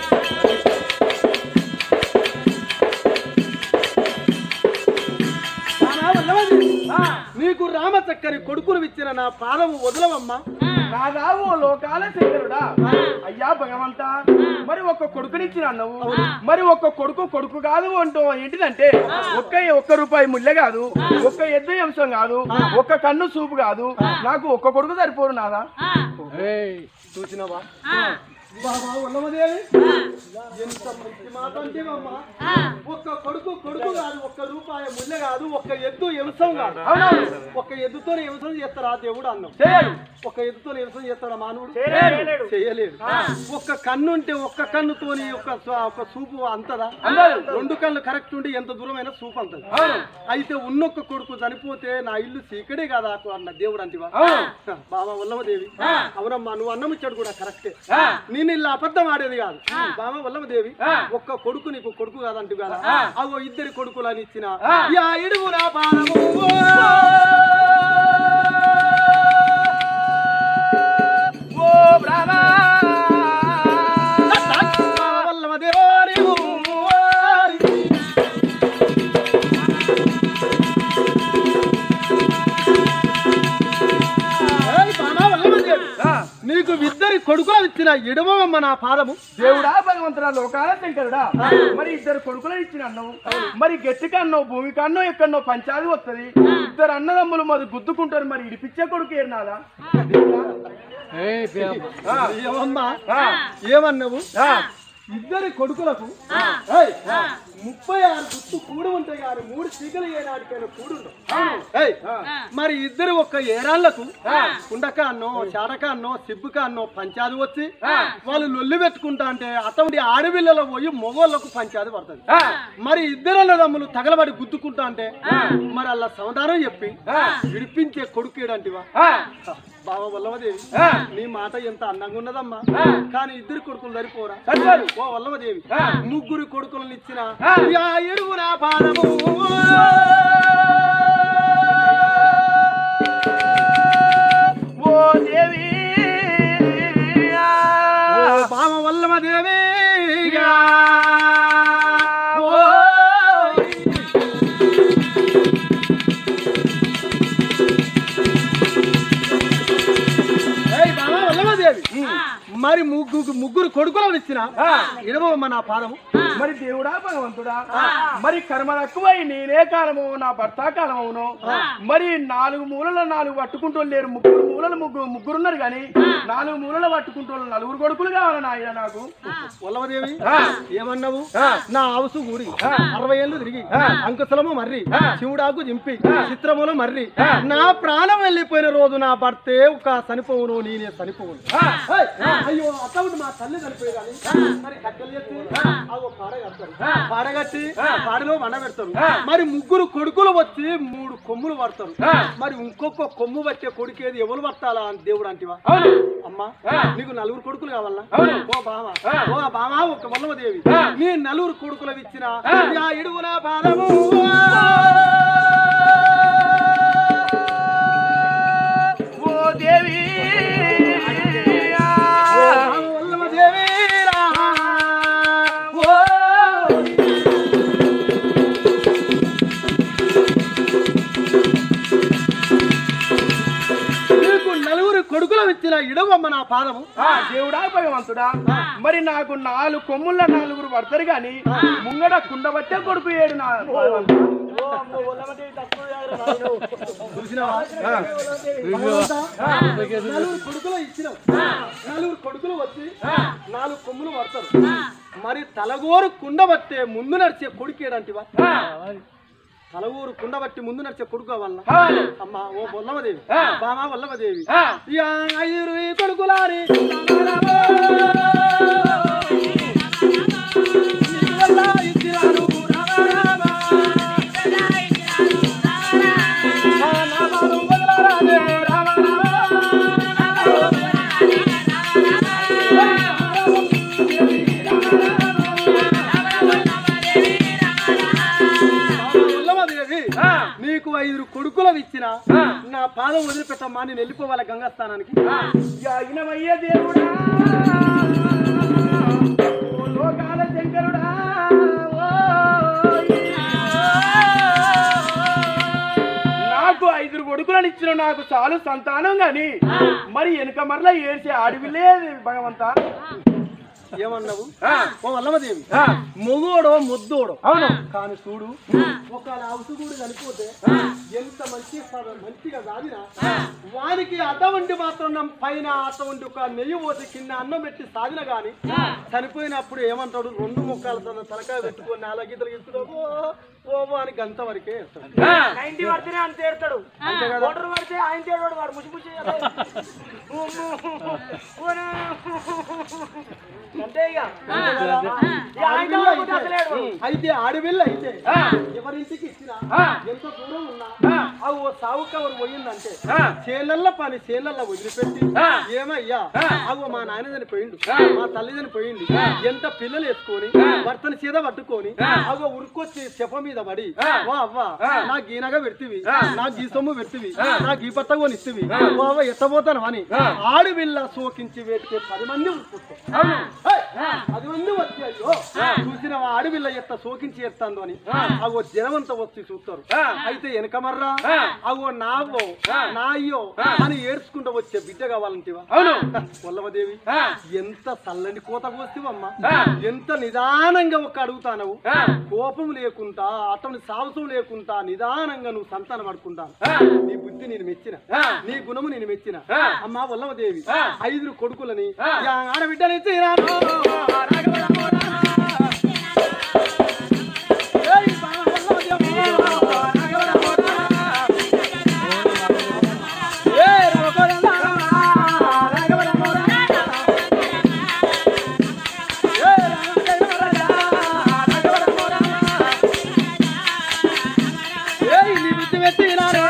A: రామా వల్లభదేవి, నీకు రామచక్కని కొడుకును ఇచ్చిన నా పాదము వదలవమ్మా
B: రాగా ఓ లోకాల శంకరుడా అయ్యా భగవంతా మరి ఒక్క కొడుకునిచ్చిన అన్నవు మరి ఒక్క కొడుకు కొడుకు కాదు అంటూ ఏంటిదంటే ఒక్క ఒక్క రూపాయి ముల్లె కాదు ఒక్క ఎద్దు అంశం కాదు ఒక్క కన్ను చూపు కాదు నాకు ఒక్క కొడుకు సరిపోరు నాదా
A: చూసినవా బాబా ఉన్నమదేవి ఎంత మంచి మాట అంటేవమ్మా ఒక్క కొడుకు కొడుకు కాదు ఒక్క రూపాయి ముల్లె కాదు ఒక్క ఎద్దు ఎంసం కాదు ఒక్క ఎద్దుతో ఎంసం చేస్తారా దేవుడు అన్నాం
B: చేయడు
A: ఒక్క ఎద్దుతో ఎంసం చేస్తాడా మానవుడు
B: చేయలేడు.
A: చేయలేడు ఒక్క కన్ను ఉంటే ఒక్క కన్నుతోని ఒక్క సూ- ఒక్క చూపు అంతదా
B: అందదు.
A: రెండు కళ్ళు కరెక్ట్ ఉంటే ఎంత దూరమైన చూపు అంతది అయితే ఉన్నొక్క కొడుకు చనిపోతే నా ఇల్లు సీకడే కదా అన్న దేవుడు అంటివా బాబా వల్లమదేవి అవునమ్మా నువ్వు అన్నం ఇచ్చాడు కూడా కరెక్టే నేను ఇలా అబద్ధం ఆడేది కాదు బాబా వల్లమదేవి ఒక్క కొడుకు నీకు కొడుకు కాదంటు కదా అవో ఇద్దరి కొడుకులు అని ఇచ్చిన యా ఇడుగు నా పానము
B: ఓ బ్రాహ్మణ
A: బాబా వల్లమదేవి ఏయ్ బాబా వల్లమదేవి నీకు ఇద్దరి కొడుకులు ఇచ్చిన ఎడమమ్మ నా పాదము
B: దేవుడా భగవంతుడా లోకాల శంకరుడా మరి ఇద్దరు కొడుకులు ఇచ్చిన అన్నవు మరి గట్టి కన్నో భూమి కన్నో ఎక్కడనో పంచాది వస్తది ఇద్దరు అన్నదమ్ములు మరి గుద్దుకుంటారు మరి ఇడిపిచ్చే కొడుకు ఏనాదా
A: ఏమమ్మా ఏమన్నావు ఇద్దరి కొడుకులకు ఏయ్, ముప్పై ఆరు గుర్తు కూడి ఉంటాయి కానీ మూడు చీకలు ఏనాటికైనా కూడుండవు ఏయ్, మరి ఇద్దరు ఒక్క ఏరాళ్లకు కుండక అన్నో చాడక అన్నో సిబ్బుక అన్నో పంచాది వచ్చి వాళ్ళు లొల్లి పెట్టుకుంటా అంటే అతడి ఆడపిల్లలో పోయి మొగోళ్ళకు పంచాది పడుతుంది మరి ఇద్దరు అన్నదమ్ములు తగలబడి గుద్దుకుంటా అంటే మరి అలా సమాధానం చెప్పి విడిపించే కొడుకు ఏడంటివా బావ వల్లవదేవి నీ మాట ఎంత అందంగా ఉన్నదమ్మా కానీ ఇద్దరు కొడుకులు సరిపోరా ఓ వల్లవదేవి ముగ్గురు కొడుకులను ఇచ్చిన యా ఎడుగు నా పాదము
B: ఓ దేవి
A: ఓ బావ వల్లవదేవి ఓ ఏయ్ బావ వల్లవదేవి మరి ముగ్గురు ముగ్గురు కొడుకులను ఇచ్చిన ఇడవమ్మ నా పాదము
B: మరి దేవుడా భగవంతుడా మరి కర్మ తక్కువై నేనే కాలము నా భర్త కాలమవును మరి నాలుగు మూలల నాలుగు పట్టుకుంటూ లేరు ముగ్గురు మూలలు ముగ్గురు ముగ్గురు ఉన్నారు కానీ నాలుగు మూలలు పట్టుకుంటూ నలుగురు కొడుకులు కావాలి నాయన నాకు
A: వల్లవదేవి
B: ఆ.
A: ఏమన్నావు నా ఆవుసు గుడి అరవై ఏళ్ళు తిరిగి అంకుశలము మర్రి శివుడాకు దింపి చిత్రములు మర్రి నా ప్రాణం వెళ్ళిపోయిన రోజు నా భర్తే ఒక చనిపోవును నేనే చనిపోవును ఏయ్, అయ్యో అతవుడు మా తల్లి చనిపోయి కానీ మరి కట్టెలు ఎత్తి అగో పాడ కడతారు పాడగట్టి పాడలో వండ పెడతారు మరి ముగ్గురు కొడుకులు వచ్చి మూడు కొమ్ములు పడతారు మరి ఇంకొక కొమ్ము పట్టే కొడుకేది ఎవరు పట్టాలా అని దేవుడు అంటివా అమ్మా నీకు నలుగురు కొడుకులు కావాలా ఓ బావ ఓ బావ ఒక వల్లవదేవి నీ నలుగురు కొడుకులు ఇచ్చిన యా ఇడుగున పాదము
B: ఓ దేవి
A: ఓ వల్లవదేవి రా. ఓ నీకు నలుగురు కొడుకులు ఇచ్చిన ఇడవమ్మ నా పాదము
B: ఆ, దేవుడా భగవంతుడా మరి నాకు నాలుగు కొమ్ముల నలుగురు పడతారు గాని ముంగడ కుండబట్టే కొడుకు ఏడు నా భగవంతుడా.
A: చూసినావా భగవంతా, నలుగురు కొడుకులు ఇచ్చినావు నలుగురు కొడుకులు వచ్చి నాలుగు కొమ్ములు పడతారు మరి తలగోరు కుండబట్టే ముందు నడిచే కొడుకేడంటివా తలగూరు కుండబట్టి ముందు నడిచే కొడుకు కావాలన్నా
B: కావాలి.
A: అమ్మా ఓ బొల్లమదేవి
B: ఆ.
A: బామా వల్లమదేవి
B: ఆ,
A: యా ఐదురు ఈ కొడుకులారి ఇచ్చినారు రామ నామాలు వదలరాదే రామ వల్లమదేవి
B: ఆ,
A: నీకు ఐదుగురు కొడుకులు ఇచ్చిన
B: ఆ.
A: నా పాదం వదిలిపెట్టమ్మా నేను వెళ్ళిపోవాలి గంగాస్థానానికి
B: యాగినమయ్య దేవుడా ఓ లోకాల శంకరుడా ఓయ్. నాకు ఐదుగురు కొడుకులను ఇచ్చిన నాకు చాలు సంతానం గాని మరి వెనుక మరలా ఏడ్చే అడవిలే భగవంత
A: ఏమన్నావు
B: ఆ.
A: ఓ వల్లమదేవి
B: ఆ.
A: మొగోడో ముద్దోడో
B: అవును
A: కానీ చూడు ఒక అవసుగుడు చనిపోతే ఎంత మంచి మంచిగా సాగినా వానికి అటువంటి మాత్రం నా పైన అటువంటి ఒక నెయ్యి పోసి కింద అన్నం పెట్టి సాగిన గాని చనిపోయినప్పుడు ఏమంటాడు రెండు ముక్కలు తన తలకాయ పెట్టుకొని నాలుగు గీతలు గీస్తున్నావు ఓ అని గంత వరకే వేస్తాడు.
C: నైన్టీ పడితేనే అంత ఏడతాడు
A: అంతే కదా
C: ఓటర్ పడితే ఆయన తేడాడు వాడు ముసి ముసి అంతే ఇక ఇక ఆయన
A: ఆడపిల్ల
C: కాకపోతే అసలు ఏడు.
A: అయితే- అయితే ఆడపిల్ల అయితే
B: ఆ.
A: ఎవరింటికి ఇచ్చినా
B: ఆ.
A: ఎంత దూరం ఉన్నా
B: ఆ.
A: ఆ ఓ సావు కవర్ పోయిందంటే
B: ఆ.
A: చేలల్ల పని చేలల్ల వదిలిపెట్టి
B: ఆ.
A: ఏమయ్యా
B: ఆ.
A: అగో మా నాయన చనిపోయిండు
B: ఆ.
A: మా తల్లి చనిపోయింది ఎంత పిల్లలు ఎత్తుకొని
B: ఆ.
A: భర్తని చేద పట్టుకొని
B: ఆ.
A: అగో ఉరుకొచ్చి చెప్ప మీద పడి
B: ఆ.
A: వా అవ్వ
B: ఆ.
A: నా గీనగా పెడితివి
B: ఆ.
A: నా గీ సొమ్ము పెడితివి
B: ఆ.
A: నా గీ పట్ట కొని ఇస్తివి
B: ఆ.
A: ఓ అవ్వ ఎత్తబోతాను అని
B: ఆ.
A: ఆడపిల్ల సోకించి వేటికే పది మంది ఉరుకొస్తారు
B: అవును
A: ఏయ్! పది మంది వచ్చి అయ్యో చూసిన ఆడపిల్ల ఎత్త సోకించి ఎత్తాందో అని అగో జనమంతా వచ్చి చూస్తారు
B: ఆ.
A: అయితే వెనక మర్రా
B: ఆ.
A: అగో నావో నా అయ్యో అని ఏడ్చుకుంటూ వచ్చే బిడ్డ కావాలంటివా
B: అవును
A: వల్లభదేవి
B: ఆ.
A: ఎంత చల్లని కోత కోస్తావమ్మా
B: ఆ.
A: ఎంత నిదానంగా ఒక అడుగుతానవు
B: ఆ.
A: కోపం లేకుండా అతని సాహసం లేకుండా నిదానంగా నువ్వు సంతానం పడుకుంటాను
B: ఆ.
A: నీ బుద్ధి నేను మెచ్చిన
B: ఆ.
A: నీ గుణము నేను మెచ్చిన
B: ఆ.
A: అమ్మా వల్లభదేవి
B: ఆ.
A: ఐదుగురు కొడుకులని
B: ఆ.
A: యా ఆడబిడ్డని తీరాను ఏయ్ బా వల్లభదేవి. ఏయ్ రఘువరన్నా. ఏయ్ రఘువరన్నా. ఏయ్ నీ బుద్ధి మెచ్చినాను.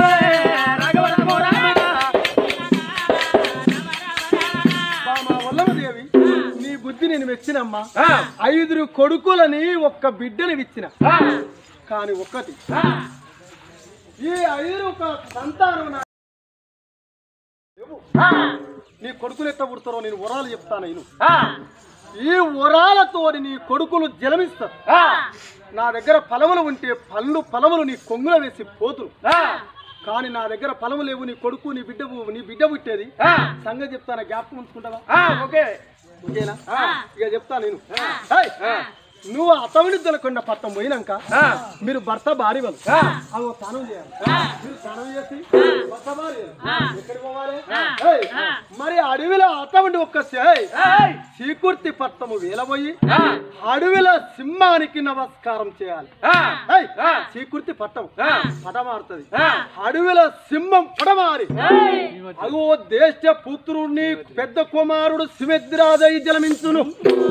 A: మా వల్లభదేవి నీ బుద్ధి నేను మెచ్చినమ్మా
B: ఆ.
A: ఐదుగురు కొడుకులని ఒక్క బిడ్డని ఇచ్చిన
B: ఆ.
A: కానీ ఒక్కటి
B: ఆ.
A: ఈ ఐదుగురు ఒక సంతానం నా- లేవు. నీ కొడుకులు ఎట్ట పుడతారో నేను వరాలు చెప్తాను నేను
B: ఆ.
A: ఈ వరాలతో నీ కొడుకులు జలమిస్తారు
B: ఆ.
A: నా దగ్గర ఫలములు ఉంటే పళ్ళు ఫలములు నీ కొంగుల వేసి పోతురు
B: ఆ.
A: కానీ నా దగ్గర ఫలము లేవు నీ కొడుకు నీ బిడ్డ నీ బిడ్డ పుట్టేది
B: ఆ.
A: సంగతి చెప్తాను జ్ఞాపకం ఉంచుకుంటావా
B: ఆ. ఓకే
A: ఓకేనా
B: ఆ.
A: ఇక చెప్తాను నేను ఏయ్! నువ్వు అతవిని దొరకొండ పట్టం పోయినాక
B: ఆ.
A: మీరు భర్త భార్య వాళ్ళు
B: ఆ.
A: అవి స్నానం చేయాలి మీరు స్నానం చేసి భర్త భార్య ఎక్కడికి పోవాలి ఏయ్, మరి అడవిలో అతవిని ఒక్క ఏయ్,
B: ఏయ్!
A: చీకుర్తి పట్టము వేలబోయి
B: ఆ.
A: అడవిలో సింహానికి నమస్కారం చేయాలి
B: ఆ.
A: ఏయ్,
B: ఆ.
A: చీకుర్తి పట్టం
B: ఆ.
A: పటమారుతుంది
B: ఆ.
A: అడవిలో సింహం పడమారి అగో దేశ పుత్రుణ్ణి పెద్ద కుమారుడు శివద్రాజై జలమించును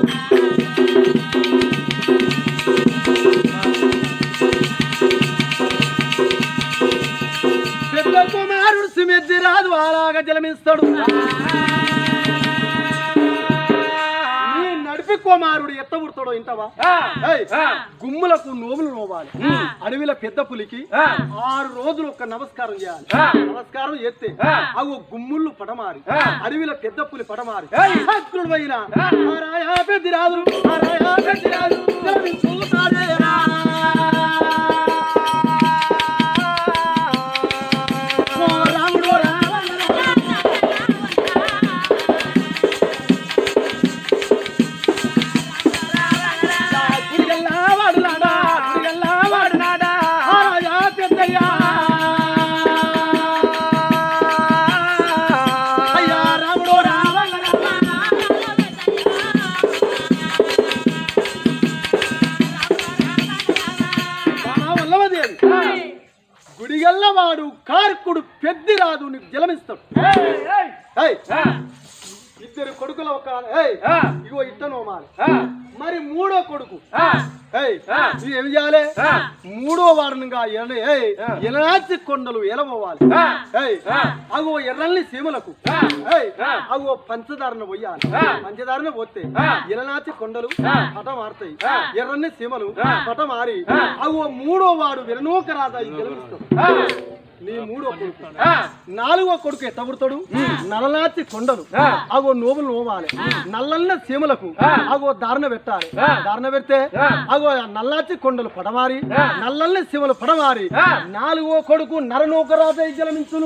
A: పెద్ద కుమారుడు సిమెద్దిరాజు అలాగా జలమిస్తాడు నీ నడిపి కుమారుడు ఎట్ట పుడతాడో ఇంటవా
B: ఆ.
A: ఏయ్,
B: ఆ.
A: గుమ్ములకు నోములు నోవాలి అడవిల పెద్ద పులికి
B: ఆ.
A: ఆరు రోజులు ఒక నమస్కారం చేయాలి
B: ఆ.
A: నమస్కారం ఎత్తే
B: ఆ.
A: అవు గుమ్ముళ్ళు పడమారి
B: ఆ.
A: అడవిల పెద్ద పులి పడమారి
B: ఏయ్.
A: భక్తుడైన ఆరాయా పెద్దిరాజు ఆరాయా పెద్దిరాజు జలమించు సారేరా. ఓ రాముడు రామ గుడిగల్లా వాడులాడా, గుడిగల్లా వాడులాడా, ఆరాయా పెద్దయ్యా. అయ్యా రాముడు రామ వల్లవదేవి గుడిగల్లవాడు కార్కుడు పెద్దిరాదు నీకు జలమిస్తాడు
B: ఏయ్! ఏయ్!
A: ఏయ్,
B: ఆ.
A: ఇద్దరు కొడుకుల ఒక ఏయ్,
B: ఆ.
A: ఇగో ఇట్టను మాలి
B: ఆ.
A: మరి మూడో కొడుకు
B: ఆ.
A: ఏయ్,
B: ఆ.
A: నువ్వు ఏం చేయాలి
B: ఆ.
A: మూడో వాడునిగా ఏయ్
B: ఆ.
A: ఎలనాచి కొండలు ఎలబోవాలి
B: ఆ.
A: ఏయ్
B: ఆ.
A: అగో ఎర్రల్ని సీమలకు
B: ఆ.
A: ఏయ్
B: ఆ.
A: అగో పంచదారన పోయాలి
B: ఆ.
A: పంచదారన పోతే
B: ఆ.
A: ఎలనాచి కొండలు
B: ఆ.
A: పట మారుతాయి
B: ఆ.
A: ఎర్రని సీమలు
B: ఆ.
A: పట మారి
B: ఆ.
A: అగో మూడో వాడు వెననోక రాజా గెలుస్తాడు
B: ఆ.
A: నీ మూడో కొడుకు
B: ఆ.
A: నాలుగో కొడుకు ఎత్తబుడతాడు నలనాచి కొండలు
B: ఆ.
A: అగో నోములు నోవాలి నల్లన్న సీమలకు
B: ఆ.
A: అగో దారుణ పెట్టాలి
B: ఆ.
A: దారుణ పెడితే
B: ఆ.
A: అగో నల్లాచి కొండలు పడమారి
B: ఆ.
A: నల్లన్న సీమలు పడమారి
B: ఆ.
A: నాలుగో కొడుకు నరనోకరాజ జలమించును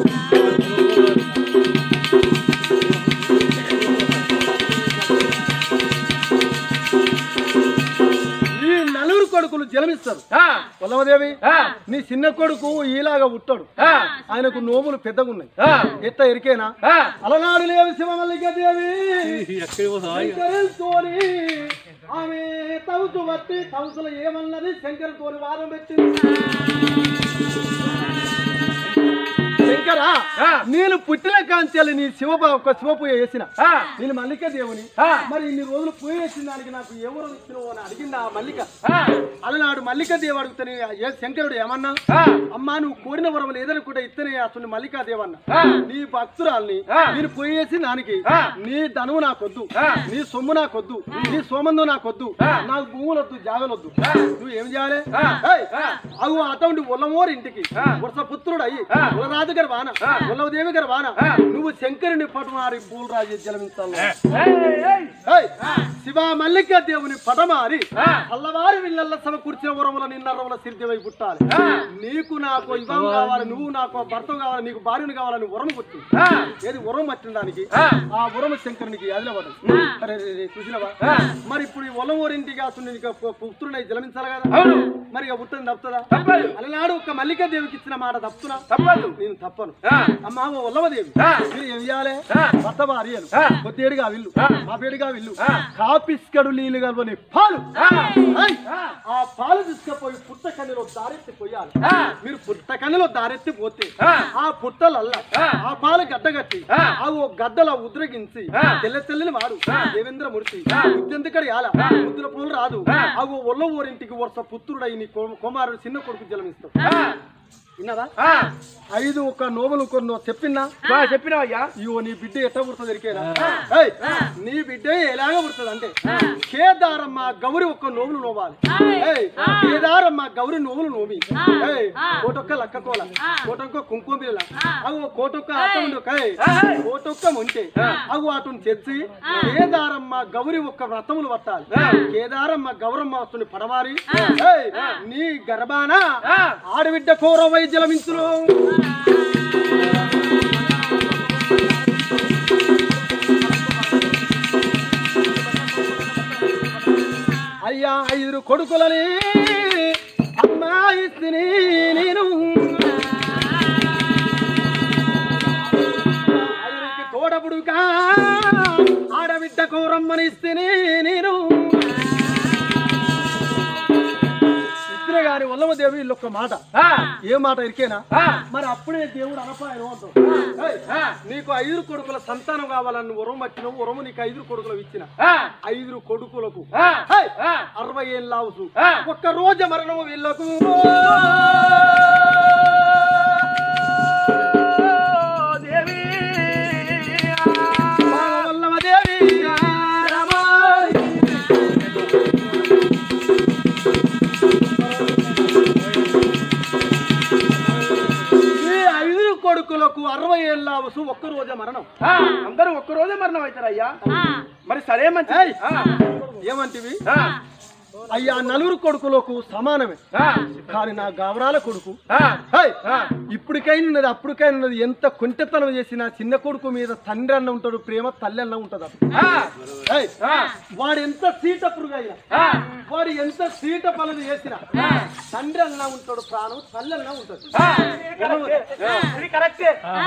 A: ఈ నలుగురు కొడుకులు జలమిస్తారు
B: ఆ.
A: పొలవదేవి
B: ఆ.
A: నీ చిన్న కొడుకు ఈలాగా పుట్టాడు
B: ఆ.
A: ఆయనకు నోములు పెద్దగా ఉన్నాయి
B: ఆ.
A: ఎట్ట ఎరికేనా
B: ఆ.
A: అలనాడు లేవి శివమల్లిక దేవి శంకరులతోని ఆమె తవుసు బట్టి తవుసులు ఏమన్నది శంకరుతోని వారం పెట్టింది శంకర
B: ఆ.
A: నేను పుట్టిన కాంచాలి నీ శివ ఒక శివపూజ చేసిన
B: ఆ.
A: నేను మల్లిక దేవుని
B: ఆ.
A: మరి ఇన్ని రోజులు పూజ చేసిన దానికి నాకు ఎవరు ఇచ్చినవు అని అడిగింది ఆ మల్లిక
B: ఆ.
A: అలనాడు మల్లిక దేవి అడుగుతానే ఏ శంకరుడు ఏమన్నా
B: ఆ.
A: అమ్మా నువ్వు కోరిన వరం ఏదనుకుంటే ఇత్తనే అతను మల్లికా దేవన్న
B: ఆ.
A: నీ భక్తురాల్ని
B: ఆ.
A: నేను పోయేసి దానికి
B: ఆ.
A: నీ ధనువు నాకొద్దు
B: ఆ.
A: నీ సొమ్ము నాకొద్దు నీ సోమందు నాకొద్దు
B: ఆ.
A: నాకు భూములొద్దు జాగలొద్దు
B: ఆ.
A: నువ్వు ఏం చేయాలి
B: ఆ.
A: ఏయ్,
B: ఆ.
A: అవు అటువంటి ఉల్లమోరు ఇంటికి
B: ఆ.
A: వరుస పుత్రుడు అయ్యి
B: ఆ.
A: ఉల్లరాజు గారి వాన
B: ఆ.
A: ఉల్లవదేవి గారి వాన
B: ఆ.
A: నువ్వు శంకరుని పటమారి పూలరాజు జలమించాలి
B: ఏయ్! ఏయ్!
A: ఏయ్, శివ మల్లిక దేవుని పటమారి
B: ఆ.
A: అల్లవారి విల్లల్ల సభ కూర్చిన వరముల నిన్నరముల సిద్ధివై పుట్టాలి
B: ఆ.
A: నీకు నాకు ఇవ్వం కావాలి నువ్వు నాకు భర్త కావాలి నీకు భార్యను కావాలని వరం వచ్చింది
B: ఆ.
A: ఏది వరం వచ్చిన దానికి
B: ఆ.
A: ఆ వరం శంకరునికి అదిలబడదు అరే రే, రే, చూసినవా
B: ఆ.
A: మరి ఇప్పుడు ఈ ఒలమూరింటికి అసలు నీకు పు- పుత్రుడై జలమించాలి కదా
B: అవును.
A: మరి ఇక పుట్టని తప్పుతుందా
B: తప్పదు.
A: అలనాడు ఒక మల్లిక దేవికి ఇచ్చిన మాట తప్పుతున్నా
B: తప్పదు.
A: నేను తప్పను
B: ఆ.
A: అమ్మా ఓ ఒల్లవదేవి
B: ఆ.
A: మీరు ఏం చేయాలి
B: ఆ.
A: భర్త భార్యలు
B: ఆ.
A: కొద్దిగా విల్లు
B: ఆ.
A: మా పేడుగా విల్లు
B: ఆ.
A: కాపిస్కడు నీళ్ళు కలవని పాలు
B: ఆ.
A: ఏయ్!
B: ఆ.
A: ఆ పాలు తీసుకుపోయి పుట్ట కన్నెలో దారెత్తి పోయాలి
B: ఆ.
A: మీరు పుట్ట కన్నెలో దారెత్తి పోతే
B: ఆ.
A: ఆ పుట్టలల్ల
B: ఆ.
A: ఆ పాలు గడ్డగట్టి
B: ఆ.
A: ఆ ఓ గడ్డల ఉద్రగించి
B: ఆ.
A: తెల్ల తెల్లని వాడు దేవేంద్ర మూర్తి
B: ఆ.
A: ముద్దెందుకడి ఆల ముద్దుల పూలు రాదు
B: ఆ.
A: ఆ ఓ ఒల్ల ఊరింటికి వరుస పుత్రుడై నీ కో- కుమారుడు చిన్న కొడుకు జలమిస్తాడు
B: ఆ.
A: విన్నదా
B: ఆ.
A: ఐదు ఒక నోములు కొన్ని చెప్పినా
B: బా చెప్పినావయ్యా
A: ఇవో నీ బిడ్డ ఎట్లా పుడుతుంది ఎరికేనా ఏయ్, నీ బిడ్డ ఎలాగ పుడుతుంది అంటే కేదారమ్మ గౌరి ఒక్క నోములు నోవాలి ఏయ్, కేదారమ్మ గౌరి నోములు నోమి ఏయ్, కోటొక్క లక్కకోల కోటొక్క కుంకుమ బిళ్ళ అవు కోటొక్క అతముండు కోటొక్క ముంటే అవు అటుని తెచ్చి కేదారమ్మ గౌరి ఒక్క వ్రతములు పట్టాలి కేదారమ్మ గౌరమ్మ వస్తుంది పడవారి ఏయ్, నీ గర్భాన
B: ఆ.
A: ఆడబిడ్డ కూర వైద్యలమించును అయ్యా అయ్యా ఐదు కొడుకులని అమ్మాయిస్తిని నేను ఐదుకి తోడబుడుగా ఆడబిడ్డకు రమ్మనిస్తిని నేను ఇచ్చిన గారి వల్లమదేవి వీళ్ళు ఒక్క మాట ఏ మాట ఇరికేనా మరి అప్పుడే దేవుడు అనపాయను అంటాడు ఏయ్, నీకు ఐదు కొడుకుల సంతానం కావాలని ఉరం వచ్చినావు ఉరము నీకు ఐదు కొడుకులు ఇచ్చిన ఐదు కొడుకులకు ఏయ్, అరవై ఏళ్ళ లావుసు ఒక్క రోజు మరణము వీళ్ళకు
B: దేవి
A: వల్లమదేవి ఈ ఐదు కొడుకులకు అరవై ఏళ్ళ లావుసు ఒక్క రోజు మరణం
B: అందరూ ఒక్క రోజే మరణం అవుతారు అయ్యా మరి సరే మంచి
A: ఏయ్, ఏమంటివి అయ్యా నలుగురు కొడుకులకు సమానమే కానీ నా గావరాల కొడుకు హేయ్! ఇప్పటికైనా ఉన్నది అప్పటికైనా ఉన్నది ఎంత కొంటెతనం చేసినా చిన్న కొడుకు మీద తండ్రి అన్న ఉంటాడు ప్రేమ తల్లి అన్న ఉంటది ఏయ్! వాడు ఎంత సీటప్పుడుగా అయినా వాడు ఎంత సీట పనులు చేసినా తండ్రి అన్న ఉంటాడు ప్రాణం తల్లి అన్న ఉంటది
B: ఇది కరెక్టే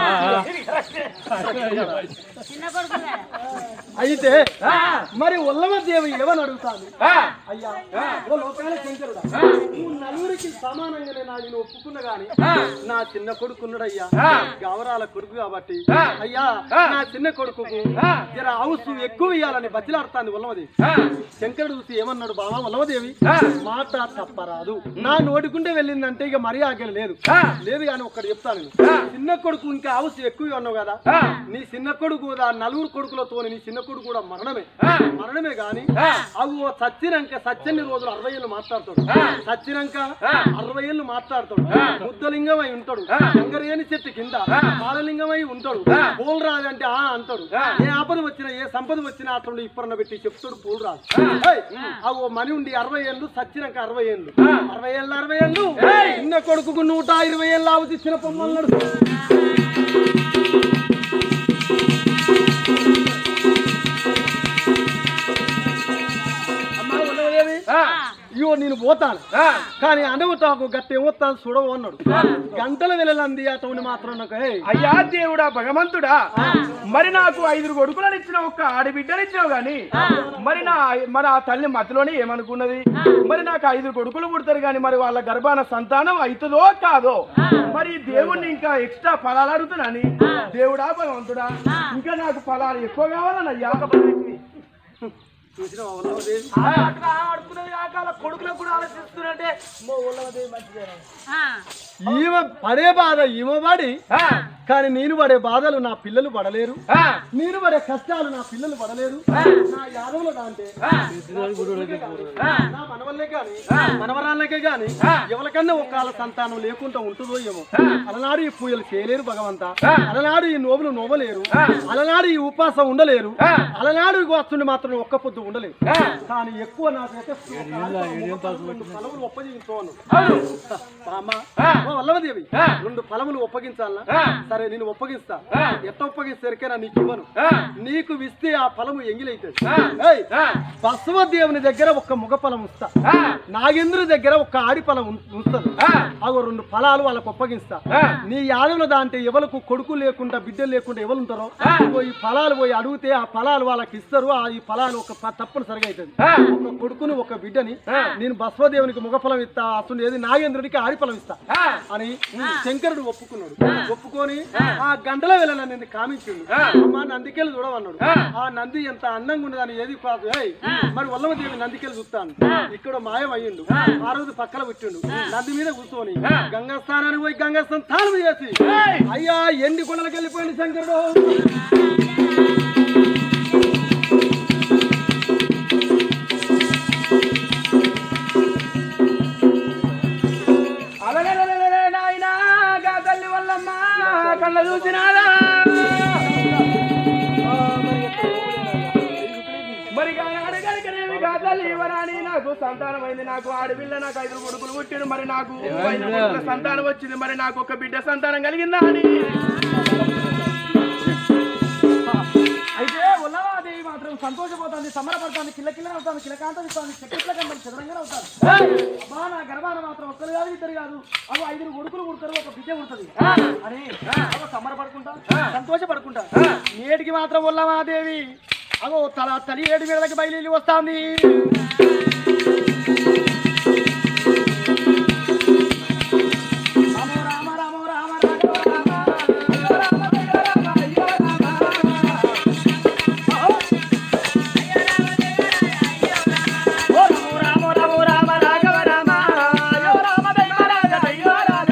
E: చిన్న కొడుకు కదా.
A: అయితే మరి ఉల్లమదేవి ఏమని అడుగుతాను అయ్యా ఓ లోకాల శంకరుడా నువ్వు నలుగురికి సమానంగానే నా నేను ఒప్పుకున్నా గాని నా చిన్న కొడుకున్నాడయ్యా గవరాల కొడుకు కాబట్టి అయ్యా నా చిన్న కొడుకుకు జర హౌస్ ఎక్కువ ఇవ్వాలని బతిలాడుతాంది ఉల్లమదేవి శంకరుడు చూసి ఏమన్నాడు బావా ఉల్లమదేవి మాట తప్పరాదు నా నోటికుంటే వెళ్ళిందంటే ఇక మరీ ఆగలి లేదు లేదు కానీ ఒక్కటి చెప్తాను నేను. చిన్న కొడుకు ఇంకా హౌస్ ఎక్కువ ఉన్నావు కదా నీ చిన్న కొడుకు ఆ నలుగురు కొడుకులతో నీ చిన్న కొడుకు కూడా మరణమే మరణమే గాని అవి ఓ చచ్చినాక సచ్చని రోజులు అరవై ఏళ్ళు మాట్లాడతాడు చచ్చినాక అరవై ఏళ్ళు మాట్లాడతాడు బుద్ధలింగం అయి ఉంటాడు శంకరేని చెట్టు కింద బాలలింగం అయి ఉంటాడు పూలు రాదు అంటే ఆ అంటాడు ఏ ఆపద వచ్చినా ఏ సంపద వచ్చినా అతడు ఇప్పరన్న పెట్టి చెప్తాడు పూలు రాదు ఏయ్, ఆ ఓ మని ఉండి అరవై ఏళ్ళు సచ్చినాక అరవై ఏళ్ళు అరవై ఏళ్ళు అరవై ఏళ్ళు చిన్న కొడుకు నూట ఇరవై ఏళ్ళు ఆవు ఇచ్చిన పొమ్మన్నాడు అమ్మా ఉన్నదేమి? ఇగో నేను పోతాను కానీ అనవుతాకు గట్ట ఏమొస్తాను చూడవు అన్నాడు గంటల వెళ్ళలంది అతని మాత్రం నాకు "ఏయ్,
B: అయ్యా దేవుడా భగవంతుడా మరి నాకు ఐదుగురు కొడుకులను ఇచ్చిన ఒక్క ఆడబిడ్డలు ఇచ్చినావు గాని మరి నా మరి ఆ తల్లి మధ్యలోనే ఏమనుకున్నది మరి నాకు ఐదుగురు కొడుకులు పుడతారు గాని మరి వాళ్ళ గర్భాన సంతానం అవుతుందో కాదో మరి దేవుణ్ణి ఇంకా ఎక్స్ట్రా ఫలాలు అడుగుతున్నాని దేవుడా భగవంతుడా ఇంకా నాకు ఫలాలు ఎక్కువ కావాలని అయ్యా
A: చూసినావా ఉన్నదేవి?
C: ఆడుకునేది కాక వాళ్ళ కొడుకులకు కూడా ఆలోచిస్తున్నట్టే మో ఉల్లమదేవి మంచిదేనా
E: ఆ,
A: ఈమె పడే బాధ ఈమె పడి కానీ నేను పడే బాధలు నా పిల్లలు పడలేరు నేను పడే కష్టాలు నా పిల్లలు పడలేరు నా యాదవులు అంటే నా మనవల్లే గాని మనవరాళ్ళకే గాని ఎవరికన్నా ఒకళ్ళ సంతానం లేకుండా ఉంటుందో ఏమో అలనాడు ఈ పూజలు చేయలేరు భగవంత అలనాడు ఈ నోములు నోవలేరు అలనాడు ఈ ఉపాసం ఉండలేరు అలనాడు ఈ వస్తుండి మాత్రం ఒక్క పొద్దు ఉండలేరు కానీ ఎక్కువ నాకైతే ఫలములు ఒప్పగించోను వల్లవదేవి రెండు ఫలములు ఒప్పగించాలా సరే నేను ఒప్పగిస్తా ఎట్ట ఒప్పగిస్తారికైనా నీకు ఇవ్వను నీకు ఇస్తే ఆ ఫలము ఎంగిలైతుంది ఏయ్, బసవ దేవుని దగ్గర ఒక మగ ఫలం ఉంచుతా నాగేంద్రుడి దగ్గర ఒక ఆడి ఫలం ఉం- ఉంచుతాను అవి రెండు ఫలాలు వాళ్ళకు ఒప్పగిస్తా నీ యాదవుల దాంటే ఎవరికి కొడుకు లేకుండా బిడ్డలు లేకుండా ఎవరు ఉంటారో ఇగో ఈ ఫలాలు పోయి అడిగితే ఆ ఫలాలు వాళ్ళకి ఇస్తారు ఆ ఈ ఫలాలు ఒక ప- తప్పనిసరిగా అవుతుంది ఒక కొడుకుని ఒక బిడ్డని నేను బసవదేవునికి మగ ఫలం ఇస్తా అసలు ఏది నాగేంద్రుడికి ఆడి ఫలం ఇస్తా అని శంకరుడు ఒప్పుకున్నాడు ఒప్పుకొని ఆ గంటల వేళ నన్ను కామించిండు అమ్మా నందికెళ్ళి చూడవన్నాడు ఆ నంది ఎంత అందంగా ఉన్నదని ఏది కాదు ఏయ్, మరి వల్లమదేవి నందికెళ్ళి చూస్తాను ఇక్కడ మాయం అయ్యిండు ఆ రోజు పక్కన పెట్టిండు నంది మీద కూర్చొని గంగా స్నానానికి పోయి గంగా స్నానం చేసి అయ్యా ఎండి కొండలకు వెళ్ళిపోయింది శంకరుడు
B: అలలలలలలే నాయనా గా తల్లి వల్లమ్మ కళ్ళ చూసినాదా మరి అడగలిగినవి గా తల్లి ఇవ్వరాని నాకు సంతానమైంది నాకు ఆడపిల్ల నాకు ఐదు కొడుకులు పుట్టిన మరి నాకు ఐదు కొడుకుల సంతానం వచ్చింది మరి నాకు ఒక బిడ్డ సంతానం కలిగిందా అని
C: అయితే ఉల్లమాదేవి మాత్రం సంతోషపోతుంది సంబరపడుతుంది కిల్ల కిల్ల అవుతాను కిలకాంతం ఇస్తాను చెట్ల కంటే చదరంగా అవుతాను అబ్బా నా గర్భాన మాత్రం ఒక్కరు కాదు ఇద్దరు కాదు అవి ఐదుగురు కొడుకులు పుడతారు ఒక బిడ్డ పుడుతుంది అని అగో సంబరపడుకుంటా సంతోషపడుకుంటా నేటికి మాత్రం వల్లమాదేవి అగో తల తలి ఏడు మీదకి బయలు వస్తాంది రామ రామ రామ రామ రామ రామ అయ్యో రామ ఓ రామ రామ రామ రాఘవ రామ అయ్యో రామ దైవ రాజ దైవ రాజ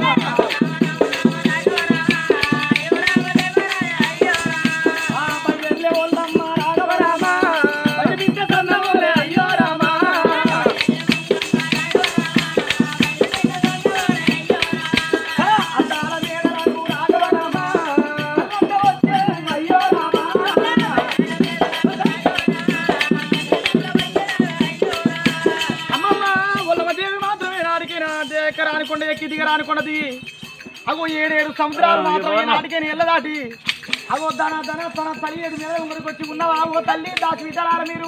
C: ఆ పల్లెల్లే ఓల్లమ్మ రాఘవ రామ బయట బిడ్డ సన్నమోలే అయ్యో రామ ఆ అందాల మేడలకు రాఘవ రామ అందంగా వచ్చే అయ్యో రామ అమ్మమ్మ ఉల్లమదేవి మాత్రమే నాటికి నా దేక రానికొండ ఎక్కి దిగ రానికొండది అగో ఏడేడు సముద్రాలు మాత్రమే నాటికే నీళ్ళ దాటి అగో దన దన తన తల్లి ఏడు మీద ఉంగరికి వచ్చి ఉన్నవా ఓ తల్లి దాచి విచారాల మీరు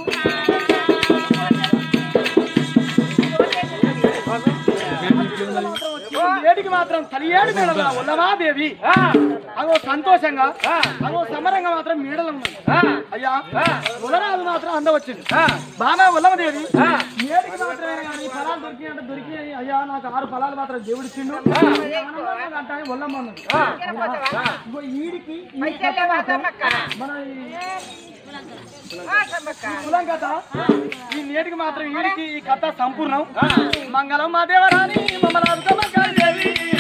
C: ఏడికి మాత్రం తల్లి ఏడు మేడల ఉల్లమాదేవి అగో సంతోషంగా అగో సమరంగా మాత్రం మేడలు ఉన్నది అయ్యా ఉలరాలు మాత్రం అందవచ్చింది బాగా ఉల్లమదేవి ఏడికి మాత్రమే కానీ ఫలాలు దొరికి అంటే దొరికి అయ్యా నాకు ఆరు ఫలాలు మాత్రం దేవుడు ఇచ్చిండు ఆనందంగా అంటానే ఉల్లమ్మ అన్నది ఇగో ఈడికి ఈ కథ మాత్రం మన ఈ కులం కథ ఈ నేటికి మాత్రం ఈడికి ఈ కథ సంపూర్ణం మంగళం మా దేవరాని మమ్మల్ని దేవి